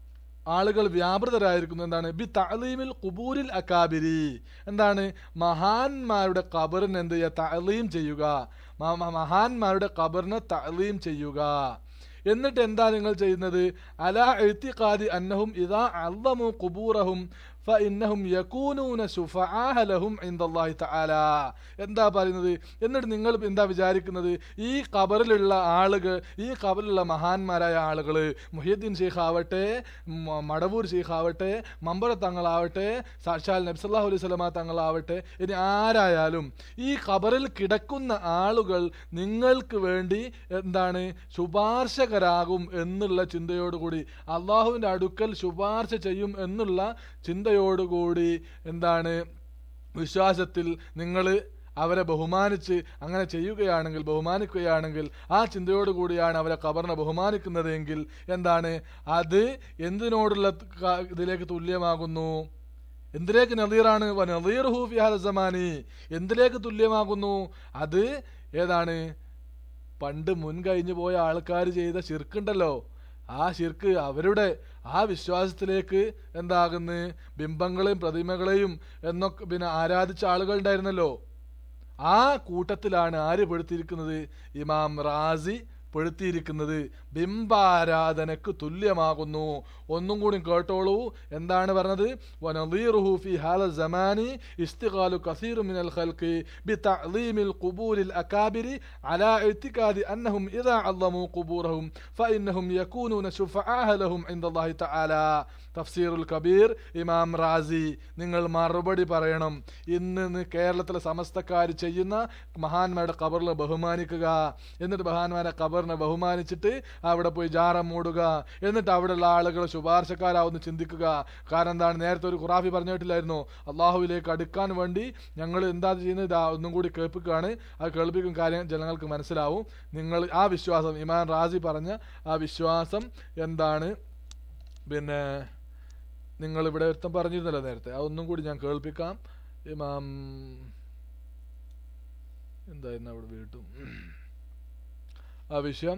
ആളുകൾ വ്യാപൃതരായിരിക്കുന്നു എന്താണ് ബി തഅലീമിൽ ഖുബൂരിൽ അക്കാബിരി എന്താണ് മഹാന്മാരുടെ ഖബറിന് എന്ത് ചെയ്യുക തഅലീം ചെയ്യുക മ- മ- മഹാന്മാരുടെ ഖബറിനെ തഅലീം ചെയ്യുക എന്നിട്ട് എന്താ നിങ്ങൾ ചെയ്യുന്നത് അലാ എഴുത്തിക്കാതി അന്നഹും ഇതാ അള്ളമു ഖുബൂറഹും ഫഇന്നഹും യകൂനൂന ശുഫആഹ ലഹും ഇൻദല്ലാഹി തആല എന്താ പറയുന്നത് എന്നിട്ട് നിങ്ങൾ എന്താ വിചാരിക്കുന്നത് ഈ ഖബറിലുള്ള ആളുകൾ ഈ ഖബറിലുള്ള മഹാന്മാരായ ആളുകൾ മുഹിയുദ്ദീൻ ഷെയ്ഖ് ആവട്ടെ മ- മടവൂർ ഷെയ്ഖ് ആവട്ടെ മമ്പറ തങ്ങളാവട്ടെ സാക്ഷാൽ നബ്സല്ലാഹു അലൈഹി സ്വലമ തങ്ങളാവട്ടെ ഇനി ആരായാലും ഈ ഖബറിൽ കിടക്കുന്ന ആളുകൾ നിങ്ങൾക്ക് വേണ്ടി എന്താണ് ശുപാർശകരാകും എന്നുള്ള ചിന്തയോടുകൂടി അള്ളാഹുവിൻ്റെ അടുക്കൽ ശുപാർശ ചെയ്യും എന്നുള്ള ചിന്തയോടുകൂടി എന്താണ് വിശ്വാസത്തിൽ നിങ്ങൾ അവരെ ബഹുമാനിച്ച് അങ്ങനെ ചെയ്യുകയാണെങ്കിൽ ബഹുമാനിക്കുകയാണെങ്കിൽ ആ ചിന്തയോടുകൂടിയാണ് അവരെ ഖബറിനെ ബഹുമാനിക്കുന്നത് എങ്കിൽ എന്താണ് അത് എന്തിനോടുള്ള ക- ഇതിലേക്ക് തുല്യമാകുന്നു എന്തിലേക്ക് നദീറാണ് നദീർ ഹൂഫി സമാനി എന്തിലേക്ക് തുല്യമാകുന്നു അത് ഏതാണ് പണ്ട് മുൻ കഴിഞ്ഞു പോയ ആൾക്കാർ ചെയ്ത ശിർക്കുണ്ടല്ലോ ആ ശിർക്ക് അവരുടെ ആ വിശ്വാസത്തിലേക്ക് എന്താകുന്നു ബിംബങ്ങളെയും പ്രതിമകളെയും എന്നൊക്കെ പിന്നെ ആരാധിച്ച ആളുകൾ ഉണ്ടായിരുന്നല്ലോ ആ കൂട്ടത്തിലാണ് ആര് പെടുത്തിയിരിക്കുന്നത് ഇമാം റാസി പെടുത്തിയിരിക്കുന്നത് ബിംബാരാധനക്ക് തുല്യമാകുന്നു ഒന്നും കൂടി കേട്ടോളൂ എന്താണ് പറഞ്ഞത് വനദീറുഹു ഫി ഹാദ സമാനി ഇസ്തിഖാലു കസീറു മിനൽ ഖൽഖി ബിതഅദീമിൽ ഖുബൂരിൽ അകാബിരി അലാ ഇത്തിഖാദി അന്നഹും ഇദാ അള്ളമു ഖുബൂറഹും ഫഇന്നഹും യകൂനൂന ശുഫആഹ ലഹും ഇൻദല്ലാഹി തആല തഫ്സീറുൽ കബീർ ഇമാം റാസി നിങ്ങൾ മറുപടി പറയണം ഇന്ന് കേരളത്തിലെ സമസ്തക്കാർ ചെയ്യുന്ന മഹാന്മാരുടെ ഖബറിനെ ബഹുമാനിക്കുക എന്നിട്ട് മഹാന്മാരെ ഖബറിനെ ബഹുമാനിച്ചിട്ട് അവിടെ പോയി ജാറം മൂടുക എന്നിട്ട് അവിടെയുള്ള ആളുകൾ ശുപാർശക്കാരാവുന്ന ചിന്തിക്കുക കാരണം എന്താണ് നേരത്തെ ഒരു ഖുറാഫി പറഞ്ഞിട്ടില്ലായിരുന്നു അള്ളാഹുവിലേക്ക് അടുക്കാൻ വേണ്ടി ഞങ്ങൾ എന്താ ചെയ്യുന്നത് ഇതാ ഒന്നും കൂടി കേൾപ്പിക്കുകയാണ് അത് കേൾപ്പിക്കും കാര്യം ജനങ്ങൾക്ക് മനസ്സിലാവും നിങ്ങൾ ആ വിശ്വാസം ഇമാൻ റാസി പറഞ്ഞ ആ വിശ്വാസം എന്താണ് പിന്നെ നിങ്ങൾ ഇവിടെ ഒരുത്തം പറഞ്ഞിരുന്നല്ലോ നേരത്തെ അതൊന്നും കൂടി ഞാൻ കേൾപ്പിക്കാം ഇമാം എന്തായിരുന്നു അവിടെ വീട്ടും ആ വിഷയം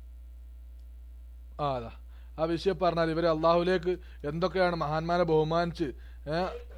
ആ അതാ ആ വിഷയം പറഞ്ഞാൽ ഇവരെ അള്ളാഹുലേക്ക് എന്തൊക്കെയാണ് മഹാന്മാരെ ബഹുമാനിച്ച് ഏ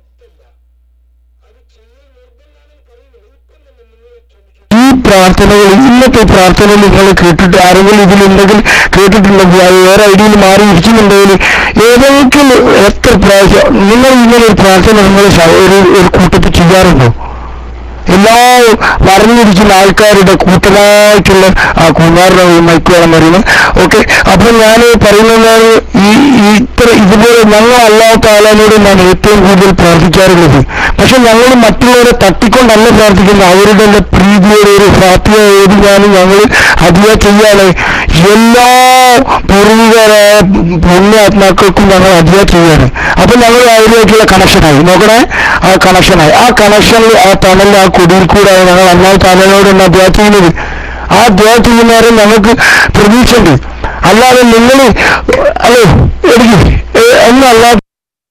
ഈ പ്രാർത്ഥനകൾ ഇന്നത്തെ പ്രാർത്ഥനകൾ നിങ്ങൾ കേട്ടിട്ട് ആരെങ്കിലും ഇതിലുണ്ടെങ്കിൽ കേട്ടിട്ടുണ്ടെങ്കിൽ അത് വേറെ ഐഡിയയിൽ മാറി ഇരിക്കുന്നുണ്ടെങ്കിൽ ഏതെങ്കിലും എത്ര പ്രാവശ്യം നിങ്ങൾ ഇങ്ങനെ ഒരു പ്രാർത്ഥന നിങ്ങൾ ഒരു ഒരു കൂട്ടത്തിൽ ചെയ്യാറുണ്ടോ എല്ലാ മറിഞ്ഞിരിക്കുന്ന ആൾക്കാരുടെ കൂട്ടമായിട്ടുള്ള ആ കുമാറിനെ മൈക്കുവാണെന്ന് പറയുന്നത് ഓക്കെ അപ്പൊ ഞാൻ പറയുന്നത് ഈ ഈ ഇത്ര ഇതുപോലെ ഞങ്ങൾ അള്ളാഹു താലാനോട് ഞാൻ ഏറ്റവും കൂടുതൽ പ്രാർത്ഥിക്കാറുള്ളത് പക്ഷെ ഞങ്ങൾ മറ്റുള്ളവരെ തട്ടിക്കൊണ്ടല്ല പ്രാർത്ഥിക്കുന്നത് അവരുടെ എല്ലാം പ്രീതിയോടെ ഒരു പ്രാർത്ഥന എഴുതിയാലും ഞങ്ങൾ അതിയാ ചെയ്യാതെ എല്ലാ പൂർവികരായ പുണ്യാത്മാക്കൾക്കും ഞങ്ങൾ അതിയാ ചെയ്യാണ് അപ്പൊ ഞങ്ങൾ അതിലേക്കുള്ള കണക്ഷനായി നോക്കണേ ആ കണക്ഷനായി ആ കണക്ഷനിൽ ആ തണലിൽ ആ കുടിയിൽ കൂടാണ് ഞങ്ങൾ അന്നാൾ താലനോട് ഒന്ന് അധ്യാ ചെയ്യുന്നത് ആ അധ്യാ ചെയ്യുന്നവരെ ഞങ്ങൾക്ക് പ്രതീക്ഷയുണ്ട് അല്ലാതെ നിങ്ങൾ അല്ലോ എനിക്ക് എന്നല്ല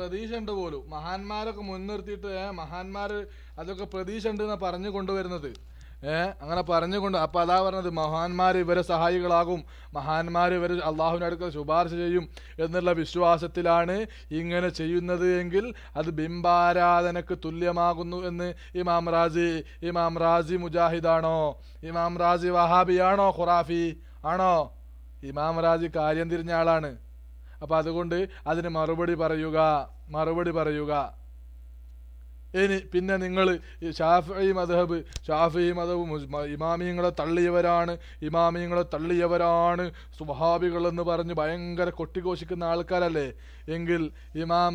പ്രതീക്ഷ ഉണ്ട് പോലും മഹാന്മാരൊക്കെ മുൻനിർത്തിയിട്ട് ഏ മഹാന്മാര് അതൊക്കെ പ്രതീക്ഷ ഉണ്ട് എന്നാ പറഞ്ഞു കൊണ്ടുവരുന്നത് ഏ അങ്ങനെ പറഞ്ഞുകൊണ്ട് അപ്പൊ അതാ പറഞ്ഞത് മഹാന്മാർ ഇവരെ സഹായികളാകും മഹാന്മാർ ഇവർ അള്ളാഹുവിൻ്റെ അടുക്കൽ ശുപാർശ ചെയ്യും എന്നുള്ള വിശ്വാസത്തിലാണ് ഇങ്ങനെ ചെയ്യുന്നത് എങ്കിൽ അത് ബിംബാരാധനക്ക് തുല്യമാകുന്നു എന്ന് ഇമാം റാസി ഇമാം റാസി മുജാഹിദാണോ ഇമാം റാസി വഹാബിയാണോ ഖുറാഫി ആണോ ഇമാം റാസി കാര്യം തിരിഞ്ഞ ആളാണ് അപ്പൊ അതുകൊണ്ട് അതിന് മറുപടി പറയുക മറുപടി പറയുക ഇനി പിന്നെ നിങ്ങൾ ഷാഫി മധബ് ഷാഫി മധബ് ഇമാമിയങ്ങളെ തള്ളിയവരാണ് ഇമാമിയങ്ങളെ തള്ളിയവരാണ് സുഹാബികൾ എന്ന് പറഞ്ഞ് ഭയങ്കര കൊട്ടിഘോഷിക്കുന്ന ആൾക്കാരല്ലേ എങ്കിൽ ഇമാം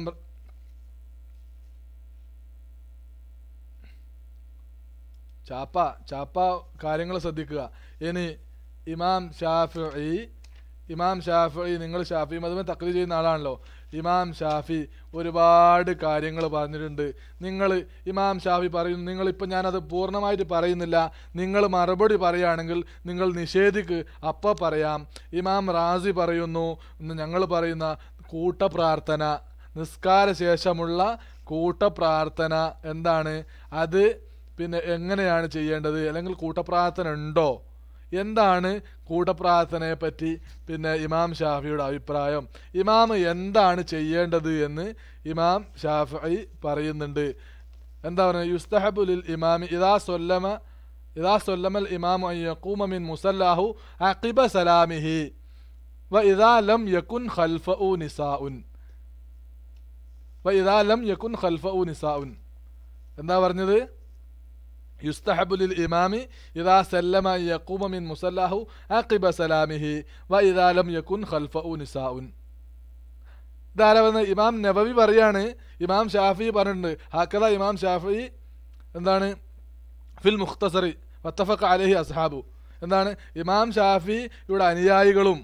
ചാപ്പ ചാപ്പ കാര്യങ്ങൾ ശ്രദ്ധിക്കുക ഇനി ഇമാം ഷാഫി ഇമാം ഷാഫി നിങ്ങൾ ഷാഫി മതമെ തക്ലി ചെയ്യുന്ന ആളാണല്ലോ ഇമാം ഷാഫി ഒരുപാട് കാര്യങ്ങൾ പറഞ്ഞിട്ടുണ്ട് നിങ്ങൾ ഇമാം ഷാഫി പറയുന്നു നിങ്ങളിപ്പോൾ ഞാനത് പൂർണ്ണമായിട്ട് പറയുന്നില്ല നിങ്ങൾ മറുപടി പറയുകയാണെങ്കിൽ നിങ്ങൾ നിഷേധിക്ക് അപ്പോൾ പറയാം ഇമാം റാസി പറയുന്നു ഇന്ന് ഞങ്ങൾ പറയുന്ന കൂട്ടപ്രാർത്ഥന നിസ്കാര ശേഷമുള്ള കൂട്ടപ്രാർത്ഥന എന്താണ് അത് പിന്നെ എങ്ങനെയാണ് ചെയ്യേണ്ടത് അല്ലെങ്കിൽ കൂട്ടപ്രാർത്ഥന ഉണ്ടോ എന്താണ് കൂട്ടപ്രാർത്ഥനയെ പറ്റി പിന്നെ ഇമാം ഷാഫിയുടെ അഭിപ്രായം ഇമാം എന്താണ് ചെയ്യേണ്ടത് എന്ന് ഇമാം ഷാഫി പറയുന്നുണ്ട് എന്താ പറയുക യുസ്തഹബുലിൽ ഇമാമി ഇതാ സൊല്ലമ ഇതാ സൊല്ലമൽ ഇമാമു യക്കൂമ മിൻ മുസല്ലാഹു അഖിബ സലാമിഹി വ ഇതാ ലം യകുൻ ഖൽഫഉ നിസാഉൻ വ ഇതാ ലം യകുൻ ഖൽഫഉ നിസാഉൻ എന്താ പറഞ്ഞത് يستحب للإمام إذا سلم أن يقوم من مصلاه عقب سلامه وإذا لم يكن خلفه نساء ഇതാരാ പറഞ്ഞത് ഇമാം നബവി പറയാണ് ഇമാം ഷാഫി പറഞ്ഞിട്ടുണ്ട് ഹാക്കത ഇമാം ഷാഫി എന്താണ് ഫിൽ മുഖ്തസറി വത്തഫഖ അലഹി അസ്ഹാബു എന്താണ് ഇമാം ഷാഫി ഇവിടെ അനുയായികളും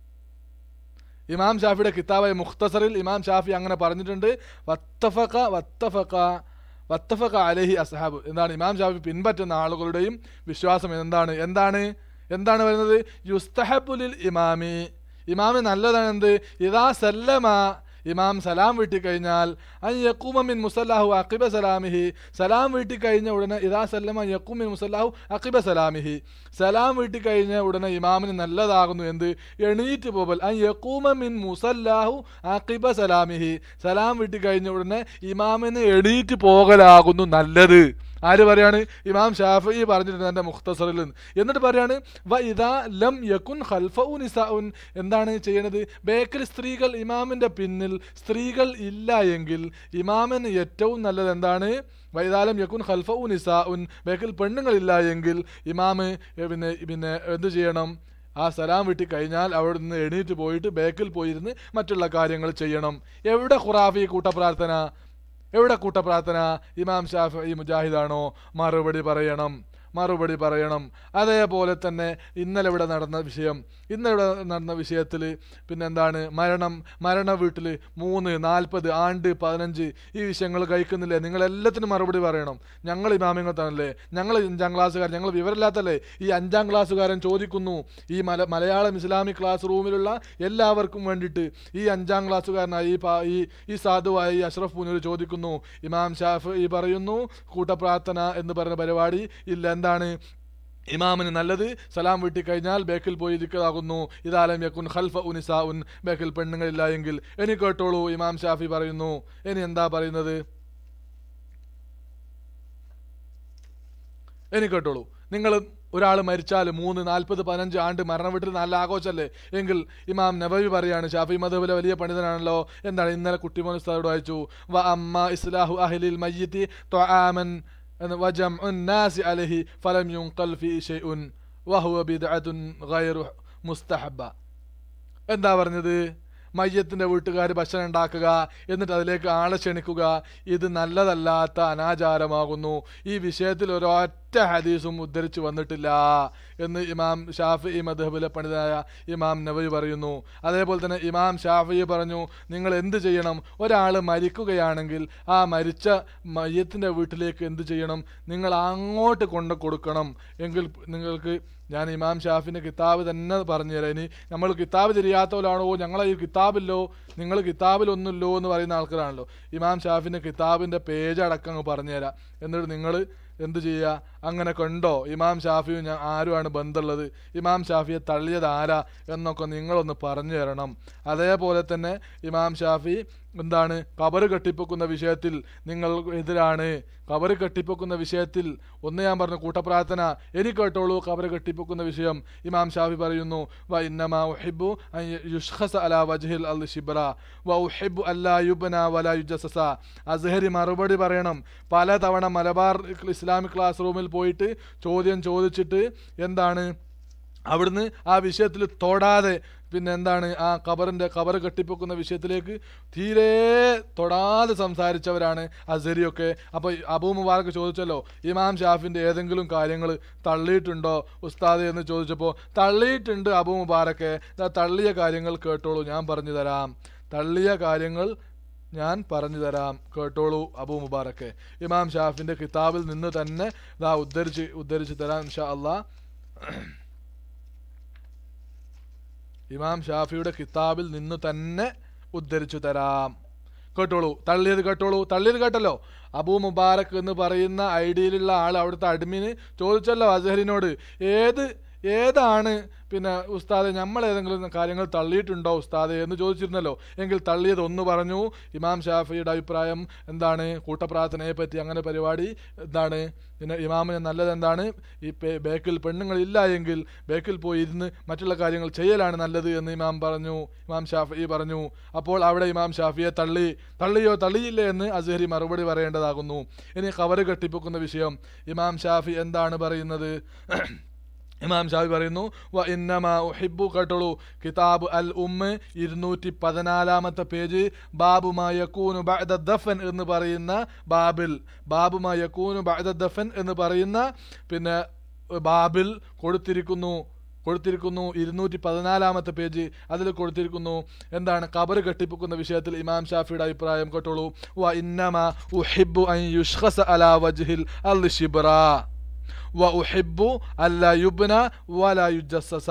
ഇമാം ഷാഫിയുടെ കിതാബായ മുഖ്തസറിൽ ഇമാം ഷാഫി അങ്ങനെ പറഞ്ഞിട്ടുണ്ട് വത്തഫഖ വത്തഫഖ വത്തഫഖ അലഹി അസ്ഹാബ് എന്താണ് ഇമാം ഷാഫി പിൻപറ്റുന്ന ആളുകളുടെയും വിശ്വാസം എന്താണ് എന്താണ് എന്താണ് വരുന്നത് യുസ്തഹബുലിൽ ഇമാമി ഇമാമി നല്ലതാണ് എന്ത് ഇതാ സല്ലമ ഇമാം സലാം വീട്ടിക്കഴിഞ്ഞാൽ അൻ യക്കൂമ മിൻ മുസല്ലാഹു അക്കിബ സലാമിഹി സലാം വീട്ടിക്കഴിഞ്ഞ ഉടനെ ഇതാ സല്ലമ യക്കൂം മിൻ മുസല്ലാഹു അക്കിബ സലാമിഹി സലാം വീട്ടിക്കഴിഞ്ഞ ഉടനെ ഇമാമിന് നല്ലതാകുന്നു എന്ത് എണീറ്റ് പോവൽ അൻ യക്കൂമ മിൻ മുസല്ലാഹു അക്കിബ സലാമിഹി സലാം വീട്ടിക്കഴിഞ്ഞ ഉടനെ ഇമാമിന് എണീറ്റ് പോകലാകുന്നു നല്ലത് ആര് പറയാണ് ഇമാം ഷാഫി പറഞ്ഞിട്ടുണ്ട് എൻ്റെ മുഖ്തസറിൽ നിന്ന് എന്നിട്ട് പറയാണ് വ ഇതാ ലം യക്കുൻ ഖൽഫഉ നിസാഉൻ എന്താണ് ചെയ്യണത് ബേക്കൽ സ്ത്രീകൾ ഇമാമിൻ്റെ പിന്നിൽ സ്ത്രീകൾ ഇല്ല എങ്കിൽ ഇമാമിന് ഏറ്റവും നല്ലത് എന്താണ് വൈതാലം യക്കുൻ ഖൽഫഉ നിസാഉൻ ബേക്കൽ പെണ്ണുങ്ങളില്ല എങ്കിൽ ഇമാമ് പിന്നെ പിന്നെ എന്ത് ചെയ്യണം ആ സലാം വിട്ടി കഴിഞ്ഞാൽ അവിടെ നിന്ന് എണീറ്റ് പോയിട്ട് ബേക്കിൽ പോയിരുന്ന് മറ്റുള്ള കാര്യങ്ങൾ ചെയ്യണം എവിടെ ഖുറാഫി കൂട്ടപ്രാർത്ഥന എവിടെ കൂട്ടപ്രാർത്ഥന ഇമാം ഷാഫി മുജാഹിദാണോ മറുപടി പറയണം മറുപടി പറയണം അതേപോലെ തന്നെ ഇന്നലെ ഇവിടെ നടന്ന വിഷയം ഇന്നലെ ഇവിടെ നടന്ന വിഷയത്തിൽ പിന്നെന്താണ് മരണം മരണ വീട്ടിൽ മൂന്ന് നാൽപ്പത് ആണ്ട് പതിനഞ്ച് ഈ വിഷയങ്ങൾ കഴിക്കുന്നില്ലേ നിങ്ങൾ എല്ലാത്തിനും മറുപടി പറയണം ഞങ്ങൾ ഇമാമിങ്ങത്താണല്ലേ ഞങ്ങൾ അഞ്ചാം ക്ലാസ്സുകാരൻ ഞങ്ങൾ വിവരമില്ലാത്തല്ലേ ഈ അഞ്ചാം ക്ലാസ്സുകാരൻ ചോദിക്കുന്നു ഈ മല മലയാളം ഇസ്ലാമിക് ക്ലാസ് റൂമിലുള്ള എല്ലാവർക്കും വേണ്ടിയിട്ട് ഈ അഞ്ചാം ക്ലാസ്സുകാരനായ ഈ പാ- ഈ ഈ സാധുവായ ഈ അഷ്റഫ് പൂനൂർ ചോദിക്കുന്നു ഇമാം ഷാഫ് ഈ പറയുന്നു കൂട്ടപ്രാർത്ഥന എന്ന് പറയുന്ന പരിപാടി ഇല്ല എന്താണ് ഇമാമിന് നല്ലത് സലാം വീട്ടി കഴിഞ്ഞാൽ ബേക്കിൽ പോയി ഇരിക്കലാകുന്നു ഇതാലം യക്കുൻ ഖൽഫ ഉനിസാ ഉൻ ബേക്കിൽ പെണ്ണുങ്ങളില്ല എങ്കിൽ ഇനി കേട്ടോളൂ ഇമാം ഷാഫി പറയുന്നു ഇനി എന്താ പറയുന്നത് ഇനി കേട്ടോളൂ നിങ്ങൾ ഒരാൾ മരിച്ചാൽ മൂന്ന് നാൽപ്പത് പതിനഞ്ച് ആണ്ട് മരണം വിട്ടിട്ട് നല്ല ആഘോഷമല്ലേ എങ്കിൽ ഇമാം നബവി പറയാണ് ഷാഫി മധബിലെ വലിയ പണ്ഡിതനാണല്ലോ എന്താണ് ഇന്നലെ കുട്ടിമോൻ ഉസ്താദോട് വായിച്ചു വ അമ്മ ഇസ്ലാഹു അഹ്ലിൽ മയ്യിത്തി ത്വആമൻ എന്ന് വജംഉ الناس عليه فلم ينقل في شيء وهو بدعة غير مستحبة എന്താ പറഞ്ഞത് മയ്യത്തിന്റെ വീട്ടുകാർ ഭക്ഷണം ഉണ്ടാക്കുക എന്നിട്ട് അതിലേക്ക് ആളെ ക്ഷണിക്കുക ഇത് നല്ലതല്ലാത്ത അനാചാരമാകുന്നു ഈ വിഷയത്തിൽ ഒരൊറ്റ ഹദീസും ഉദ്ധരിച്ചു വന്നിട്ടില്ല എന്ന് ഇമാം ഷാഫി മധബിലെ പണ്ഡിതനായ ഇമാം നബി പറയുന്നു അതേപോലെ തന്നെ ഇമാം ഷാഫി പറഞ്ഞു നിങ്ങൾ എന്ത് ചെയ്യണം ഒരാൾ മരിക്കുകയാണെങ്കിൽ ആ മരിച്ച മയ്യത്തിന്റെ വീട്ടിലേക്ക് എന്ത് ചെയ്യണം നിങ്ങൾ അങ്ങോട്ട് കൊണ്ട് കൊടുക്കണം എങ്കിൽ നിങ്ങൾക്ക് ഞാൻ ഇമാം ഷാഫിന്റെ കിതാബ് തന്നെ പറഞ്ഞു തരാം ഇനി നമ്മൾ കിതാബ് തിരിയാത്തവരാണോ ഞങ്ങളെ ഈ കിതാബില്ലോ നിങ്ങൾ കിതാബിലൊന്നുമില്ലോ എന്ന് പറയുന്ന ആൾക്കാരാണല്ലോ ഇമാം ഷാഫിന്റെ കിതാബിന്റെ പേജ് അടക്കം അങ്ങ് പറഞ്ഞു തരാം എന്നിട്ട് നിങ്ങൾ എന്ത് ചെയ്യുക അങ്ങനെ കണ്ടോ ഇമാം ഷാഫിയും ഞാൻ ആരുമാണ് ബന്ധമുള്ളത് ഇമാം ഷാഫിയെ തള്ളിയത് ആരാ എന്നൊക്കെ നിങ്ങളൊന്ന് പറഞ്ഞു തരണം അതേപോലെ തന്നെ ഇമാം ഷാഫി എന്താണ് കബറ് കെട്ടിപ്പൊക്കുന്ന വിഷയത്തിൽ നിങ്ങൾ എതിരാണ് കബറ് കെട്ടിപ്പൊക്കുന്ന വിഷയത്തിൽ ഒന്ന് ഞാൻ പറഞ്ഞു കൂട്ടപ്രാർത്ഥന എനിക്ക് കേട്ടോളൂ കബറ് കെട്ടിപ്പൊക്കുന്ന വിഷയം ഇമാം ഷാഫി പറയുന്നു വ ഇന്നമാ ഉഹിബ്ബു അൻ യുഷ്ഖസ അലാ വജ്ഹിൽ അൽ ഷിബ്ര വ ഉഹിബ്ബു അല്ലാ യുബ്ന വലാ യുജസ്സസ അസ്ഹരി മറുപടി പറയണം പലതവണ മലബാർ ഇസ്ലാമിക് ക്ലാസ് റൂമിൽ പോയിട്ട് ചോദ്യം ചോദിച്ചിട്ട് എന്താണ് അവിടുന്ന് ആ വിഷയത്തിൽ തൊടാതെ പിന്നെ എന്താണ് ആ ഖബറിന്റെ ഖബർ കെട്ടിപ്പൊക്കുന്ന വിഷയത്തിലേക്ക് തീരെ തൊടാതെ സംസാരിച്ചവരാണ് അസരിയൊക്കെ അപ്പൊ അബൂ മുബാറക്ക് ചോദിച്ചല്ലോ ഇമാം ഷാഫിന്റെ ഏതെങ്കിലും കാര്യങ്ങൾ തള്ളിയിട്ടുണ്ടോ ഉസ്താദ് എന്ന് ചോദിച്ചപ്പോൾ തള്ളിയിട്ടുണ്ട് അബൂ മുബാറക്കെ ദാ തള്ളിയ കാര്യങ്ങൾ കേട്ടോളൂ ഞാൻ പറഞ്ഞു തരാം തള്ളിയ കാര്യങ്ങൾ ഞാൻ പറഞ്ഞു തരാം കേട്ടോളൂ അബൂ മുബാറക്കെ ഇമാം ഷാഫിന്റെ കിതാബിൽ നിന്ന് തന്നെ ഇതാ ഉദ്ധരിച്ച് ഉദ്ധരിച്ച് തരാം ഇൻഷാ അള്ളാ ഇമാം ഷാഫിയുടെ കിതാബിൽ നിന്ന് തന്നെ ഉദ്ധരിച്ചു തരാം കേട്ടോളൂ തള്ളിയത് കേട്ടോളൂ തള്ളിയത് കേട്ടല്ലോ അബൂ മുബാറക് എന്ന് പറയുന്ന ഐഡിയയിലുള്ള ആൾ അവിടുത്തെ അഡ്മിന് ചോദിച്ചല്ലോ അസഹരിനോട് ഏത് ഏതാണ് പിന്നെ ഉസ്താദെ നമ്മൾ ഏതെങ്കിലും കാര്യങ്ങൾ തള്ളിയിട്ടുണ്ടോ ഉസ്താദെ എന്ന് ചോദിച്ചിരുന്നല്ലോ എങ്കിൽ തള്ളിയത് ഒന്ന് പറഞ്ഞു ഇമാം ഷാഫിയുടെ അഭിപ്രായം എന്താണ് കൂട്ടപ്രാർത്ഥനയെ പറ്റി അങ്ങനെ പരിപാടി എന്താണ് പിന്നെ ഇമാമിന് നല്ലത് എന്താണ് ഈ പേ- ബേക്കിൽ പെണ്ണുങ്ങളില്ല എങ്കിൽ ബേക്കിൽ പോയി ഇരുന്ന് മറ്റുള്ള കാര്യങ്ങൾ ചെയ്യലാണ് നല്ലത് എന്ന് ഇമാം പറഞ്ഞു ഇമാം ഷാഫി പറഞ്ഞു അപ്പോൾ അവിടെ ഇമാം ഷാഫിയെ തള്ളി തള്ളിയോ തള്ളിയില്ലേ എന്ന് അസ്ഹരി മറുപടി പറയേണ്ടതാകുന്നു ഇനി കവറ് കെട്ടിപ്പൊക്കുന്ന വിഷയം ഇമാം ഷാഫി എന്താണ് പറയുന്നത് ഇമാം ഷാഫി പറയുന്നു വ ഇന്നമാ ഉഹിബ്ബു കേട്ടോളൂ കിതാബ് അൽ ഉമ്മ് ഇരുന്നൂറ്റി പതിനാലാമത്തെ പേജ് ബാബുമാ യക്കൂനു ബഅദ ദഫൻ എന്ന് പറയുന്ന ബാബിൽ ബാബുമാ യക്കൂനു ബഅദ ദഫൻ എന്ന് പറയുന്ന പിന്നെ ബാബിൽ കൊടുത്തിരിക്കുന്നു കൊടുത്തിരിക്കുന്നു ഇരുന്നൂറ്റി പതിനാലാമത്തെ പേജ് അതിൽ കൊടുത്തിരിക്കുന്നു എന്താണ് കബർ കെട്ടിപ്പൊക്കുന്ന വിഷയത്തിൽ ഇമാം ഷാഫിയുടെ അഭിപ്രായം കേട്ടോളൂ വ ഇന്നമ ഉഹിബ്ബു അൻ യുഷ്ഖസ അലാ വജ്ഹിൽ അൽ ഷിബ്റ വ ഉഹിബ്ബു അല്ല യുബ്ന വല യുജസ്സസ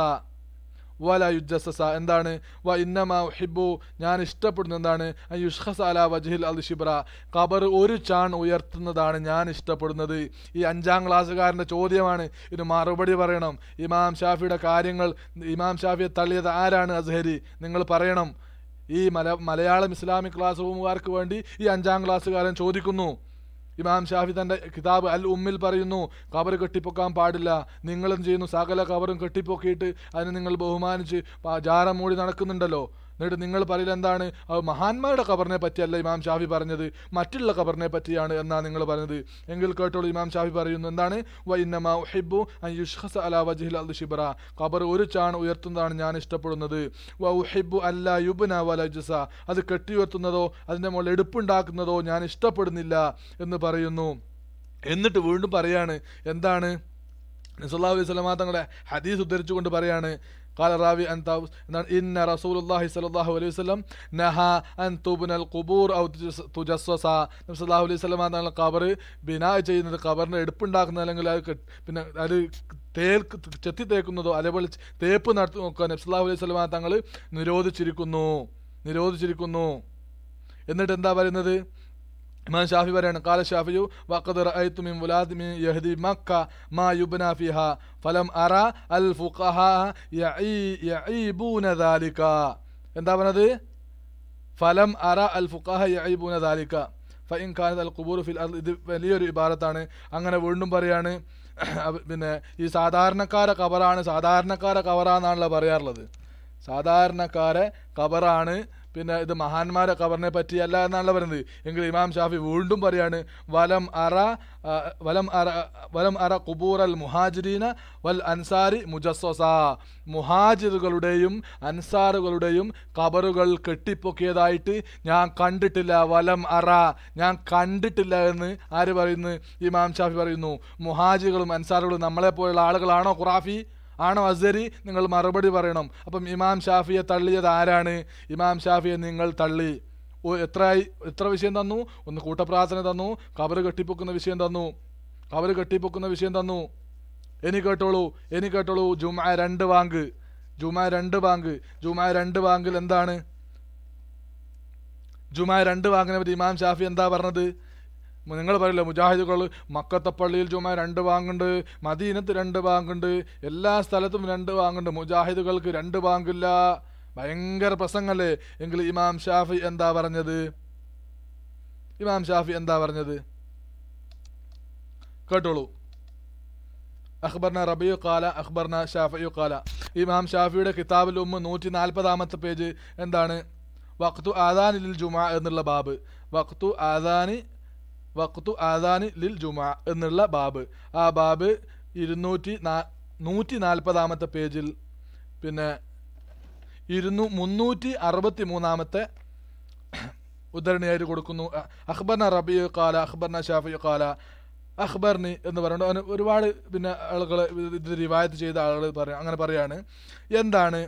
വല യുജസ്സസ എന്താണ് വ ഇന്നമ ഉഹിബ്ബു ഞാൻ ഇഷ്ടപ്പെടുന്ന എന്താണ് അൻ യുഷ്ഖസ അല വജ്ഹിൽ അൽ ഷിബ്ര ഖബർ ഒരു ചാൺ ഉയർത്തുന്നതാണ് ഞാൻ ഇഷ്ടപ്പെടുന്നത് ഈ അഞ്ചാം ക്ലാസ്സുകാരൻ്റെ ചോദ്യമാണ് ഇതിന് മറുപടി പറയണം ഇമാം ഷാഫിയുടെ കാര്യങ്ങൾ ഇമാം ഷാഫിയെ തള്ളിയത് ആരാണ് അസ്ഹരി നിങ്ങൾ പറയണം ഈ മല മലയാളം ഇസ്ലാമിക് ക്ലാസ് റൂമുകാർക്ക് വേണ്ടി ഈ അഞ്ചാം ക്ലാസ്സുകാരൻ ചോദിക്കുന്നു ഇമാം ഷാഫി തന്റെ കിതാബ് അൽ ഉമ്മിൽ പറയുന്നു കബർ കെട്ടിപ്പൊക്കാൻ പാടില്ല നിങ്ങളും ചെയ്യുന്നു സകല കബറും കെട്ടിപ്പൊക്കിയിട്ട് അതിന് നിങ്ങൾ ബഹുമാനിച്ച് പ- ജാറ മൂടി നടക്കുന്നുണ്ടല്ലോ എന്നിട്ട് നിങ്ങൾ പറയില്ല എന്താണ് അത് മഹാന്മാരുടെ കബറിനെ പറ്റിയല്ല ഇമാം ഷാഫി പറഞ്ഞത് മറ്റുള്ള കബറിനെ പറ്റിയാണ് എന്നാണ് നിങ്ങൾ പറഞ്ഞത് എങ്കിൽ കേട്ടോളൂ ഇമാം ഷാഫി പറയുന്നു എന്താണ് വൈന്നമ ഉഹിബ്ബു അൻ യുഷ്ഖസ അലാ വജ്ഹിൽ അൽ ഷിബ്ര ഖബർ ഒരു ചാൺ ഉയർത്തുന്നതാണ് ഞാൻ ഇഷ്ടപ്പെടുന്നത് വ ഉഹിബ്ബു അല്ല യുബ്ന വല യുജസ അത് കെട്ടി ഉയർത്തുന്നതോ അതിന്റെ മുകളിൽ എടുപ്പുണ്ടാക്കുന്നതോ ഞാൻ ഇഷ്ടപ്പെടുന്നില്ല എന്ന് പറയുന്നു എന്നിട്ട് വീണ്ടും പറയാണ് എന്താണ് നസല്ലാ അലൈഹി സ്വലമാ തങ്ങളുടെ ഹദീസ് ഉദ്ധരിച്ചുകൊണ്ട് പറയാണ് قال الراوي أن تاوس- إن رسول الله صلى الله عليه وسلم نهى أن تبنى القبور أو تجس- تجسس നബി സല്ലല്ലാഹു അലൈഹി വസല്ലം തങ്ങൾ ഖബർ ബിനാ ചെയ്യുന്നത് ഖബറിന് എടുപ്പുണ്ടാക്കുന്ന അല്ലെങ്കിൽ അത് കെട്ട്- പിന്നെ അത് തേൽക്ക് ചെത്തി തേക്കുന്നതോ അതേപോലെ തേപ്പ് നടത്തി നോക്കുക നബി സല്ലല്ലാഹു അലൈഹി വസല്ലം തങ്ങൾ നിരോധിച്ചിരിക്കുന്നു നിരോധിച്ചിരിക്കുന്നു എന്നിട്ട് എന്താ പറയുന്നത് ഇമാം ഷാഫി പറയാണ് കാല ഷാഫിയു വഖദ് റഅയ്തു മിൻ മുലാദി മിൻ യഹ്ദി മക്ക മാ യുബ്ന ഫിഹ ഫലം അറ അൽ ഫുഖഹ യഈ യഈബൂന ദാലിക എന്താ പറഞ്ഞത് ഫലം അറ അൽ ഫുഖഹ യഈബൂന ദാലിക ഫഇൻ കാനത് അൽ ഖുബൂർ ഫിൽ അർദ് ഇത് വലിയൊരു ഇബാറത്താണ് അങ്ങനെ വീണ്ടും പറയാണ് അവ- പിന്നെ ഈ സാധാരണക്കാരെ കബറാണ് സാധാരണക്കാരെ കബറാന്നാണല്ലോ പറയാറുള്ളത് സാധാരണക്കാരെ കബറാണ് പിന്നെ ഇത് മഹാന്മാരെ കബറിനെ പറ്റിയല്ല എന്നാണല്ലോ പറയുന്നത് എങ്കിൽ ഇമാം ഷാഫി വീണ്ടും പറയാണ് വലം അറ ആ, വലം അറ വലം അറ കുബൂർ അൽ മുഹാജിരീന വൽ അൻസാരി മുജസ്വസ മുഹാജിറുകളുടെയും അൻസാറുകളുടെയും കബറുകൾ കെട്ടിപ്പൊക്കിയതായിട്ട് ഞാൻ കണ്ടിട്ടില്ല വലം അറ ഞാൻ കണ്ടിട്ടില്ല എന്ന് ആര് പറയുന്നു ഇമാം ഷാഫി പറയുന്നു മുഹാജികളും അൻസാറുകളും നമ്മളെ പോലുള്ള ആളുകളാണോ ഖുറാഫി ആണോ അസരി നിങ്ങൾ മറുപടി പറയണം അപ്പം ഇമാം ഷാഫിയെ തള്ളിയത് ആരാണ് ഇമാം ഷാഫിയെ നിങ്ങൾ തള്ളി ഓ എത്രയായി എത്ര വിഷയം തന്നു ഒന്ന് കൂട്ടപ്രാർത്ഥന തന്നു കബറ് കെട്ടിപ്പൊക്കുന്ന വിഷയം തന്നു കബറ് കെട്ടിപ്പൊക്കുന്ന വിഷയം തന്നു ഇനി കേട്ടോളൂ ഇനി കേട്ടോളൂ ജുമ രണ്ട് ബാങ്ക് ജുമ രണ്ട് ബാങ്ക് ജുമ രണ്ട് ബാങ്കിൽ എന്താണ് ജുമ രണ്ട് ബാങ്കിനെ പറ്റി ഇമാം ഷാഫി എന്താ പറഞ്ഞത് നിങ്ങൾ പറയില്ല മുജാഹിദുകൾ മക്കത്തെ പള്ളിയിൽ ജുമ രണ്ട് ബാങ്കുണ്ട് മദീനത്ത് രണ്ട് ബാങ്കുണ്ട് എല്ലാ സ്ഥലത്തും രണ്ട് ബാങ്കുണ്ട് മുജാഹിദുകൾക്ക് രണ്ട് ബാങ്കില്ല ഭയങ്കര പ്രസംഗല്ലേ എങ്കിൽ ഇമാം ഷാഫി എന്താ പറഞ്ഞത് ഇമാം ഷാഫി എന്താ പറഞ്ഞത് കേട്ടോളൂ അഖ്ബർന റബിയു കാല അഖ്ബർന ഷാഫിയു കാല ഇമാം ഷാഫിയുടെ കിതാബിൽ ഉമ്മ നൂറ്റി നാൽപ്പതാമത്തെ പേജ് എന്താണ് വഖ്തു ആദാനി ലിൽ ജുമാ എന്നുള്ള ബാബ് വഖ്തു ആദാനി വഖ്തു ആദാനി ലിൽ ജുമാ എന്നുള്ള ബാബ് ആ ബാബ് ഇരുന്നൂറ്റി നാ നൂറ്റി നാൽപ്പതാമത്തെ പേജിൽ പിന്നെ ഇരുന്നൂ മുന്നൂറ്റി അറുപത്തി മൂന്നാമത്തെ ഉദ്ധരണിയായിട്ട് കൊടുക്കുന്നു അ- അഖ്ബർന റബിയു കാല അഖ്ബർന ഷാഫിയു കാല അഖ്ബർനി എന്ന് പറയുന്നത് അവന് ഒരുപാട് പിന്നെ ആളുകൾ ഇത് റിവായത്ത് ചെയ്ത ആളുകൾ പറയാം അങ്ങനെ പറയാണ് എന്താണ്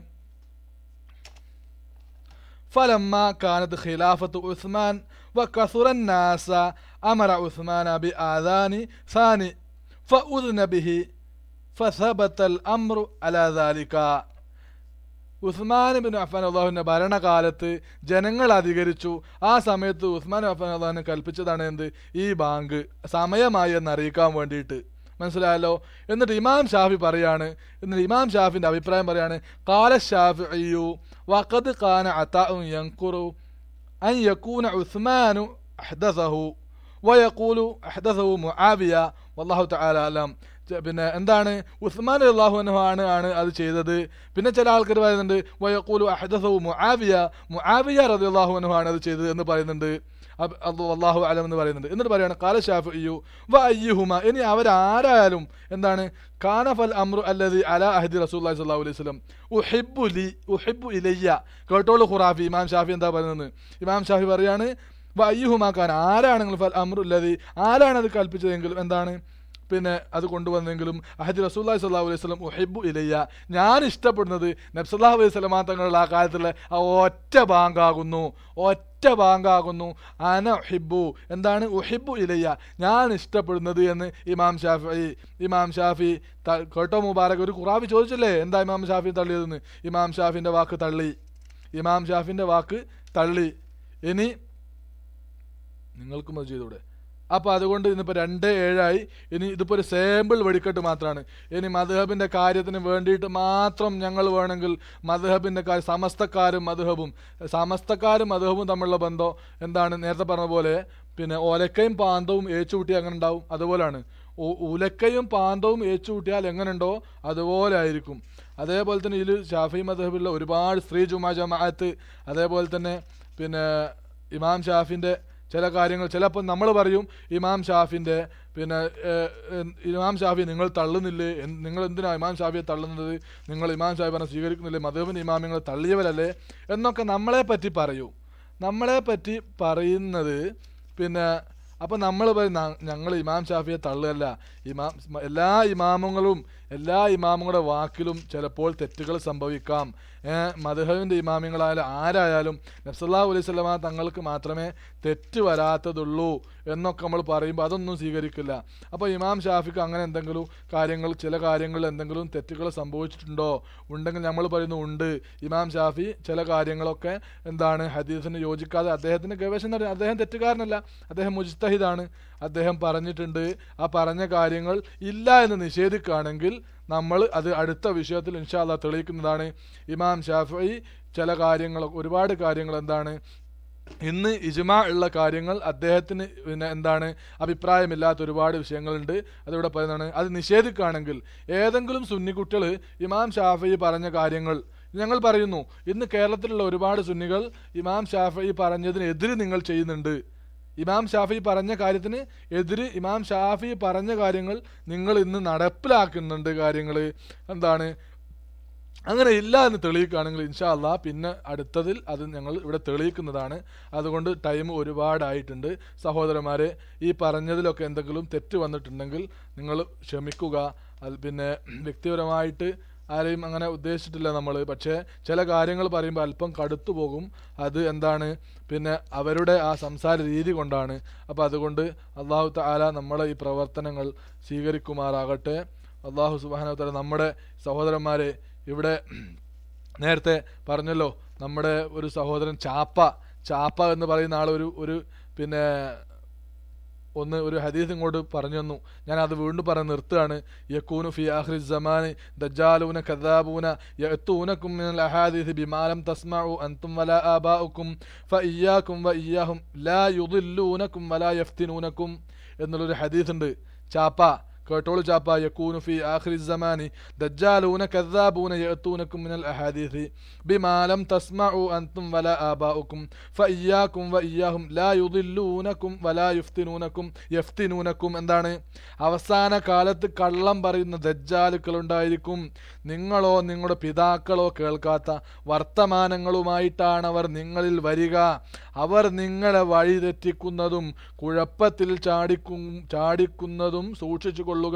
فلما كانت خلافة عثمان وكثر الناس أمر عثمان بآذان ثاني فأذن به فثبت الأمر على ذلك ഉസ്മാൻ ബിൻ അഫാൻ അള്ളാഹുവിന്റെ ഭരണകാലത്ത് ജനങ്ങൾ അധികരിച്ചു ആ സമയത്ത് ഉസ്മാൻ അഫാൻ അള്ളാഹുവിനെ കൽപ്പിച്ചതാണ് എന്ത് ഈ ബാങ്ക് സമയമായി എന്ന് അറിയിക്കാൻ വേണ്ടിയിട്ട് മനസ്സിലായല്ലോ എന്നിട്ട് ഇമാം ഷാഫി പറയാണ് എന്നിട്ട് ഇമാം ഷാഫിന്റെ അഭിപ്രായം പറയാണ് കാല ഷാഫി അയ്യു വഖദ് ഖാന അതാഉ യൻകുറു അൻ യകൂന ഉസ്മാനു അഹ്ദസഹു വയക്കൂലു അഹ്ദസഹു മുആവിയ വല്ലാഹു തആല അലം ച- പിന്നെ എന്താണ് ഉസ്മാൻ അള്ളാഹു ആണ് ആണ് അത് ചെയ്തത് പിന്നെ ചില ആൾക്കാർ പറയുന്നുണ്ട് വയക്കൂലു അഹ്ദസഹു മുആവിയ മുആവിയ റളിയല്ലാഹു അൻഹു ആണ് അത് ചെയ്തത് എന്ന് പറയുന്നുണ്ട് അബ് അള്ളാഹു അള്ളാഹു അലം എന്ന് പറയുന്നുണ്ട് എന്നിട്ട് പറയാണ് കാല ഷാഫിയു വ അയ്യുഹുമ ഇനി അവരാരായാലും എന്താണ് കാനഫൽ അമ്രു അല്ലതി അല അഹദി റസൂല്ലി സ്വല്ലല്ലാഹു അലൈഹി വസല്ലം ഉഹിബ്ബു ലി ഉഹിബ്ബു ഇലയ്യ കേട്ടോളൂ ഖുറാഫി ഇമാം ഷാഫി എന്താ പറയുന്നത് ഇമാം ഷാഫി പറയാണ് വ അയ്യുഹുമാക്കാൻ ആരാണെങ്കിൽ ഫൽ അമ്രു അല്ലതി ആരാണ് അത് കൽപ്പിച്ചതെങ്കിലും എന്താണ് പിന്നെ അത് കൊണ്ടുവന്നെങ്കിലും അഹദി റസൂല്ലാഹി സ്വല്ലല്ലാഹു അലൈഹി വസല്ലം ഉഹിബ്ബു ഇലയ്യ ഞാൻ ഇഷ്ടപ്പെടുന്നത് നബ്സല്ലാഹു അലൈഹി സ്വലമാ തങ്ങളുടെ ആ കാലത്തുള്ള ആ ഒറ്റ ബാങ്കാകുന്നു ഒറ്റ ബാങ്കാകുന്നു അന ഉഹിബ്ബു എന്താണ് ഉഹിബ്ബു ഇലയ്യ ഞാൻ ഇഷ്ടപ്പെടുന്നത് എന്ന് ഇമാം ഷാഫി ഇമാം ഷാഫി ത- കേട്ടോ മുബാരക് ഒരു ഖുറാബി ചോദിച്ചില്ലേ എന്താ ഇമാം ഷാഫി തള്ളിയതെന്ന് ഇമാം ഷാഫിന്റെ വാക്ക് തള്ളി ഇമാം ഷാഫിന്റെ വാക്ക് തള്ളി ഇനി നിങ്ങൾക്കും അത് ചെയ്തൂടെ അപ്പോൾ അതുകൊണ്ട് ഇന്നിപ്പോൾ രണ്ട് ഏഴായി ഇനി ഇതിപ്പോൾ ഒരു സാമ്പിൾ വെടിക്കെട്ട് മാത്രമാണ് ഇനി മധുഹബിൻ്റെ കാര്യത്തിന് വേണ്ടിയിട്ട് മാത്രം ഞങ്ങൾ വേണമെങ്കിൽ മധുഹബിൻ്റെ കാര്യം സമസ്തക്കാരും മധുഹബും സമസ്തക്കാരും മധുഹബും തമ്മിലുള്ള ബന്ധം എന്താണ് നേരത്തെ പറഞ്ഞ പോലെ പിന്നെ ഒലക്കയും പാന്തവും ഏച്ചുകൂട്ടി അങ്ങനെ ഉണ്ടാവും അതുപോലെയാണ് ഉ- ഉലക്കയും പാന്തവും ഏച്ചുകൂട്ടിയാൽ എങ്ങനെയുണ്ടോ അതുപോലെ ആയിരിക്കും അതേപോലെ തന്നെ ഇതിൽ ഷാഫി മധുഹബിലുള്ള ഒരുപാട് സ്ത്രീ ജുമാ ജമാഅത്ത് അതേപോലെ തന്നെ പിന്നെ ഇമാം ഷാഫിൻ്റെ ചില കാര്യങ്ങൾ ചിലപ്പോൾ നമ്മൾ പറയും ഇമാം ഷാഫിൻ്റെ പിന്നെ ഏഹ്, ഏഹ്, ഇമാം ഷാഫി നിങ്ങൾ തള്ളുന്നില്ലേ എന്ത്- നിങ്ങൾ എന്തിനാണ് ഇമാം ഷാഫിയെ തള്ളുന്നത് നിങ്ങൾ ഇമാം ഷാഫി പറഞ്ഞ സ്വീകരിക്കുന്നില്ലേ മധുബിൻ ഇമാമിങ്ങൾ തള്ളിയവരല്ലേ എന്നൊക്കെ നമ്മളെ പറ്റി പറയൂ നമ്മളെ പറ്റി പറയുന്നത് പിന്നെ അപ്പം നമ്മൾ പറയും ഞങ്ങൾ ഇമാം ഷാഫിയെ തള്ളുകയല്ല ഇമാം എല്ലാ ഇമാമുകളും എല്ലാ ഇമാമുകളുടെ വാക്കിലും ചിലപ്പോൾ തെറ്റുകൾ സംഭവിക്കാം മധുഹബിൻ്റെ ഇമാമിങ്ങളായാലും ആരായാലും നബ്സല്ലാഹു അലൈഹി സ്വലമ തങ്ങൾക്ക് മാത്രമേ തെറ്റ് വരാത്തതുള്ളൂ എന്നൊക്കെ നമ്മൾ പറയുമ്പോൾ അതൊന്നും സ്വീകരിക്കില്ല അപ്പോൾ ഇമാം ഷാഫിക്ക് അങ്ങനെ എന്തെങ്കിലും കാര്യങ്ങൾ ചില കാര്യങ്ങളിൽ എന്തെങ്കിലും തെറ്റുകൾ സംഭവിച്ചിട്ടുണ്ടോ ഉണ്ടെങ്കിൽ നമ്മൾ പറയുന്നു ഉണ്ട് ഇമാം ഷാഫി ചില കാര്യങ്ങളൊക്കെ എന്താണ് ഹദീസിന് യോജിക്കാതെ അദ്ദേഹത്തിന് ഗവേഷണം നടത്തി അദ്ദേഹം തെറ്റുകാരനല്ല അദ്ദേഹം മുജ്തഹിദാണ് അദ്ദേഹം പറഞ്ഞിട്ടുണ്ട് ആ പറഞ്ഞ കാര്യങ്ങൾ ഇല്ല എന്ന് നിഷേധിക്കുകയാണെങ്കിൽ നമ്മൾ അത് അടുത്ത വിഷയത്തിൽ ഇൻഷാല്ല തെളിയിക്കുന്നതാണ് ഇമാം ഷാഫി ചില കാര്യങ്ങൾ ഒരുപാട് കാര്യങ്ങൾ എന്താണ് ഇന്ന് ഇജ്മാ ഉള്ള കാര്യങ്ങൾ അദ്ദേഹത്തിന് പിന്നെ എന്താണ് അഭിപ്രായമില്ലാത്ത ഒരുപാട് വിഷയങ്ങളുണ്ട് അതിവിടെ പറയുന്നതാണ് അത് നിഷേധിക്കുകയാണെങ്കിൽ ഏതെങ്കിലും സുന്നിക്കുട്ടികൾ ഇമാം ഷാഫി പറഞ്ഞ കാര്യങ്ങൾ ഞങ്ങൾ പറയുന്നു ഇന്ന് കേരളത്തിലുള്ള ഒരുപാട് സുന്നികൾ ഇമാം ഷാഫി പറഞ്ഞതിനെതിരെ നിങ്ങൾ ചെയ്യുന്നുണ്ട് ഇമാം ഷാഫി പറഞ്ഞ കാര്യത്തിന് എതിര് ഇമാം ഷാഫി പറഞ്ഞ കാര്യങ്ങൾ നിങ്ങൾ ഇന്ന് നടപ്പിലാക്കുന്നുണ്ട് കാര്യങ്ങൾ എന്താണ് അങ്ങനെ ഇല്ല എന്ന് തെളിയിക്കുകയാണെങ്കിൽ ഇൻഷാ അല്ലാ പിന്നെ അടുത്തതിൽ അത് ഞങ്ങൾ ഇവിടെ തെളിയിക്കുന്നതാണ് അതുകൊണ്ട് ടൈം ഒരുപാടായിട്ടുണ്ട് സഹോദരന്മാരെ ഈ പറഞ്ഞതിലൊക്കെ എന്തെങ്കിലും തെറ്റ് വന്നിട്ടുണ്ടെങ്കിൽ നിങ്ങൾ ക്ഷമിക്കുക അത് പിന്നെ വ്യക്തിപരമായിട്ട് ആരെയും അങ്ങനെ ഉദ്ദേശിച്ചിട്ടില്ല നമ്മൾ പക്ഷേ ചില കാര്യങ്ങൾ പറയുമ്പോൾ അല്പം കടുത്തു പോകും അത് എന്താണ് പിന്നെ അവരുടെ ആ സംസാര രീതി കൊണ്ടാണ് അപ്പോൾ അതുകൊണ്ട് അള്ളാഹു താല നമ്മളെ ഈ പ്രവർത്തനങ്ങൾ സ്വീകരിക്കുമാറാകട്ടെ അള്ളാഹു സുബാനോത്തല നമ്മുടെ സഹോദരന്മാരെ ഇവിടെ നേരത്തെ പറഞ്ഞല്ലോ നമ്മുടെ ഒരു സഹോദരൻ ചാപ്പ ചാപ്പ എന്ന് പറയുന്ന ആൾ ഒരു ഒരു പിന്നെ ഒന്ന് ഒരു ഹദീസ് ഇങ്ങോട്ട് പറഞ്ഞു തന്നു ഞാൻ അത് വീണ്ടും പറഞ്ഞ് നിർത്തുകയാണ് യക്കൂനു ഫി ആഖിരി സമാനി ദജ്ജാലൂന കദാബൂന യഅത്തൂനകും മിനൽ അഹാദീസ് ബിമാലം തസ്മഉ അൻതും വലാ ആബാഉക്കും ഫഇയ്യാകും വഇയ്യാഹും ലാ യുദില്ലൂനകും വലാ യഫ്തിനൂനകും എന്നുള്ളൊരു ഹദീസ് ഉണ്ട് ചാപ്പ കേട്ടോളൂ ചാപ്പ യക്കൂനു ഫി ആഖിരി സമാനി ദജ്ജാലൂന കദാബൂന യഅത്തൂനകും മിനൽ അഹാദീസ് ബിമാലം തസ്മഉ അൻതും വലാ ആബാഉക്കും ഫഇയ്യാകും വഇയ്യാഹും ലാ യുദില്ലൂനകും വലാ യുഫ്തിനൂനകും യഫ്തിനൂനകും എന്താണ് അവസാന കാലത്ത് കള്ളം പറയുന്ന ദജ്ജാലുക്കൾ ഉണ്ടായിരിക്കും നിങ്ങളോ നിങ്ങളുടെ പിതാക്കളോ കേൾക്കാത്ത വർത്തമാനങ്ങളുമായിട്ടാണ് അവർ നിങ്ങളിൽ വരിക അവർ നിങ്ങളെ വഴിതെറ്റിക്കുന്നതും കുഴപ്പത്തിൽ ചാടിക്കും ചാടിക്കുന്നതും സൂക്ഷിച്ചു കൊള്ളുക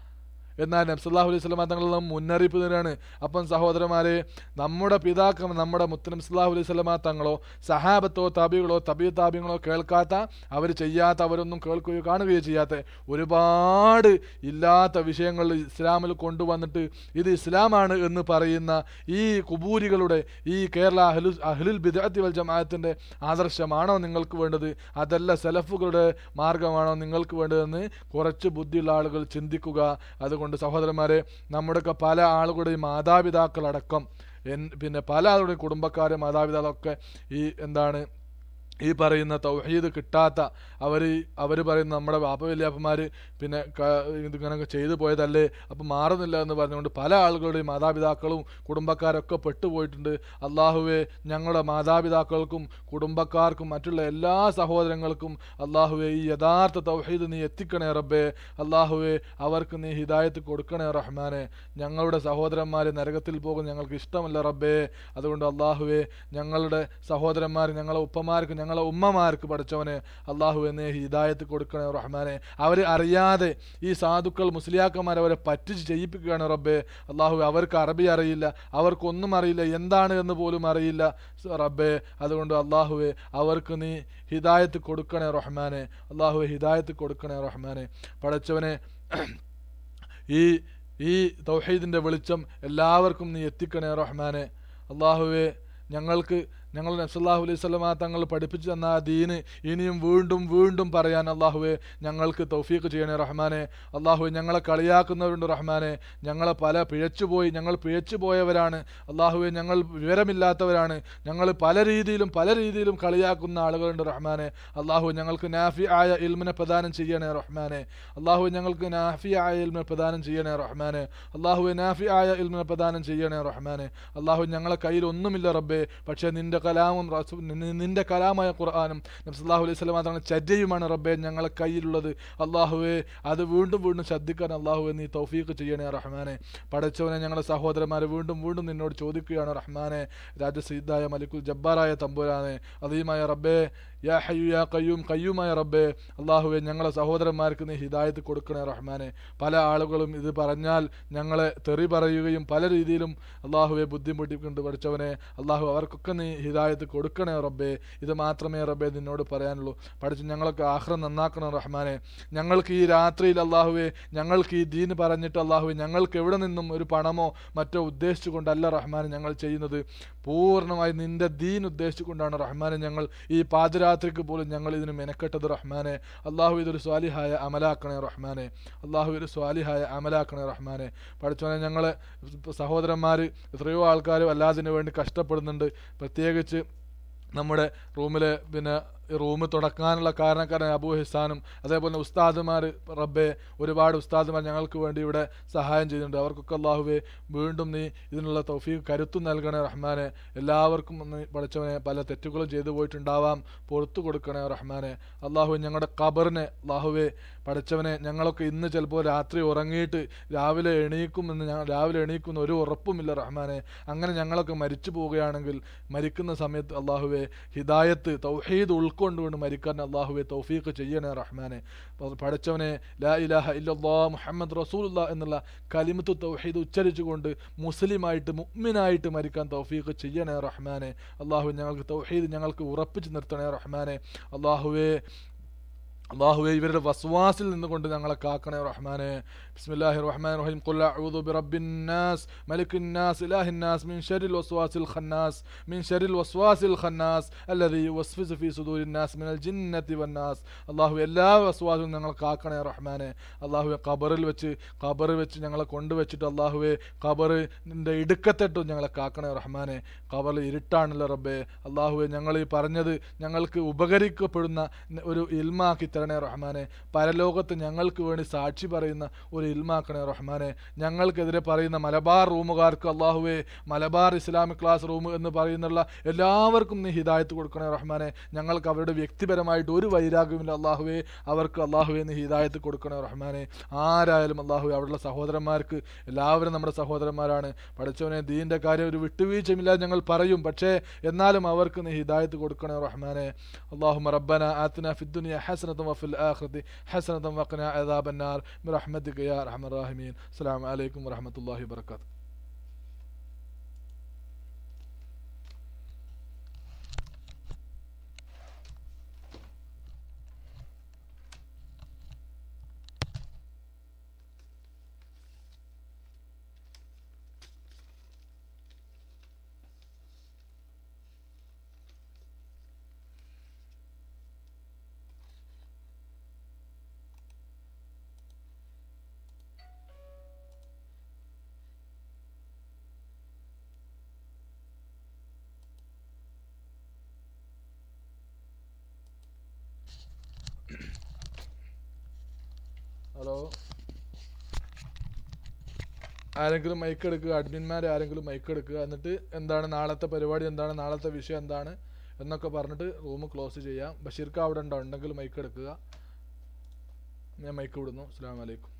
എന്നാൽ നബ്സല്ലാഹു അലൈഹി സ്വലമ തങ്ങളിൽ നിന്ന് മുന്നറിയിപ്പ് തരാണ് അപ്പം സഹോദരന്മാരെ നമ്മുടെ പിതാക്കൾ നമ്മുടെ മുത്തനം സല്ലാഹു അലൈഹി സ്വലമ തങ്ങളോ സഹാബത്തോ താബികളോ തബി താബികളോ കേൾക്കാത്ത അവർ ചെയ്യാത്ത അവരൊന്നും കേൾക്കുകയോ കാണുകയോ ചെയ്യാത്ത ഒരുപാട് ഇല്ലാത്ത വിഷയങ്ങൾ ഇസ്ലാമിൽ കൊണ്ടുവന്നിട്ട് ഇത് ഇസ്ലാമാണ് എന്ന് പറയുന്ന ഈ കുബൂരികളുടെ ഈ കേരള അഹ്ലു അഹ്ലുൽ ബിദഅത്തി വൽ ജമാഅത്തിൻ്റെ ആദർശമാണോ നിങ്ങൾക്ക് വേണ്ടത് അതല്ല സലഫുകളുടെ മാർഗമാണോ നിങ്ങൾക്ക് വേണ്ടതെന്ന് കുറച്ച് ബുദ്ധിയുള്ള ആളുകൾ ചിന്തിക്കുക അതുകൊണ്ട് സഹോദരന്മാരെ നമ്മുടെയൊക്കെ പല ആളുകളുടെയും മാതാപിതാക്കളടക്കം എൻ പിന്നെ പല ആളുകളുടെയും കുടുംബക്കാരെ മാതാപിതാക്കളൊക്കെ ഈ എന്താണ് ഈ പറയുന്ന തൗഹീദ് കിട്ടാത്ത അവർ അവർ പറയുന്ന നമ്മുടെ വാപ്പ വലിയപ്പന്മാർ പിന്നെ ക- ഇതിങ്ങനെ ചെയ്തു പോയതല്ലേ അപ്പം മാറുന്നില്ല എന്ന് പറഞ്ഞുകൊണ്ട് പല ആളുകളുടെയും മാതാപിതാക്കളും കുടുംബക്കാരൊക്കെ പെട്ടുപോയിട്ടുണ്ട് അള്ളാഹുവെ ഞങ്ങളുടെ മാതാപിതാക്കൾക്കും കുടുംബക്കാർക്കും മറ്റുള്ള എല്ലാ സഹോദരങ്ങൾക്കും അള്ളാഹുവെ ഈ യഥാർത്ഥ തൗഹീദ് നീ എത്തിക്കണേ റബ്ബേ അള്ളാഹുവെ അവർക്ക് നീ ഹിദായത്ത് കൊടുക്കണേ റഹ്മാനെ ഞങ്ങളുടെ സഹോദരന്മാർ നരകത്തിൽ പോകുന്ന ഞങ്ങൾക്ക് ഇഷ്ടമല്ല റബ്ബേ അതുകൊണ്ട് അള്ളാഹുവെ ഞങ്ങളുടെ സഹോദരന്മാർ ഞങ്ങളെ ഉപ്പമാർക്ക് ഞങ്ങളെ ഉമ്മമാർക്ക് പഠിച്ചവനെ അള്ളാഹു എന്നെ ഹിദായത്ത് കൊടുക്കണേ റഹ്മാനെ അവർ അറിയാതെ ഈ സാധുക്കൾ മുസ്ലിയാക്കന്മാർ അവരെ പറ്റിച്ച് ചെയ്യിപ്പിക്കുകയാണ് റബ്ബേ അള്ളാഹു അവർക്ക് അറബി അറിയില്ല അവർക്കൊന്നും അറിയില്ല എന്താണ് എന്ന് പോലും അറിയില്ല സ് റബ്ബേ അതുകൊണ്ട് അള്ളാഹുവെ അവർക്ക് നീ ഹിദായത്ത് കൊടുക്കണേ റഹ്മാനെ അള്ളാഹുവെ ഹിദായത്ത് കൊടുക്കണേ റഹ്മാനെ പഠിച്ചവനെ ഈ ഈ തൗഹീദിൻ്റെ വെളിച്ചം എല്ലാവർക്കും നീ എത്തിക്കണേ റഹ്മാനെ അള്ളാഹുവെ ഞങ്ങൾക്ക് ഞങ്ങൾ നബ്സല്ലാഹു അലൈഹി സ്വലമ തങ്ങൾ പഠിപ്പിച്ചു തന്ന ആ ദീന് ഇനിയും വീണ്ടും വീണ്ടും പറയാൻ അള്ളാഹുവെ ഞങ്ങൾക്ക് തൗഫീഖ് ചെയ്യണേ റഹ്മാനെ അള്ളാഹുവെ ഞങ്ങളെ കളിയാക്കുന്നവരുണ്ട് റഹ്മാനെ ഞങ്ങളെ പല പിഴച്ചുപോയി ഞങ്ങൾ പിഴച്ചു പോയവരാണ് അള്ളാഹുവെ ഞങ്ങൾ വിവരമില്ലാത്തവരാണ് ഞങ്ങൾ പല രീതിയിലും പല രീതിയിലും കളിയാക്കുന്ന ആളുകളുണ്ട് റഹ്മാനെ അള്ളാഹു ഞങ്ങൾക്ക് നാഫി ആയ ഇൽമിനെ പ്രദാനം ചെയ്യണേ റഹ്മാനെ അള്ളാഹു ഞങ്ങൾക്ക് നാഫി ആയ ഇൽമിനെ പ്രദാനം ചെയ്യണേ റഹ്മാനെ അള്ളാഹു നാഫി ആയ ഇൽമിനെ പ്രദാനം ചെയ്യണേ റഹ്മാനെ അള്ളാഹു ഞങ്ങളെ കയ്യിൽ ഒന്നുമില്ല റബ്ബേ പക്ഷേ നിന്റെ കലാമും റസൂ- നി- നിന്റെ കലാമായ ഖുർആാനും നബ്സല്ലാഹു അലൈഹി സ്വലാം തങ്ങളുടെ ചര്യയുമാണ് റബ്ബേ ഞങ്ങളെ കയ്യിലുള്ളത് അള്ളാഹുവെ അത് വീണ്ടും വീണ്ടും ശ്രദ്ധിക്കാൻ അള്ളാഹുവെ നീ തൗഫീഖ് ചെയ്യണേ റഹ്മാനെ പടച്ചവനെ ഞങ്ങളുടെ സഹോദരന്മാരെ വീണ്ടും വീണ്ടും നിന്നോട് ചോദിക്കുകയാണ് റഹ്മാനെ രാജസീദായ മലിക്കുൽ ജബ്ബാറായ തമ്പുരാനെ അതീമായ റബ്ബേ യാ ഹയ്യു യാ കയ്യൂം കയ്യൂമായ റബ്ബേ അള്ളാഹുവെ ഞങ്ങളെ സഹോദരന്മാർക്ക് നീ ഹിദായത്ത് കൊടുക്കണേ റഹ്മാനെ പല ആളുകളും ഇത് പറഞ്ഞാൽ ഞങ്ങളെ തെറി പറയുകയും പല രീതിയിലും അള്ളാഹുവെ ബുദ്ധിമുട്ടിക്കൊണ്ട് പഠിച്ചവനെ അള്ളാഹു അവർക്കൊക്കെ നീ ഹിദായത്ത് കൊടുക്കണേ റബ്ബേ ഇത് മാത്രമേ റബ്ബേ നിന്നോട് പറയാനുള്ളൂ പഠിച്ച് ഞങ്ങളൊക്കെ ആഹ്റം നന്നാക്കണം റഹ്മാനെ ഞങ്ങൾക്ക് ഈ രാത്രിയിൽ അള്ളാഹുവെ ഞങ്ങൾക്ക് ഈ ദീൻ പറഞ്ഞിട്ട് അള്ളാഹുവെ ഞങ്ങൾക്ക് എവിടെ നിന്നും ഒരു പണമോ മറ്റോ ഉദ്ദേശിച്ചുകൊണ്ടല്ല റഹ്മാനെ ഞങ്ങൾ ചെയ്യുന്നത് പൂർണ്ണമായി നിന്റെ ദീൻ ഉദ്ദേശിച്ചുകൊണ്ടാണ് റഹ്മാനെ ഞങ്ങൾ ഈ പാതിരാത്രിക്ക് പോലും ഞങ്ങൾ ഇതിന് മെനക്കെട്ടത് റഹ്മാനെ അള്ളാഹു ഇതൊരു സ്വാലിഹായ അമലാക്കണേ റഹ്മാനെ അള്ളാഹു ഒരു സ്വാലിഹായ അമലാക്കണേ റഹ്മാനെ പഠിച്ചവനെ ഞങ്ങൾ സഹോദരന്മാർ എത്രയോ ആൾക്കാർ അല്ലാതിന് വേണ്ടി കഷ്ടപ്പെടുന്നുണ്ട് പ്രത്യേകിച്ച് നമ്മുടെ റൂമിലെ പിന്നെ റൂം തുടക്കാനുള്ള കാരണക്കാരൻ അബൂ ഹിസാനും അതേപോലെ ഉസ്താദുമാർ റബ്ബെ ഒരുപാട് ഉസ്താദുമാർ ഞങ്ങൾക്ക് വേണ്ടി ഇവിടെ സഹായം ചെയ്യുന്നുണ്ട് അവർക്കൊക്കെ അള്ളാഹുവെ വീണ്ടും നീ ഇതിനുള്ള തൗഫീഖ് കരുത്തും നൽകണേ റഹ്മാനെ എല്ലാവർക്കും നീ പഠിച്ചവനെ പല തെറ്റുകളും ചെയ്തു പോയിട്ടുണ്ടാവാം പുറത്തു കൊടുക്കണേ റഹ്മാനെ അള്ളാഹു ഞങ്ങളുടെ ഖബറിനെ അള്ളാഹുവെ പഠിച്ചവനെ ഞങ്ങളൊക്കെ ഇന്ന് ചിലപ്പോൾ രാത്രി ഉറങ്ങിയിട്ട് രാവിലെ എണീക്കുമെന്ന് ഞങ്ങൾ രാവിലെ എണീക്കുന്ന ഒരു ഉറപ്പുമില്ല റഹ്മാനെ അങ്ങനെ ഞങ്ങളൊക്കെ മരിച്ചു പോവുകയാണെങ്കിൽ മരിക്കുന്ന സമയത്ത് അള്ളാഹുവെ ഹിദായത്ത് തൗഹീദ് ഉൾക്കൊണ്ടുകൊണ്ട് മരിക്കാൻ അള്ളാഹുവെ തൗഫീഖ് ചെയ്യണേ റഹ്മാനെ പ- പഠിച്ചവനെ ലാ ഇലാഹ ഇല്ലല്ലാ മുഹമ്മദ് റസൂലുള്ള എന്നുള്ള കലിമത്ത് തൗഹീദ് ഉച്ചരിച്ചുകൊണ്ട് മുസ്ലിമായിട്ട് മുഅ്മിനായിട്ട് മരിക്കാൻ തൗഫീഖ് ചെയ്യണേ റഹ്മാനെ അള്ളാഹു ഞങ്ങൾക്ക് തൗഹീദ് ഞങ്ങൾക്ക് ഉറപ്പിച്ച് നിർത്തണേ റഹ്മാനെ അള്ളാഹുവേ അള്ളാഹുവെ ഇവരുടെ വസ്വാസിൽ നിന്നുകൊണ്ട് ഞങ്ങളെ കാക്കണേ റഹ്മാനെ ബിസ്മില്ലാഹിർ റഹ്മാൻ റഹീം ഖുൽ അഊദു ബിറബ്ബിന്നാസ് മലിക്കിന്നാസ് ഇലാഹിന്നാസ് മിൻ ശരിൽ വസ്വാസിൽ ഖന്നാസ് മിൻ ശരിൽ വസ്വാസിൽ ഖന്നാസ് അല്ലദീ യുവസ്വിസു ഫീ സുദൂരിന്നാസ് മിനൽ ജിന്നത്തി വന്നാസ് അള്ളാഹു എല്ലാ വസ്വാസിലും ഞങ്ങളെ കാക്കണേ റഹ്മാനെ അള്ളാഹുവെ ഖബറിൽ വെച്ച് ഖബറിൽ വെച്ച് ഞങ്ങളെ കൊണ്ടുവച്ചിട്ട് അള്ളാഹുവെ ഖബറിൻ്റെ ഇടുക്കത്തിട്ടും ഞങ്ങളെ കാക്കണേ റഹ്മാനെ ഖബറിൽ ഇരുട്ടാണല്ലോ റബ്ബേ അള്ളാഹുവെ ഞങ്ങൾ ഈ പറഞ്ഞത് ഞങ്ങൾക്ക് ഉപകരിക്കപ്പെടുന്ന ഒരു ഇൽമാക്കി തരണേ റഹ്മാനെ പരലോകത്ത് ഞങ്ങൾക്ക് വേണ്ടി സാക്ഷി പറയുന്ന ഒരു ഇൽമാക്കണേ റഹ്മാനെ ഞങ്ങൾക്കെതിരെ പറയുന്ന മലബാർ റൂമുകാർക്ക് അള്ളാഹുവെ മലബാർ ഇസ്ലാമിക് ക്ലാസ് റൂം എന്ന് പറയുന്നുള്ള എല്ലാവർക്കും നീ ഹിദായത്ത് കൊടുക്കണേ റഹ്മാനെ ഞങ്ങൾക്ക് അവരുടെ വ്യക്തിപരമായിട്ട് ഒരു വൈരാഗ്യമില്ല അള്ളാഹുവെ അവർക്ക് അള്ളാഹുവെ നീ ഹിദായത്ത് കൊടുക്കണേ റഹ്മാനെ ആരായാലും അള്ളാഹുവെ അവിടെയുള്ള സഹോദരന്മാർക്ക് എല്ലാവരും നമ്മുടെ സഹോദരന്മാരാണ് പഠിച്ചവനെ ദീൻ്റെ കാര്യം ഒരു വിട്ടുവീഴ്ചയില്ലാതെ ഞങ്ങൾ പറയും പക്ഷേ എന്നാലും അവർക്ക് നീ ഹിദായത്ത് കൊടുക്കണേ റഹ്മാനെ اللهم ربنا آتنا في الدنيا حسنة وفي الآخرة حسنة وقنا عذاب النار برحمتك يا أرحم الراحمين السلام عليكم ورحمة الله وبركاته ഹലോ ആരെങ്കിലും മൈക്ക് എടുക്കുക അഡ്മിന്മാർ ആരെങ്കിലും മൈക്ക് എടുക്കുക എന്നിട്ട് എന്താണ് നാളത്തെ പരിപാടി എന്താണ് നാളത്തെ വിഷയം എന്താണ് എന്നൊക്കെ പറഞ്ഞിട്ട് റൂം ക്ലോസ് ചെയ്യാം ബഷീർക്ക് അവിടെ ഉണ്ടോ ഉണ്ടെങ്കിൽ മൈക്ക് എടുക്കുക ഞാൻ മൈക്ക് വിടുന്നു അസ്സാം വലൈക്കും